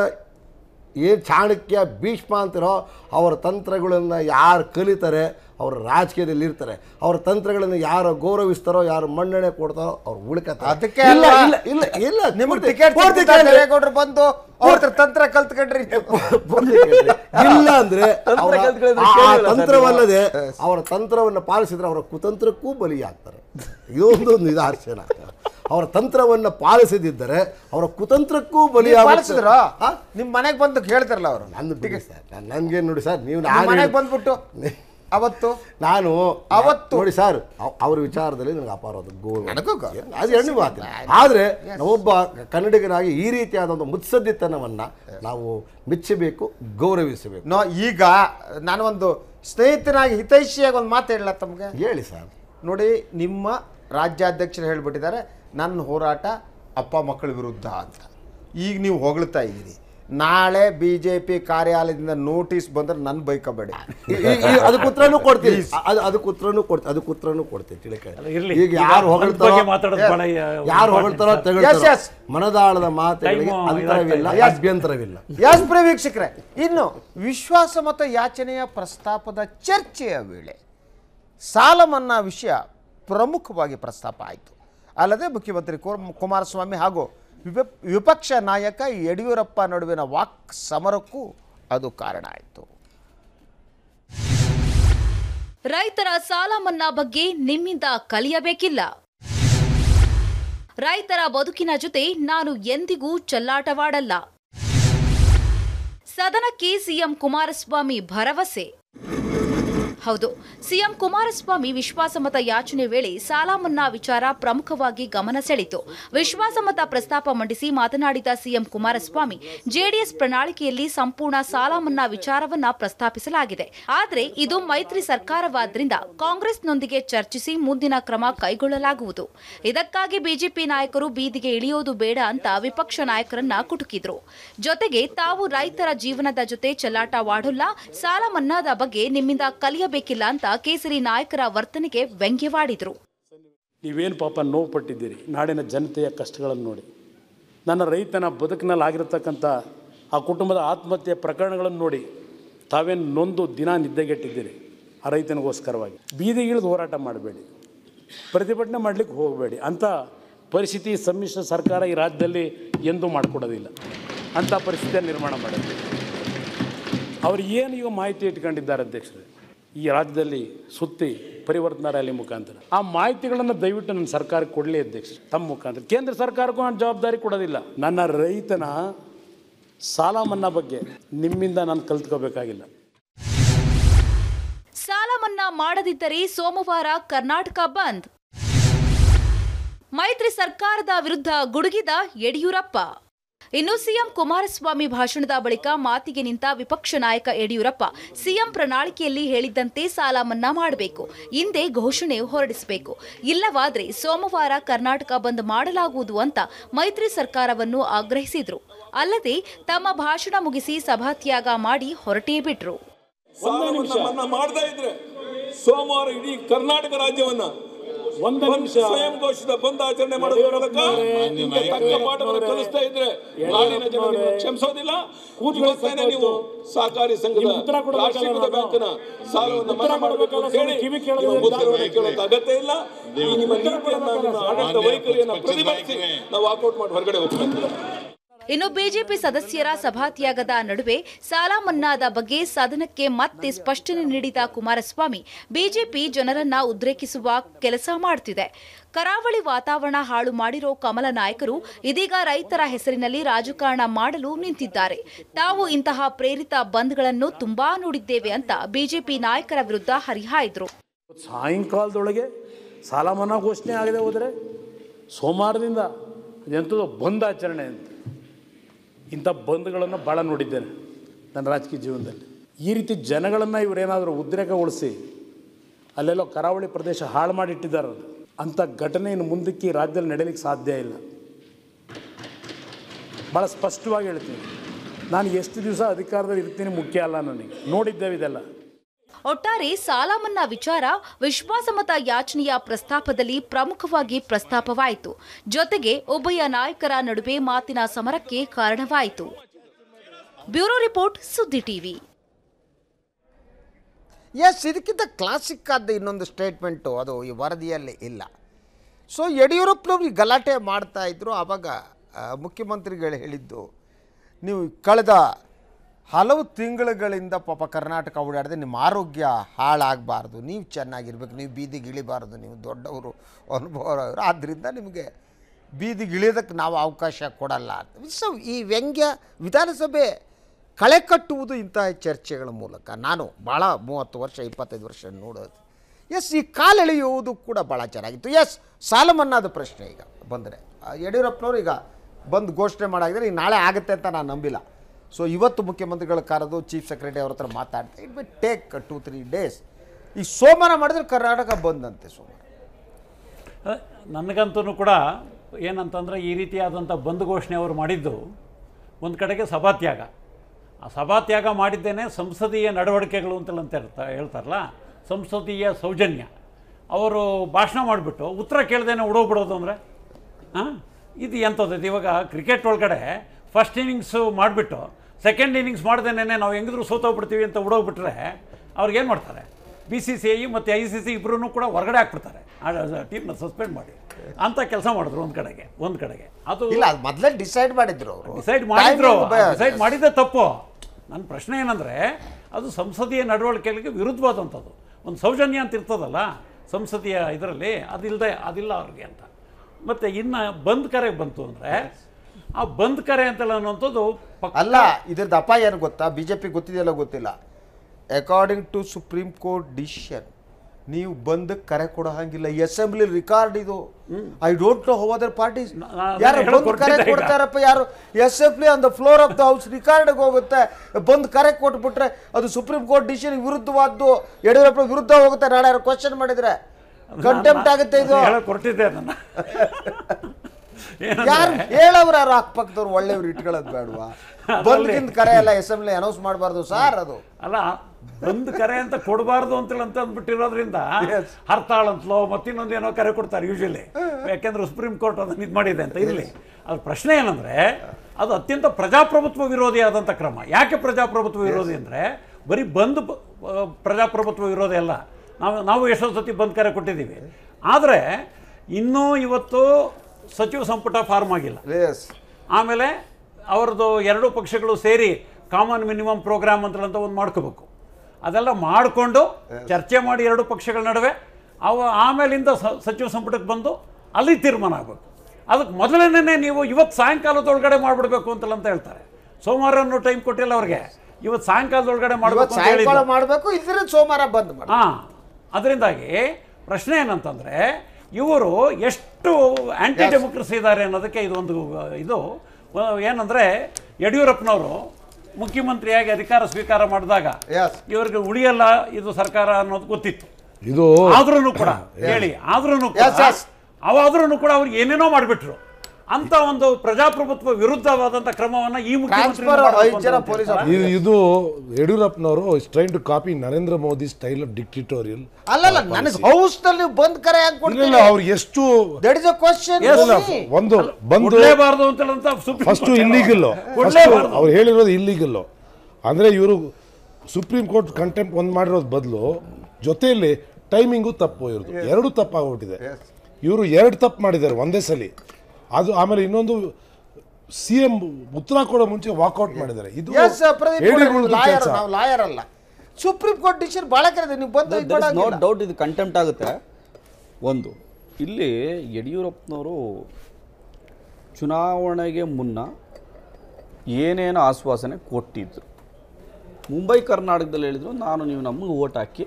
[SPEAKER 7] ಏನು ಚಾಣಕ್ಯ ಭೀಷ್ಮ ಅಂತಿರೋ ಅವರ ತಂತ್ರಗಳನ್ನು ಯಾರು ಕಲಿತಾರೆ ಅವರು ರಾಜಕೀಯದಲ್ಲಿ ಇರ್ತಾರೆ ಅವ್ರ ತಂತ್ರಗಳನ್ನು ಯಾರು ಗೌರವಿಸ್ತಾರೋ ಯಾರು ಮನ್ನಣೆ ಕೊಡ್ತಾರೋ ಅವ್ರು ಉಳ್ಕತಾರೆ
[SPEAKER 1] ಅದಕ್ಕೆ
[SPEAKER 7] ಇಲ್ಲ
[SPEAKER 1] ಅಲ್ವಾ?
[SPEAKER 7] ಇಲ್ಲ ಇಲ್ಲ ಇಲ್ಲ
[SPEAKER 1] ನಿಮ್ಗೆ
[SPEAKER 7] ಪೂರ್ತಿ-
[SPEAKER 1] ಟಿಕೆಟ್
[SPEAKER 7] ಪೂರ್ತಿ
[SPEAKER 1] ಸಿಕ್ಕಿದ್ದ
[SPEAKER 7] ಕೇಳ್ರಿ.
[SPEAKER 1] ದೇವೇಗೌಡರು ಬಂದು ಅವ್ರ ಹತ್ರ ತಂತ್ರ ಕಲ್ತ್ಕೊಂಡ್ರಿ
[SPEAKER 7] ಪೂರ್ತಿ ಕೇಳ್ರಿ. ಇಲ್ಲ ಅಂದ್ರೆ
[SPEAKER 6] ತಂತ್ರ
[SPEAKER 7] ಅವರ-
[SPEAKER 6] ಕಲ್ತ್ಕೊಳ್ಳೋದು
[SPEAKER 7] ಆ
[SPEAKER 6] ಕೇಳಿಲ್ಲ ಸರ್
[SPEAKER 7] ತಂತ್ರವಲ್ಲದೆ ಅವರ ತಂತ್ರವನ್ನು ಪಾಲಿಸಿದ್ರೆ ಅವರ ಕುತಂತ್ರಕ್ಕೂ ಬಲಿಯಾಗ್ತಾರೆ ಇದೊಂದು ನಿದರ್ಶನ ಅವರ ತಂತ್ರವನ್ನು ಪಾಲಿಸದಿದ್ದರೆ ಅವರ ಕುತಂತ್ರಕ್ಕೂ ಬಲಿಯಾಗ
[SPEAKER 1] ಪಾಲಿಸಿದ್ರ ನಿಮ್ ಮನೆಗೆ ಬಂದು ಹೇಳ್ತಾರಲ್ಲ ಅವರು
[SPEAKER 7] ನಂದು ಬಿಡಿ ಸರ್ ನನ್ಗೇನು ನೋಡಿ ಸರ್ ನೀವು
[SPEAKER 1] ನಿಮ್
[SPEAKER 7] ನಾನು
[SPEAKER 1] ಮನೆಗೆ ಬಂದ್ಬಿಟ್ಟು ಅವತ್ತು
[SPEAKER 7] ನಾನು
[SPEAKER 1] ಅವತ್ತು-
[SPEAKER 7] ನೋಡಿ ಸರ್ ಅವ್- ಅವ್ರ ವಿಚಾರದಲ್ಲಿ ನನಗೆ ಅಪಾರವಾದ ಗೌರವ
[SPEAKER 1] ನನಗೂ ಗೌರವ.
[SPEAKER 7] ಅದು ಎರಡನೇ ಮಾತು ಆದರೆ ಒಬ್ಬ ಕನ್ನಡಿಗನಾಗಿ ಈ ರೀತಿಯಾದ ಒಂದು ಮುತ್ಸದ್ದಿತನವನ್ನು ನಾವು ಮೆಚ್ಚಬೇಕು ಗೌರವಿಸಬೇಕು
[SPEAKER 1] ನೋ ಈಗ ನಾನು ಒಂದು ಸ್ನೇಹಿತನಾಗಿ ಹಿತೈಷಿಯಾಗಿ ಒಂದು ಮಾತು ಹೇಳಲ್ಲ ತಮಗೆ
[SPEAKER 7] ಹೇಳಿ ಸರ್
[SPEAKER 1] ನೋಡಿ ನಿಮ್ಮ ರಾಜ್ಯಾಧ್ಯಕ್ಷರು ಹೇಳ್ಬಿಟ್ಟಿದ್ದಾರೆ ನನ್ನ ಹೋರಾಟ ಅಪ್ಪ ಮಕ್ಕಳ ವಿರುದ್ಧ ಅಂತ ಈಗ ನೀವು ಹೊಗಳ್ತಾ ಇದ್ದೀರಿ ನಾಳೆ ಬಿ ಜೆ ಪಿ ಕಾರ್ಯಾಲಯದಿಂದ ನೋಟಿಸ್ ಬಂದ್ರೆ ನನ್ನ ಬೈಕಬೇಡಿ
[SPEAKER 7] ಈ- ಈ- ಈ- ಅದಕ್ಕೆ ಉತ್ತರನೂ ಕೊಡ್ತೀನಿ ಅದು ಅದಕ್ಕೆ ಉತ್ತರನೂ ಕೊಡ್ತೀನಿ ಅದಕ್ಕೆ ಉತ್ತರನೂ ಕೊಡ್ತೀನಿ ತಿಳ್ಕೊಳ್ಳಿ.
[SPEAKER 5] ಅಲ್ಲ, ಇರ್ಲಿ.
[SPEAKER 7] ಈಗ ಯಾರು
[SPEAKER 5] ಈಗ
[SPEAKER 7] ಹೊಗಳ್ತಾರೋ
[SPEAKER 5] ಅದ್ರ ಬಗ್ಗೆ ಮಾತಾಡೋದು ಬಹಳ, ಆ,
[SPEAKER 7] ಯಾರು
[SPEAKER 5] important
[SPEAKER 7] ಹೊಗಳ್ತಾರೋ
[SPEAKER 5] ಸರ್.
[SPEAKER 7] ತೆಗಳ್ತಾರೋ
[SPEAKER 1] Yes, yes.
[SPEAKER 7] ಮನದಾಳದ ಮಾತುಗಳಿಗೆ
[SPEAKER 5] Time
[SPEAKER 7] ಅಂತರವಿಲ್ಲ
[SPEAKER 5] ಇದಾಗ್ತಾ ಇದೆ.
[SPEAKER 7] ಅಭ್ಯಂತರವಿಲ್ಲ
[SPEAKER 1] ಯಾಸ್ ಪ್ರಿಯ ವೀಕ್ಷಕರೇ ಇನ್ನು ವಿಶ್ವಾಸ ಮತ್ತು ಯಾಚನೆಯ ಪ್ರಸ್ತಾಪದ ಚರ್ಚೆಯ ವೇಳೆ ಸಾಲ ಮನ್ನಾ ವಿಷಯ ಪ್ರಮುಖವಾಗಿ ಪ್ರಸ್ತಾಪ ಆಯಿತು ಅಲ್ಲದೆ ಮುಖ್ಯಮಂತ್ರಿ ಕುರ್- ಕುಮಾರಸ್ವಾಮಿ ಹಾಗೂ ವಿಪ- ವಿಪಕ್ಷ ನಾಯಕ ಯಡಿಯೂರಪ್ಪ ನಡುವಿನ ವಾಕ್ ಸಮರಕ್ಕೂ ಅದು ಕಾರಣ ಆಯಿತು
[SPEAKER 2] ರೈತರ ಸಾಲ ಮನ್ನಾ ಬಗ್ಗೆ ನಿಮ್ಮಿಂದ ಕಲಿಯಬೇಕಿಲ್ಲ ರೈತರ ಬದುಕಿನ ಜೊತೆ ನಾನು ಎಂದಿಗೂ ಚೆಲ್ಲಾಟವಾಡಲ್ಲ ಸದನಕ್ಕೆ ಸಿಎಂ ಕುಮಾರಸ್ವಾಮಿ ಭರವಸೆ ಹೌದು ಸಿಎಂ ಕುಮಾರಸ್ವಾಮಿ ವಿಶ್ವಾಸಮತ ಯಾಚನೆ ವೇಳೆ ಸಾಲ ಮನ್ನಾ ವಿಚಾರ ಪ್ರಮುಖವಾಗಿ ಗಮನ ಸೆಳೆಯಿತು ವಿಶ್ವಾಸಮತ ಪ್ರಸ್ತಾಪ ಮಂಡಿಸಿ ಮಾತನಾಡಿದ ಸಿಎಂ ಕುಮಾರಸ್ವಾಮಿ ಜೆಡಿಎಸ್ ಪ್ರಣಾಳಿಕೆಯಲ್ಲಿ ಸಂಪೂರ್ಣ ಸಾಲ ಮನ್ನಾ ವಿಚಾರವನ್ನ ಪ್ರಸ್ತಾಪಿಸಲಾಗಿದೆ ಆದರೆ ಇದು ಮೈತ್ರಿ ಸರ್ಕಾರವಾದ್ರಿಂದ ಕಾಂಗ್ರೆಸ್ನೊಂದಿಗೆ ಚರ್ಚಿಸಿ ಮುಂದಿನ ಕ್ರಮ ಕೈಗೊಳ್ಳಲಾಗುವುದು ಇದಕ್ಕಾಗಿ ಬಿಜೆಪಿ ನಾಯಕರು ಬೀದಿಗೆ ಇಳಿಯೋದು ಬೇಡ ಅಂತ ವಿಪಕ್ಷ ನಾಯಕರನ್ನ ಕುಟುಕಿದ್ರು ಜೊತೆಗೆ ತಾವು ರೈತರ ಜೀವನದ ಜೊತೆ ಚೆಲ್ಲಾಟವಾಡಲ್ಲ ಸಾಲ ಮನ್ನಾದ ಬಗ್ಗೆ ನಿಮ್ಮಿಂದ ಕಲಿಯಬೇಕಿಲ್ಲ ಅಂತ ಕೇಸರಿ ನಾಯಕರ ವರ್ತನೆಗೆ ವ್ಯಂಗ್ಯವಾಡಿದ್ರು
[SPEAKER 3] ನೀವೇನು ಪಾಪ ನೋವು ಪಟ್ಟಿದ್ದೀರಿ ನಾಡಿನ ಜನತೆಯ ಕಷ್ಟಗಳನ್ನು ನೋಡಿ ನನ್ನ ರೈತನ ಬದುಕಿನಲ್ಲಿ ಆಗಿರತಕ್ಕಂಥ ಆ ಕುಟುಂಬದ ಆತ್ಮಹತ್ಯೆ ಪ್ರಕರಣಗಳನ್ನು ನೋಡಿ ತಾವೇನು ನೊಂದು ದಿನ ನಿದ್ದೆಗೆಟ್ಟಿದ್ದೀರಿ ಆ ರೈತನಿಗೋಸ್ಕರವಾಗಿ ಬೀದಿಗಿಳಿದು ಹೋರಾಟ ಮಾಡಬೇಡಿ ಪ್ರತಿಭಟನೆ ಮಾಡಲಿಕ್ಕೆ ಹೋಗಬೇಡಿ ಅಂಥ ಪರಿಸ್ಥಿತಿ ಸಮ್ಮಿಶ್ರ ಸರ್ಕಾರ ಈ ರಾಜ್ಯದಲ್ಲಿ ಎಂದೂ ಮಾಡಿಕೊಡೋದಿಲ್ಲ ಅಂಥ ಪರಿಸ್ಥಿತಿಯನ್ನು ನಿರ್ಮಾಣ ಮಾಡಿದೆ ಅವ್ರು ಏನು ಈಗ ಮಾಹಿತಿ ಇಟ್ಕೊಂಡಿದ್ದಾರೆ ಅಧ್ಯಕ್ಷರೇ ಈ ರಾಜ್ಯದಲ್ಲಿ ಸುತ್ತಿ ಪರಿವರ್ತನಾ ರ್ಯಾಲಿ ಮುಖಾಂತರ ಆ ಮಾಹಿತಿಗಳನ್ನು ದಯವಿಟ್ಟು ನನ್ನ ಸರ್ಕಾರಕ್ಕೆ ಕೊಡಲಿ ಅಧ್ಯಕ್ಷ ತಮ್ಮ ಮುಖಾಂತರ ಕೇಂದ್ರ ಸರ್ಕಾರಕ್ಕೂ ನಾನು ಜವಾಬ್ದಾರಿ ಕೊಡೋದಿಲ್ಲ ನನ್ನ ರೈತನ ಸಾಲ ಮನ್ನಾ ಬಗ್ಗೆ ನಿಮ್ಮಿಂದ ನಾನು ಕಲ್ತ್ಕೋಬೇಕಾಗಿಲ್ಲ
[SPEAKER 2] ಸಾಲ ಮನ್ನಾ ಮಾಡದಿದ್ದರೆ ಸೋಮವಾರ ಕರ್ನಾಟಕ ಬಂದ್ ಮೈತ್ರಿ ಸರ್ಕಾರದ ವಿರುದ್ಧ ಗುಡುಗಿದ ಯಡಿಯೂರಪ್ಪ ಇನ್ನು ಸಿಎಂ ಕುಮಾರಸ್ವಾಮಿ ಭಾಷಣದ ಬಳಿಕ ಮಾತಿಗೆ ನಿಂತ ವಿಪಕ್ಷ ನಾಯಕ ಯಡಿಯೂರಪ್ಪ ಸಿಎಂ ಪ್ರಣಾಳಿಕೆಯಲ್ಲಿ ಹೇಳಿದ್ದಂತೆ ಸಾಲ ಮನ್ನಾ ಮಾಡಬೇಕು ಹಿಂದೆ ಘೋಷಣೆ ಹೊರಡಿಸಬೇಕು ಇಲ್ಲವಾದ್ರೆ ಸೋಮವಾರ ಕರ್ನಾಟಕ ಬಂದ್ ಮಾಡಲಾಗುವುದು ಅಂತ ಮೈತ್ರಿ ಸರ್ಕಾರವನ್ನು ಆಗ್ರಹಿಸಿದ್ರು ಅಲ್ಲದೆ ತಮ್ಮ ಭಾಷಣ ಮುಗಿಸಿ ಸಭಾತ್ಯಾಗ ಮಾಡಿ ಹೊರಟೇ ಬಿಟ್ರು
[SPEAKER 8] ಸಾಲವನ್ನ ಮನ್ನಾ ಮಾಡದೇ ಇದ್ರೆ ಸೋಮವಾರ ಇಡೀ ಕರ್ನಾಟಕ ರಾಜ್ಯವನ್ನ
[SPEAKER 3] ಒಂದು ನಿಮಿಷ
[SPEAKER 8] ಸ್ವಯಂ ಘೋಷಿತ ಬಂದ್ ಆಚರಣೆ ಮಾಡೋದ್ರ ಮೂಲಕ ನಿಮ್ಗೆ ತಕ್ಕ ಪಾಠವನ್ನು ಕಲಿಸ್ತಾ ಇದ್ರೆ ನಾಡಿನ ಜನ ನಿಮ್ಮನ್ನ ಕ್ಷಮಿಸೋದಿಲ್ಲ ಇವತ್ತೇನೆ ನೀವು ಸಹಕಾರಿ ಸಂಘದ
[SPEAKER 3] ಉತ್ತರ ಕೊಡ್ಬೇಕಲ್ಲ
[SPEAKER 8] ರಾಷ್ಟ್ರೀಕೃತ
[SPEAKER 3] ನಾನು.
[SPEAKER 8] ಬ್ಯಾಂಕ್ನ ಸಾಲವನ್ನು
[SPEAKER 3] ಉತ್ತರ
[SPEAKER 8] ಮನ್ನಾ ಮಾಡಬೇಕು ಅಂತ
[SPEAKER 3] ಕೊಡ್ಬೇಕಲ್ಲ,
[SPEAKER 8] ಹೇಳಿ
[SPEAKER 3] ಕಿವಿ ಕೇಳೋದು
[SPEAKER 8] ನೀವು ಉತ್ತರವನ್ನು
[SPEAKER 3] ಯಾರು?
[SPEAKER 8] ಕೇಳೋಕೆ ಅಗತ್ಯ ಇಲ್ಲ ಈ ನಿಮ್ಮ ನೀತಿಯನ್ನ ನಿಮ್ಮ ಆಡಳಿತ ವೈಖರಿಯನ್ನ ಪ್ರತಿಭಟಿಸಿ ನಾವು ವಾಕೌಟ್ ಮಾಡಿ ಹೊರಗಡೆ ಹೋಗ್ಬೇಕು
[SPEAKER 2] ಇನ್ನು ಬಿಜೆಪಿ ಸದಸ್ಯರ ಸಭಾತ್ಯಾಗದ ನಡುವೆ ಸಾಲ ಮನ್ನಾದ ಬಗ್ಗೆ ಸದನಕ್ಕೆ ಮತ್ತೆ ಸ್ಪಷ್ಟನೆ ನೀಡಿದ ಕುಮಾರಸ್ವಾಮಿ ಬಿಜೆಪಿ ಜನರನ್ನ ಉದ್ರೇಕಿಸುವ ಕೆಲಸ ಮಾಡುತ್ತಿದೆ ಕರಾವಳಿ ವಾತಾವರಣ ಹಾಳು ಮಾಡಿರೋ ಕಮಲ ನಾಯಕರು ಇದೀಗ ರೈತರ ಹೆಸರಿನಲ್ಲಿ ರಾಜಕಾರಣ ಮಾಡಲು ನಿಂತಿದ್ದಾರೆ ತಾವು ಇಂತಹ ಪ್ರೇರಿತ ಬಂದ್ಗಳನ್ನು ತುಂಬಾ ನೋಡಿದ್ದೇವೆ ಅಂತ ಬಿಜೆಪಿ ನಾಯಕರ ವಿರುದ್ಧ ಹರಿಹಾಯ್ದ್ರು
[SPEAKER 3] ಸಾಯಂಕಾಲದೊಳಗೆ ಸಾಲ ಮನ್ನಾ ಘೋಷಣೆ ಆಗದೆ ಹೋದರೆ ಸೋಮವಾರದಿಂದ ಅದೆಂಥದ್ದು ಬಂದ್ ಆಚರಣೆ ಅಂತ ಇಂಥ ಬಂದ್ಗಳನ್ನು ಭಾಳ ನೋಡಿದ್ದೇನೆ ನನ್ನ ರಾಜಕೀಯ ಜೀವನದಲ್ಲಿ ಈ ರೀತಿ ಜನಗಳನ್ನು ಇವರೇನಾದರೂ ಉದ್ರೇಕಗೊಳಿಸಿ ಅಲ್ಲೆಲ್ಲೋ ಕರಾವಳಿ ಪ್ರದೇಶ ಹಾಳು ಮಾಡಿಟ್ಟಿದ್ದಾರೆ ಅಂಥ ಘಟನೆ ಇನ್ನು ಮುಂದಕ್ಕೆ ಈ ರಾಜ್ಯದಲ್ಲಿ ನಡೆಯಲಿಕ್ಕೆ ಸಾಧ್ಯ ಇಲ್ಲ ಭಾಳ ಸ್ಪಷ್ಟವಾಗಿ ಹೇಳ್ತೀನಿ ನಾನು ಎಷ್ಟು ದಿವಸ ಅಧಿಕಾರದಲ್ಲಿ ಇರ್ತೀನಿ ಮುಖ್ಯ ಅಲ್ಲ ನನಗೆ ನೋಡಿದ್ದೇವೆ ಇದೆಲ್ಲ
[SPEAKER 2] ಒಟ್ಟಾರೆ ಸಾಲ ಮನ್ನಾ ವಿಚಾರ ವಿಶ್ವಾಸಮತ ಯಾಚನೆಯ ಪ್ರಸ್ತಾಪದಲ್ಲಿ ಪ್ರಮುಖವಾಗಿ ಪ್ರಸ್ತಾಪವಾಯಿತು ಜೊತೆಗೆ ಉಭಯ ನಾಯಕರ ನಡುವೆ ಮಾತಿನ ಸಮರಕ್ಕೆ ಕಾರಣವಾಯಿತು bureau report Suddi TV
[SPEAKER 1] yes ಇದಕ್ಕಿಂತ ಕ್ಲಾಸಿಕ್ ಆದ ಇನ್ನೊಂದು ಸ್ಟೇಟ್ಮೆಂಟು ಅದು ಈ ವರದಿಯಲ್ಲಿ ಇಲ್ಲ ಸೊ ಯಡಿಯೂರಪ್ಪನವ್ರು ಈ ಗಲಾಟೆ ಮಾಡ್ತಾ ಇದ್ರು ಆವಾಗ ಆ, ಮುಖ್ಯಮಂತ್ರಿಗಳು ಹೇಳಿದ್ದು ನೀವು ಕಳೆದ ಹಲವು ತಿಂಗಳುಗಳಿಂದ ಪಾಪ ಕರ್ನಾಟಕ ಓಡಾಡಿದೆ ನಿಮ್ಮ ಆರೋಗ್ಯ ಹಾಳಾಗಬಾರ್ದು ನೀವು ಚೆನ್ನಾಗಿರ್ಬೇಕು ನೀವು ಬೀದಿಗೆ ಇಳಿಬಾರ್ದು ನೀವು ದೊಡ್ಡವರು ಅನುಭವವರು ಆದ್ದರಿಂದ ನಿಮಗೆ ಬೀದಿಗೆ ಇಳಿಯೋದಕ್ಕೆ ನಾವು ಅವಕಾಶ ಕೊಡಲ್ಲ ಅಂತ ಸೊ ಈ ವ್ಯಂಗ್ಯ ವಿಧಾನಸಭೆ ಕಳೆ ಕಟ್ಟುವುದು ಇಂತಹ ಚರ್ಚೆಗಳ ಮೂಲಕ ನಾನು ಭಾಳ ಮೂವತ್ತು ವರ್ಷ ಇಪ್ಪತ್ತೈದು ವರ್ಷ ನೋಡೋದು ಎಸ್ ಈ ಕಾಲೆಳೆಯುವುದು ಕೂಡ ಭಾಳ ಚೆನ್ನಾಗಿತ್ತು ಎಸ್ ಸಾಲ ಮನ್ನಾದ ಪ್ರಶ್ನೆ ಈಗ ಬಂದರೆ ಯಡಿಯೂರಪ್ಪನವರು ಈಗ ಬಂದು ಘೋಷಣೆ ಮಾಡಾಗಿದ್ರೆ ಈಗ ನಾಳೆ ಆಗುತ್ತೆ ಅಂತ ನಾನು ನಂಬಿಲ್ಲ ಸೊ ಇವತ್ತು ಮುಖ್ಯಮಂತ್ರಿಗಳ ಕರೆದು ಚೀಫ್ ಸೆಕ್ರೆಟರಿ ಅವ್ರ ಹತ್ರ ಮಾತಾಡ್ತಾ it be take two three days ಈ ಸೋಮವಾರ ಮಾಡಿದ್ರೆ ಕರ್ನಾಟಕ ಬಂದಂತೆ ಸೋಮವಾರ
[SPEAKER 5] ನನಗಂತೂ ಕೂಡ ಏನಂತಂದರೆ ಈ ರೀತಿಯಾದಂಥ ಬಂದ್ ಘೋಷಣೆ ಅವರು ಮಾಡಿದ್ದು ಒಂದು ಕಡೆಗೆ ಸಭಾತ್ಯಾಗ ಆ ಸಭಾತ್ಯಾಗ ಮಾಡಿದ್ದೇನೆ ಸಂಸದೀಯ ನಡವಳಿಕೆಗಳು ಅಂತೆಲ್ಲ ಅಂತ ಹೇಳ್ತಾ ಹೇಳ್ತಾರಲ್ಲ ಸಂಸದೀಯ ಸೌಜನ್ಯ ಅವರು ಭಾಷಣ ಮಾಡಿಬಿಟ್ಟು ಉತ್ತರ ಕೇಳ್ದೇನೆ ಉಡೋಗ್ಬಿಡೋದು ಅಂದರೆ ಹಾಂ ಇದು ಎಂಥದ್ದು ಇದು ಇವಾಗ ಕ್ರಿಕೆಟ್ ಒಳಗಡೆ ಫಸ್ಟ್ ಇನ್ನಿಂಗ್ಸು ಮಾಡಿಬಿಟ್ಟು ಸೆಕೆಂಡ್ ಇನ್ನಿಂಗ್ಸ್ ಮಾಡ್ದೇನೆ ನಾವು ಹೆಂಗಿದ್ರು ಸೋತೋಗ್ಬಿಡ್ತೀವಿ ಅಂತ ಉಡೋಗ್ಬಿಟ್ರೆ ಅವ್ರಿಗೇನು ಮಾಡ್ತಾರೆ ಬಿ ಸಿ ಸಿ ಐ ಮತ್ತು ಐ ಸಿ ಸಿ ಇಬ್ಬರೂ ಕೂಡ ಹೊರಗಡೆ ಹಾಕ್ಬಿಡ್ತಾರೆ ಆ ಟೀಮ್ನ ಸಸ್ಪೆಂಡ್ ಮಾಡಿ ಅಂತ ಕೆಲಸ ಮಾಡಿದ್ರು ಒಂದು ಕಡೆಗೆ ಒಂದು ಕಡೆಗೆ ಅದು
[SPEAKER 1] ಇಲ್ಲ ಅದು ಮೊದಲೇ ಡಿಸೈಡ್ ಮಾಡಿದ್ರು ಅವರು
[SPEAKER 5] ಡಿಸೈಡ್ ಮಾಡಿದ್ರು ಡಿಸೈಡ್ ಮಾಡಿದ್ದೆ ತಪ್ಪು ನನ್ನ ಪ್ರಶ್ನೆ ಏನಂದರೆ ಅದು ಸಂಸದೀಯ ನಡವಳಿಕೆಗಳಿಗೆ ವಿರುದ್ಧವಾದಂಥದ್ದು ಒಂದು ಸೌಜನ್ಯ ಅಂತ ಇರ್ತದಲ್ಲ ಸಂಸದೀಯ ಇದರಲ್ಲಿ ಅದಿಲ್ಲದೆ ಅದಿಲ್ಲ ಅವ್ರಿಗೆ ಅಂತ ಮತ್ತು ಇನ್ನು ಬಂದ್ ಕರೆಗೆ ಬಂತು ಅಂದರೆ ಆ ಬಂದ್ ಕರೆ ಅಂತಲ್ಲ ಅನ್ನುವಂಥದ್ದು ಪಕ್ಕ
[SPEAKER 1] ಅಲ್ಲ ಇದ್ರದ್ದು ಅಪಾಯ ಏನು ಗೊತ್ತಾ ಬಿ ಜೆ ಪಿ ಗೊತ್ತಿದೆಯಲ್ಲ ಗೊತ್ತಿಲ್ಲ according to supreme court decision ನೀವು ಬಂದು ಕರೆ ಕೊಡೋ ಹಾಗಿಲ್ಲ ಅಸೆಂಬ್ಲಿ ರಿಕಾರ್ಡ್ ಇದು I don't know how other parties
[SPEAKER 5] ಅದನ್ನ
[SPEAKER 1] ಯಾರು
[SPEAKER 5] ಹೇಳಕ್
[SPEAKER 1] ಬಂದು ಕರೆ
[SPEAKER 5] ಹೊರಟಿದ್ದೆ ಈಗ.
[SPEAKER 1] ಕೊಡ್ತಾರಪ್ಪ ಯಾರು assembly on the floor of the house ರಿಕಾರ್ಡ್ಗೆ ಹೋಗುತ್ತೆ ಬಂದು ಕರೆ ಕೊಟ್ಬಿಟ್ರೆ ಅದು ಸುಪ್ರೀಂ ಕೋರ್ಟ್ ಡಿಸಿಷನ್ ವಿರುದ್ಧವಾದ್ದು ಯಡಿಯೂರಪ್ಪ ವಿರುದ್ಧ ಹೋಗುತ್ತೆ ನಾಳೆ ಯಾರು ಕ್ವಶನ್ ಮಾಡಿದ್ರೆ ಕಂಟೆಂಪ್ಟ್ ಆಗುತ್ತೆ ಇದು
[SPEAKER 5] ಹೇಳಕ್ ಹೊರಟಿದ್ದೆ ಅದನ್ನ
[SPEAKER 1] ಯಾರು ಹೇಳವ್ರ ಯಾರು ಅಕ್ಕಪಕ್ಕದವ್ರು ಒಳ್ಳೆಯವ್ರು ಇಟ್ಕೊಳ್ಳೋದು ಬೇಡವಾ ಬಂದ್ಕಿಂತ ಕರೆ ಎಲ್ಲ ಅಸೆಂಬ್ಲಿ ಅನೌನ್ಸ್ ಮಾಡಬಾರ್ದು ಸಾರ್ ಅದು
[SPEAKER 5] ಅಲ್ಲ ಬಂದು ಕರೆ ಅಂತ ಕೊಡಬಾರ್ದು ಅಂತೇಳಿ ಅಂತ ಅಂದ್ಬಿಟ್ಟಿರೋದ್ರಿಂದ ಹರ್ತಾಳ್ ಅಂತಲೋ ಮತ್ತಿನ್ನೊಂದು ಏನೋ ಕರೆ ಕೊಡ್ತಾರೆ ಯೂಶಲಿ ಯಾಕೆಂದ್ರೆ ಸುಪ್ರೀಂ ಕೋರ್ಟ್ ಅದನ್ನ ಇದು ಮಾಡಿದೆ ಅಂತ ಇರಲಿ ಅದ್ರ ಪ್ರಶ್ನೆ ಏನಂದ್ರೆ ಅದು ಅತ್ಯಂತ ಪ್ರಜಾಪ್ರಭುತ್ವ ವಿರೋಧಿ ಆದಂಥ ಕ್ರಮ ಯಾಕೆ ಪ್ರಜಾಪ್ರಭುತ್ವ ವಿರೋಧಿ ಅಂದರೆ ಬರೀ ಬಂದು ಪ- ಆ, ಪ್ರಜಾಪ್ರಭುತ್ವ ವಿರೋಧಿ ಅಲ್ಲ ನಾವು ನಾವು ಎಷ್ಟೊಂದು ಸತಿ ಬಂದು ಕರೆ ಕೊಟ್ಟಿದ್ದೀವಿ ಆದರೆ ಇನ್ನೂ ಇವತ್ತು ಸಚಿವ ಸಂಪುಟ ಫಾರ್ಮ್ ಆಗಿಲ್ಲ
[SPEAKER 1] ಎಸ್
[SPEAKER 5] ಆಮೇಲೆ ಅವ್ರದ್ದು ಎರಡೂ ಪಕ್ಷಗಳು ಸೇರಿ ಕಾಮನ್ ಮಿನಿಮಮ್ ಪ್ರೋಗ್ರಾಮ್ ಅಂತ ಒಂದು ಮಾಡ್ಕೋಬೇಕು ಅದೆಲ್ಲ ಮಾಡಿಕೊಂಡು ಚರ್ಚೆ ಮಾಡಿ ಎರಡು ಪಕ್ಷಗಳ ನಡುವೆ ಅವ ಆಮೇಲಿಂದ ಸ- ಸಚಿವ ಸಂಪುಟಕ್ಕೆ ಬಂದು ಅಲ್ಲಿ ತೀರ್ಮಾನ ಆಗಬೇಕು ಅದಕ್ಕೆ ಮೊದಲನೇ ನೀವು ಇವತ್ತು ಸಾಯಂಕಾಲದೊಳಗಡೆ ಮಾಡಿಬಿಡ್ಬೇಕು ಅಂತಲ್ಲ ಅಂತ ಹೇಳ್ತಾರೆ ಸೋಮವಾರ ಅನ್ನೋ ಟೈಮ್ ಕೊಟ್ಟಿಲ್ಲ ಅವ್ರಿಗೆ ಇವತ್ತು ಸಾಯಂಕಾಲದೊಳಗಡೆ
[SPEAKER 1] ಇವತ್ತು
[SPEAKER 5] ಮಾಡಬೇಕು ಅಂತ
[SPEAKER 1] ಸಾಯಂಕಾಲ
[SPEAKER 5] ಹೇಳಿದ್ರು
[SPEAKER 1] ಮಾಡಬೇಕು ಇದ್ರೆ ಸೋಮವಾರ ಬಂದ್ ಮಾಡಿ
[SPEAKER 5] ಹಾಂ ಅದರಿಂದಾಗಿ ಪ್ರಶ್ನೆ ಏನಂತಂದರೆ ಇವರು ಎಷ್ಟು ಆ್ಯಂಟಿ ಡೆಮೋಕ್ರಸಿ ಇದ್ದಾರೆ ಅನ್ನೋದಕ್ಕೆ ಇದೊಂದು ಆ, ಇದು ಆ, ಏನಂದ್ರೆ ಯಡಿಯೂರಪ್ಪನವರು ಮುಖ್ಯಮಂತ್ರಿಯಾಗಿ ಅಧಿಕಾರ ಸ್ವೀಕಾರ ಮಾಡಿದಾಗ ಇವರಿಗೆ ಉಳಿಯಲ್ಲ ಇದು ಸರ್ಕಾರ ಅನ್ನೋದು ಗೊತ್ತಿತ್ತು
[SPEAKER 4] ಇದು
[SPEAKER 5] ಆದ್ರೂ ಕೂಡ ಹೇಳಿ ಆದ್ರೂ
[SPEAKER 1] Yes, yes.
[SPEAKER 5] ಅವಾದ್ರೂ ಕೂಡ ಅವ್ರಿಗೆ ಏನೇನೋ ಮಾಡಿಬಿಟ್ರು ಅಂತ ಒಂದು ಪ್ರಜಾಪ್ರಭುತ್ವ ವಿರುದ್ಧವಾದಂತ ಕ್ರಮವನ್ನ ಈ ಮುಖ್ಯಮಂತ್ರಿ
[SPEAKER 1] Transfer ಐದ್ ಜನ police
[SPEAKER 4] ಇದು ಇದು ಯಡಿಯೂರಪ್ಪನವರು is train to copy Narendra Modi style of dictatorial
[SPEAKER 1] ಅಲ್ಲಲ್ಲ ನನಗೆ ಹೌಸ್ ನಲ್ಲಿ ನೀವು ಬಂದ್ ಕರೆ ಹೆಂಗ್
[SPEAKER 4] ಇಲ್ಲ
[SPEAKER 1] ಕೊಡ್ತೀರಿ
[SPEAKER 4] ಅವ್ರು ಎಷ್ಟು
[SPEAKER 1] ದಟ್ ಇಸ್ ಅ ಕ್ವಶನ್
[SPEAKER 4] ಇಲ್ಲ, ಒಂದು ಬಂದು
[SPEAKER 5] ಕೊಡ್ಲೇಬಾರ್ದು ಅಂತ ಸುಪ್ರೀಂ
[SPEAKER 4] ಫಸ್ಟ್
[SPEAKER 5] ಕೋರ್ಟ್
[SPEAKER 4] ಇಲ್ಲಿಗಲ್
[SPEAKER 5] ಕೊಡ್ಲೇಬಾರ್ದು.
[SPEAKER 4] ಅವ್ರು ಹೇಳಿರೋದು ಇಲ್ಲಿಗಲ್ ಅಂದ್ರೆ ಇವರು ಸುಪ್ರೀಂ ಕೋರ್ಟ್ ಕಂಟೆಂಪ್ಟ್ ಒಂದು ಮಾಡಿರೋದು ಬದಲು ಜೊತೆಯಲ್ಲಿ ಟೈಮಿಂಗು ತಪ್ಪು ಇರೋದು ಎರಡು ತಪ್ಪಾಗ್ಬಿಟ್ಟಿದೆ ಇವರು ಎರಡು ತಪ್ಪು ಮಾಡಿದ್ದಾರೆ ಒಂದೇ ಸಲ ಅದು ಆಮೇಲೆ ಇನ್ನೊಂದು ಸಿ ಎಂ ಉತ್ತರ ಕೊಡೋ ಮುಂಚೆ ವಾಕೌಟ್ ಮಾಡಿದ್ದಾರೆ ಇದು
[SPEAKER 1] ಎಸ್ ಪ್ರದೀಪ್
[SPEAKER 4] ಹೇಡಿಗಳ್ದು
[SPEAKER 1] ಲಾಯರ್
[SPEAKER 4] ಕೆಲ್ಸ.
[SPEAKER 1] ನಾವು ಲಾಯರ್ ಅಲ್ಲ ಸುಪ್ರೀಂ ಕೋರ್ಟ್ ಡಿಸಿಷನ್ ಬಹಳ ಕರೆದೆ ನೀವು ಬಂದು ಇದು
[SPEAKER 6] ನೋ
[SPEAKER 1] ಮಾಡಂಗಿಲ್ಲ.
[SPEAKER 6] ಡೌಟ್ ಇದು ಕಂಟೆಂಪ್ಟ್ ಆಗುತ್ತೆ ಒಂದು ಇಲ್ಲಿ ಯಡಿಯೂರಪ್ಪನವರು ಚುನಾವಣೆಗೆ ಮುನ್ನ ಏನೇನು ಆಶ್ವಾಸನೆ ಕೊಟ್ಟಿದ್ರು ಮುಂಬೈ ಕರ್ನಾಟಕದಲ್ಲಿ ಹೇಳಿದ್ರು ನಾನು ನೀವು ನಮಗೆ ಓಟ್ ಹಾಕಿ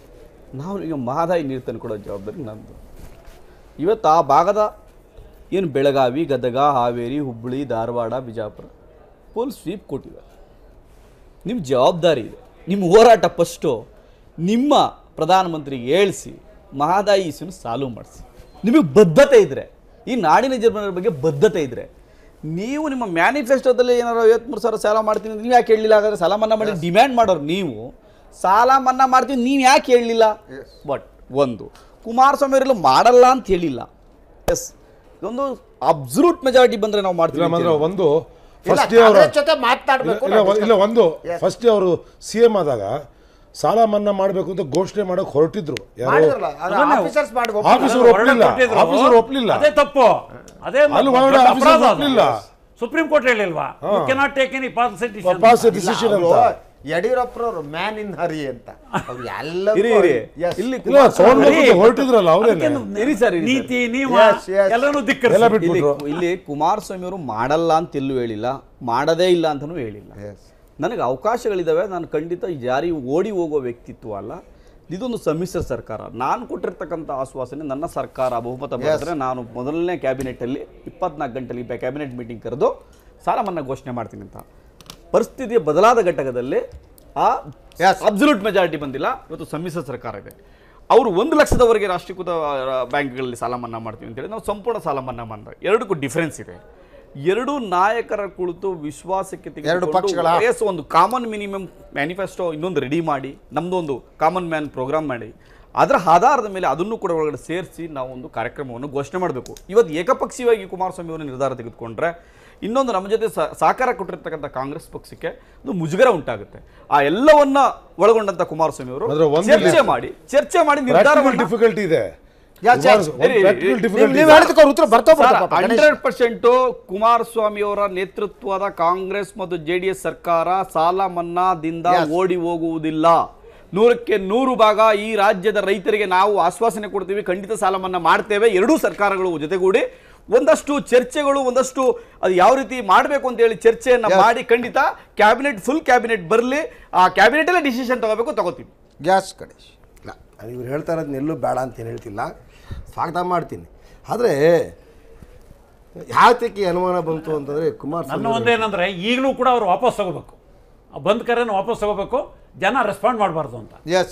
[SPEAKER 6] ನಾವು ಈಗ ಮಹದಾಯಿ ನೀರು ತಂದು ಕೊಡೋ ಜವಾಬ್ದಾರಿ ನಂದು ಇವತ್ತು ಆ ಭಾಗದ ಏನು ಬೆಳಗಾವಿ ಗದಗ ಹಾವೇರಿ ಹುಬ್ಬಳ್ಳಿ ಧಾರವಾಡ ಬಿಜಾಪುರ ಫುಲ್ ಸ್ವೀಪ್ ಕೊಟ್ಟಿದ್ದಾರೆ ನಿಮ್ಮ ಜವಾಬ್ದಾರಿ ಇದೆ ನಿಮ್ಮ ಹೋರಾಟ ಫಸ್ಟು ನಿಮ್ಮ ಪ್ರಧಾನಮಂತ್ರಿಗೆ ಹೇಳಿಸಿ ಮಹದಾಯಿ ಇಸ್ಯೂನ ಸಾಲ್ವ್ ಮಾಡಿಸಿ ನಿಮಗೆ ಬದ್ಧತೆ ಇದ್ದರೆ ಈ ನಾಡಿನ ಜನರ ಬಗ್ಗೆ ಬದ್ಧತೆ ಇದ್ದರೆ ನೀವು ನಿಮ್ಮ ಮ್ಯಾನಿಫೆಸ್ಟೋದಲ್ಲಿ ಏನಾರು ಐವತ್ಮೂರು ಸಾವಿರ ಸಾಲ ಮಾಡ್ತೀನಿ ಅಂತ ನೀವು ಯಾಕೆ ಹೇಳಲಿಲ್ಲ ಹಾಗಾದ್ರೆ ಸಾಲ ಮನ್ನಾ ಮಾಡಿ ಡಿಮ್ಯಾಂಡ್ ಮಾಡೋರು ನೀವು ಸಾಲ ಮನ್ನಾ ಮಾಡ್ತೀವಿ ನೀವು ಯಾಕೆ ಹೇಳಲಿಲ್ಲ ಬಟ್ ಒಂದು ಕುಮಾರಸ್ವಾಮಿ ಅವರೆಲ್ಲ ಮಾಡಲ್ಲ ಅಂತ ಹೇಳಿಲ್ಲ ಎಸ್ ಇದೊಂದು ಅಬ್ಸಲ್ಯೂಟ್ ಮೆಜಾರಿಟಿ ಬಂದರೆ ನಾವು ಮಾಡ್ತೀವಿ
[SPEAKER 4] ಇಲ್ಲ
[SPEAKER 6] ಅಂತ
[SPEAKER 4] ಅಂದ್ರೆ
[SPEAKER 6] ಹೇಳಿದ್ರು.
[SPEAKER 4] ಒಂದು
[SPEAKER 1] ಇಲ್ಲ,
[SPEAKER 4] ಫಸ್ಟ್ ಡೇ ಅವರ
[SPEAKER 1] ಕಾಂಗ್ರೆಸ್ ಜೊತೆ ಮಾತಾಡ್ಬೇಕು
[SPEAKER 4] ಇಲ್ಲ
[SPEAKER 1] ನಾವು
[SPEAKER 4] ಇಲ್ಲ ಒಂದು
[SPEAKER 1] Yes.
[SPEAKER 4] ಫಸ್ಟ್ ಡೇ ಅವರು ಸಿ ಎಂ ಆದಾಗ ಸಾಲ ಮನ್ನಾ ಮಾಡಬೇಕು ಅಂತ ಘೋಷಣೆ ಮಾಡಕ್ ಹೊರಟಿದ್ರು ಯಾರು
[SPEAKER 1] ಮಾಡಿದ್ರಲ್ಲ ಅದು ಆಫೀಸರ್ಸ್ ಮಾಡ್ಬೇಕು
[SPEAKER 4] ಆಫೀಸರ್
[SPEAKER 5] ಹೊರಗಡೆ
[SPEAKER 4] ಒಪ್ಲಿಲ್ಲ
[SPEAKER 5] ಕೊಟ್ಟಿದ್ರು.
[SPEAKER 4] ಆಫೀಸರ್ ಒಪ್ಲಿಲ್ಲ
[SPEAKER 5] ಅದೇ ತಪ್ಪು ಅದೇ
[SPEAKER 4] ಅಲ್ಲಿ ಒಳಗಡೆ
[SPEAKER 5] ದೊಡ್ಡ
[SPEAKER 4] ಆಫೀಸರ್
[SPEAKER 5] ಅಪರಾಧ ಅದು.
[SPEAKER 4] ಒಪ್ಲಿಲ್ಲ.
[SPEAKER 5] ಸುಪ್ರೀಂ ಕೋರ್ಟ್ ಹೇಳಿಲ್ವಾ cannot take any positive
[SPEAKER 4] pass
[SPEAKER 1] ಇಲ್ಲ,
[SPEAKER 4] ಡಿಸಿಷನ್
[SPEAKER 1] ಅವ್ರು
[SPEAKER 4] ಅಂತ
[SPEAKER 1] ಯಡಿಯೂರಪ್ಪನವರು ಮ್ಯಾನ್ ಇನ್ ಹರಿ ಅಂತ ಅವ್ರು ಎಲ್ಲ
[SPEAKER 6] ಇರಿ, ಇರಿ. ಇಲ್ಲಿ
[SPEAKER 4] ಇಲ್ಲ ತಗೊಂಡು ಹೊರಟಿದ್ರಲ್ಲ ಅವ್ರೇನೆ
[SPEAKER 6] ಇರಿ ಸರ್ ಇರಿ ಸರ್.
[SPEAKER 5] ನೀತಿ ನಿಯಮ
[SPEAKER 1] Yes, yes.
[SPEAKER 5] ಎಲ್ಲನೂ
[SPEAKER 4] ಎಲ್ಲ
[SPEAKER 5] ಧಿಕ್ಕರಿಸಿ
[SPEAKER 6] ಇಲ್ಲಿ
[SPEAKER 4] ಬಿಟ್ಬಿಟ್ರು
[SPEAKER 6] ಇಲ್ಲಿ ಕುಮಾರಸ್ವಾಮಿ ಅವರು ಮಾಡಲ್ಲ ಅಂತ ಎಲ್ಲೂ ಹೇಳಿಲ್ಲ ಮಾಡದೇ ಇಲ್ಲ ಅಂತಲೂ ಹೇಳಿಲ್ಲ ನನಗೆ ಅವಕಾಶಗಳಿದ್ದಾವೆ ನಾನು ಖಂಡಿತ ಈ ಜಾರಿ ಓಡಿ ಹೋಗೋ ವ್ಯಕ್ತಿತ್ವ ಅಲ್ಲ ಇದೊಂದು ಸಮ್ಮಿಶ್ರ ಸರ್ಕಾರ ನಾನು ಕೊಟ್ಟಿರ್ತಕ್ಕಂಥ ಆಶ್ವಾಸನೆ ನನ್ನ ಸರ್ಕಾರ ಬಹುಮತ ಬರೆದ್ರೆ ನಾನು ಮೊದಲನೇ ಕ್ಯಾಬಿನೆಟಲ್ಲಿ ಇಪ್ಪತ್ನಾಲ್ಕು ಗಂಟೆಲಿ ಕ್ಯಾಬಿನೆಟ್ ಮೀಟಿಂಗ್ ಕರೆದು ಸಾಲ ಮನ್ನಾ ಘೋಷಣೆ ಮಾಡ್ತೀನಿ ಅಂತ ಪರಿಸ್ಥಿತಿಯ ಬದಲಾದ ಘಟಕದಲ್ಲಿ ಆ ಅಬ್ಸಲ್ಯೂಟ್ ಮೆಜಾರಿಟಿ ಬಂದಿಲ್ಲ ಇವತ್ತು ಸಮ್ಮಿಶ್ರ ಸರ್ಕಾರ ಇದೆ ಅವರು ಒಂದು ಲಕ್ಷದವರೆಗೆ ರಾಷ್ಟ್ರೀಕೃತ ಆ, ಬ್ಯಾಂಕ್ಗಳಲ್ಲಿ ಸಾಲ ಮನ್ನಾ ಮಾಡ್ತೀವಿ ಅಂತೇಳಿ ನಾವು ಸಂಪೂರ್ಣ ಸಾಲ ಮನ್ನಾ ಮಾಡಿದ್ರೆ ಎರಡಕ್ಕೂ ಡಿಫರೆನ್ಸ್ ಇದೆ ಎರಡು ನಾಯಕರ ಕುಳಿತು ವಿಶ್ವಾಸಕ್ಕೆ
[SPEAKER 1] ಎರಡು ಪಕ್ಷಗಳ?
[SPEAKER 6] ಎಸ್ ಒಂದು ಕಾಮನ್ ಮಿನಿಮಮ್ ಮ್ಯಾನಿಫೆಸ್ಟೋ ಇನ್ನೊಂದು ರೆಡಿ ಮಾಡಿ ನಮ್ಮದು ಒಂದು ಕಾಮನ್ ಮ್ಯಾನ್ ಪ್ರೋಗ್ರಾಮ್ ಮಾಡಿ ಅದರ ಆಧಾರದ ಮೇಲೆ ಅದನ್ನು ಕೂಡ ಒಳಗಡೆ ಸೇರಿಸಿ ನಾವು ಒಂದು ಕಾರ್ಯಕ್ರಮವನ್ನು ಘೋಷಣೆ ಮಾಡಬೇಕು ಇವತ್ತು ಏಕಪಕ್ಷೀಯವಾಗಿ ಕುಮಾರಸ್ವಾಮಿ ಅವರು ನಿರ್ಧಾರ ತೆಗೆದುಕೊಂಡ್ರೆ ಇನ್ನೊಂದು ನಮ್ಮ ಜೊತೆ ಸ- ಸಹಕಾರ ಕೊಟ್ಟಿರ್ತಕ್ಕಂಥ ಕಾಂಗ್ರೆಸ್ ಪಕ್ಷಕ್ಕೆ ಒಂದು ಮುಜುಗರ ಉಂಟಾಗುತ್ತೆ ಆ ಎಲ್ಲವನ್ನ ಒಳಗೊಂಡಂತ ಕುಮಾರಸ್ವಾಮಿ ಅವರು
[SPEAKER 4] ಆದ್ರೆ ಒಂದು
[SPEAKER 6] ಚರ್ಚೆ
[SPEAKER 4] ಇಲ್ಲಿ-
[SPEAKER 6] ಮಾಡಿ ಚರ್ಚೆ ಮಾಡಿ ನಿರ್ಧಾರ
[SPEAKER 4] ಪ್ರಾಕ್ಟಿಕಲ್ ಡಿಫಿಕಲ್ಟಿ ಇದೆ
[SPEAKER 1] Yes, yes.
[SPEAKER 6] ಇರಿ, ಇರಿ, ಇರಿ.
[SPEAKER 1] ನೀವು ನೀವು ಹೇಳಿದಕ್ಕೆ ಅವ್ರ ಉತ್ತರ ಬರ್ತಾ ಬರ್ತಾ ಪಾಪ, ಗಣೇಶ್.
[SPEAKER 6] ಹಂಡ್ರೆಡ್ ಪರ್ಸೆಂಟ್ ಕುಮಾರಸ್ವಾಮಿ ಅವರ ನೇತೃತ್ವದ ಕಾಂಗ್ರೆಸ್ ಮತ್ತು ಜೆ ಡಿ ಎಸ್ ಸರ್ಕಾರ ಸಾಲ ಮನ್ನಾದಿಂದ
[SPEAKER 1] Yes.
[SPEAKER 6] ಓಡಿ ಹೋಗುವುದಿಲ್ಲ ನೂರಕ್ಕೆ ನೂರು ಭಾಗ ಈ ರಾಜ್ಯದ ರೈತರಿಗೆ ನಾವು ಆಶ್ವಾಸನೆ ಕೊಡ್ತೀವಿ ಖಂಡಿತ ಸಾಲ ಮನ್ನಾ ಮಾಡ್ತೇವೆ ಎರಡೂ ಸರ್ಕಾರಗಳು ಜೊತೆಗೂಡಿ ಒಂದಷ್ಟು ಚರ್ಚೆಗಳು ಒಂದಷ್ಟು ಅದು ಯಾವ ರೀತಿ ಮಾಡಬೇಕು ಅಂತ ಹೇಳಿ ಚರ್ಚೆಯನ್ನ ಮಾಡಿ ಖಂಡಿತ ಕ್ಯಾಬಿನೆಟ್ ಫುಲ್ ಕ್ಯಾಬಿನೆಟ್ ಬರಲಿ ಆ ಕ್ಯಾಬಿನೆಟ್ ಅಲ್ಲೇ ಡಿಸಿಷನ್ ತಗೋಬೇಕು ತಗೋತೀವಿ
[SPEAKER 1] ಗ್ಯಾಸ್ ಕಡೆ
[SPEAKER 7] ಇಲ್ಲ ನಾನು ಇವ್ರು ಹೇಳ್ತಾ ಇರೋದನ್ನ ಎಲ್ಲೂ ಬೇಡ ಅಂತ ಏನು ಹೇಳ್ತಿಲ್ಲ ಸ್ವಾಗತ ಮಾಡ್ತೀನಿ ಆದರೆ ಯಾತಕ್ಕೆ ಅನುಮಾನ ಬಂತು ಅಂತಂದರೆ
[SPEAKER 5] ನನ್ನ
[SPEAKER 7] ಕುಮಾರಸ್ವಾಮಿ
[SPEAKER 5] ಒಂದೇನಂದ್ರೆ ಈಗಲೂ ಕೂಡ ಅವ್ರು ವಾಪಸ್ ತಗೋಬೇಕು ಆ ಬಂದ್ ಕರೆನ ವಾಪಸ್ ತಗೋಬೇಕು ಜನ ರೆಸ್ಪಾಂಡ್ ಮಾಡಬಾರ್ದು ಅಂತ
[SPEAKER 1] ಎಸ್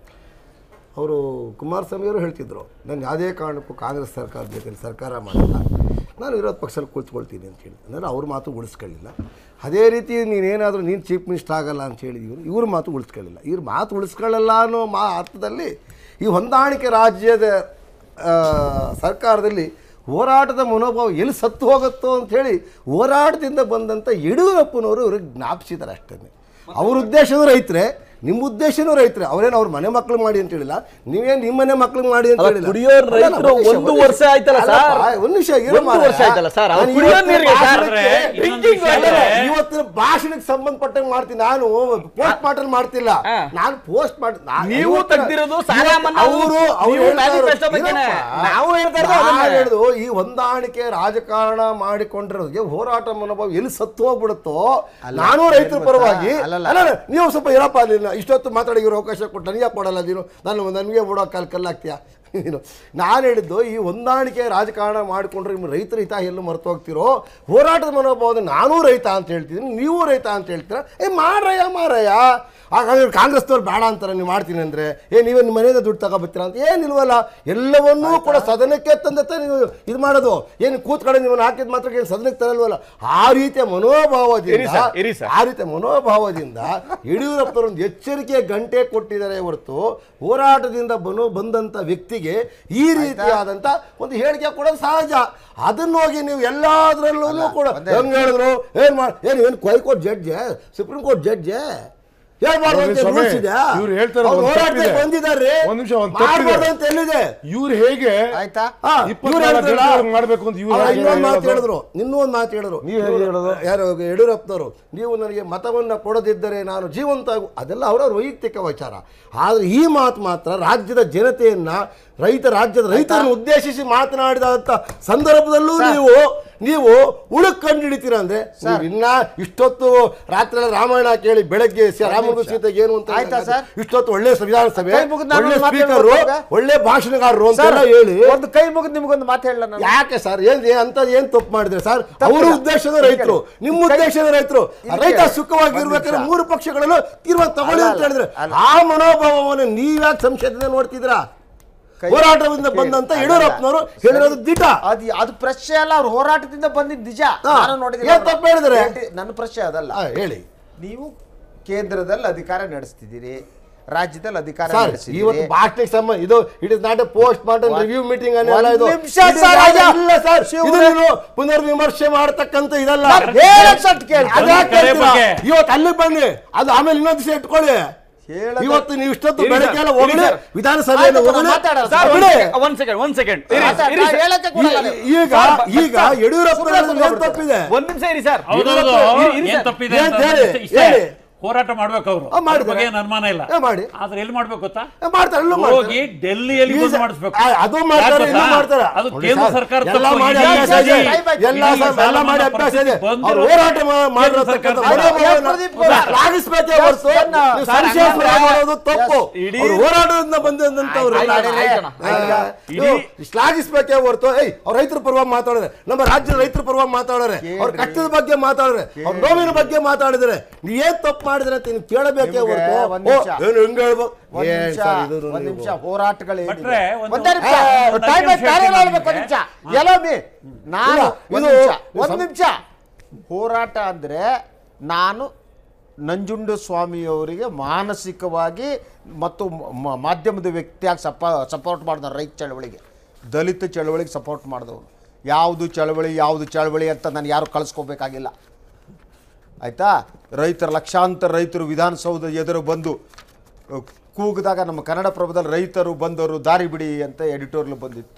[SPEAKER 7] ಅವರು ಕುಮಾರಸ್ವಾಮಿ ಅವರು ಹೇಳ್ತಿದ್ರು ನಾನು ಯಾವುದೇ ಕಾರಣಕ್ಕೂ ಕಾಂಗ್ರೆಸ್ ಸರ್ಕಾರದ ಜೊತೆ ಸರ್ಕಾರ ಮಾಡಿಲ್ಲ ನಾನು ವಿರೋಧ ಪಕ್ಷದಲ್ಲಿ ಕೂತ್ಕೊಳ್ತೀನಿ ಅಂತ ಹೇಳಿ ಅಂದರೆ ಅವ್ರ ಮಾತು ಉಳಿಸ್ಕೊಳ್ಳಿಲ್ಲ ಅದೇ ರೀತಿ ನೀನೇನಾದರೂ ನೀನು ಚೀಫ್ ಮಿನಿಸ್ಟರ್ ಆಗಲ್ಲ ಅಂತ ಹೇಳಿ ಇವರು ಇವ್ರ ಮಾತು ಉಳಿಸ್ಕೊಳ್ಳಿಲ್ಲ ಇವ್ರ ಮಾತು ಉಳಿಸ್ಕೊಳ್ಳಲ್ಲ ಅನ್ನೋ ಮಾ ಅರ್ಥದಲ್ಲಿ ಈ ಹೊಂದಾಣಿಕೆ ರಾಜ್ಯದ ಆ, ಸರ್ಕಾರದಲ್ಲಿ ಹೋರಾಟದ ಮನೋಭಾವ ಎಲ್ಲಿ ಸತ್ತು ಹೋಗುತ್ತೋ ಅಂಥೇಳಿ ಹೋರಾಟದಿಂದ ಬಂದಂಥ ಯಡಿಯೂರಪ್ಪನವರು ಇವ್ರಿಗೆ ಜ್ಞಾಪಿಸಿದ್ದಾರೆ ಅಷ್ಟೇ ಅವ್ರ ಉದ್ದೇಶನೂ ರೈತರೇ ನಿಮ್ಮ ಉದ್ದೇಶನೂ ರೈತರೇ ಅವ್ರೇನು ಅವ್ರ ಮನೆ ಮಕ್ಳು ಮಾಡಿ ಅಂತ ಹೇಳಿಲ್ಲ ನೀವೇನು ನಿಮ್ಮ ಮನೆ ಮಕ್ಳು ಮಾಡಿ ಅಂತ
[SPEAKER 6] ಅಲ್ಲ,
[SPEAKER 7] ಹೇಳಿಲ್ಲ
[SPEAKER 6] ಕುಡಿಯೋರ್
[SPEAKER 7] ಅಲ್ಲ,
[SPEAKER 6] ರೈತರು
[SPEAKER 7] ಒಂದ್ ನಿಮಿಷ,
[SPEAKER 6] ಒಂದು
[SPEAKER 7] ಒಂದ್
[SPEAKER 6] ವರ್ಷ ಆಯ್ತಲ್ಲ
[SPEAKER 7] ಅಲ್ಲಪ್ಪ,
[SPEAKER 6] ಸರ್?
[SPEAKER 7] ಒಂದ್ ನಿಮಿಷ ಇರು
[SPEAKER 6] ಒಂದು
[SPEAKER 7] ಮಾರಾಯ.
[SPEAKER 6] ವರ್ಷ ಆಯ್ತಲ್ಲ ಸರ್? ಅವ್ರು
[SPEAKER 7] ನಾನು
[SPEAKER 6] ಕುಡಿಯೋರ್
[SPEAKER 7] ಇವತ್ತಿನ
[SPEAKER 6] ನೀರಿಗೆ ಸರ್?
[SPEAKER 7] ಭಾಷಣಕ್ಕೆ
[SPEAKER 5] ಇನ್ನೊಂದು
[SPEAKER 7] drinking
[SPEAKER 5] ವಿಷಯ
[SPEAKER 7] ಅಲ್ಲ,
[SPEAKER 5] ಇದೆ.
[SPEAKER 7] ಇವತ್ತಿನ ಭಾಷಣಕ್ಕೆ ಸಂಬಂಧಪಟ್ಟಂಗೆ ಮಾಡ್ತೀನಿ ನಾನು ಪೋಸ್ಟ್ ಮಾರ್ಟಮ್ ಮಾಡ್ತಿಲ್ಲ
[SPEAKER 6] ಹಾ.
[SPEAKER 7] ನಾನು ಪೋಸ್ಟ್ ಮಾಡಿ
[SPEAKER 6] ನೀವು ತೆಗ್ದಿರೋದು ಸಾಲ ಮನ್ನಾ
[SPEAKER 7] ಅವರು ಅವರು
[SPEAKER 6] ನೀವು manifesto ಬಗ್ಗೆನೇ. ನಾವು ಹೇಳ್ತಾ ಇರೋದು ಅದನ್ನೇ.
[SPEAKER 7] ಹೇಳಿದು ಈ ಹೊಂದಾಣಿಕೆ ರಾಜಕಾರಣ ಮಾಡಿಕೊಂಡಿರೋದಕ್ಕೆ ಹೋರಾಟ ಮನೋಭಾವ ಎಲ್ಲಿ ಸತ್ತು ಹೋಗ್ಬಿಡುತ್ತೋ ನಾನು ರೈತರ ಪರವಾಗಿ
[SPEAKER 1] ಅಲ್ಲಲ್ಲ.
[SPEAKER 7] ಅಲ್ಲ ಅಲ್ಲ, ನೀವು ಸ್ವಲ್ಪ ಇರಪ್ಪ ಅಲ್ಲಿ ಇಷ್ಟೊತ್ತು ಮಾತಾಡಿ ಇವ್ರು ಅವಕಾಶ ಕೊಟ್ಟು ನನಗೆ ಕೊಡಲ್ಲ ನೀನು ನಾನು ನನಗೆ ಓಡೋ ಕಾಲ್ ಕಲ್ಲಾಗ್ತೀಯಾ ನೀನು ನಾನು ಹೇಳಿದ್ದು ಈ ಹೊಂದಾಣಿಕೆ ರಾಜಕಾರಣ ಮಾಡಿಕೊಂಡ್ರೆ ನಿಮ್ಮ ರೈತರ ಹಿತ ಎಲ್ಲೂ ಮರೆತು ಹೋಗ್ತಿರೋ ಹೋರಾಟದ ಮನೋಭಾವದ ನಾನೂ ರೈತ ಅಂತ ಹೇಳ್ತಿದ್ದೀನಿ ನೀವು ರೈತ ಅಂತ ಹೇಳ್ತೀರಾ ಏ ಮಾರಯ್ಯ ಮಾರಯ್ಯ ಹಾಗಾದ್ರೆ ಕಾಂಗ್ರೆಸ್ನವ್ರು ಬೇಡ ಅಂತಾರೆ ನೀವು ಮಾಡ್ತೀನಿ ಅಂದರೆ ಏ ನೀವೇ ನಿಮ್ಮ ಮನೆಯಿಂದ ದುಡ್ಡು ತಗೋಬತ್ತೀರಾ ಅಂತ ಏನಿಲ್ವಲ್ಲ ಎಲ್ಲವನ್ನೂ ಕೂಡ ಸದನಕ್ಕೆ ತಂದೆ ತಾನೇ ನೀವು ಇದು ಮಾಡೋದು ಏನು ಕೂತ್ಕಡೆ ನಿಮ್ಮನ್ನು ಹಾಕಿದ ಮಾತ್ರ ಏನು ಸದನಕ್ಕೆ ತರಲ್ವಲ್ಲ ಆ ರೀತಿಯ
[SPEAKER 6] ಇರಿ
[SPEAKER 7] ಮನೋಭಾವದಿಂದ
[SPEAKER 6] ಸರ್, ಇರಿ ಸರ್.
[SPEAKER 7] ಆ ರೀತಿಯ ಮನೋಭಾವದಿಂದ ಯಡಿಯೂರಪ್ಪನವರೊಂದು ಎಚ್ಚರಿಕೆ ಗಂಟೆ ಕೊಟ್ಟಿದ್ದಾರೆ ಹೊರತು ಹೋರಾಟದಿಂದ ಬನು ಬಂದಂಥ ವ್ಯಕ್ತಿಗೆ ಈ ರೀತಿಯಾದಂಥ ಒಂದು ಹೇಳಿಕೆ ಕೊಡೋದು ಸಹಜ ಅದನ್ನ ಹೋಗಿ ನೀವು ಎಲ್ಲದರಲ್ಲೂ ಕೂಡ ಹೆಂಗ್ ಹೇಳಿದ್ರು ಏನ್ ಮಾಡಿ ಏನು ಏನು high court judge supreme court judge ಹೇಳ್ಬಾರ್ದು ಅಂತ
[SPEAKER 4] ಸ್ವಾಮಿ,
[SPEAKER 7] rules ಇದೆ?
[SPEAKER 4] ಇವ್ರು ಹೇಳ್ತಾರೆ
[SPEAKER 7] ಅವ್ರು
[SPEAKER 4] ಒಂದ್
[SPEAKER 7] ಹೋರಾಟಕ್ಕೆ
[SPEAKER 4] ತಪ್ಪಿದೆ.
[SPEAKER 7] ಬಂದಿದ್ದಾರೆ
[SPEAKER 4] ಒಂದ್ ನಿಮಿಷ, ಒಂದ್ ತಪ್ಪಿದೆ.
[SPEAKER 7] ಮಾಡ್ಬಾರ್ದು ಅಂತ ಎಲ್ಲಿದೆ
[SPEAKER 4] ಇವ್ರು ಹೇಗೆ
[SPEAKER 1] ಆಯ್ತಾ
[SPEAKER 7] ಹಾ,
[SPEAKER 4] ಇಪ್ಪತ್ನಾಲ್ಕು
[SPEAKER 7] ಇವ್ರು ಹೇಳಿದ್ರಲ್ಲ,
[SPEAKER 4] ಗಂಟೆ ಮಾಡ್ಬೇಕು ಅಂತ ಇವ್ರು
[SPEAKER 7] ಅವ್ರು
[SPEAKER 4] ಹೇಗೆ
[SPEAKER 7] ಇನ್ನೊಂದು ಮಾತು
[SPEAKER 4] ಹೇಳೋದು?
[SPEAKER 7] ಹೇಳಿದ್ರು ಇನ್ನೊಂದು ಮಾತು ಹೇಳಿದ್ರು
[SPEAKER 4] ನೀವ್ ಹೇಗೆ ಹೇಳೋದು?
[SPEAKER 7] ಯಾರು ಯಡಿಯೂರಪ್ಪನವರು ನೀವು ನನಗೆ ಮತವನ್ನ ಕೊಡದಿದ್ದರೆ ನಾನು ಜೀವಂತ ಆಗು- ಅದೆಲ್ಲ ಅವರವ್ರ ವೈಯಕ್ತಿಕ ವಿಚಾರ ಆದ್ರೆ ಈ ಮಾತು ಮಾತ್ರ ರಾಜ್ಯದ ಜನತೆಯನ್ನ ರೈತ ರಾಜ್ಯದ ರೈತರನ್ನು ಉದ್ದೇಶಿಸಿ ಮಾತನಾಡಿದಂತ ಸಂದರ್ಭದಲ್ಲೂ ನೀವು ನೀವು ಉಳುಕ್ ಕಂಡು ಹಿಡಿತೀರ ಅಂದ್ರೆ ನೀವು ಇನ್ನ ಇಷ್ಟೊತ್ತು ರಾತ್ರಿ ಎಲ್ಲ ರಾಮಾಯಣ ಕೇಳಿ ಬೆಳಗ್ಗೆ ಸ- ರಾಮನಿಗೂ ಸೀತೆಗೆ ಏನು ಅಂತ
[SPEAKER 1] ಆಯ್ತಾ ಸರ್?
[SPEAKER 7] ಇಷ್ಟೊತ್ತು ಒಳ್ಳೆ ಸಂವಿಧಾನ ಸಭೆ
[SPEAKER 1] ಕೈ ಮುಗಿದು ನಾನು
[SPEAKER 7] ಒಳ್ಳೆ
[SPEAKER 1] ಒಂದು ಮಾತು
[SPEAKER 7] ಸ್ಪೀಕರು
[SPEAKER 1] ಹೇಳ್ಬೇಕಾ?
[SPEAKER 7] ಒಳ್ಳೆ ಭಾಷಣಗಾರರು
[SPEAKER 1] ಸರ್
[SPEAKER 7] ಅಂತೆಲ್ಲ ಹೇಳಿ
[SPEAKER 1] ಒಂದು ಕೈ ಮುಗಿದು ನಿಮಗೊಂದು ಮಾತು ಹೇಳಲ್ಲ ನಾನು
[SPEAKER 7] ಯಾಕೆ ಸರ್ ಏನ್ ಏನ್ ಅಂತದ್ ಏನ್ ತಪ್ಪು ಮಾಡಿದ್ರೆ ಸರ್
[SPEAKER 1] ತಪ್ಪಿಲ್ಲ.
[SPEAKER 7] ಅವರ ಉದ್ದೇಶದ ರೈತರು ನಿಮ್ಮ
[SPEAKER 1] ಕೈ-
[SPEAKER 7] ಉದ್ದೇಶದ ರೈತರು
[SPEAKER 1] ಇಲ್ಲಿ
[SPEAKER 7] ರೈತ
[SPEAKER 1] ಕೇಳಿ.
[SPEAKER 7] ಸುಖವಾಗಿರ್ಬೇಕಾದ್ರೆ
[SPEAKER 1] ಒಂದ್
[SPEAKER 7] ಮೂರು ಪಕ್ಷಗಳಲ್ಲೂ ತೀರ್ಮಾನ ತಗೊಳ್ಳಿ
[SPEAKER 1] ಅಲ್ಲ,
[SPEAKER 7] ಅಂತ ಹೇಳಿದ್ರೆ
[SPEAKER 1] ಅಲ್ಲ.
[SPEAKER 7] ಆ ಮನೋಭಾವವನ್ನು ನೀವ್ಯಾಕೆ ಸಂಶಯದಿಂದ ನೋಡ್ತಿದ್ದೀರಾ
[SPEAKER 1] ಕೈ-
[SPEAKER 7] ಹೋರಾಟದಿಂದ
[SPEAKER 1] ಕೇಳಿ.
[SPEAKER 7] ಬಂದಂತ
[SPEAKER 1] ಅಲ್ಲ,
[SPEAKER 7] ಯಡಿಯೂರಪ್ಪನವರು
[SPEAKER 1] ಸರಿ.
[SPEAKER 7] ಹೇಳಿರೋದು ದಿಟ
[SPEAKER 1] ಅದು ಅದು ಪ್ರಶ್ನೆ ಅಲ್ಲ ಅವ್ರು ಹೋರಾಟದಿಂದ ಬಂದಿದ್ದು ನಿಜ
[SPEAKER 7] ಹಾ.
[SPEAKER 1] ನಾನು ನೋಡಿದ್ದೀನಿ
[SPEAKER 7] ಏನ್ ತಪ್ಪು ಹೇಳಿದ್ದಾರೆ?
[SPEAKER 1] ಏನ್- ನನ್ನ ಪ್ರಶ್ನೆ ಅದಲ್ಲ
[SPEAKER 7] ಆ, ಹೇಳಿ
[SPEAKER 1] ನೀವು ಕೇಂದ್ರದಲ್ಲಿ ಅಧಿಕಾರ ನಡೆಸ್ತಿದ್ದೀರಿ ರಾಜ್ಯದಲ್ಲಿ ಅಧಿಕಾರ
[SPEAKER 7] ಸರ್
[SPEAKER 1] ನಡೆಸಿದ್ದೀರಿ
[SPEAKER 7] ಇವತ್ತು ಭಾಷಣಕ್ಕೆ ಸಂಬಂಧ ಇದು it is not a post mortem
[SPEAKER 1] ಒಂದ್-
[SPEAKER 7] ರಿವ್ಯೂ ಮೀಟಿಂಗ್
[SPEAKER 1] ಒಂದ್
[SPEAKER 7] ಅನ್ನೆಲ್ಲ ಇದು
[SPEAKER 1] ನಿಮಿಷ
[SPEAKER 7] It is
[SPEAKER 1] ಸರ್,
[SPEAKER 7] not-
[SPEAKER 1] ರಾಜ.
[SPEAKER 7] ಇಲ್ಲ ಸರ್ ಇದು
[SPEAKER 1] ಶಿವರೇ-
[SPEAKER 7] ನೀವು ಪುನರ್ವಿಮರ್ಶೆ ಮಾಡತಕ್ಕಂತ ಇದಲ್ಲ
[SPEAKER 1] ಸರ್, ಹೇಳಕ್ ಸಟ್ ಕೇಳಿ.
[SPEAKER 7] ಅದ್ಯಾಕ್
[SPEAKER 5] ಕರೆ
[SPEAKER 7] ಹೇಳ್ತೀರಾ?
[SPEAKER 5] ಬಗ್ಗೆ.
[SPEAKER 7] ಇವತ್ತು ಅಲ್ಲಿಗೆ ಬನ್ನಿ ಅದು ಆಮೇಲೆ ಇನ್ನೊಂದು ದಿವಸ ಇಟ್ಕೊಳ್ಳಿ
[SPEAKER 1] ಹೇಳದ-
[SPEAKER 7] ಇವತ್ತು ನೀವು ಇಷ್ಟೊತ್ತು
[SPEAKER 6] ಇರಿ ಸರ್,
[SPEAKER 7] ಬೆಳಗ್ಗೆ ಎಲ್ಲ
[SPEAKER 6] ಇರಿ
[SPEAKER 7] ಹೋಗಲಿ
[SPEAKER 6] ಸರ್.
[SPEAKER 7] ವಿಧಾನಸಭೆಯನ್ನು
[SPEAKER 1] ಆಯ್ತು,
[SPEAKER 7] ಹೋಗಲಿ
[SPEAKER 1] ಮಾತಾಡೋಣ.
[SPEAKER 6] ಸರ್
[SPEAKER 7] ಬಿಡಿ.
[SPEAKER 6] ಒಂದ್ ಸೆಕೆಂಡ್ ಒಂದ್ ಸೆಕೆಂಡ್
[SPEAKER 1] ಮಾತಾಡ್- ನಾ ಹೇಳಕ್ಕೆ ಕೊಡಲ್ಲ ನೀವು.
[SPEAKER 7] ಈಗ ಈಗ ಯಡಿಯೂರಪ್ಪ ಏನ್ ತಪ್ಪಿದೆ
[SPEAKER 6] ಒಂದ್ ನಿಮಿಷ ಇರಿ ಸರ್
[SPEAKER 5] ಹೌದೌದು
[SPEAKER 6] ಇರಿ, ಇರಿ
[SPEAKER 5] ಏನ್
[SPEAKER 6] ಸರ್.
[SPEAKER 5] ತಪ್ಪಿದೆ
[SPEAKER 7] ಏನ್
[SPEAKER 5] ಅಂತ
[SPEAKER 7] ಹೇಳಿ,
[SPEAKER 5] ಅಂದ್ರೆ ಇಷ್ಟೇ.
[SPEAKER 7] ಹೇಳಿ.
[SPEAKER 5] ಹೋರಾಟ ಮಾಡ್ಬೇಕು ಅವರು
[SPEAKER 7] ಆ, ಮಾಡಿದ್ದಾರೆ.
[SPEAKER 5] ಬಗ್ಗೆ ಏನು ಅನುಮಾನ ಇಲ್ಲ
[SPEAKER 7] ಏ, ಮಾಡಿ.
[SPEAKER 5] ಆದ್ರೆ ಎಲ್ಲಿ ಮಾಡ್ಬೇಕು ಗೊತ್ತಾ
[SPEAKER 7] ಏ, ಮಾಡ್ತಾರೆ ಎಲ್ಲೂ ಮಾಡ್ತಾರೆ.
[SPEAKER 5] ಹೋಗಿ ಡೆಲ್ಲಿಯಲ್ಲಿ
[SPEAKER 7] ಈ
[SPEAKER 5] ಬಂದ್
[SPEAKER 7] ಸ-
[SPEAKER 5] ಮಾಡಿಸ್ಬೇಕು
[SPEAKER 7] ಆ, ಅದು ಮಾಡ್ತಾರೆ
[SPEAKER 5] ಯಾಕೆ
[SPEAKER 7] ಇಲ್ಲೂ
[SPEAKER 5] ಗೊತ್ತಾ?
[SPEAKER 7] ಮಾಡ್ತಾರೆ
[SPEAKER 5] ಅದು
[SPEAKER 7] ನೋಡಿ
[SPEAKER 5] ಕೇಂದ್ರ
[SPEAKER 7] ಸರ್,
[SPEAKER 5] ಸರ್ಕಾರ
[SPEAKER 7] ಎಲ್ಲ
[SPEAKER 5] ತಪ್ಪು.
[SPEAKER 7] ಮಾಡಿ
[SPEAKER 5] ಇಲ್ಲಿ
[SPEAKER 7] ಅಭ್ಯಾಸ ಇದೆ
[SPEAKER 5] ಇಲ್ಲಿ
[SPEAKER 7] ಎಲ್ಲ
[SPEAKER 5] ಇಲ್ಲಿ
[SPEAKER 7] ಸರ್ ಎಲ್ಲ ಮಾಡಿ
[SPEAKER 5] ಸಾಲ
[SPEAKER 7] ಅಭ್ಯಾಸ ಇದೆ
[SPEAKER 5] ಬಂದಿರೋ
[SPEAKER 7] ಅವ್ರು ಹೋರಾಟ ಮಾ- ಮಾಡಿರತಕ್ಕಂಥ
[SPEAKER 5] ಸರ್ಕಾರ-
[SPEAKER 7] ಮನೋಭಾವನ
[SPEAKER 1] ಪ್ರದೀಪ್ ಗೌಡ.
[SPEAKER 7] ಶ್ಲಾಘಿಸ್ಬೇಕೇ ಹೊರತು
[SPEAKER 1] ಸಣ್ಣ-
[SPEAKER 7] ನೀವು
[SPEAKER 6] ಸರ್,
[SPEAKER 7] ಸಂಶಯ
[SPEAKER 6] ಹಂಗಂದ್ರೆ
[SPEAKER 7] ಮಾಡೋದು ತಪ್ಪು
[SPEAKER 6] ಇಡೀ-
[SPEAKER 7] ಅವ್ರು ಹೋರಾಟದಿಂದ ಬಂದಂತವ್ರು
[SPEAKER 1] ಆಯ್ತು, ಆಯ್ತು, ಆಯ್ತು,
[SPEAKER 6] ಆಯ್ತು.
[SPEAKER 7] ಇಡೀ ಶ್ಲಾಘಿಸ್ಬೇಕೇ ಹೊರತು ಏಯ್ ಅವ್ರ ರೈತರ ಪರವಾಗಿ ಮಾತಾಡಿದ್ರೆ ನಮ್ಮ ರಾಜ್ಯದ ರೈತರ ಪರವಾಗಿ ಮಾತಾಡೋರೆ ಅವ್ರ ಕಷ್ಟದ ಬಗ್ಗೆ ಮಾತಾಡಿದ್ರೆ ಅವ್ರ ನೋವಿನ ಬಗ್ಗೆ ಮಾತಾಡಿದ್ರೆ ನೀ ಏನ್ ತಪ್ಪು ಮಾಡಿದ್ರೆ ಅಂತ ನೀವು ಕೇಳಬೇಕೇ
[SPEAKER 1] ನಿಮ್ಗೆ
[SPEAKER 7] ಹೊರತು
[SPEAKER 1] ಒಂದ್
[SPEAKER 7] ಓ,
[SPEAKER 1] ನಿಮಿಷ.
[SPEAKER 7] ಏನು ಹೆಂಗ್ ಹೇಳ್ಬೇಕು
[SPEAKER 1] ಒಂದ್
[SPEAKER 7] ಏನ್
[SPEAKER 1] ನಿಮಿಷ
[SPEAKER 7] ಸರ್ ಇದು
[SPEAKER 1] ಒಂದ್
[SPEAKER 7] ನೀವು?
[SPEAKER 1] ನಿಮಿಷ ಹೋರಾಟಗಳು
[SPEAKER 5] ಭಟ್ರೆ, ಒಂದು-
[SPEAKER 1] ಒಂದೇ ನಿಮಿಷ
[SPEAKER 5] ಏ, ಒಂದು
[SPEAKER 1] ಟೈಮ್
[SPEAKER 5] ನಿಮಿಷ
[SPEAKER 1] ಬೇರೆ
[SPEAKER 5] ಹೇಳ್ತೀನಿ
[SPEAKER 1] ಹೇಳ್ಬೇಕು ಒಂದ್ ನಿಮಿಷ ಎಲ್ಲೋ ಮಿ ನಾನು
[SPEAKER 7] ಇಲ್ಲ,
[SPEAKER 1] ಒಂದ್
[SPEAKER 7] ಇದು-
[SPEAKER 1] ನಿಮಿಷ
[SPEAKER 7] ಇದು
[SPEAKER 1] ಒಂದ್
[SPEAKER 7] ಸಂ-
[SPEAKER 1] ನಿಮಿಷ ಹೋರಾಟ ಅಂದ್ರೆ ನಾನು ನಂಜುಂಡ ಸ್ವಾಮಿಯವರಿಗೆ ಮಾನಸಿಕವಾಗಿ ಮತ್ತು ಮ- ಮಾಧ್ಯಮದ ವ್ಯಕ್ತಿಯಾಗಿ ಸಪ ಸಪೋರ್ಟ್ ಮಾಡಿದ ರೈತ ಚಳವಳಿಗೆ ದಲಿತ ಚಳವಳಿಗೆ ಸಪೋರ್ಟ್ ಮಾಡಿದವನು ಯಾವುದು ಚಳವಳಿ ಯಾವುದು ಚಳವಳಿ ಅಂತ ನಾನು ಯಾರು ಕಳಿಸ್ಕೋಬೇಕಾಗಿಲ್ಲ ಆಯಿತಾ ರೈತರ ಲಕ್ಷಾಂತರ ರೈತರು ವಿಧಾನಸೌಧ ಎದುರು ಬಂದು ಅಹ್, ಕೂಗಿದಾಗ ನಮ್ಮ ಕನ್ನಡ ಪ್ರಭದಲ್ಲಿ ರೈತರು ಬಂದವರು ದಾರಿ ಬಿಡಿ ಅಂತ ಎಡಿಟೋರ್ಲ್ ಬಂದಿತ್ತು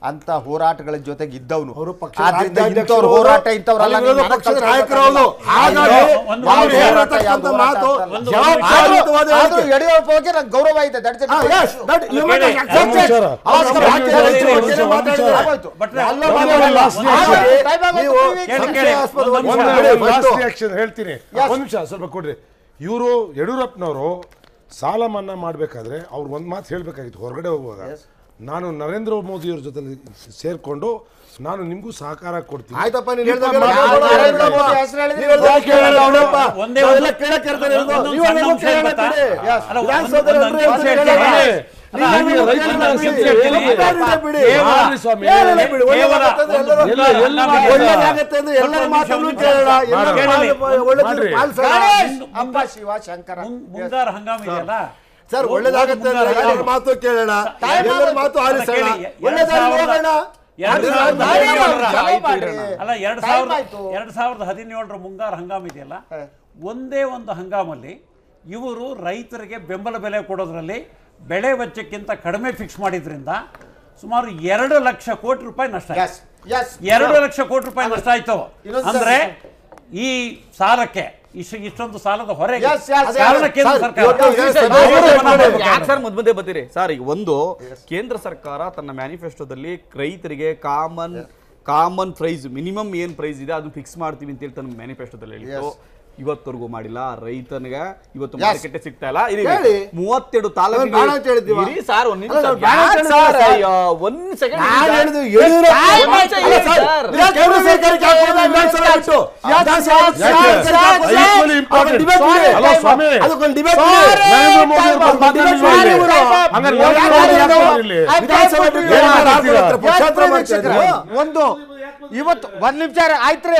[SPEAKER 1] ಅಂತ ಹೋರಾಟಗಳ ಜೊತೆಗೆ ಇದ್ದವನು
[SPEAKER 7] ಅವರು ಪಕ್ಷ
[SPEAKER 1] ಆದ್ರಿಂದ
[SPEAKER 7] ರಾಜ್ಯಾಧ್ಯಕ್ಷರು
[SPEAKER 1] ಇಂಥವ್ರ ಹೋರಾಟ ಇಂಥವ್ರಲ್ಲ
[SPEAKER 7] ಅಲ್ಲಿ ವಿರೋಧ
[SPEAKER 1] ನೀವು
[SPEAKER 7] ಪಕ್ಷದ
[SPEAKER 1] ನನಗೆ
[SPEAKER 7] ನಾಯಕರು ಅವರು.
[SPEAKER 1] ಕಲ್ಸ್ಕೊಳ್ಬೇಕಾಗಿಲ್ಲ.
[SPEAKER 7] ಹಾಗಾಗಿ
[SPEAKER 5] ಒಂದು
[SPEAKER 7] ಅವ್ರು
[SPEAKER 5] ನಿಮಿಷ.
[SPEAKER 7] ಹೇಳಿರ್ತಕ್ಕಂಥ ಮಾತು
[SPEAKER 5] ಒಂದು
[SPEAKER 7] ಜವಾಬ್ದಾರಿಯುತವಾದ
[SPEAKER 1] ಆದ್ರೂ
[SPEAKER 7] ಹೇಳಿಕೆ.
[SPEAKER 1] ಯಡಿಯೂರಪ್ಪ ಬಗ್ಗೆ ನಂಗೆ ಗೌರವ ಇದೆ that's it.
[SPEAKER 7] ಹಾ, yes, that- you must
[SPEAKER 5] ಕೇಳಿ.
[SPEAKER 7] accept it.
[SPEAKER 4] ವಿಚಾರ.
[SPEAKER 7] ಅವಾಗ
[SPEAKER 4] ಒಂದು
[SPEAKER 7] ರಾಜ್ಯ
[SPEAKER 4] ವಿಚಾರ,
[SPEAKER 7] ರೈತರ
[SPEAKER 4] ಒಂದು
[SPEAKER 7] ಬಗ್ಗೆ
[SPEAKER 4] ವಿಚಾರ,
[SPEAKER 7] ಮಾತಾಡಿದ್ರೆ
[SPEAKER 1] ಆಗೋಯ್ತು.
[SPEAKER 5] ಭಟ್ರೆ,
[SPEAKER 7] ಎಲ್ಲ
[SPEAKER 5] ಒಂದು
[SPEAKER 7] ಮಾತಾಡಲ್ಲ.
[SPEAKER 4] last reaction.
[SPEAKER 7] ಹಾಗಾಗಿ
[SPEAKER 1] Time ಆಗೋಯ್ತು.
[SPEAKER 7] ನೀವು
[SPEAKER 1] ಕೇಳಿ,
[SPEAKER 7] ಸಂಶಯಾಸ್ಪದವಾಗಿ
[SPEAKER 5] ಒಂದು
[SPEAKER 7] ಮಾತಾಡಿ
[SPEAKER 5] ನಿಮಿಷ.
[SPEAKER 7] first.
[SPEAKER 4] ಲಾಸ್ಟ್ ರಿಯಾಕ್ಷನ್ ಹೇಳ್ತೀನಿ ಒಂದು ನಿಮಿಷ ಸ್ವಲ್ಪ ಕೊಡ್ರಿ ಇವರು ಯಡಿಯೂರಪ್ಪನವರು ಸಾಲ ಮನ್ನಾ ಮಾಡಬೇಕಾದ್ರೆ ಅವ್ರು ಒಂದು ಮಾತು ಹೇಳಬೇಕಾಗಿತ್ತು ಹೊರಗಡೆ ಹೋಗುವಾಗ ನಾನು ನರೇಂದ್ರ ಮೋದಿಯವ್ರ ಜೊತೆ ಸೇರ್ಕೊಂಡು ನಾನು ನಿಮಗೂ ಸಹಕಾರ ಕೊಡ್ತೀನಿ
[SPEAKER 7] ಆಯ್ತಪ್ಪ ನೀನು
[SPEAKER 4] ಇಂಥ
[SPEAKER 7] ಹೇಳ್ದಾಗ
[SPEAKER 4] ಮಾತು
[SPEAKER 7] ನರೇಂದ್ರ
[SPEAKER 1] ನರೇಂದ್ರ
[SPEAKER 7] ಮೋದಿ
[SPEAKER 1] ಮೋದಿ ಹೆಸರು ಹೇಳಿದ್ರೆ
[SPEAKER 7] ನೀವು ಹೇಳ್ದಾಗ ಕೇಳಲ್ಲ ಅವನಪ್ಪ.
[SPEAKER 5] ಒಂದೇ
[SPEAKER 7] ನಾವೆಲ್ಲ
[SPEAKER 5] ಒಂದು-
[SPEAKER 7] ಕೇಳಕ್ಕೆ ಇರ್ತಾರೆ ಇರೋದು.
[SPEAKER 5] ಒಂದೊಂದು
[SPEAKER 7] ನೀವು
[SPEAKER 5] ಸಣ್ಣ
[SPEAKER 7] ಹೇಳ್ಬೇಕು
[SPEAKER 5] ಅಂಶ
[SPEAKER 7] ಕೇಳಲ್ಲ
[SPEAKER 5] ಗೊತ್ತಾ?
[SPEAKER 7] ಬಿಡಿ.
[SPEAKER 5] ಅಲ್ಲ, ಒಂದು-
[SPEAKER 7] ವಿಧಾನಸೌಧದಲ್ಲಿ
[SPEAKER 5] ಒಂದು
[SPEAKER 7] ಎಲ್ಲರೂ
[SPEAKER 5] ಅಂಶ
[SPEAKER 7] ಹೇಳ್ತಾರೆ
[SPEAKER 5] ಹೇಳ್ತೀನಿ.
[SPEAKER 7] ಕೇಳಲ್ಲ.
[SPEAKER 5] ಅಲ್ಲ,
[SPEAKER 7] ನೀವು
[SPEAKER 5] ನೀವು
[SPEAKER 7] ಹೇಳ್ಬೇಕು
[SPEAKER 5] ರೈತರ
[SPEAKER 7] ಕೇಳಲ್ಲ
[SPEAKER 5] ಅಂಶ
[SPEAKER 7] ಬಿಡಿ.
[SPEAKER 5] ಹೇಳ್ತೀನಿ.
[SPEAKER 7] ಮಾತಾಡಿದ್ರೆ ಬಿಡಿ.
[SPEAKER 5] ಕೇವಲ-
[SPEAKER 4] ಮಾಡ್ಲಿ ಸ್ವಾಮಿ.
[SPEAKER 7] ಕೇಳಲ್ಲ ಬಿಡಿ.
[SPEAKER 5] ಕೇವಲ
[SPEAKER 7] ಒಳ್ಳೆದಾಗತ್ತೆ ಅಂದ್ರೆ ಎಲ್ಲರೂ-
[SPEAKER 5] ಒಂದು-
[SPEAKER 4] ಎಲ್ಲ- ಎಲ್ಲ
[SPEAKER 5] ನಮಗೆ-
[SPEAKER 7] ಒಳ್ಳೆದಾಗತ್ತೆ ಅಂದ್ರೆ ಎಲ್ಲರ
[SPEAKER 5] ಸ್ವಲ್ಪ
[SPEAKER 7] ಮಾತನ್ನು
[SPEAKER 5] ನಿಮಿಷ
[SPEAKER 7] ಕೇಳಲ್ಲ. ಎಲ್ಲರ
[SPEAKER 5] ಕೇಳಲಿ.
[SPEAKER 7] ಮಾತು ಒಳ್ಳೆದನ್ನು
[SPEAKER 4] ಮಾಡ್ರಿ.
[SPEAKER 7] ಪಾಲಿಸಲ್ಲ.
[SPEAKER 1] ಗಣೇಶ್,
[SPEAKER 5] ಮುಂದೆ-
[SPEAKER 1] ಅಪ್ಪ ಶಿವ ಶಂಕರ
[SPEAKER 5] ಮುಂ- ಮುಂಗಾರು ಹಂಗಾಮ ಇದೆಯಲ್ಲ
[SPEAKER 7] ಸರ್ ಒಳ್ಳೇದಾಗತ್ತೆ ಅಂದ್ರೆ
[SPEAKER 5] ಮುಂಗಾರು
[SPEAKER 7] ಎಲ್ಲರ ಮಾತು ಕೇಳೋಣ
[SPEAKER 1] Time
[SPEAKER 7] ಎಲ್ಲರ
[SPEAKER 1] ಆಗೋಯ್ತು.
[SPEAKER 7] ಮಾತು
[SPEAKER 5] ಅಲ್ಲ,
[SPEAKER 7] ಆಲಿಸೋಣ
[SPEAKER 5] ಕೇಳಿ, ಎರಡ್
[SPEAKER 7] ಒಳ್ಳೆದಾಗಿ
[SPEAKER 5] ಸಾವಿರದ-
[SPEAKER 7] ಹೋಗೋಣ
[SPEAKER 5] ಎರಡು
[SPEAKER 7] ಅದು
[SPEAKER 5] ಸಾವಿರದ
[SPEAKER 7] ನಾನೇ
[SPEAKER 5] ಹದಿನೇಳರ-
[SPEAKER 7] ಮಾಡ್ತೀನಿ.
[SPEAKER 1] ಚಲೋ ಮಾಡ್ರಿ.
[SPEAKER 5] ಅಲ್ಲ ಎರಡು
[SPEAKER 1] Time
[SPEAKER 5] ಸಾವಿರದ
[SPEAKER 1] ಆಯ್ತು.
[SPEAKER 5] ಎರಡು ಸಾವಿರದ ಹದಿನೇಳರ ಮುಂಗಾರು ಹಂಗಾಮ ಇದೆಯಲ್ಲ ಒಂದೇ ಒಂದು ಹಂಗಾಮಲ್ಲಿ ಇವರು ರೈತರಿಗೆ ಬೆಂಬಲ ಬೆಲೆ ಕೊಡೋದ್ರಲ್ಲಿ ಬೆಳೆ ವೆಚ್ಚಕ್ಕಿಂತ ಕಡಿಮೆ ಫಿಕ್ಸ್ ಮಾಡಿದ್ರಿಂದ ಸುಮಾರು ಎರಡು ಲಕ್ಷ ಕೋಟಿ ರೂಪಾಯಿ ನಷ್ಟ ಆಯ್ತು.
[SPEAKER 1] Yes, yes.
[SPEAKER 5] ಎರಡು ಲಕ್ಷ ಕೋಟಿ ರೂಪಾಯಿ ನಷ್ಟ ಆಯ್ತು
[SPEAKER 1] ಇನ್ನೊಂದು
[SPEAKER 5] ಅಂದ್ರೆ
[SPEAKER 1] ಸಲ-
[SPEAKER 5] ಈ ಸಾಲಕ್ಕೆ ಇಷ್ಟು ಇಷ್ಟೊಂದು ಸಾಲದ ಹೊರೆಗೆ
[SPEAKER 1] Yes, yes, yes.
[SPEAKER 5] ಕಾರಣಕ್ಕೆ ಏನು
[SPEAKER 7] ಸರ್,
[SPEAKER 5] ಸರ್ಕಾರ
[SPEAKER 7] ಇವತ್ತು ಈಗ
[SPEAKER 5] ಅವರು
[SPEAKER 7] ಸಭೆಯಲ್ಲಿ
[SPEAKER 5] ಗಮನ ಹರಿಸ್ಬೇಕು.
[SPEAKER 6] ಯಾಕೆ ಸರ್ ಮಧ್ಯ ಮಧ್ಯೆ ಬರ್ತೀರಿ ಸರ್ ಈಗ ಒಂದು ಕೇಂದ್ರ ಸರ್ಕಾರ ತನ್ನ ಮ್ಯಾನಿಫೆಸ್ಟೋದಲ್ಲಿ ರೈತರಿಗೆ ಕಾಮನ್ ಕಾಮನ್ ಪ್ರೈಸ್ ಮಿನಿಮಮ್ ಏನ್ ಪ್ರೈಸ್ ಇದೆ ಅದು ಫಿಕ್ಸ್ ಮಾಡ್ತೀವಿ ಅಂತ ಹೇಳಿ ತನ್ನ ಮ್ಯಾನಿಫೆಸ್ಟೋದಲ್ಲಿ ಹೇಳಿತ್ತು ಇವತ್ತವರೆಗೂ ಮಾಡಿಲ್ಲ ರೈತನಿಗೆ ಇವತ್ತು
[SPEAKER 1] Yes.
[SPEAKER 6] ಮಾರ್ಕೆಟ್ ಸಿಗ್ತಾ ಇಲ್ಲ ಇರಿ,
[SPEAKER 7] ಹೇಳಿ.
[SPEAKER 6] ಮೂವತ್ತೆರಡು
[SPEAKER 7] ನಾನು ಬೇಡ ಅಂತ ಹೇಳಿದ್ದೀವ?
[SPEAKER 6] ತಾಲೂಕಿಗೆ ಸರ್ ಒಂದ್ ನಿಮಿಷ
[SPEAKER 7] ಅಲ್ಲ, ನಾನು ಬೇಡ ಅಂತ
[SPEAKER 6] ಯಾಕ್
[SPEAKER 7] ಹೇಳಿದ್ದೀವ
[SPEAKER 6] ಸರ್?
[SPEAKER 7] ಸರ್?
[SPEAKER 6] ಅಯ್ಯೋ, ಒಂದ್ ಸೆಕೆಂಡ್
[SPEAKER 7] ನಾನು ಹೇಳಿದ್ದು ಯಡಿಯೂರಪ್ಪ
[SPEAKER 6] Time ಆಯ್ತು,
[SPEAKER 7] ಅಲ್ಲ
[SPEAKER 6] ಹೇಳಿ
[SPEAKER 7] ಸರ್,
[SPEAKER 6] ಸರ್.
[SPEAKER 7] ನೀವು ಕೇಂದ್ರ ಸರ್ಕಾರಕ್ಕೆ ಹಾಕೋದು ವಿಧಾನಸಭೆ ಬಿಟ್ಟು. ವಿಧಾನಸಭೆ ಬಿಟ್ಟು
[SPEAKER 4] ಯಾಕೆ?
[SPEAKER 7] ಸರ್ಕಾರಕ್ಕೆ ಹಾಕೋದು
[SPEAKER 4] Equally important.
[SPEAKER 7] ಅದಕ್ಕೊಂದು debate ಬಿಡಿ.
[SPEAKER 4] ಅಲ್ಲ, ಸ್ವಾಮಿ.
[SPEAKER 7] ಅದಕ್ಕೊಂದು debate
[SPEAKER 1] Sorry.
[SPEAKER 7] ಬಿಡಿ.
[SPEAKER 4] ನರೇಂದ್ರ ಮೋದಿ ಅವ್ರು
[SPEAKER 7] ಒಂದು
[SPEAKER 4] ಬಂದು
[SPEAKER 7] debate
[SPEAKER 4] ಮಾತಾಡಿ
[SPEAKER 7] ಮಾಡಿ ಇವರು.
[SPEAKER 4] ಹಂಗಾರೆ
[SPEAKER 7] ಯಾಕೆ
[SPEAKER 4] ನರೇಂದ್ರ ಮೋದಿ ಯಾಕೆ
[SPEAKER 7] ಮಾಡಿದ್ರು?
[SPEAKER 4] ಮಾಡಿರ್ಲಿ?
[SPEAKER 7] ವಿಧಾನಸಭೆ ಬಿಟ್ಟು
[SPEAKER 4] ಏನ್
[SPEAKER 7] ಏನಾದ್ರು
[SPEAKER 4] ಮಾಡ್ತೀರಾ?
[SPEAKER 7] ಹಾಕೋದು ಪಕ್ಷಾಂತರ ಮಾಡ್ತಿದ್ರು.
[SPEAKER 1] ಒಂದು ಇವತ್ತು ಒಂದ್ ನಿಮಿಷ ಆಯ್ತ್ರಿ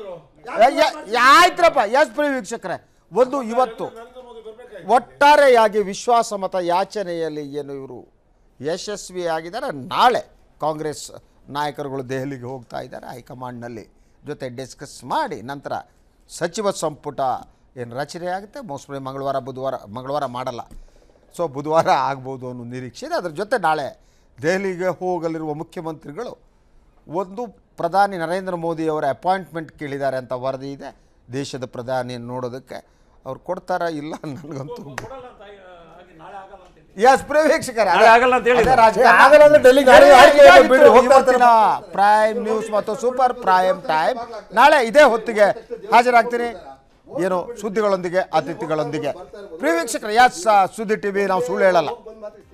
[SPEAKER 1] ಆಯ್ತ್ರಪ್ಪ ಎಸ್ ಪ್ರಿಯ ವೀಕ್ಷಕರೇ ಒಂದು ಇವತ್ತು ಒಟ್ಟಾರೆಯಾಗಿ ವಿಶ್ವಾಸಮತ ಯಾಚನೆಯಲ್ಲಿ ಏನು ಇವರು ಯಶಸ್ವಿಯಾಗಿದ್ದಾರೆ ನಾಳೆ ಕಾಂಗ್ರೆಸ್ ನಾಯಕರುಗಳು ದೆಹಲಿಗೆ ಹೋಗ್ತಾ ಇದ್ದಾರೆ ಹೈಕಮಾಂಡ್ನಲ್ಲಿ ಜೊತೆ ಡಿಸ್ಕಸ್ ಮಾಡಿ ನಂತರ ಸಚಿವ ಸಂಪುಟ ಏನು ರಚನೆ ಆಗುತ್ತೆ ಮೋಸ್ಟ್ಲಿ ಮಂಗಳವಾರ ಬುಧವಾರ ಮಂಗಳವಾರ ಮಾಡಲ್ಲ ಸೊ ಬುಧವಾರ ಆಗ್ಬೋದು ಅನ್ನೋ ನಿರೀಕ್ಷೆ ಇದೆ ಅದ್ರ ಜೊತೆ ನಾಳೆ ದೆಹಲಿಗೆ ಹೋಗಲಿರುವ ಮುಖ್ಯಮಂತ್ರಿಗಳು ಒಂದು ಪ್ರಧಾನಿ ನರೇಂದ್ರ ಮೋದಿ ಅವರ ಅಪಾಯಿಂಟ್ಮೆಂಟ್ ಕೇಳಿದ್ದಾರೆ ಅಂತ ವರದಿ ಇದೆ ದೇಶದ ಪ್ರಧಾನಿ ನೋಡೋದಕ್ಕೆ ಅವ್ರು ಕೊಡ್ತಾರಾ ಇಲ್ಲ ನನಗಂತೂ ಎಸ್ ಪ್ರೇಕ್ಷಕರ
[SPEAKER 5] ನಾಳೆ ಆಗಲ್ಲ ಅಂತ ಹೇಳಿದ್ರು.
[SPEAKER 7] ಆಗಲ್ಲ ಅಂದ್ರೆ ಡೆಲ್ಲಿಗೆ ನಾಳೆ ಆಯ್ಕೆ ಆಗೋದು ಬಿಡಿ, ಹೋಗ್ತಾ ಇರ್ತಾರೆ.
[SPEAKER 1] ಇವತ್ತಿನ ಪ್ರೈಮ್ ನ್ಯೂಸ್ ಮತ್ತು ಸೂಪರ್ ಪ್ರೈಮ್ ಟೈಮ್ ನಾಳೆ ಇದೇ ಹೊತ್ತಿಗೆ ಹಾಜರಾಗ್ತೀನಿ ಏನು ಸುದ್ದಿಗಳೊಂದಿಗೆ ಅತಿಥಿಗಳೊಂದಿಗೆ ಪ್ರಿಯ ವೀಕ್ಷಕರು ಯಾಸ್ ಸುದ್ದಿ ಟಿವಿ ನಾವು ಸುಳ್ಳು ಹೇಳಲ್ಲ